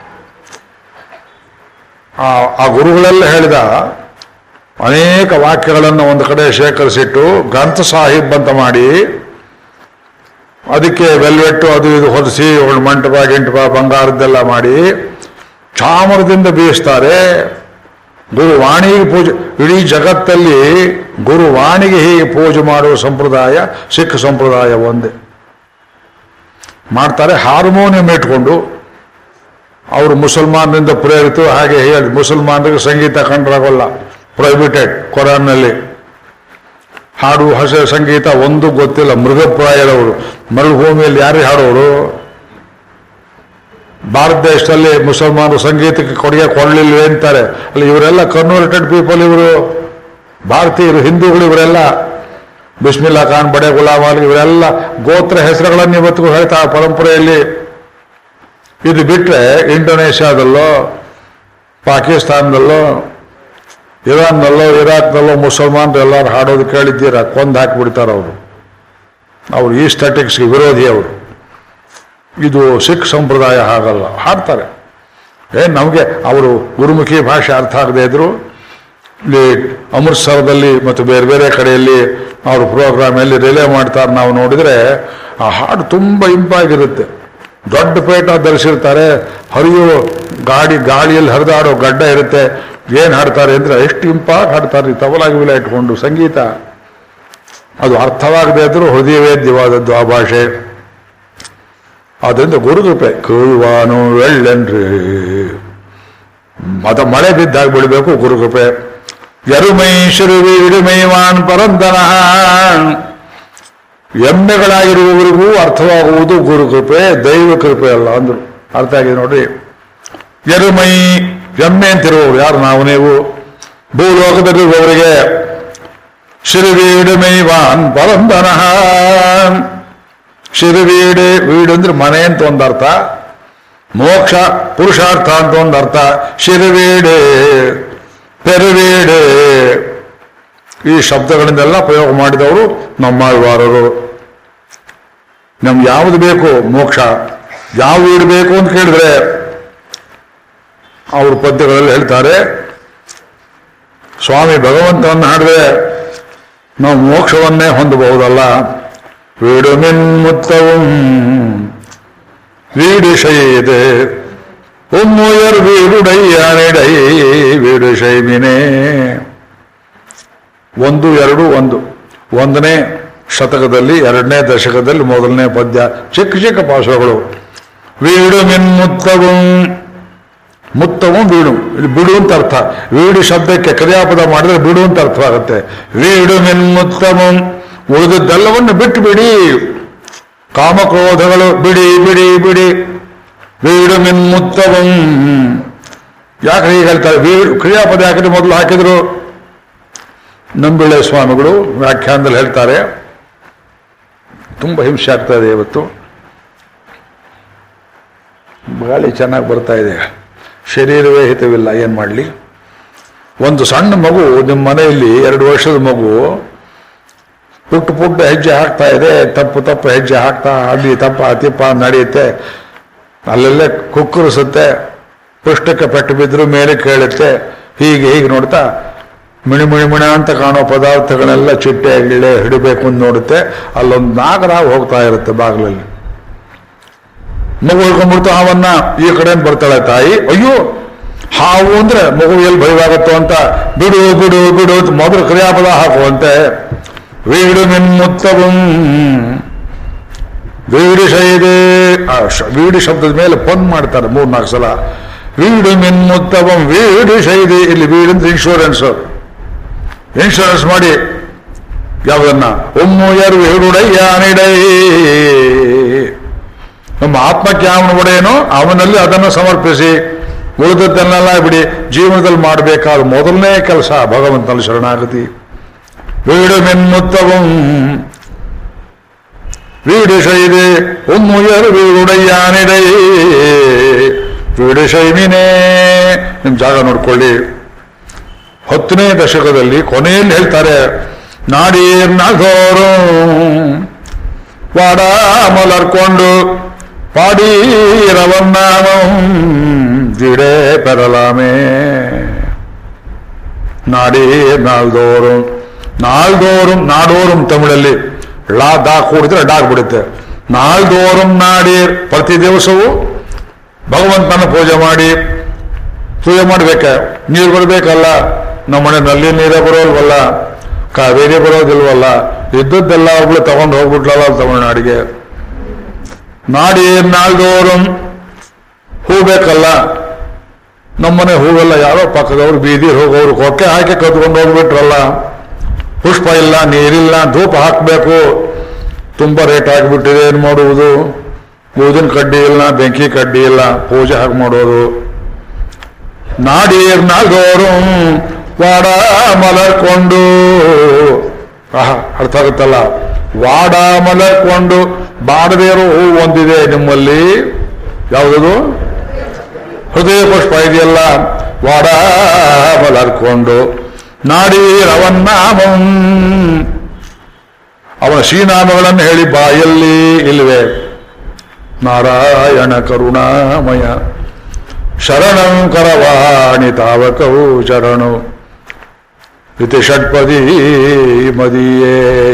A: ಆ ಆ ಗುರುಗಳೆಲ್ಲ ಹೇಳಿದ ಅನೇಕ ವಾಕ್ಯಗಳನ್ನು ಒಂದು ಕಡೆ ಶೇಖರಿಸಿಟ್ಟು ಗ್ರಂಥ ಸಾಹಿಬ್ ಅಂತ ಮಾಡಿ ಅದಕ್ಕೆ ವೆಲ್ವೆಟ್ಟು ಅದು ಇದು ಹೊರಿಸಿ ಒಂದು ಮಂಟಪ ಗಿಂಟಪ ಬಂಗಾರದ್ದೆಲ್ಲ ಮಾಡಿ ಚಾಮರದಿಂದ ಬೀಸ್ತಾರೆ ಗುರುವಾಣಿಗೆ ಪೂಜೆ ಇಡೀ ಜಗತ್ತಲ್ಲಿ ಗುರುವಾಣಿಗೆ ಹೀಗೆ ಪೂಜೆ ಮಾಡುವ ಸಂಪ್ರದಾಯ ಸಿಖ್ ಸಂಪ್ರದಾಯ ಒಂದೇ ಮಾಡ್ತಾರೆ ಹಾರ್ಮೋನಿಯಂ ಇಟ್ಕೊಂಡು ಅವರು ಮುಸಲ್ಮಾನರಿಂದ ಪ್ರೇರಿತು ಹಾಗೆ ಹೇಳಿ ಮುಸಲ್ಮಾನರಿಗೆ ಸಂಗೀತ ಕಂಡ್ರಾಗೋಲ್ಲ ಪ್ರೊಹಿಬಿಟೆಡ್ ಕೊರಾನ್ನಲ್ಲಿ ಹಾಡು ಹಸ ಸಂಗೀತ ಒಂದು ಗೊತ್ತಿಲ್ಲ ಮೃಗಪ್ರಾಯದವರು ಮರುಭೂಮಿಯಲ್ಲಿ ಯಾರೇ ಹಾಡೋರು ಭಾರತ ದೇಶದಲ್ಲಿ ಮುಸಲ್ಮಾನರು ಸಂಗೀತಕ್ಕೆ ಕೊಡುಗೆ ಕೊಡಲಿಲ್ವೇ ಅಂತಾರೆ ಅಲ್ಲಿ ಇವರೆಲ್ಲ ಕನ್ವರ್ಟೆಡ್ ಪೀಪಲ್ ಇವರು ಭಾರತೀಯರು ಹಿಂದೂಗಳು ಇವರೆಲ್ಲ ಬಿಸ್ಮಿಲ್ಲಾ ಖಾನ್ ಬಡೆ ಗುಲಾಮ್ ಅಲಿ ಇವರೆಲ್ಲ ಗೋತ್ರ ಹೆಸರುಗಳನ್ನು ಇವತ್ತಿಗೂ ಹೇಳ್ತಾ ಪರಂಪರೆಯಲ್ಲಿ ಇದು ಬಿಟ್ಟರೆ ಇಂಡೋನೇಷ್ಯಾದಲ್ಲೋ ಪಾಕಿಸ್ತಾನದಲ್ಲೋ ಇರಾನ್ನಲ್ಲೋ ಇರಾಕ್ನಲ್ಲೋ ಮುಸಲ್ಮಾನರು ಎಲ್ಲರೂ ಹಾಡೋದು ಕೇಳಿದ್ದೀರಾ ಕೊಂದು ಹಾಕಿಬಿಡ್ತಾರೆ ಅವರು ಅವರು ಈ ಸ್ಟ್ಯಾಟಿಕ್ಸ್ಗೆ ವಿರೋಧಿ ಅವರು ಇದು ಸಿಖ್ ಸಂಪ್ರದಾಯ ಹಾಗಲ್ಲ ಹಾಡ್ತಾರೆ ಏ ನಮಗೆ ಅವರು ಗುರುಮುಖಿ ಭಾಷೆ ಅರ್ಥ ಆಗದೆ ಇದ್ರು ಇಲ್ಲಿ ಅಮೃತ್ಸರದಲ್ಲಿ ಮತ್ತು ಬೇರೆ ಬೇರೆ ಕಡೆಯಲ್ಲಿ ಅವರು ಪ್ರೋಗ್ರಾಮ್ ಎಲ್ಲಿ ರಿಲೇ ಮಾಡ್ತಾರೆ ನಾವು ನೋಡಿದರೆ ಆ ಹಾಡು ತುಂಬ ಇಂಪಾಗಿರುತ್ತೆ ದೊಡ್ಡ ಪೇಟ ಧರಿಸಿರ್ತಾರೆ ಹರಿಯುವ ಗಾಡಿ ಗಾಳಿಯಲ್ಲಿ ಹರಿದಾಡೋ ಗಡ್ಡ ಇರುತ್ತೆ ಏನು ಹಾಡ್ತಾರೆ ಅಂದರೆ ಎಷ್ಟು ಇಂಪಾಗಿ ಹಾಡ್ತಾರೆ ತಬಲಾಗಿ ವಿಲ ಇಟ್ಕೊಂಡು ಸಂಗೀತ ಅದು ಅರ್ಥವಾಗದೇ ಇದ್ರೂ ಹೃದಯವೇದ್ಯವಾದದ್ದು ಆ ಭಾಷೆ ಅದರಿಂದ ಗುರುಕೃಪೆ ಕೇಳುವಾನು ವೆಳ್ಳನ್ರಿ ಮತ ಮಳೆ ಬಿದ್ದಾಗ ಬಿಡಬೇಕು ಗುರುಕೃಪೆ ಎರುಮೈ ಶಿರುವಿ ಇಡುಮೈವಾನ್ ಪರಂತನ ಎಮ್ಮೆಗಳಾಗಿರುವವರಿಗೂ ಅರ್ಥವಾಗುವುದು ಗುರುಕೃಪೆ ದೈವ ಕೃಪೆ ಅಲ್ಲ ಅಂದ್ರು ಅರ್ಥ ಆಗಿದೆ ನೋಡ್ರಿ ಎರುಮೈ ಎಮ್ಮೆ ಅಂತಿರುವವರು ಯಾರು ನಾವು ನೀವು ಭೂಲೋಕದಲ್ಲಿರುವವರಿಗೆ ಶಿರುವೀಡುಮೈವಾನ್ ಪರಂದನಃ ಶಿರುವೀಡು ವೀಡು ಅಂದ್ರೆ ಮನೆ ಅಂತ ಒಂದು ಅರ್ಥ ಮೋಕ್ಷ ಪುರುಷಾರ್ಥ ಅಂತ ಒಂದು ಅರ್ಥ ಶಿರುವೀಡು ಪೆರುವೀಡು ಈ ಶಬ್ದಗಳನ್ನೆಲ್ಲ ಪ್ರಯೋಗ ಮಾಡಿದವರು ನಮ್ಮಾಳ್ವಾರರು ನಮ್ಗೆ ಯಾವುದು ಬೇಕು ಮೋಕ್ಷ ಯಾವ ವೀಡು ಬೇಕು ಅಂತ ಕೇಳಿದ್ರೆ ಅವ್ರ ಪದ್ಯಗಳಲ್ಲಿ ಹೇಳ್ತಾರೆ ಸ್ವಾಮಿ ಭಗವಂತನನ್ನು ಹಾಡಿದ್ರೆ ನಾವು ಮೋಕ್ಷವನ್ನೇ ಹೊಂದಬಹುದಲ್ಲ வீடு மின்முத்தவும் வீடு செய்து உம்முயர் வீடுடையானிடை வீಡು ಶೈಮಿನೇ ಒಂದು ಎರಡು ಒಂದು ಒಂದನೇ ಶತಕದಲ್ಲಿ ಎರಡನೇ ದಶಕದಲ್ಲಿ ಮೊದಲನೇ ಪದ್ಯ ಚಿಕ್ಕ ಚಿಕ್ಕ ಪಾಶಗಳು ವೀಡು ಮಿನ್ಮುತ್ತവും ಮುತ್ತವು ಬೀಡು ಇಲ್ಲಿ ಬಿಡು ಅಂತ ಅರ್ಥ ವೀಡು ಶಬ್ದಕ್ಕೆ ಕ್ರಿಯಾಪದ ಮಾಡಿದ್ರೆ ಬಿಡು ಅಂತ ಅರ್ಥವಾಗುತ್ತೆ ವೀಡು ಮಿನ್ಮುತ್ತವಂ ಉಳಿದದ್ದೆಲ್ಲವನ್ನು ಬಿಟ್ಟು ಬಿಡಿ ಕಾಮಕ್ರೋಧಗಳು ಬಿಡಿ ಬಿಡಿ ಬಿಡಿ ವೀಡು ಮಿನ್ಮುತ್ತವಂ ಯಾಕೆ ಹೀಗೆ ಹೇಳ್ತಾರೆ ವೀಡು ಕ್ರಿಯಾಪದ ಯಾಕೆ ಮೊದಲು ಹಾಕಿದ್ರು ನಂಬಿಳೆ ಸ್ವಾಮಿಗಳು ವ್ಯಾಖ್ಯಾನದಲ್ಲಿ ಹೇಳ್ತಾರೆ ತುಂಬ ಹಿಂಸೆ ಆಗ್ತಾ ಇದೆ ಇವತ್ತು ಗಾಳಿ ಚೆನ್ನಾಗಿ ಬರ್ತಾ ಇದೆ ಶರೀರವೇ ಹಿತವಿಲ್ಲ ಏನು ಮಾಡಲಿ ಒಂದು ಸಣ್ಣ ಮಗು ನಿಮ್ಮ ಮನೆಯಲ್ಲಿ ಎರಡು ವರ್ಷದ ಮಗು ಪುಟ್ಟ ಪುಟ್ಟ ಹೆಜ್ಜೆ ಹಾಕ್ತಾ ಇದೆ ತಪ್ಪು ತಪ್ಪು ಹೆಜ್ಜೆ ಹಾಕ್ತಾ ಅಲ್ಲಿ ತಪ್ಪ ತಿಪ್ಪ ನಡೆಯುತ್ತೆ ಅಲ್ಲೆಲ್ಲೇ ಕುಕ್ಕರಿಸುತ್ತೆ ಪೃಷ್ಠಕ್ಕೆ ಪೆಟ್ಟು ಬಿದ್ದರೂ ಮೇಲೆ ಕೇಳುತ್ತೆ ಹೀಗೆ ಹೀಗೆ ನೋಡ್ತಾ ಮಿಣಿ ಮಿಣಿ ಮಿಣ ಅಂತ ಕಾಣೋ ಪದಾರ್ಥಗಳೆಲ್ಲ ಚಿಟ್ಟೆ ಗಿಳೆ ಹಿಡಿಬೇಕು ಅಂತ ನೋಡುತ್ತೆ ಅಲ್ಲೊಂದು ನಾಗರಾವ್ ಹೋಗ್ತಾ ಇರುತ್ತೆ ಬಾಗಿಲಲ್ಲಿ ಮಗು ಹಿಡ್ಕೊಂಡ್ಬಿಡ್ತು ಹಾವನ್ನ ಈ ಕಡೆ ಬರ್ತಾಳೆ ತಾಯಿ ಅಯ್ಯೋ ಹಾವು ಅಂದ್ರೆ ಮಗು ಎಲ್ಲಿ ಭಯವಾಗುತ್ತೋ ಅಂತ ಬಿಡು ಬಿಡು ಬಿಡು ಅಂತ ಮೊದಲು ಕ್ರಿಯಾಪದ ಹಾಕುವಂತೆ ವೀಡು ನಿಮ್ಮುತ್ತವಂ ವೀಡು ಶೈದೆ ಆ ಶ- ವೀಡು ಶಬ್ದದ ಮೇಲೆ ಪನ್ ಮಾಡ್ತಾರೆ ಮೂರ್ನಾಲ್ಕು ಸಲ ವೀಡು ನಿಮ್ಮುತ್ತವಂ ವೀಡು ಶೈದೆ ಇಲ್ಲಿ ವೀಡು ಅಂದ್ರೆ ಇನ್ಶೂರೆನ್ಸ್ ಇನ್ಶೂರೆನ್ಸ್ ಮಾಡಿ ಯಾವುದನ್ನ ಒಮ್ಮು ಯಾರು ಹಿಡುಡಯ್ಯಾನಿಡೈ ನಮ್ಮ ಆತ್ಮಕ್ಕೆ ಅವನು ಒಡೆಯನೋ ಅವನಲ್ಲಿ ಅದನ್ನು ಸಮರ್ಪಿಸಿ ಉಳಿದದ್ದನ್ನೆಲ್ಲ ಬಿಡಿ ಜೀವನದಲ್ಲಿ ಮಾಡಬೇಕಾದ ಮೊದಲನೇ ಕೆಲಸ ಭಗವಂತನಲ್ಲಿ ಶರಣಾಗತಿ വീട് മെന്നുത്തവും വീട് ചെയ്ത് ഒന്നുയർ വീടുടയ്യാനിടേ വീട് ಶೈಮಿನೇ ನಿಮ್ ಜಾಗ ನೋಡ್ಕೊಳ್ಳಿ ಹತ್ತನೇ ದಶಕದಲ್ಲಿ ಕೊನೆಯಲ್ಲಿ ಹೇಳ್ತಾರೆ ನಾಡೀರ್ನಗೋರು ವಾಡ ಮಲರ್ಕೊಂಡು ಪಾಡೀರವನ್ನಾಮಂ ದಿಡೇ ಪೆರಲಾಮೇ ನಾಡೇ ನಾಳ್ದೋറും ನಾಳ್ದೋറും ನಾಡೋറും ತಮಿಳಲ್ಲಿ ಲಾ ದಾ ಕೂಡಿದ್ರೆ ಡಾಗ್ ಬಿಡುತ್ತೆ ನಾಳ್ದೋறுം ನಾಡೀರ್ ಪ್ರತಿ ದಿವಸವೂ ಭಗವಂತನ ಪೂಜೆ ಮಾಡಿ ಪೂಜೆ ಮಾಡ್ಬೇಕ ನೀರು ಬರಬೇಕಲ್ಲ ನಮ್ಮನೆ ನಲ್ಲಿ ನೀರೇ ಬರೋಲ್ವಲ್ಲ ಕಾವೇರಿ ಬರೋದಿಲ್ವಲ್ಲ ಇದ್ದದ್ದೆಲ್ಲ ಒಬ್ಳು ತಗೊಂಡು ಹೋಗ್ಬಿಟ್ಲಲ್ಲ ತಮಿಳ್ನಾಡಿಗೆ ನಾಡಿ ನಾಳ್ದೋறும் ಹೂ ಬೇಕಲ್ಲ ನಮ್ಮನೆ ಹೂವೆಲ್ಲ ಯಾರೋ ಪಕ್ಕದವ್ರು ಬೀದಿ ಹೋಗೋರು ಕೊಕ್ಕೆ ಹಾಕಿ ಕದ್ಕೊಂಡು ಹೋಗ್ಬಿಟ್ರಲ್ಲ ಪುಷ್ಪ ಇಲ್ಲ ನೀರಿಲ್ಲ ಧೂಪ ಹಾಕಬೇಕು ತುಂಬ ರೇಟ್ ಆಗಿಬಿಟ್ಟಿದೆ ಏನು ಮಾಡುವುದು ಊದಿನ ಕಡ್ಡಿ ಇಲ್ಲ ಬೆಂಕಿ ಕಡ್ಡಿ ಇಲ್ಲ ಪೂಜೆ ಹಾಕಿ ಮಾಡೋದು ನಾಡೀರ್ ನಾಲ್ದೋರು ವಾಡ ಮಲರ್ಕೊಂಡು ಆಹಾ ಅರ್ಥ ಆಗುತ್ತಲ್ಲ ವಾಡ ಮಲರ್ಕೊಂಡು ಬಾಡದೇ ಇರೋ ಹೂ ಒಂದಿದೆ ನಿಮ್ಮಲ್ಲಿ ಯಾವುದದು ಹೃದಯ ಪುಷ್ಪ ಇದೆಯಲ್ಲ ವಾಡ ಮಲರ್ಕೊಂಡು ನಾಡೀರವನ್ನಾಮಂ ಅವನ ಶ್ರೀನಾಮಗಳನ್ನು ಹೇಳಿ ಬಾಯಲ್ಲಿ ಇಲ್ವೇ ನಾರಾಯಣ ಕರುಣಾಮಯ ಶರಣಂ ಕರವಾಣಿ ತಾವಕವು ಶರಣು ಇತಿ ಷಟ್ಪದಿ ಮದಿಯೇ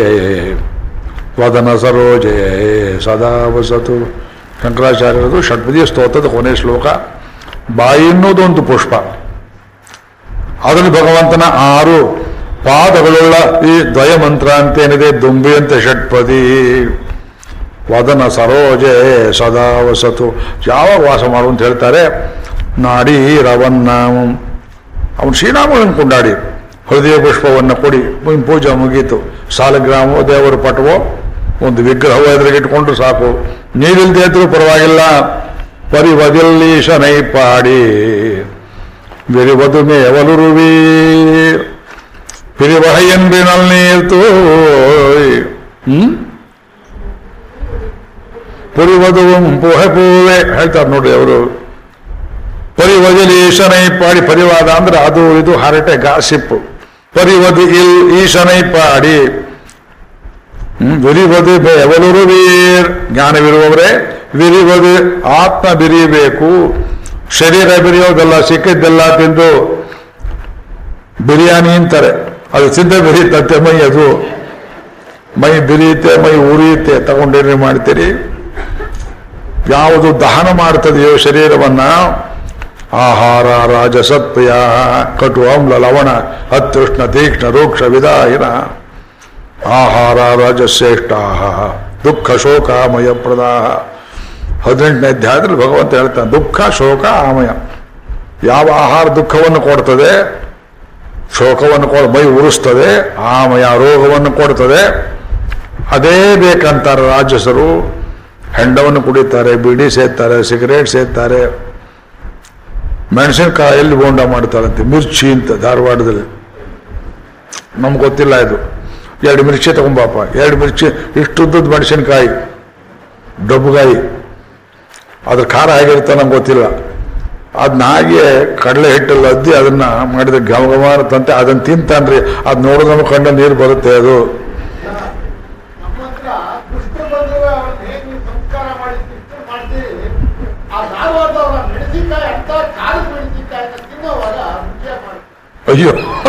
A: ವದನ ಸರೋಜೆ ಸದಾ ವಸತು ಶಂಕರಾಚಾರ್ಯರದು ಷಟ್ಪದಿ ಸ್ತೋತ್ರದ ಕೊನೆ ಶ್ಲೋಕ ಬಾಯಿ ಅನ್ನೋದು ಒಂದು ಪುಷ್ಪ ಅದರಲ್ಲಿ ಭಗವಂತನ ಆರು ಪಾದಗಳುಳ್ಳ ಈ ದ್ವಯ ಮಂತ್ರ ಅಂತೇನಿದೆ ದುಂಬಿ ಅಂತ ಷಟ್ಪದಿ ವದನ ಸರೋಜೆ ಸದಾ ವಸತು ಯಾವಾಗ ವಾಸ ಮಾಡು ಅಂತ ಹೇಳ್ತಾರೆ ನಾಡಿ ರವನ್ನಾಮಂ ಅವನು ಶ್ರೀರಾಮಗಳನ್ನು ಕೊಂಡಾಡಿ ಹೃದಯ ಪುಷ್ಪವನ್ನು ಕೊಡಿ ನಿಮ್ ಪೂಜೆ ಮುಗೀತು ಸಾಲಗ್ರಾಮೋ ದೇವರ ಪಟವೋ ಒಂದು ವಿಗ್ರಹವೋ ಎದುರಿಗಿಟ್ಕೊಂಡ್ರು ಸಾಕು ನೀರಿಲ್ದೇ ಇದ್ರೂ ಪರವಾಗಿಲ್ಲ ಪರಿವದಿಲ್ಲಿ ಶನೈ ಪಾಡಿ விரிவதுமே எவலுருவி பிரிவகையன்பினல் நீர் தோய் ಹ್ಮ್ ಪುರಿವದುவும் ಪುಹೆ ಪೂವೆ ಹೇಳ್ತಾರೆ ನೋಡಿ ಅವರು ಪರಿವಜಲಿ ಈಶನೈ ಪಾಡಿ ಪರಿವಾದ ಅಂದ್ರೆ ಅದು ಇದು ಹರಟೆ ಗಾಸಿಪ್ಪು ಪರಿವದು ಇಲ್ ಈಶನೈ ಪಾಡಿ ಹ್ಮ್, ವಿರಿವದು ಎವಲುರುವೀರ್ ಜ್ಞಾನವಿರುವವರೇ ವಿರಿವದು ಆತ್ಮ ಬಿರಿಬೇಕು ಶರೀರ ಬಿರಿಯೋದಲ್ಲ ಸಿಕ್ಕಿದ್ದೆಲ್ಲ ತಿಂದು ಬಿರಿಯಾನಿ ಅಂತಾರೆ ಅದು ಸಿದ್ಧ ಬಿರಿತತ್ತೆ ಮೈ ಅದು ಮೈ ಬಿರಿಯುತ್ತೆ ಮೈ ಉರಿಯುತ್ತೆ ತಗೊಂಡೇನೆ ಮಾಡ್ತೀರಿ ಯಾವುದು ದಹನ ಮಾಡ್ತದೆಯೋ ಶರೀರವನ್ನ ಆಹಾರ ರಾಜಸತ್ವಯ ಕಟು ಆಮ್ಲ ಲವಣ ಅತೃಷ್ಣ ತೀಕ್ಷ್ಣ ರೂಕ್ಷ ವಿದಾಯಿನ ಆಹಾರ ರಾಜಶ್ರೇಷ್ಠ ದುಃಖ ಶೋಕ ಮಯ ಪ್ರದಾಹ ಹದಿನೆಂಟನೇ ಅಧ್ಯಾಯದಲ್ಲಿ ಭಗವಂತ ಹೇಳ್ತಾನೆ ದುಃಖ ಶೋಕ ಆಮಯ ಯಾವ ಆಹಾರ ದುಃಖವನ್ನು ಕೊಡ್ತದೆ ಶೋಕವನ್ನು ಕೊಡ ಮೈ ಉರಿಸ್ತದೆ ಆಮಯ ರೋಗವನ್ನು ಕೊಡ್ತದೆ ಅದೇ ಬೇಕಂತಾರೆ ರಾಜಸರು ಹೆಂಡವನ್ನು ಕುಡಿತಾರೆ ಬಿಡಿ ಸೇರ್ತಾರೆ ಸಿಗರೇಟ್ ಸೇರ್ತಾರೆ ಮೆಣಸಿನಕಾಯಲ್ಲಿ ಬೋಂಡ ಮಾಡ್ತಾರಂತೆ ಮಿರ್ಚಿ ಅಂತ ಧಾರವಾಡದಲ್ಲಿ ನಮ್ಗೆ ಗೊತ್ತಿಲ್ಲ ಇದು ಎರಡು ಮಿರ್ಚಿ ತಗೊಂಬಾಪ ಎರಡು ಮಿರ್ಚಿ ಇಷ್ಟುದ್ದದ ಮೆಣಸಿನಕಾಯಿ ಡಬ್ಬುಗಾಯಿ ಅದ್ರ ಖಾರ ಹೇಗಿರುತ್ತೆ ನಂಗೆ ಗೊತ್ತಿಲ್ಲ ಅದನ್ನ ಹಾಗೆ ಕಡಲೆ ಹಿಟ್ಟಲ್ಲಿ ಅದ್ದಿ ಅದನ್ನ ಮಾಡಿದ್ರೆ ಘಮ ಘಮ ಅಂತಂತೆ ಅದನ್ನ ತಿಂತಾನ್ರಿ ಅದು ನೋಡಿದ್ರೆ ನಮ್ಮ ಕಣ್ಣ ನೀರು ಬರುತ್ತೆ ಅದು
C: ನಮ್ಮ ಹತ್ರ ದುಷ್ಟ ಬಂದ್ರೆ ಅವ್ರನ್ನ ಹೇಗೆ ನೀವು ಸಂಸ್ಕಾರ ಮಾಡಿ ಇಷ್ಟು ಮಾಡ್ತೀರಿ ಆ ಧಾರವಾಡದವರ ಮೆಣಸಿನಕಾಯಿ ಅಂತ ಖಾರದ ಮೆಣಸಿನಕಾಯಿ ತಿನ್ನೋವಾಗ ರುಚಿಯಾಗಿ ಮಾಡಿ
A: ಅಯ್ಯೋ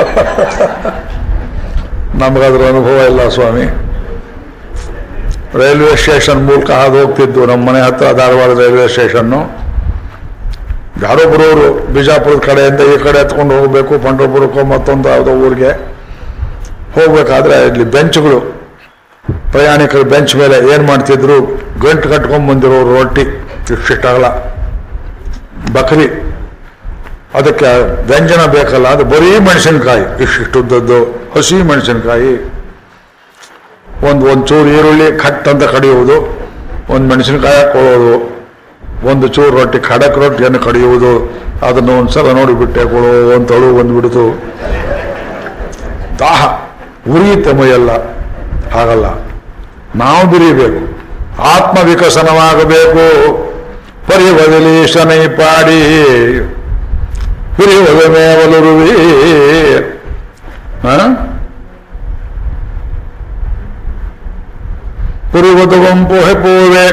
A: ನಮಗದ್ರ ಅನುಭವ ಇಲ್ಲ ಸ್ವಾಮಿ ರೈಲ್ವೆ ಸ್ಟೇಷನ್ ಮೂಲಕ ಹಾದು ಹೋಗ್ತಿದ್ದು ನಮ್ಮ ಮನೆ ಹತ್ರ ಧಾರವಾಡ ರೈಲ್ವೆ ಸ್ಟೇಷನ್ನು ಯಾರೋ ಬರೋರು ಬಿಜಾಪುರದ ಕಡೆಯಿಂದ ಈ ಕಡೆ ಎತ್ಕೊಂಡು ಹೋಗಬೇಕು ಪಂಡ್ರಪುರಕ್ಕೋ ಮತ್ತೊಂದು ಯಾವುದೋ ಊರಿಗೆ ಹೋಗ್ಬೇಕಾದ್ರೆ ಇಲ್ಲಿ ಬೆಂಚ್ಗಳು ಪ್ರಯಾಣಿಕರು ಬೆಂಚ್ ಮೇಲೆ ಏನು ಮಾಡ್ತಿದ್ರು ಗಂಟು ಕಟ್ಕೊಂಡ್ ಬಂದಿರೋರು ರೊಟ್ಟಿ ಇಷ್ಟಿಷ್ಟಾಗಲ್ಲ ಬಕರಿ ಅದಕ್ಕೆ ವ್ಯಂಜನ ಬೇಕಲ್ಲ ಅದು ಬರೀ ಮೆಣಸಿನಕಾಯಿ ಇಷ್ಟಿಷ್ಟುದ್ದದ್ದು ಹಸಿ ಮೆಣಸಿನಕಾಯಿ ಒಂದು ಒಂಚೂರು ಈರುಳ್ಳಿ ಕಟ್ ಅಂತ ಕಡಿಯುವುದು ಒಂದು ಮೆಣಸಿನಕಾಯಿ ಕೊಡೋದು ಒಂದು ಚೂರು ರೊಟ್ಟಿ ಖಡಕ್ ರೊಟ್ಟಿಯನ್ನು ಕಡಿಯುವುದು ಅದನ್ನು ಒಂದ್ಸಲ ನೋಡಿಬಿಟ್ಟೆ ಕೊಡೋ ಒಂದು ತಳು ಬಂದ್ಬಿಡ್ತು ದಾಹ ಉರಿಯುತ್ತೆ ಮೈಯೆಲ್ಲ ಹಾಗಲ್ಲ ನಾವು ಬಿರಿಬೇಕು ಆತ್ಮ ವಿಕಸನವಾಗಬೇಕು ಪರಿವದಲಿ ಶನೈ ಪಾಡಿ ಹಿರಿಯುವುದು ಮೇವಲುರುವಿ ಪುರಿವುದು ಪೋಹೆ ಪೂವೆ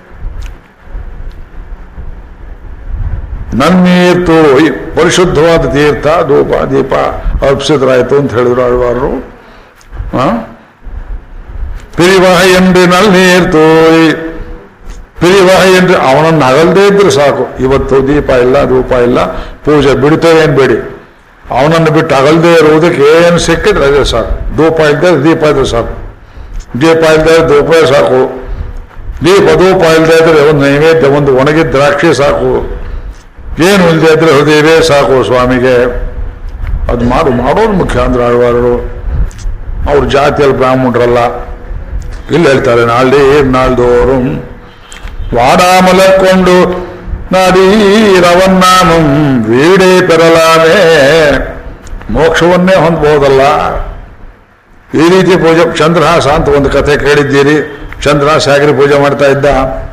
A: ನನ್ನೀರ್ತು ಈ ಪರಿಶುದ್ಧವಾದ ತೀರ್ಥ ಧೂಪ ದೀಪ ಅರ್ಪಿಸಿದ್ರಾಯ್ತು ಅಂತ ಹೇಳಿದ್ರು ಆಳ್ವಾರರು ಆ? ಪಿರಿವಾಹ ಎಂಬಿ ನನ್ನೀರ್ತು ಪಿರಿವಾಹ ಎಂದ್ರೆ ಅವನನ್ನು ಅಗಲ್ದೇ ಇದ್ರೆ ಸಾಕು ಇವತ್ತು ದೀಪ ಇಲ್ಲ ಧೂಪ ಇಲ್ಲ ಪೂಜೆ ಬಿಡ್ತೇವೆ ಏನ್ ಬೇಡಿ ಅವನನ್ನು ಬಿಟ್ಟು ಅಗಲ್ದೇ ಇರುವುದಕ್ಕೆ ಏನು ಸಿಕ್ಕಿದ್ರೆ ಅದೇ ಸಾಕು ಧೂಪ ಇದ್ದರೆ ದೀಪ ಇದ್ರೆ ಸಾಕು ದೀಪ ಇಲ್ಲದೆ ಧೂಪ ಸಾಕು ದೀಪ ಧೂಪ ಇಲ್ಲದೆ ಇದ್ರೆ ಒಂದು ನೈವೇದ್ಯ ಒಂದು ಒಣಗಿದ ದ್ರಾಕ್ಷಿ ಸಾಕು ಏನು ಇಲ್ಲದೆ ಇದ್ರೆ ಹೃದಯವೇ ಸಾಕು ಸ್ವಾಮಿಗೆ ಅದು ಮಾಡು ಮಾಡೋದು ಮುಖ್ಯ ಅಂದ್ರೆ ಆಳ್ವಾರರು ಅವ್ರ ಜಾತಿಯಲ್ಲಿ ಬ್ರಾಹ್ಮಣರಲ್ಲ ಇಲ್ಲಿ ಹೇಳ್ತಾರೆ ನಾಳೆ ನಾಳ್ದೋರು ವಾಡಾಮಲಕ್ಕೊಂಡು ನಾಡೀರವನ್ನಾಮಂ ವೀಡೇ ಪೆರಲಾನೆ ಮೋಕ್ಷವನ್ನೇ ಹೊಂದ್ಬೋದಲ್ಲ ಈ ರೀತಿ ಪೂಜೆ ಚಂದ್ರಹಾಸ ಅಂತ ಒಂದು ಕಥೆ ಕೇಳಿದ್ದೀರಿ ಚಂದ್ರಹಾಸ ಹೇಗ್ರಿ ಪೂಜೆ ಮಾಡ್ತಾ ಇದ್ದ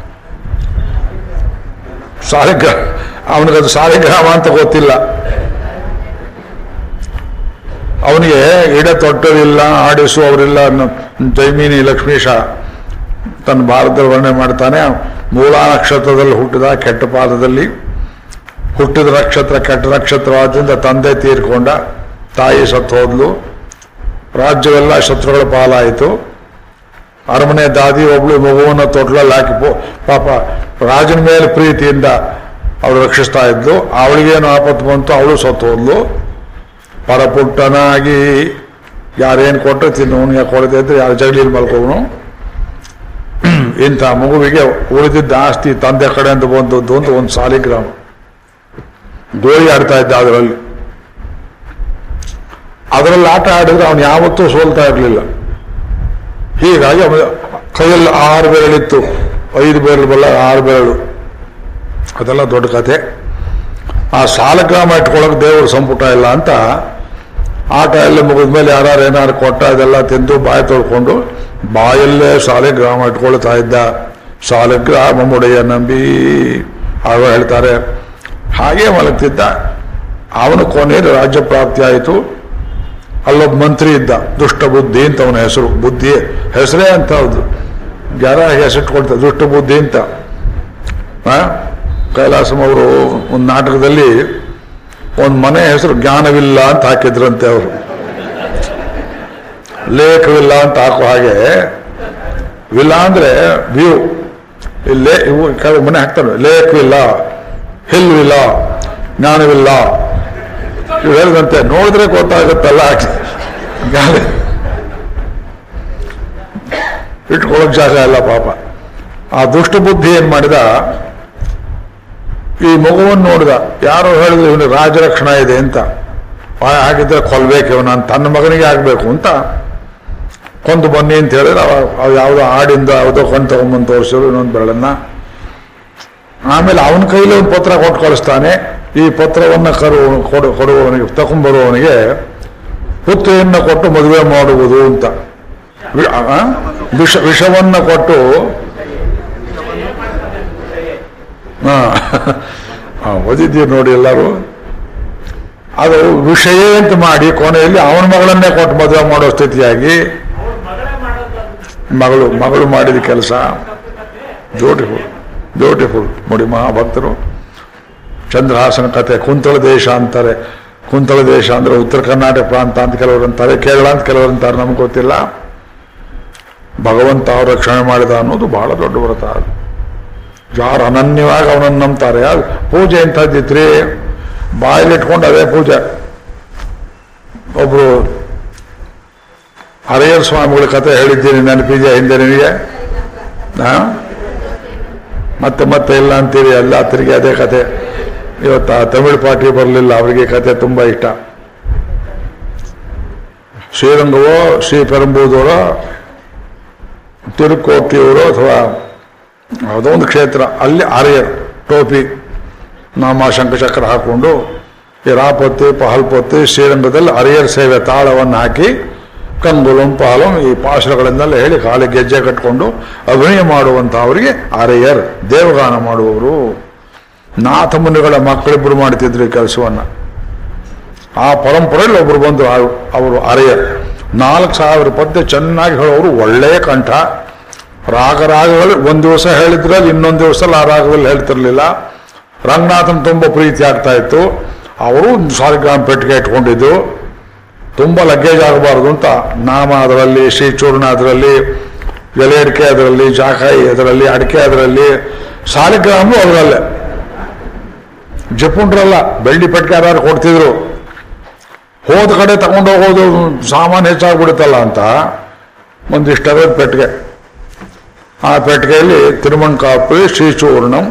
A: ಸಾಲಿಗ್ರಾಮ ಅವನಿಗದು ಸಾಲಿಗ್ರಾಮ ಅಂತ ಗೊತ್ತಿಲ್ಲ ಅವನಿಗೆ ಇಡ ತೊಟ್ಟವಿಲ್ಲ ಆಡಿಸುವವರಿಲ್ಲ ಅನ್ನೋ ಜೈಮಿನಿ ಲಕ್ಷ್ಮೀಶ ತನ್ನ ಭಾರತದಲ್ಲಿ ವರ್ಣನೆ ಮಾಡ್ತಾನೆ ಮೂಲ ನಕ್ಷತ್ರದಲ್ಲಿ ಹುಟ್ಟಿದ ಕೆಟ್ಟ ಪಾದದಲ್ಲಿ ಹುಟ್ಟಿದ ನಕ್ಷತ್ರ ಕೆಟ್ಟ ನಕ್ಷತ್ರವಾದ್ರಿಂದ ತಂದೆ ತೀರ್ಕೊಂಡ ತಾಯಿ ಸತ್ತು ಹೋದ್ಲು ರಾಜ್ಯವೆಲ್ಲ ಶತ್ರುಗಳ ಪಾಲಾಯಿತು ಅರಮನೆ ದಾದಿ ಒಬ್ಳು ಮಗುವನ್ನು ತೊಟ್ಲಲ್ಲಿ ಹಾಕಿ ಪೋ- ಪಾಪ ರಾಜನ ಮೇಲೆ ಪ್ರೀತಿಯಿಂದ ಅವಳು ರಕ್ಷಿಸ್ತಾ ಇದ್ಲು ಅವಳಿಗೇನು ಆಪತ್ತು ಬಂತು ಅವಳು ಸತ್ತು ಹೋದ್ಲು ಪರಪುಟ್ಟನಾಗಿ ಯಾರೇನು ಕೊಟ್ಟರೆ ತಿನ್ನೋನು ಯಾಕೆ ಕೊಡದೆ ಇದ್ರೆ ಯಾರು ಜಗಲೀಲಿ ಮಲ್ಕೋನು ಇಂಥ ಮಗುವಿಗೆ ಉಳಿದಿದ್ದ ಆಸ್ತಿ ತಂದೆ ಕಡೆಯಿಂದ ಬಂದದ್ದು ಅಂತ ಒಂದು ಸಾಲಿಗ್ರಾಮ ಗೋಳಿ ಆಡ್ತಾ ಇದ್ದ ಅದರಲ್ಲಿ ಅದರಲ್ಲಿ ಆಟ ಆಡಿದ್ರೆ ಅವನು ಯಾವತ್ತೂ ಸೋಲ್ತಾ ಇರಲಿಲ್ಲ ಹೀಗಾಗಿ ಅವನ ಕೈಯಲ್ಲಿ ಆರು ಬೆರಳಿತ್ತು ಐದು ಬೆರಳು ಬಲ್ಲ ಆರು ಬೆರಳು ಅದೆಲ್ಲ ದೊಡ್ಡ ಕತೆ ಆ ಸಾಲಗ್ರಾಮ ಇಟ್ಕೊಳ್ಳೋಕೆ ದೇವರು ಸಂಪುಟ ಇಲ್ಲ ಅಂತ ಆಟ ಎಲ್ಲ ಮುಗಿದ ಮೇಲೆ ಯಾರು ಏನಾರು ಕೊಟ್ಟ ಅದೆಲ್ಲ ತಿಂದು ಬಾಯಿ ತೊಳ್ಕೊಂಡು ಬಾಯಲ್ಲೇ ಸಾಲಿಗ್ರಾಮ ಇಟ್ಕೊಳ್ತಾ ಇದ್ದ ಸಾಲಿಗ್ರಾಮ ಮುಡೆಯ ನಂಬಿ ಆಗ ಹೇಳ್ತಾರೆ ಹಾಗೆ ಮಲಗ್ತಿದ್ದ ಅವನು ಕೊನೆಯಲ್ಲಿ ರಾಜ್ಯ ಪ್ರಾಪ್ತಿ ಆಯಿತು ಅಲ್ಲೊಬ್ಬ ಮಂತ್ರಿ ಇದ್ದ ದುಷ್ಟ ಬುದ್ಧಿ ಅಂತ ಅವನ ಹೆಸರು ಬುದ್ಧಿ ಹೆಸರೇ ಅಂತ ಹೌದು ಜನ ಹೆಸರಿಟ್ಕೊಳ್ತಾರೆ ದುಷ್ಟ ಬುದ್ಧಿ ಅಂತ ಆ? ಕೈಲಾಸಂ ಅವರು ಒಂದು ನಾಟಕದಲ್ಲಿ ಒಂದು ಮನೆ ಹೆಸರು ಜ್ಞಾನವಿಲ್ಲ ಅಂತ ಹಾಕಿದ್ರಂತೆ ಅವರು ಲೇಖವಿಲ್ಲ ಅಂತ ಹಾಕೋ ಹಾಗೆ ವಿಲ್ಲ ಅಂದ್ರೆ ವ್ಯೂ ಇಲ್ಲೇ ಇವು ಕೆಳಗೆ ಮನೆ ಹಾಕ್ತಾರೆ ಲೇಖವಿಲ್ಲ ಹಿಲ್ವಿಲ್ಲ ಜ್ಞಾನವಿಲ್ಲ ಇವು ಹೇಳಿದಂತೆ ನೋಡಿದ್ರೆ ಗೊತ್ತಾಗುತ್ತಲ್ಲ ಜ್ಞಾನ ಇಟ್ಕೊಳ್ಳೋಕೆ ಜಾಗ ಇಲ್ಲ ಪಾಪ ಆ ದುಷ್ಟ ಬುದ್ಧಿ ಏನ್ ಮಾಡಿದ ಈ ಮಗುವನ್ನು ನೋಡಿದ ಯಾರೋ ಹೇಳಿದ್ರು ಇವನು ರಾಜರಕ್ಷಣಾ ಇದೆ ಅಂತ ಆ, ಹಾಗಿದ್ರೆ ಕೊಲ್ಬೇಕು ಇವನು ತನ್ನ ಮಗನಿಗೆ ಆಗ್ಬೇಕು ಅಂತ ಕೊಂದು ಬನ್ನಿ ಅಂತ ಹೇಳಿದ್ರೆ ಅವ ಅವ ಯಾವುದೋ ಹಾಡಿಂದ ಯಾವುದೋ ಕೊಂಡು ತಗೊಂಬಂದು ತೋರಿಸಿದ್ರು ಇನ್ನೊಂದು ಬೆರಳನ್ನ ಆಮೇಲೆ ಅವನ ಕೈಲಿ ಒಂದು ಪತ್ರ ಕೊಟ್ಟು ಕಳಿಸ್ತಾನೆ ಈ ಪತ್ರವನ್ನು ಕರು ಕೊಡು ಕೊಡುವವನಿಗೆ ತಗೊಂಬರುವವನಿಗೆ ಪುತ್ರಿಯನ್ನು ಕೊಟ್ಟು ಮದುವೆ ಮಾಡುವುದು ಅಂತ ವಿ- ಆ? ವಿಷ ವಿಷವನ್ನು ಕೊಟ್ಟು ಹಾ ಹಾ, ಓದಿದ್ದೀರಿ ನೋಡಿ ಎಲ್ಲರೂ ಅದು ವಿಷಯ ಅಂತ ಮಾಡಿ ಕೊನೆಯಲ್ಲಿ ಅವನ ಮಗಳನ್ನೇ ಕೊಟ್ಟು ಮದುವೆ ಮಾಡೋ ಸ್ಥಿತಿಯಾಗಿ ಮಗಳು ಮಗಳು ಮಾಡಿದ ಕೆಲಸ ಬ್ಯೂಟಿಫುಲ್ ಬ್ಯೂಟಿಫುಲ್ ನೋಡಿ ಮಹಾಭಕ್ತರು ಚಂದ್ರಹಾಸನ ಕತೆ ಕುಂತಳ ದೇಶ ಅಂತಾರೆ ಕುಂತಳ ದೇಶ ಅಂದ್ರೆ ಉತ್ತರ ಕರ್ನಾಟಕ ಪ್ರಾಂತ ಅಂತ ಕೆಲವರು ಅಂತಾರೆ ಕೇರಳ ಅಂತ ಕೆಲವರು ಅಂತಾರೆ ನಮ್ಗೆ ಗೊತ್ತಿಲ್ಲ ಭಗವಂತ ಅವ್ರ ರಕ್ಷಣೆ ಮಾಡಿದ ಅನ್ನೋದು ಬಹಳ ದೊಡ್ಡ ವ್ರತ ಅದು ಯಾರು ಅನನ್ಯವಾಗಿ ಅವನನ್ನು ನಂಬ್ತಾರೆ ಅದು ಪೂಜೆ ಎಂಥದ್ದಿತ್ರಿ ಬಾಯಲ್ಲಿಟ್ಕೊಂಡು ಅದೇ ಪೂಜೆ ಒಬ್ರು ಹರಿಹರ ಸ್ವಾಮಿಗಳ ಕತೆ ಹೇಳಿದ್ದೀನಿ ನೆನಪಿದೆಯಾ ಹಿಂದೆ ನಿನಗೆ ಹಾ ಮತ್ತೆ ಮತ್ತೆ ಇಲ್ಲ ಅಂತೀರಿ ಎಲ್ಲ ತಿರುಗಿ ಅದೇ ಕತೆ ಇವತ್ತು ಆ ತಮಿಳು ಪಾರ್ಟಿ ಬರಲಿಲ್ಲ ಅವರಿಗೆ ಕತೆ ತುಂಬ ಇಷ್ಟ ಶ್ರೀರಂಗವೋ ಶ್ರೀ ಪೆರಂಬೂದವರೋ ತಿರುಕೋಟಿಯವರೋ ಅಥವಾ ಯಾವುದೋ ಒಂದು ಕ್ಷೇತ್ರ ಅಲ್ಲಿ ಆರ್ಯರ್ ಟೋಪಿ ನಾಮ ಶಂಖಚಕ್ರ ಹಾಕೊಂಡು ಈ ರಾಪತ್ತಿ ಪಹಲ್ಪತ್ತಿ ಶ್ರೀರಂಗದಲ್ಲಿ ಅರಿಯರ್ ಸೇವೆ ತಾಳವನ್ನು ಹಾಕಿ ಕಂಗುಲಂ ಪಾಲಂ ಈ ಪಾಶಗಳನ್ನೆಲ್ಲ ಹೇಳಿ ಕಾಲಿಗೆ ಗೆಜ್ಜೆ ಕಟ್ಕೊಂಡು ಅಭಿನಯ ಮಾಡುವಂಥ ಅವರಿಗೆ ಅರೆಯರ್ ದೇವಗಾನ ಮಾಡುವವರು ನಾಥ ಮುನಿಗಳ ಮಕ್ಕಳಿಬ್ಬರು ಮಾಡ್ತಿದ್ರು ಈ ಕೆಲಸವನ್ನು ಆ ಪರಂಪರೆಯಲ್ಲಿ ಒಬ್ಬರು ಬಂದು ಆ- ಅವರು ಅರೆಯರ್ ನಾಲ್ಕು ಸಾವಿರ ಪದ್ಯ ಚೆನ್ನಾಗಿ ಹೇಳೋರು ಒಳ್ಳೆಯ ಕಂಠ ರಾಗ ರಾಗಗಳು ಒಂದು ದಿವಸ ಹೇಳಿದ್ರೆ ಇನ್ನೊಂದು ದಿವಸ ಆ ರಾಗದಲ್ಲಿ ಹೇಳ್ತಿರ್ಲಿಲ್ಲ ರಂಗನಾಥನ್ ತುಂಬ ಪ್ರೀತಿ ಆಗ್ತಾ ಇತ್ತು ಅವರು ಸಾಲಿಗ್ರಾಮ ಪೆಟ್ಟಿಗೆ ಇಟ್ಕೊಂಡಿದ್ದು ತುಂಬ ಲಗ್ಗೇಜ್ ಆಗಬಾರ್ದು ಅಂತ ನಾಮ ಅದರಲ್ಲಿ ಶ್ರೀಚೂರ್ಣ ಅದರಲ್ಲಿ ಎಲೆ ಅಡಿಕೆ ಅದರಲ್ಲಿ ಜಾಕಾಯಿ ಅದರಲ್ಲಿ ಅಡಿಕೆ ಅದರಲ್ಲಿ ಸಾಲಿಗ್ರಾಮು ಅದರಲ್ಲೇ ಜಪುಂಡ್ರಲ್ಲ ಬೆಳ್ಳಿ ಪೆಟ್ಟಿಗೆ ಯಾರು ಕೊಡ್ತಿದ್ರು ಹೋದ ಕಡೆ ತಗೊಂಡು ಹೋಗೋದು ಸಾಮಾನು ಹೆಚ್ಚಾಗ್ಬಿಡುತ್ತಲ್ಲ ಅಂತ ಒಂದಿಷ್ಟದ ಪೆಟ್ಟಿಗೆ ಆ ಪೆಟ್ಟಿಗೆಯಲ್ಲಿ ತಿರುಮಣ್ಕಾಪು ಶ್ರೀಚೂರ್ಣಂ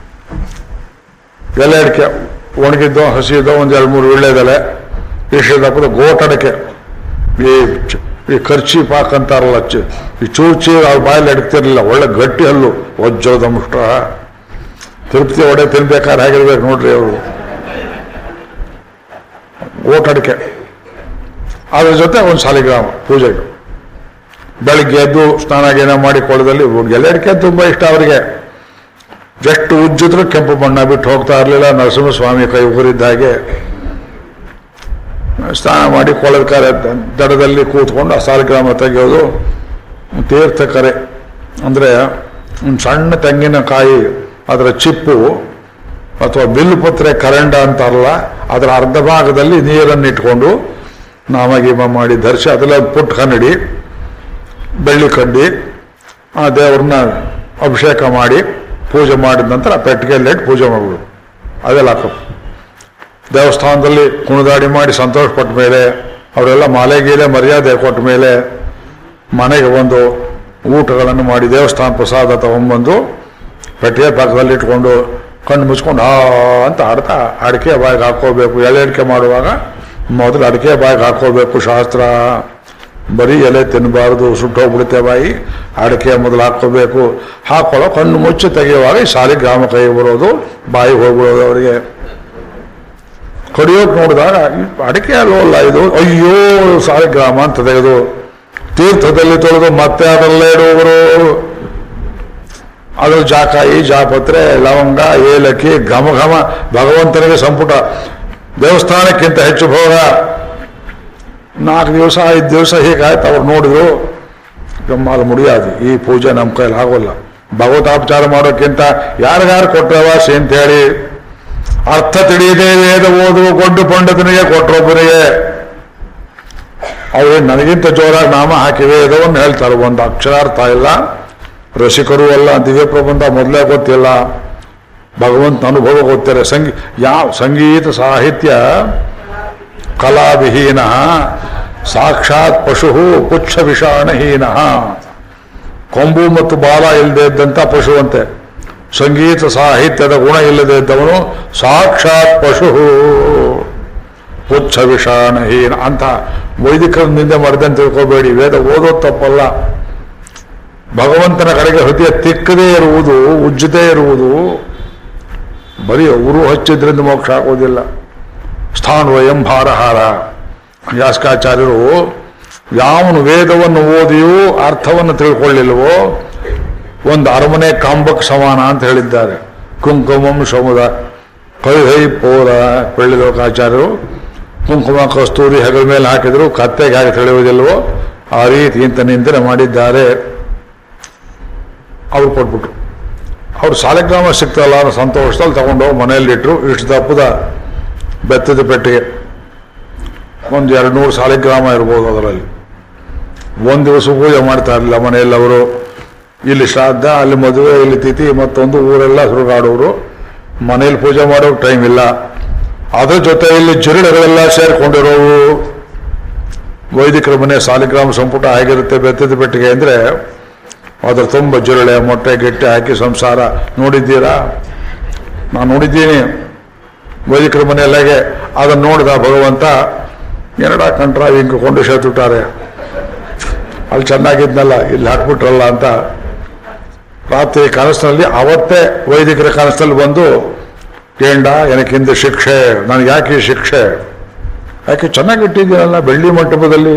A: ಎಲೆ ಅಡಿಕೆ ಒಣಗಿದ್ದು ಹಸಿದ್ದು ಒಂದು ಎರಡು ಮೂರು ವಿಳ್ಳೆದೆಲೆ ಇಷ್ಟು ದಪ್ಪದ ಗೋಟಡಕೆ ಈ ಚ- ಈ ಖರ್ಚಿ ಪಾಕ್ ಅಂತಾರಲ್ಲ ಚ- ಈ ಚೂಚಿ ಅವ್ರ ಬಾಯಲ್ಲಿ ಅಡಗ್ತಿರ್ಲಿಲ್ಲ ಒಳ್ಳೆ ಗಟ್ಟಿ ಹಲ್ಲು ವಜ್ರದ ಮುಷ್ಟ ತಿರುಪತಿ ಒಡೆ ತಿನ್ಬೇಕಾದ್ರೆ ಹೇಗಿರ್ಬೇಕು ನೋಡ್ರಿ ಅವರು ಗೋಟಡಕೆ ಅದ್ರ ಜೊತೆ ಒಂದು ಸಾಲಿಗ್ರಾಮ ಪೂಜೆಗೆ ಬೆಳಿಗ್ಗೆ ಎದ್ದು ಸ್ನಾನ ಗೀನ ಮಾಡಿ ಕೊಳದಲ್ಲಿ ಎಲ್ಲಡಿಕೆ ತುಂಬ ಇಷ್ಟ ಅವರಿಗೆ ಎಷ್ಟು ಉಜ್ಜಿದ್ರು ಕೆಂಪು ಬಣ್ಣ ಬಿಟ್ಟು ಹೋಗ್ತಾ ಇರಲಿಲ್ಲ ನರಸಿಂಹಸ್ವಾಮಿ ಕೈ ಉಗುರಿದ್ದ ಹಾಗೆ ಸ್ನಾನ ಮಾಡಿ ಕೊಳದ ಕರೆ ದಡದಲ್ಲಿ ಕೂತ್ಕೊಂಡು ಆ ಸಾಲಿಗ್ರಾಮ ತೆಗೆಯೋದು ತೀರ್ಥ ಕರೆ ಅಂದರೆ ಒಂದು ಸಣ್ಣ ತೆಂಗಿನಕಾಯಿ ಅದರ ಚಿಪ್ಪು ಅಥವಾ ಬಿಲ್ಲುಪತ್ರೆ ಕರಂಡ ಅಂತಾರಲ್ಲ ಅದರ ಅರ್ಧ ಭಾಗದಲ್ಲಿ ನೀರನ್ನು ಇಟ್ಕೊಂಡು ನಾಮಗೀಮ ಮಾಡಿ ಧರಿಸಿ ಅದೆಲ್ಲ ಒಂದು ಪುಟ್ಟ ಕನ್ನಡಿ ಬೆಳ್ಳಿ ಕಡ್ಡಿ ಆ ದೇವ್ರನ್ನ ಅಭಿಷೇಕ ಮಾಡಿ ಪೂಜೆ ಮಾಡಿದ ನಂತರ ಆ ಪೆಟ್ಟಿಗೆಯಲ್ಲಿ ಇಟ್ಟು ಪೂಜೆ ಮಾಡ್ಬಿಡು ಅದೆಲ್ಲ ಹಾಕೋ ದೇವಸ್ಥಾನದಲ್ಲಿ ಕುಣಿದಾಡಿ ಮಾಡಿ ಸಂತೋಷ ಪಟ್ಟ ಮೇಲೆ ಅವರೆಲ್ಲ ಮಾಲೆ ಗೀಲೆ ಮರ್ಯಾದೆ ಕೊಟ್ಟ ಮೇಲೆ ಮನೆಗೆ ಬಂದು ಊಟಗಳನ್ನು ಮಾಡಿ ದೇವಸ್ಥಾನ ಪ್ರಸಾದ ತಗೊಂಡ್ಬಂದು ಪೆಟ್ಟಿಗೆ ಪಕ್ಕದಲ್ಲಿ ಇಟ್ಕೊಂಡು ಕಣ್ಣು ಮುಚ್ಕೊಂಡು ಆ ಅಂತ ಆಡ್ತಾ ಅಡಿಕೆ ಬಾಯಿಗೆ ಹಾಕೋಬೇಕು ಎಲೆ ಅಡಿಕೆ ಮಾಡುವಾಗ ಮೊದಲು ಅಡಿಕೆ ಬಾಯಿಗೆ ಹಾಕೋಬೇಕು ಶಾಸ್ತ್ರ ಬರೀ ಎಲೆ ತಿನ್ನಬಾರ್ದು ಸುಟ್ಟೋಗ್ಬಿಡುತ್ತೆ ಬಾಯಿ ಅಡಿಕೆ ಮೊದಲು ಹಾಕ್ಕೋಬೇಕು ಹಾಕೊಳ್ಳೋ ಕಣ್ಣು ಮುಚ್ಚಿ ತೆಗೆಯುವಾಗ ಈ ಸಾಲಿಗ್ರಾಮ ಕೈ ಬರೋದು ಬಾಯಿಗೆ ಹೋಗ್ಬಿಡೋದು ಅವರಿಗೆ ಕಡಿಯೋಕೆ ನೋಡಿದಾಗ ಈ ಅಡಿಕೆ ಅಲ್ವಲ್ಲ ಇದು ಅಯ್ಯೋ ಸಾಲಿಗ್ರಾಮ ಅಂತ ತೆಗೆದು ತೀರ್ಥದಲ್ಲಿ ತೊಳೆದು ಮತ್ತೆ ಅದರಲ್ಲೇ ಇಡುವವರು ಅದು ಜಾಕಾಯಿ ಜಾಪತ್ರೆ ಲವಂಗ ಏಲಕ್ಕಿ ಘಮ ಘಮ ಭಗವಂತನಿಗೆ ಸಂಪುಟ ದೇವಸ್ಥಾನಕ್ಕಿಂತ ಹೆಚ್ಚು ಭೋಗ ನಾಲ್ಕು ದಿವಸ ಐದು ದಿವಸ ಹೀಗಾಯ್ತು ಅವ್ರು ನೋಡಿದ್ರು ನಮ್ಮಲ್ಲಿ ಮುಡಿயாது ಈ ಪೂಜೆ ನಮ್ಮ ಕೈಲಿ ಆಗೋಲ್ಲ ಭಗವತಾಪಚಾರ ಮಾಡೋಕ್ಕಿಂತ ಯಾರಿಗಾರು ಕೊಟ್ಟವಾಸಿ ಅಂತ ಹೇಳಿ ಅರ್ಥ ತಿಳಿಯದೆ ವೇದ ಓದುವ ಗೊಡ್ಡು ಪಂಡಿತನಿಗೆ ಕೊಟ್ಟರೊಬ್ಬನಿಗೆ ಅವ್ರು ನನಗಿಂತ ಜೋರಾಗಿ ನಾಮ ಹಾಕಿ ವೇದವನ್ನು ಹೇಳ್ತಾರೆ ಒಂದು ಅಕ್ಷರಾರ್ಥ ಇಲ್ಲ ರಸಿಕರು ಅಲ್ಲ ದಿವ್ಯ ಪ್ರಬಂಧ ಮೊದಲೇ ಗೊತ್ತಿಲ್ಲ ಭಗವಂತನ ಅನುಭವ ಗೊತ್ತಿಲ್ಲ ಸಂಗೀ ಯಾವ ಸಂಗೀತ ಸಾಹಿತ್ಯ ಕಲಾವಿಹೀನ ಸಾಕ್ಷಾತ್ ಪಶು ಪುಚ್ಛ ವಿಷಾಣಹೀನ ಕೊಂಬು ಮತ್ತು ಬಾಲ ಇಲ್ಲದೆ ಇದ್ದಂಥ ಪಶುವಂತೆ ಸಂಗೀತ ಸಾಹಿತ್ಯದ ಗುಣ ಇಲ್ಲದೆ ಇದ್ದವನು ಸಾಕ್ಷಾತ್ ಪಶು ಪುಚ್ಛ ವಿಷಾಣಹೀನ ಅಂತ ವೈದಿಕರ ನಿಂದೆ ಮಾಡಿದಂತೆ ತಿಳ್ಕೋಬೇಡಿ ವೇದ ಓದೋದು ತಪ್ಪಲ್ಲ ಭಗವಂತನ ಕಡೆಗೆ ಹೃದಯ ತಿಕ್ಕದೇ ಇರುವುದು ಉಜ್ಜದೇ ಇರುವುದು ಬರೀ ಉರು ಹಚ್ಚಿದ್ರಿಂದ ಮೋಕ್ಷ ಆಗೋದಿಲ್ಲ ಸ್ಥಾನವಯಂ ಭಾರಹಾರ ಯಾಸ್ಕಾಚಾರ್ಯರು ಯಾವನು ವೇದವನ್ನು ಓದಿಯೂ ಅರ್ಥವನ್ನು ತಿಳ್ಕೊಳ್ಳಿಲ್ವೋ ಒಂದು ಅರಮನೆ ಕಾಂಬಕ್ ಸಮಾನ ಅಂತ ಹೇಳಿದ್ದಾರೆ ಕುಂಕುಮಂ ಸಮುದ ಕೈಹೈ ಪೋರ ಪಳ್ಳಿಲೋಕಾಚಾರ್ಯರು ಕುಂಕುಮ ಕಸ್ತೂರಿ ಹೆಗಲ ಮೇಲೆ ಹಾಕಿದ್ರು ಕತ್ತೆಗೆ ಹಾಕಿ ತಿಳಿಯುವುದಿಲ್ವೋ ಆ ರೀತಿ ಇಂತ ನಿಂತನೆ ಮಾಡಿದ್ದಾರೆ ಅವ್ರು ಕೊಟ್ಬಿಟ್ರು ಅವ್ರು ಸಾಲಿಗ್ರಾಮ ಸಿಕ್ತಲ್ಲ ಅನ್ನೋ ಸಂತೋಷದಲ್ಲಿ ತಗೊಂಡೋಗಿ ಮನೆಯಲ್ಲಿಟ್ರು ಇಷ್ಟು ದಪ್ಪದ ಬೆತ್ತದ ಪೆಟ್ಟಿಗೆ ಒಂದು ಎರಡು ನೂರು ಸಾಲಿಗ್ರಾಮ ಇರ್ಬೋದು ಅದರಲ್ಲಿ ಒಂದು ದಿವಸ ಪೂಜೆ ಮಾಡ್ತಾ ಇರಲಿಲ್ಲ ಮನೆಯಲ್ಲಿ ಅವರು ಇಲ್ಲಿ ಶ್ರಾದ್ದ ಅಲ್ಲಿ ಮದುವೆ ಇಲ್ಲಿ ತಿಥಿ ಮತ್ತೊಂದು ಊರೆಲ್ಲ ಸುರುಗಾಡೋರು ಮನೇಲಿ ಪೂಜೆ ಮಾಡೋಕೆ ಟೈಮ್ ಇಲ್ಲ ಅದ್ರ ಜೊತೆ ಇಲ್ಲಿ ಜಿರಳೆಗಳೆಲ್ಲ ಸೇರ್ಕೊಂಡಿರೋವು ವೈದಿಕರ ಮನೆ ಸಾಲಿಗ್ರಾಮ ಸಂಪುಟ ಹೇಗಿರುತ್ತೆ ಬೆತ್ತದ ಪೆಟ್ಟಿಗೆ ಅಂದರೆ ಅದ್ರ ತುಂಬ ಜಿರಳೆ ಮೊಟ್ಟೆ ಗಿಟ್ಟೆ ಹಾಕಿ ಸಂಸಾರ ನೋಡಿದ್ದೀರಾ ನಾನು ನೋಡಿದ್ದೀನಿ ವೈದಿಕರ ಮನೆಯಲ್ಲಾಗೆ ಅದನ್ನು ನೋಡಿದ ಭಗವಂತ ಏನಡ ಕಂಟ್ರ ಹಿಂಗೆ ಕೊಂಡು ಸೇತುಟ್ಟಾರೆ ಅಲ್ಲಿ ಚೆನ್ನಾಗಿದ್ನಲ್ಲ ಇಲ್ಲಿ ಹಾಕ್ಬಿಟ್ರಲ್ಲ ಅಂತ ರಾತ್ರಿ ಕನಸಿನಲ್ಲಿ ಅವತ್ತೇ ವೈದಿಕರ ಕನಸಿನಲ್ಲಿ ಬಂದು ಕೇಂಡ எனக்கிಂದ ಶಿಕ್ಷೆ ನನಗೆ ಯಾಕೆ ಈ ಶಿಕ್ಷೆ ಯಾಕೆ ಚೆನ್ನಾಗಿಟ್ಟಿದ್ದೀನಲ್ಲ ಬೆಳ್ಳಿ ಮಂಟಪದಲ್ಲಿ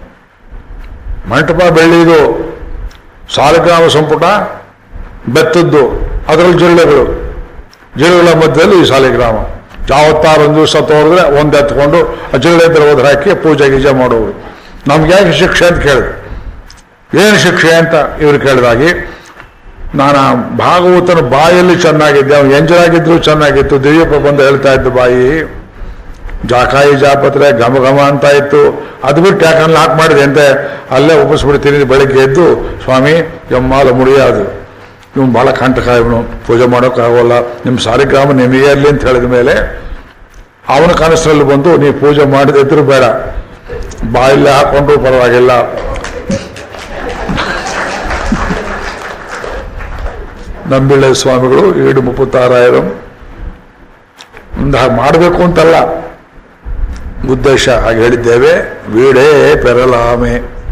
A: ಮಂಟಪ ಬೆಳ್ಳಿದು ಸಾಲಗ್ರಾಮ ಸಂಪುಟ ಬೆತ್ತದ್ದು ಅದರಲ್ಲಿ ಜಿರಳೆಗಳು ಜಿರಳೆಗಳ ಮಧ್ಯದಲ್ಲಿ ಈ ಸಾಲಿಗ್ರಾಮ ಯಾವತ್ತಾರು ಒಂದು ದಿವಸ ತೋರಿದ್ರೆ ಒಂದು ಎತ್ಕೊಂಡು ಆ ಜಿರಳೆ ಹತ್ರ ಹೋದ್ರೆ ಹಾಕಿ ಪೂಜೆ ಗೀಜೆ ಮಾಡೋರು ನಮ್ಗೆ ಯಾಕೆ ಶಿಕ್ಷೆ ಅಂತ ಕೇಳಿದ್ರು ಏನು ಶಿಕ್ಷೆ ಅಂತ ಇವರು ಕೇಳಿದಾಗಿ ನಾನು ಆ ಭಾಗವತನ ಬಾಯಲ್ಲಿ ಚೆನ್ನಾಗಿದ್ದೆ ಅವ್ನು ಎಂಜಲಾಗಿದ್ರು ಚೆನ್ನಾಗಿತ್ತು ದಿವ್ಯ ಪ್ರಬಂಧ ಹೇಳ್ತಾ ಇದ್ದು ಬಾಯಿ ಜಾಕಾಯಿ ಜಾಪತ್ರೆ ಘಮ ಘಮ ಅಂತ ಇತ್ತು ಅದು ಬಿಟ್ಟು ಯಾಕಂದ್ರೆ ಲಾಕ್ ಮಾಡಿದೆ ಅಂತೆ ಅಲ್ಲೇ ಒಪ್ಪಿಸ್ಬಿಡ್ತೀನಿ ಬೆಳಗ್ಗೆ ಎದ್ದು ಸ್ವಾಮಿ ಎಮ್ಮಾಲ ಮುಡಿயாது ಇವನು ಭಾಳ ಕಂಟಕ ಇವನು ಪೂಜೆ ಮಾಡೋಕ್ಕಾಗೋಲ್ಲ ನಿಮ್ಮ ಸಾರಿಗ್ರಾಮ ನಿಮಗೆ ಇರಲಿ ಅಂತ ಹೇಳಿದ ಮೇಲೆ ಅವನ ಕನಸಲ್ಲಿ ಬಂದು ನೀವು ಪೂಜೆ ಮಾಡಿದ್ರು ಬೇಡ ಬಾಯಲ್ಲಿ ಹಾಕೊಂಡ್ರು ಪರವಾಗಿಲ್ಲ ನಂಬಿಳ್ಳೆ ಸ್ವಾಮಿಗಳು ಏಡು ಮುಪ್ಪತ್ತಾರಾಯಿரம் ಒಂದು ಹಾಗೆ ಮಾಡಬೇಕು ಅಂತಲ್ಲ ಉದ್ದೇಶ ಹಾಗೆ ಹೇಳಿದ್ದೇವೆ ವೀಡೇ ಪೆರಲಾಮೆ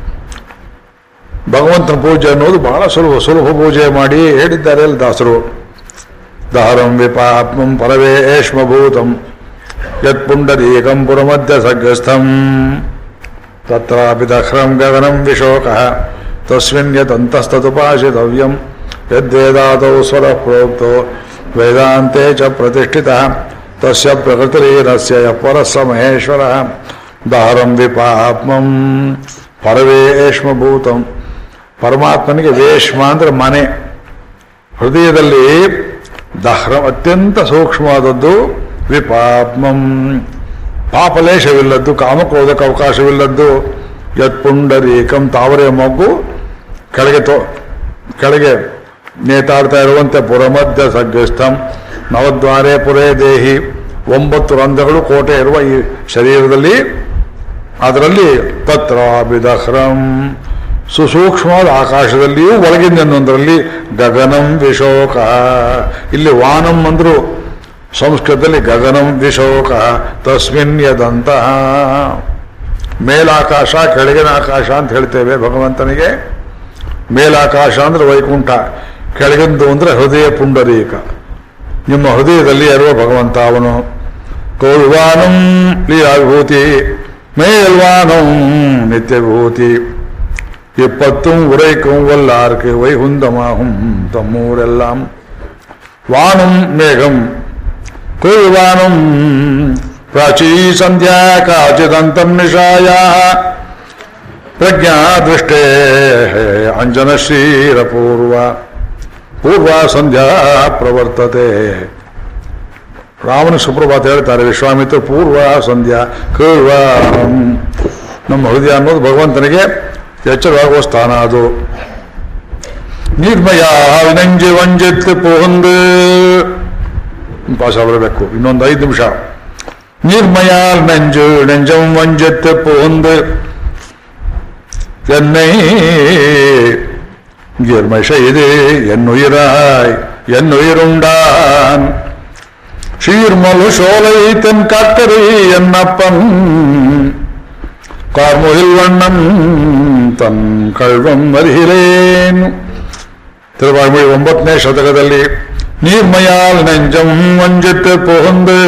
A: ಭಗವಂತನ ಪೂಜೆ ಅನ್ನೋದು ಬಹಳ ಸುಲಭ ಸುಲಭ ಪೂಜೆ ಮಾಡಿ ಹೇಳಿದ್ದಾರೆ ಅಲ್ಲಿ ದಾಸರು ದಾರಂ ವಿಪಾತ್ಮಂ ಪರವೇಶ್ಮಭೂತಂ ಯತ್ ಪುಂಡರೀಕಂ ಪುರಮಧ್ಯ ಸಗ್ಗಸ್ಥಂ ತತ್ರಾಪಿ ದಹ್ರಂ ಗಗನಂ ವಿಶೋಕಃ ತಸ್ಮಿನ್ ಯತಂತಸ್ತದುಪಾಸಿತವ್ಯಂ ಯದ್ದೇದಾತೌ ಸ್ವರ ಪ್ರೋಕ್ತೋ ವೇದಾಂತೆ ಚ ಪ್ರತಿಷ್ಠಿತಃ ತಸ್ಯ ಪ್ರಕೃತಿರೀರಸ್ಯ ಯಃ ಪರಸ್ಸ ಮಹೇಶ್ವರಃ ದಹರಂ ವಿಪಾತ್ಮಂ ಪರವೇಶ್ಮಭೂತಂ ಪರಮಾತ್ಮನಿಗೆ ವೇಶ್ಮ ಅಂದ್ರೆ ಮನೆ ಹೃದಯದಲ್ಲಿ ದಹ್ರ ಅತ್ಯಂತ ಸೂಕ್ಷ್ಮವಾದದ್ದು ವಿಪಾತ್ಮಂ ಪಾಪಲೇಶವಿಲ್ಲದ್ದು ಕಾಮಕ್ರೋಧಕ್ಕೆ ಅವಕಾಶವಿಲ್ಲದ್ದು ಯತ್ ಪುಂಡರೀಕಂ ತಾವರೆ ಮೊಗ್ಗು ಕೆಳಗೆ ತೋ ಕೆಳಗೆ ನೇತಾಡ್ತಾ ಇರುವಂತೆ ಪುರಮಧ್ಯ ಸಗ್ಗಸ್ಥಂ ನವದ್ವಾರೆ ಪುರೇ ದೇಹಿ ಒಂಬತ್ತು ರಂಧ್ರಗಳು ಕೋಟೆ ಇರುವ ಈ ಶರೀರದಲ್ಲಿ ಅದರಲ್ಲಿ ತತ್ರಾಭಿದಹ್ರಂ ಸುಸೂಕ್ಷ್ಮವಾದ ಆಕಾಶದಲ್ಲಿಯೂ ಒಳಗಿನ ಇನ್ನೊಂದರಲ್ಲಿ ಗಗನಂ ವಿಶೋಕ ಇಲ್ಲಿ ವಾನಂ ಅಂದ್ರು ಸಂಸ್ಕೃತದಲ್ಲಿ ಗಗನಂ ವಿಶೋಕ ತಸ್ಮಿನ್ ಯದಂತಹ ಮೇಲಾಕಾಶ ಕೆಳಗಿನ ಆಕಾಶ ಅಂತ ಹೇಳ್ತೇವೆ ಭಗವಂತನಿಗೆ ಮೇಲಾಕಾಶ ಅಂದ್ರೆ ವೈಕುಂಠ ಕೆಳಗಿಂದು ಅಂದ್ರೆ ಹೃದಯ ಪುಂಡರೀಕ ನಿಮ್ಮ ಹೃದಯದಲ್ಲಿ ಇರುವ ಭಗವಂತ ಅವನು ಕೋಲ್ವಾನಂ ಲೀಲಾವಿಭೂತಿ ಮೇಲ್ವಾನಂ ನಿತ್ಯ ವಿಭೂತಿ எப்பத்தும் உரைக்கும் வல்லார்க்கு வைகுந்தமாகும் தம்மூரெல்லாம் வானும் மேகம் குழுவானும் ಪ್ರಾಚೀ ಸಂಧ್ಯಾ ಕಾಚಿದಂತಂ ನಿಶಾಯಾ ಪ್ರಜ್ಞಾ ದೃಷ್ಟೇ ಅಂಜನ ಶ್ರೀರಪೂರ್ವ ಪೂರ್ವ ಸಂಧ್ಯಾ ಪ್ರವರ್ತತೆ ರಾಮನ ಸುಪ್ರಭಾತ ಹೇಳ್ತಾರೆ ವಿಶ್ವಾಮಿತ್ರ ಪೂರ್ವ ಸಂಧ್ಯಾ ಕೇಳುವ ನಮ್ಮ ಹೃದಯ ಅನ್ನೋದು ಭಗವಂತನಿಗೆ ಎಚ್ಚರವಾಗುವ ಸ್ಥಾನ ಅದು ನಿರ್ಮಯ ನಂಜಿ ವಂಜಿತ್ ಪೋಂದು ಪಾಸ ಬರಬೇಕು ಇನ್ನೊಂದು ಐದು ನಿಮಿಷ நீர்மையால் நெஞ்சு நெஞ்சம் வஞ்சத்து புகுந்து என்னை இயற்மை செய்து என் உயிராய் என் உயிருண்டான் சீர்மலு சோலை தென் காக்கரை என்னப்பன் கார்முகில் வண்ணன் தன் கழ்வம் வருகிறேன் திருவாய்மொழಿ ಒಂಬತ್ತನೇ ಶತಕದಲ್ಲಿ ನೀರ್ಮಯಾಲ್ ನೆಂಜಂ ವಂಜಿತ್ತು ಪುಗುಂದು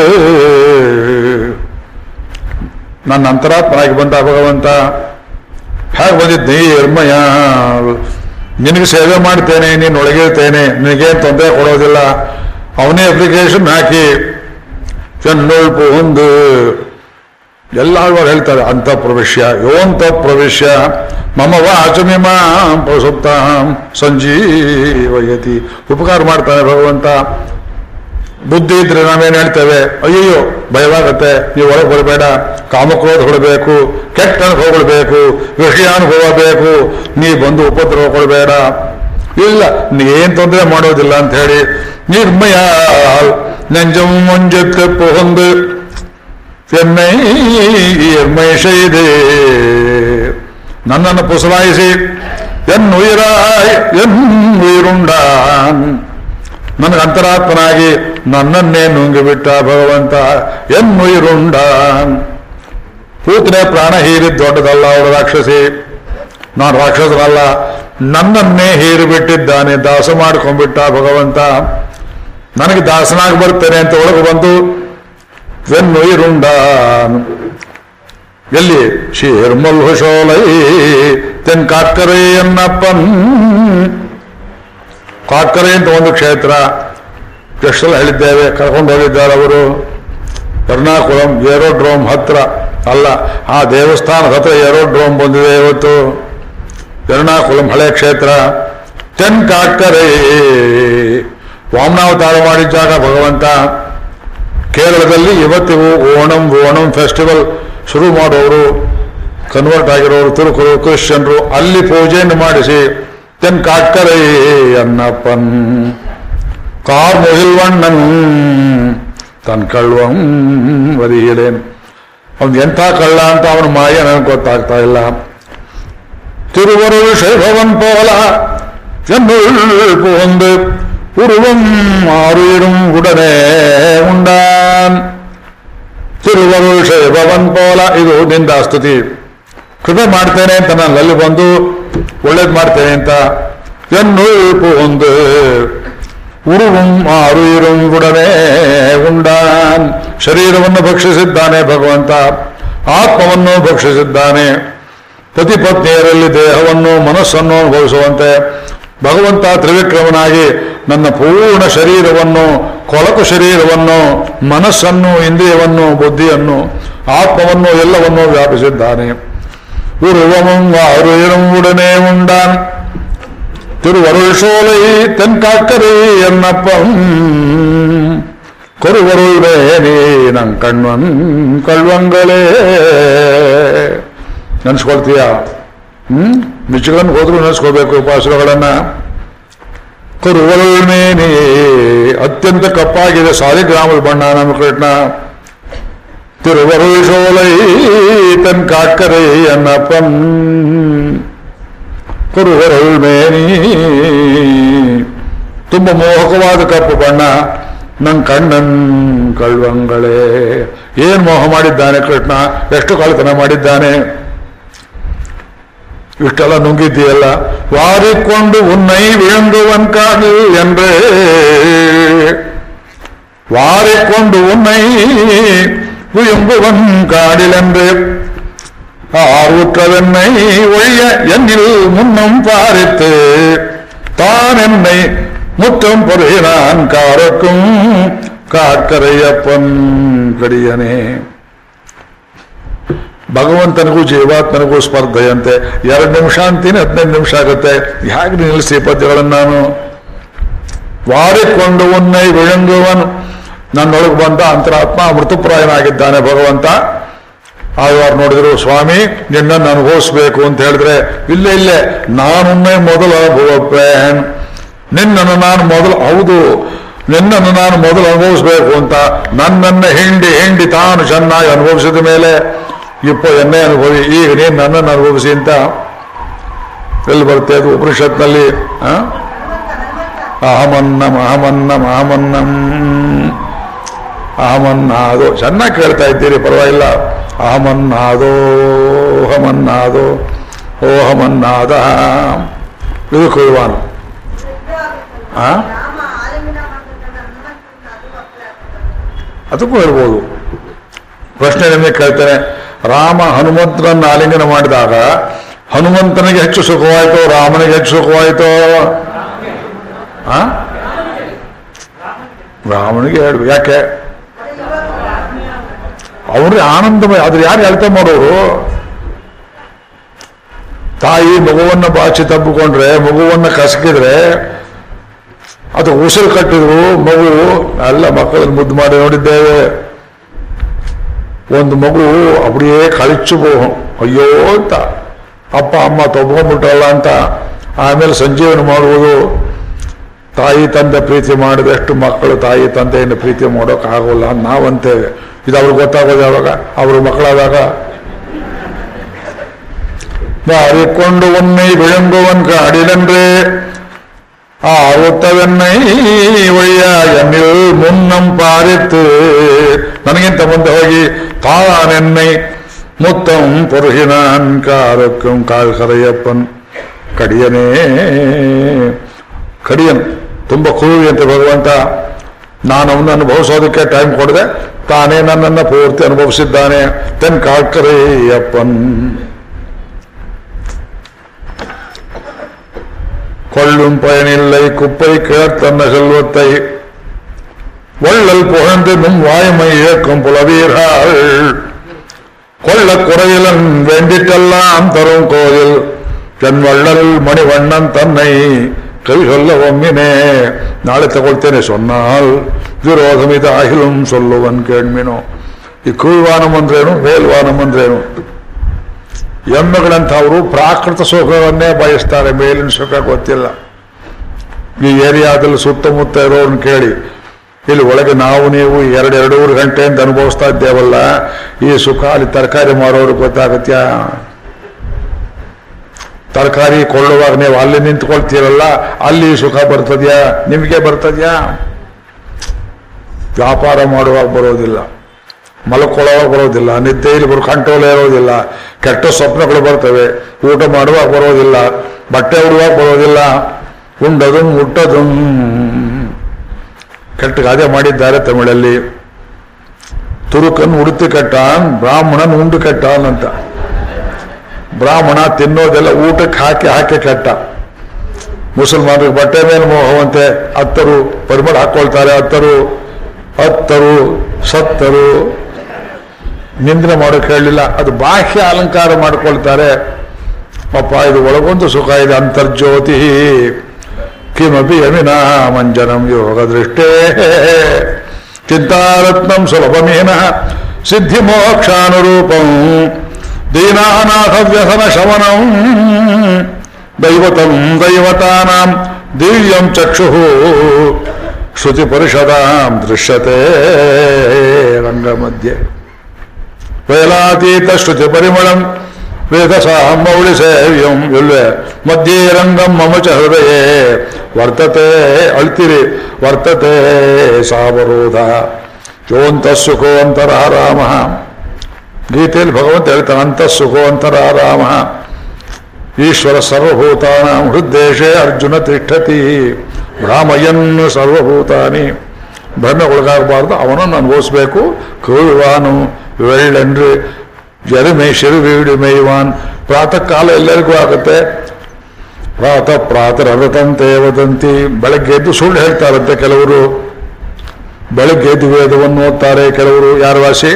A: ನನ್ನ ಅಂತರಾತ್ಮನಾಗಿ ಬಂದ ಭಗವಂತ ಹೇಗೆ ಬಂದಿದ್ದು ನೀರ್ಮಯಾಲ್ ನಿನಗೆ ಸೇವೆ ಮಾಡ್ತೇನೆ ನೀನು ಒಳಗಿರ್ತೇನೆ ನಿನಗೇನು ತೊಂದರೆ ಕೊಡೋದಿಲ್ಲ ಅವನೇ ಅಪ್ಲಿಕೇಶನ್ ಹಾಕಿ ಚೆನ್ನೋಳ್ ಪುಗುಂದು ಎಲ್ಲರೂ ಹೇಳ್ತಾರೆ ಅಂತ ಪ್ರವೇಶ್ಯ ಯೋಂತ ಪ್ರವೇಶ್ಯ ಮಮ ವಾಚಮಿಮಾಂ ಪ್ರಸುಪ್ತಾಂ ಸಂಜೀವಯತಿ ಉಪಕಾರ ಮಾಡ್ತಾನೆ ಭಗವಂತ ಬುದ್ಧಿ ಇದ್ರೆ ನಾವೇನು ಹೇಳ್ತೇವೆ ಅಯ್ಯಯ್ಯೋ ಭಯವಾಗತ್ತೆ ನೀವು ಒಳಗೆ ಬರಬೇಡ ಕಾಮಕ್ರೋಧ ಹೊಡಬೇಕು ಕೆಟ್ಟ ಅನುಭವಗಳು ಬೇಕು ವಿಷಯಾನುಭವ ಬೇಕು ನೀ ಬಂದು ಉಪದ್ರವ ಕೊಡಬೇಡ ಇಲ್ಲ ಏನ್ ತೊಂದರೆ ಮಾಡೋದಿಲ್ಲ ಅಂತ ಹೇಳಿ ನಿರ್ಮಯ ನೆಂಜಂ ಮುಂಜಕ್ಕೆ ಪೊಹಂದು ಎನ್ನೈ ಎರ್ಮೈಷ ಇದೆ ನನ್ನನ್ನು ಪುಸಲಾಯಿಸಿ ಎನ್ನುಯಿರಾಯ್ ಎನ್ನುಯಿರುಂಡಾನ್ ನನಗೆ ಅಂತರಾತ್ಮನಾಗಿ ನನ್ನನ್ನೇ ನುಂಗಿಬಿಟ್ಟ ಭಗವಂತ ಎನ್ನುಯಿರುಂಡಾನ್ ಪೂತನೆ ಪ್ರಾಣ ಹೀರಿದ್ ದೊಡ್ಡದಲ್ಲ ಅವಳು ರಾಕ್ಷಸಿ ನಾನು ರಾಕ್ಷಸರಲ್ಲ ನನ್ನನ್ನೇ ಹೀರು ಬಿಟ್ಟಿದ್ದಾನೆ ದಾಸ ಮಾಡ್ಕೊಂಡ್ಬಿಟ್ಟ ಭಗವಂತ ನನಗೆ ದಾಸನಾಗಿ ಬರ್ತೇನೆ ಅಂತ ಒಳಗೆ ಬಂದು ವೆನ್ನು ಇರುಂಡ ಎಲ್ಲಿ ಶೀರ್ಮಲ್ ಹುಶೋಲೈ ತೆನ್ ಕಾಕ್ಕರೆ ಎನ್ನಪ್ಪನ್ ಕಾಕ್ಕರೆ ಅಂತ ಒಂದು ಕ್ಷೇತ್ರ ಎಷ್ಟೆಲ್ಲ ಹೇಳಿದ್ದೇವೆ ಕರ್ಕೊಂಡು ಹೋಗಿದ್ದಾರೆ ಅವರು ಎರ್ನಾಕುಳಂ ಏರೋಡ್ರೋಮ್ ಹತ್ರ ಅಲ್ಲ ಆ ದೇವಸ್ಥಾನದ ಹತ್ರ ಏರೋಡ್ರೋಮ್ ಬಂದಿದೆ ಇವತ್ತು ಎರ್ನಾಕುಳಂ ಹಳೆ ಕ್ಷೇತ್ರ ತೆನ್ ಕಾಕ್ಕರೆ ವಾಮನಾವತಾರ ಮಾಡಿದ ಜಾಗ ಭಗವಂತ ಕೇರಳದಲ್ಲಿ ಇವತ್ತಿಗೂ ಓಣಂ ಓಣಂ ಫೆಸ್ಟಿವಲ್ ಶುರು ಮಾಡೋರು ಕನ್ವರ್ಟ್ ಆಗಿರೋರು ತುರುಕರು ಕ್ರಿಶ್ಚಿಯನ್ರು ಅಲ್ಲಿ ಪೂಜೆಯನ್ನು ಮಾಡಿಸಿ ತೆನ್ ಕಾಕ್ಕರೆ ಅನ್ನಪ್ಪನ್ ಕಾರ್ ಮುಗಿಲ್ವಣ್ಣನ್ ತನ್ ಕಳ್ವಂ ವರಿಯಲೇನು ಅವ್ನು ಎಂಥ ಕಳ್ಳ ಅಂತ ಅವನ ಮಾಯ ನನಗೆ ಗೊತ್ತಾಗ್ತಾ ಇಲ್ಲ திருவருள் செய்பவன் போல என்று உருவம் ஆறுயிரும் உடனே உண்டான் ತಿರುವರುಳ್ ಶೈಭವನ್ ಪೋಲ ಇದು ನಿಂದ ಸ್ತುತಿ ಕೃಪೆ ಮಾಡ್ತೇನೆ ಅಂತ ನಾನು ಅಲ್ಲಿ ಬಂದು ಒಳ್ಳೇದು ಮಾಡ್ತೇನೆ ಅಂತ ಎನ್ನುಳ್ಪು ಒಂದು ಉರುവും ಆರುಯಿರುಂ ಉಡನೆ ಉಂಡಾನ್ ಶರೀರವನ್ನು ಭಕ್ಷಿಸಿದ್ದಾನೆ ಭಗವಂತ ಆತ್ಮವನ್ನು ಭಕ್ಷಿಸಿದ್ದಾನೆ ಪತಿ ಪತ್ನಿಯರಲ್ಲಿ ದೇಹವನ್ನು ಮನಸ್ಸನ್ನು ಅನುಭವಿಸುವಂತೆ ಭಗವಂತ ತ್ರಿವಿಕ್ರಮನಾಗಿ ನನ್ನ ಪೂರ್ಣ ಶರೀರವನ್ನು ಕೊಳಕು ಶರೀರವನ್ನು ಮನಸ್ಸನ್ನು ಇಂದ್ರಿಯವನ್ನು ಬುದ್ಧಿಯನ್ನು ಆತ್ಮವನ್ನು ಎಲ್ಲವನ್ನೂ ವ್ಯಾಪಿಸಿದ್ದಾನೆ ಉರುವಮಂ ವಾರುಯಿರಂ ಉಡನೆ ಉಂಡಾನ್ திருவருள் சோலை தென்காக்கரை என்னப்பம் ಕೊರುವರುಳ್ ಬೇನೆ ನನ್ ಕಣ್ವನ್ ಕಳ್ವಂಗಳೇ ನೆನ್ಸ್ಕೊಳ್ತೀಯ ಹ್ಮ್ ಮಿಚಿಗನ್ ಹೋದ್ರು ನೆನ್ಸ್ಕೋಬೇಕು ಉಪಾಸಗಳನ್ನ ಕೊರುವರುಳ್ ಮೇನೆ ಅತ್ಯಂತ ಕಪ್ಪಾಗಿದೆ ಸಾಲಿಗ್ರಾಮದ ಬಣ್ಣ ನಮ್ಮ ಕೃಷ್ಣ ತಿರುವರುಳ್ ಸೋಲೈ ತನ್ ಕಾಕ್ಕರೈ ಅನ್ನಪ್ಪನ್ ಕುರುವರುಳ್ ಮೇನಿ ತುಂಬ ಮೋಹಕವಾದ ಕಪ್ಪು ಬಣ್ಣ ನನ್ ಕಣ್ಣನ್ ಕಳ್ವಂಗಳೇ ಏನ್ ಮೋಹ ಮಾಡಿದ್ದಾನೆ ಕೃಷ್ಣ ಎಷ್ಟು ಕಳ್ತನ ಮಾಡಿದ್ದಾನೆ ಇಷ್ಟೆಲ್ಲ ನುಂಗಿದ್ದೀಯಲ್ಲ ವಾರಿಕೊಂಡು ಉನ್ನೈ ವಿಳಂಗುವನ್ ಕಾಡು ಎಂದ್ರೆ ವಾರಿಕೊಂಡು ಉನ್ನೈ விழும்புவன் காடிலென்று ஆறுற்றவென்னை ஒழிய என்னில் முன்னம் பாரித்து தான் என்னை முற்றம் பொருகினான் காரக்கும் ಕಾಕರೆಯಪ್ಪನ್ ಕಡಿಯನೆ ಭಗವಂತನಿಗೂ ಜೀವಾತ್ಮನಿಗೂ ಸ್ಪರ್ಧೆಯಂತೆ ಎರಡು ನಿಮಿಷ ಅಂತೀನಿ ಹದಿನೈದು ನಿಮಿಷ ಆಗುತ್ತೆ ಹೇಗೆ ನಿಲ್ಲಿಸಿ ಪದ್ಯಗಳನ್ನು ನಾನು ವಾರಿಕೊಂಡು ಉನ್ನೈ ವಿಳಂಗುವನು ನನ್ನೊಳಗೆ ಬಂದ ಅಂತರಾತ್ಮ ಮೃತಪ್ರಾಯನಾಗಿದ್ದಾನೆ ಭಗವಂತ ಆಳ್ವಾರ್ ನೋಡಿದ್ರು ಸ್ವಾಮಿ ನಿನ್ನನ್ನು ಅನುಭವಿಸ್ಬೇಕು ಅಂತ ಹೇಳಿದ್ರೆ ಇಲ್ಲೇ ಇಲ್ಲೇ ನಾನುನ್ನೇ ಮೊದಲು ಅನುಭವಪ್ಪೇನ್ ನಿನ್ನನ್ನು ನಾನು ಮೊದಲು ಹೌದು ನಿನ್ನನ್ನು ನಾನು ಮೊದಲು ಅನುಭವಿಸ್ಬೇಕು ಅಂತ ನನ್ನನ್ನ ಹಿಂಡಿ ಹಿಂಡಿ ತಾನು ಚೆನ್ನಾಗಿ ಅನುಭವಿಸಿದ ಮೇಲೆ ಇಪ್ಪ ಎನ್ನೇ ಅನುಭವಿ ಈಗ ನೀನು ನನ್ನನ್ನು ಅನುಭವಿಸಿ ಅಂತ ಎಲ್ಲಿ ಬರುತ್ತೆ ಅದು ಉಪನಿಷತ್ನಲ್ಲಿ ಆ? ಅಹಮನ್ನಂ ಅಹಮನ್ನಂ ಅಹಮನ್ನಂ ಅಹಮನ್ನಾದೋ ಚೆನ್ನಾಗಿ ಕೇಳ್ತಾ ಇದ್ದೀರಿ ಪರವಾಗಿಲ್ಲ ಅಹಮನ್ನಾದೋ ಅಹಮನ್ನಾದೋ ಓಹಮನ್ನಾದ ಇದು ಕುರುವಾನು ಆ?
D: ರಾಮ ಆಲಿಂಗನ ಮಾಡ್ಕೊಂಡ ಹನುಮಂತನ ಅದು ಅಪ್ಲೈ ಆಗ್ತದೆ
A: ಅದಕ್ಕೂ ಹೇಳ್ಬೋದು ಪ್ರಶ್ನೆ ನಿಮಗೆ ಕೇಳ್ತೇನೆ ರಾಮ ಹನುಮಂತನನ್ನು ಆಲಿಂಗನ ಮಾಡಿದಾಗ ಹನುಮಂತನಿಗೆ ಹೆಚ್ಚು ಸುಖವಾಯಿತೋ ರಾಮನಿಗೆ ಹೆಚ್ಚು ಸುಖವಾಯಿತೋ ಆ? ರಾಮನಿಗೆ ಹೇಳು ಯಾಕೆ ಅವ್ರಿಗೆ ಆನಂದಮಯ ಆದ್ರೆ ಯಾರು ಹೇಳ್ತಾ ಮಾಡೋರು ತಾಯಿ ಮಗುವನ್ನ ಬಾಚಿ ತಬ್ಬಿಕೊಂಡ್ರೆ ಮಗುವನ್ನ ಕಸಕಿದ್ರೆ ಅದು ಉಸಿರು ಕಟ್ಟಿದ್ರು ಮಗು ಎಲ್ಲ ಮಕ್ಕಳನ್ನು ಮುದ್ದು ಮಾಡಿ ನೋಡಿದ್ದೇವೆ ಒಂದು ಮಗು அப்படியே ಕಳಿಚು ಪೋ- ಅಯ್ಯೋ ಅಂತ ಅಪ್ಪ ಅಮ್ಮ ತಗೊಂಡ್ಬಿಟ್ರಲ್ಲ ಅಂತ ಆಮೇಲೆ ಸಂಜೀವನ ಮಾಡುವುದು ತಾಯಿ ತಂದೆ ಪ್ರೀತಿ ಮಾಡಿದಷ್ಟು ಮಕ್ಕಳು ತಾಯಿ ತಂದೆಯನ್ನು ಪ್ರೀತಿ ಮಾಡೋಕ್ಕಾಗೋಲ್ಲ ಅಂತ ನಾವಂತೇವೆ ಇದು ಅವ್ರಿಗೆ ಗೊತ್ತಾಗೋದು ಯಾವಾಗ ಅವರು ಮಕ್ಕಳಾದಾಗ ಮಾರಿಕೊಂಡು ಒಮ್ಮೆ ವಿಳಂಬುವನ್ ಕಾಡಿಲಂದ್ರೆ ಆರುತ್ತವೆನ್ನೈ ಒಯ್ಯ ಎನ್ನಿಲ್ ಮುನ್ನಂ ಪಾರಿತ್ತು ನನಗಿಂತ ಮುಂದೆ ಹೋಗಿ ತಾನೆನ್ನೈ ಮುತ್ತಂ ಪುರುಹಿನಾನ್ ಕಾರಕ್ಕಂ ಕಾಳ್ಕರಯ್ಯಪ್ಪನ್ ಕಡಿಯನೇ ಕಡಿಯನ್ ತುಂಬ ಕ್ರೂರಿ ಅಂತ ಭಗವಂತ ನಾನು ಅವನ್ನ ಅನುಭವಿಸೋದಕ್ಕೆ ಟೈಮ್ ಕೊಡದೆ ತಾನೇ ನನ್ನನ್ನು ಪೂರ್ತಿ ಅನುಭವಿಸಿದ್ದಾನೆ ತೆನ್ ಕಾಳ್ಕರೆಯಪ್ಪನ್ கொள்ளும் பயனில்லை குப்பை கிழத்தன்ன செல்வத்தை வள்ளல் புகழ்ந்து நும் வாய்மை இழக்கும் புலவீர்கள் கொள்ள குறையிலன் வேண்டிட்டெல்லாம் தரும் கோயில் என் வள்ளல் மணிவண்ணன் தன்னை கை சொல்ல ಒಮ್ಮಿನೇ ನಾಳೆ ತಗೊಳ್ತೇನೆ ಸೊನ್னால் ವಿರೋಧಮಿದ ಅಹಿಲಂ ಸೊಲ್ಲುವನ್ ಕೇಳ್ಮಿನೋ ಈ ಕೀಳ್ವಾನಂ ಅಂದ್ರೇನು ಮೇಲ್ವಾನಂ ಅಂದ್ರೇನು ಎಮ್ಮೆಗಳಂಥವರು ಪ್ರಾಕೃತ ಸುಖವನ್ನೇ ಬಯಸ್ತಾರೆ ಮೇಲಿನ ಸುಖ ಗೊತ್ತಿಲ್ಲ ಈ ಏರಿಯಾದಲ್ಲಿ ಸುತ್ತಮುತ್ತ ಇರೋರನ್ನ ಕೇಳಿ ಇಲ್ಲಿ ಒಳಗೆ ನಾವು ನೀವು ಎರಡು ಎರಡೂವರೆ ಗಂಟೆಯಿಂದ ಅನುಭವಿಸ್ತಾ ಇದ್ದೇವಲ್ಲ ಈ ಸುಖ ಅಲ್ಲಿ ತರಕಾರಿ ಮಾರೋರಿಗೆ ಗೊತ್ತಾಗತ್ಯಾ ತರಕಾರಿ ಕೊಳ್ಳುವಾಗ ನೀವು ಅಲ್ಲಿ ನಿಂತ್ಕೊಳ್ತೀರಲ್ಲ ಅಲ್ಲಿ ಸುಖ ಬರ್ತದ್ಯಾ ನಿಮಗೆ ಬರ್ತದ್ಯಾ ವ್ಯಾಪಾರ ಮಾಡುವಾಗ ಬರೋದಿಲ್ಲ ಮಲ್ಕೊಳ್ಳೋವಾಗ ಬರೋದಿಲ್ಲ ನಿದ್ದೆಯಲ್ಲಿ ಬರೋ ಕಂಟ್ರೋಲ್ ಇರೋದಿಲ್ಲ ಕೆಟ್ಟ ಸ್ವಪ್ನಗಳು ಬರ್ತವೆ ಊಟ ಮಾಡುವಾಗ ಬರೋದಿಲ್ಲ ಬಟ್ಟೆ ಉಡುವಾಗ ಬರೋದಿಲ್ಲ ಉಂಡದು ಮುಟ್ಟದು ಕೆಟ್ಟ ಗಾದೆ ಮಾಡಿದ್ದಾರೆ ತಮಿಳಲ್ಲಿ ತುರುಕನ್ ಉಡುತಿ ಕೆಟ್ಟಾನ್ ಬ್ರಾಹ್ಮಣನ್ ಉಂಡು ಕೆಟ್ಟಾನ್ ಅಂತ ಬ್ರಾಹ್ಮಣ ತಿನ್ನೋದೆಲ್ಲ ಊಟಕ್ಕೆ ಹಾಕಿ ಹಾಕಿ ಕೆಟ್ಟ ಮುಸಲ್ಮಾನರಿಗೆ ಬಟ್ಟೆ ಮೇಲೆ ಮೋಹವಂತೆ ಹತ್ತರು ಪರಿಮಳ ಹಾಕೊಳ್ತಾರೆ ಹತ್ತರು ಹತ್ತರು ಸತ್ತರು ನಿಂದನೆ ಮಾಡೋಕೆ ಹೇಳಲಿಲ್ಲ ಅದು ಬಾಹ್ಯ ಅಲಂಕಾರ ಮಾಡ್ಕೊಳ್ತಾರೆ ಅಪ್ಪ ಇದು ಒಳಗೊಂದು ಸುಖ ಇದೆ ಅಂತರ್ಜ್ಯೋತಿ ಕಿಮಪಿ ಯಮಿನಾ ಮಂಜನಂ ಯೋಗ ದೃಷ್ಟೇ ಚಿಂತಾರತ್ನಂ ಸುಲಭಮೇನ ಸಿದ್ಧಿ ಮೋಕ್ಷಾನುರೂಪಂ ದೀನಾನಾಥ ವ್ಯಸನ ಶಮನಂ ದೈವತಂ ದೈವತಾನಾಂ ದಿವ್ಯಂ ಚಕ್ಷು ಶ್ರುತಿ ಪರಿಷದಾಂ ದೃಶ್ಯತೆ ರಂಗಮಧ್ಯೆ ವೇಲಾತೀತ ಶ್ರುತಿ ಪರಿಮಳಂ ವೇದಸಾಂ ಮೌಳಿ ಸೇವ್ಯಂ ಇಲ್ವೇ ಮಧ್ಯೆ ರಂಗಂ ಮಮ ಚ ಹೃದಯೇ ವರ್ತತೆ ಅಳ್ತಿರಿ ವರ್ತತೆ ಸಾವರೋಧ ಯೋಂತಃಸುಖೋ ಅಂತರಃ ರಾಮ ಗೀತೆಯಲ್ಲಿ ಭಗವಂತ ಹೇಳ್ತಾನೆ ಅಂತಃಸುಖೋ ಅಂತರಃ ರಾಮ ಈಶ್ವರ ಸರ್ವಭೂತಾನಾಂ ಹೃದ್ದೇಶೇ ಅರ್ಜುನ ತಿಷ್ಠತಿ ಭ್ರಾಮಯನ್ ಸರ್ವಭೂತಾನಿ ಭ್ರಮೆಗೊಳಗಾಗಬಾರ್ದು ಅವನನ್ನು ಅನುಭವಿಸ್ಬೇಕು ಕೇಳುವಾನು ವೆಳ್ಳನ್ರಿ ಜರಿಮೆ ಶಿರುವೀಡು ಮೇಯ್ವಾನ್ ಪ್ರಾತಃ ಕಾಲ ಎಲ್ಲರಿಗೂ ಆಗುತ್ತೆ ಪ್ರಾತಃ ಪ್ರಾತರವತಂತೆ ವದಂತಿ ಬೆಳಗ್ಗೆ ಎದ್ದು ಸುಳ್ಳು ಹೇಳ್ತಾರಂತೆ ಕೆಲವರು ಬೆಳಗ್ಗೆ ಎದ್ದು ವೇದವನ್ನು ಓದ್ತಾರೆ ಕೆಲವರು ಯಾರು ವಾಸಿ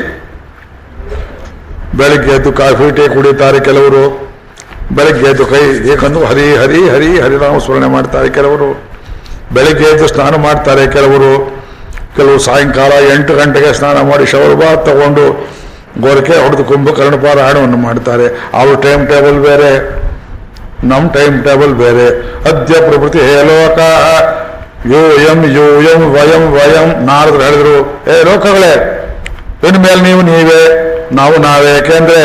A: ಬೆಳಗ್ಗೆ ಎದ್ದು ಕಾಫಿ ಟೀ ಕುಡಿತಾರೆ ಕೆಲವರು ಬೆಳಗ್ಗೆ ಎದ್ದು ಕೈ ಏಕಂದು ಹರಿ ಹರಿ ಹರಿ ಹರಿನಾಮ ಸ್ಮರಣೆ ಮಾಡ್ತಾರೆ ಕೆಲವರು ಬೆಳಗ್ಗೆ ಎದ್ದು ಸ್ನಾನ ಮಾಡ್ತಾರೆ ಕೆಲವರು ಕೆಲವು ಸಾಯಂಕಾಲ ಎಂಟು ಗಂಟೆಗೆ ಸ್ನಾನ ಮಾಡಿ ಶವರ್ ಬಾತ್ ತಗೊಂಡು ಗೋರಕೆ ಹೊಡೆದು ಕುಂಭಕರ್ಣ ಪಾರಾಯಣವನ್ನು ಮಾಡ್ತಾರೆ ಅವ್ರ ಟೈಮ್ ಟೇಬಲ್ ಬೇರೆ ನಮ್ಮ ಟೈಮ್ ಟೇಬಲ್ ಬೇರೆ ಅದ್ಯ ಪ್ರಭೃತಿ ಹೇ ಲೋಕ ಯೋ ಎಂ ಯೋ ಎಂ ವಯಂ ವಯಂ ನಾರದ್ರು ಹೇಳಿದ್ರು ಏ ಲೋಕಗಳೇ ಇನ್ಮೇಲೆ ನೀವು ನೀವೇ ನಾವು ನಾವೇ ಯಾಕೆಂದ್ರೆ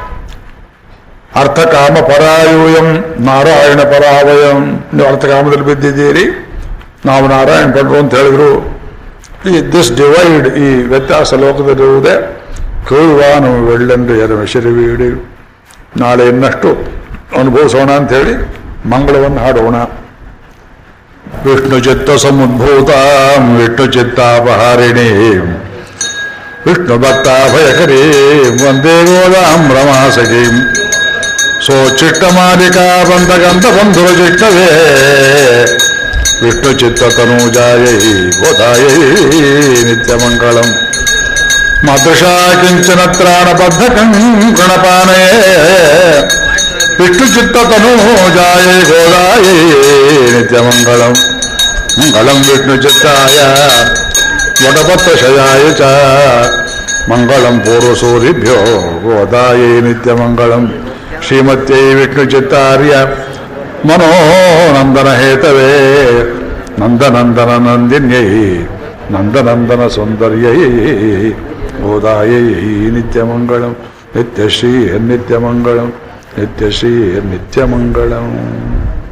A: ಅರ್ಥಕಾಮ ಪರಾಯೂಯಂ ನಾರಾಯಣ ಪರಾವಯಂ ನೀವು ಅರ್ಥಕಾಮದಲ್ಲಿ ಬಿದ್ದಿದ್ದೀರಿ ನಾವು ನಾರಾಯಣ ಪಡ್ರು ಅಂತ ಹೇಳಿದ್ರು ಈ ದಿಸ್ ಡಿವೈಡ್ ಈ ವ್ಯತ್ಯಾಸ ಲೋಕದಲ್ಲಿರುವುದೇ ಕೇಳುವಾನು ವೆಳ್ಳೆಂದು ಎರ ಶಿರವೀಡಿ ನಾಳೆ ಇನ್ನಷ್ಟು ಅನುಭವಿಸೋಣ ಅಂತ ಹೇಳಿ ಮಂಗಳವನ್ನು ಹಾಡೋಣ ವಿಷ್ಣು ಚಿತ್ತ ಸಮುದ್ಭೂತ ವಿಷ್ಣು ಚಿತ್ತಾಪಹಾರಿಣಿ ವಿಷ್ಣು ಭಕ್ತಾಭಯಕರಿ ವಂದೇ ಗೋದಾಂ ರಮಾಸಗಿ ಸೋಚಿಷ್ಟಮಾಲಿಕಾ ಬಂಧಗಂಧ ಬಂಧುರ ಚಿತ್ತವೇ ವಿಷ್ಣು ಚಿತ್ತ ತನೂಜಾಯೈ ಗೋದಾಯೈ ನಿತ್ಯಮಂಗಳಂ ಮದೃಶಾ ಕಿಂಚನ ತ್ರಾಣಬದ್ಧ ಗಣಪಾನಯೇ ವಿಷ್ಣು ಚಿತ್ತ ತನೂಜಾಯೈ ಗೋದಾಯೈ ನಿತ್ಯಮಂಗಳಂ ಮಂಗಳಂ ವಿಷ್ಣು ಚಿತ್ತಾಯ ವಟಪತ್ರಶಯಾಯ ಚ ಮಂಗಳಂ ಪೂರ್ವಸೂರಿಭ್ಯೋ ಗೋದಾಯೈ ನಿತ್ಯಮಂಗಳಂ ಶ್ರೀಮತ್ಯೈ ವಿಷ್ಣು ಚಿತ್ತಾರ್ಯ ಮನೋನಂದನ ಹೇತವೇ ನಂದನಂದನ ನಂದಿನ್ಯೈ ನಂದನಂದನ ಸೌಂದರ್ಯೈ ಗೋದಾಯೈ ನಿತ್ಯಮಂಗಳಂ ನಿತ್ಯಶ್ರೀ ನಿತ್ಯಮಂಗಳಂ ನಿತ್ಯಶ್ರೀ ನಿತ್ಯಮಂಗಳಂ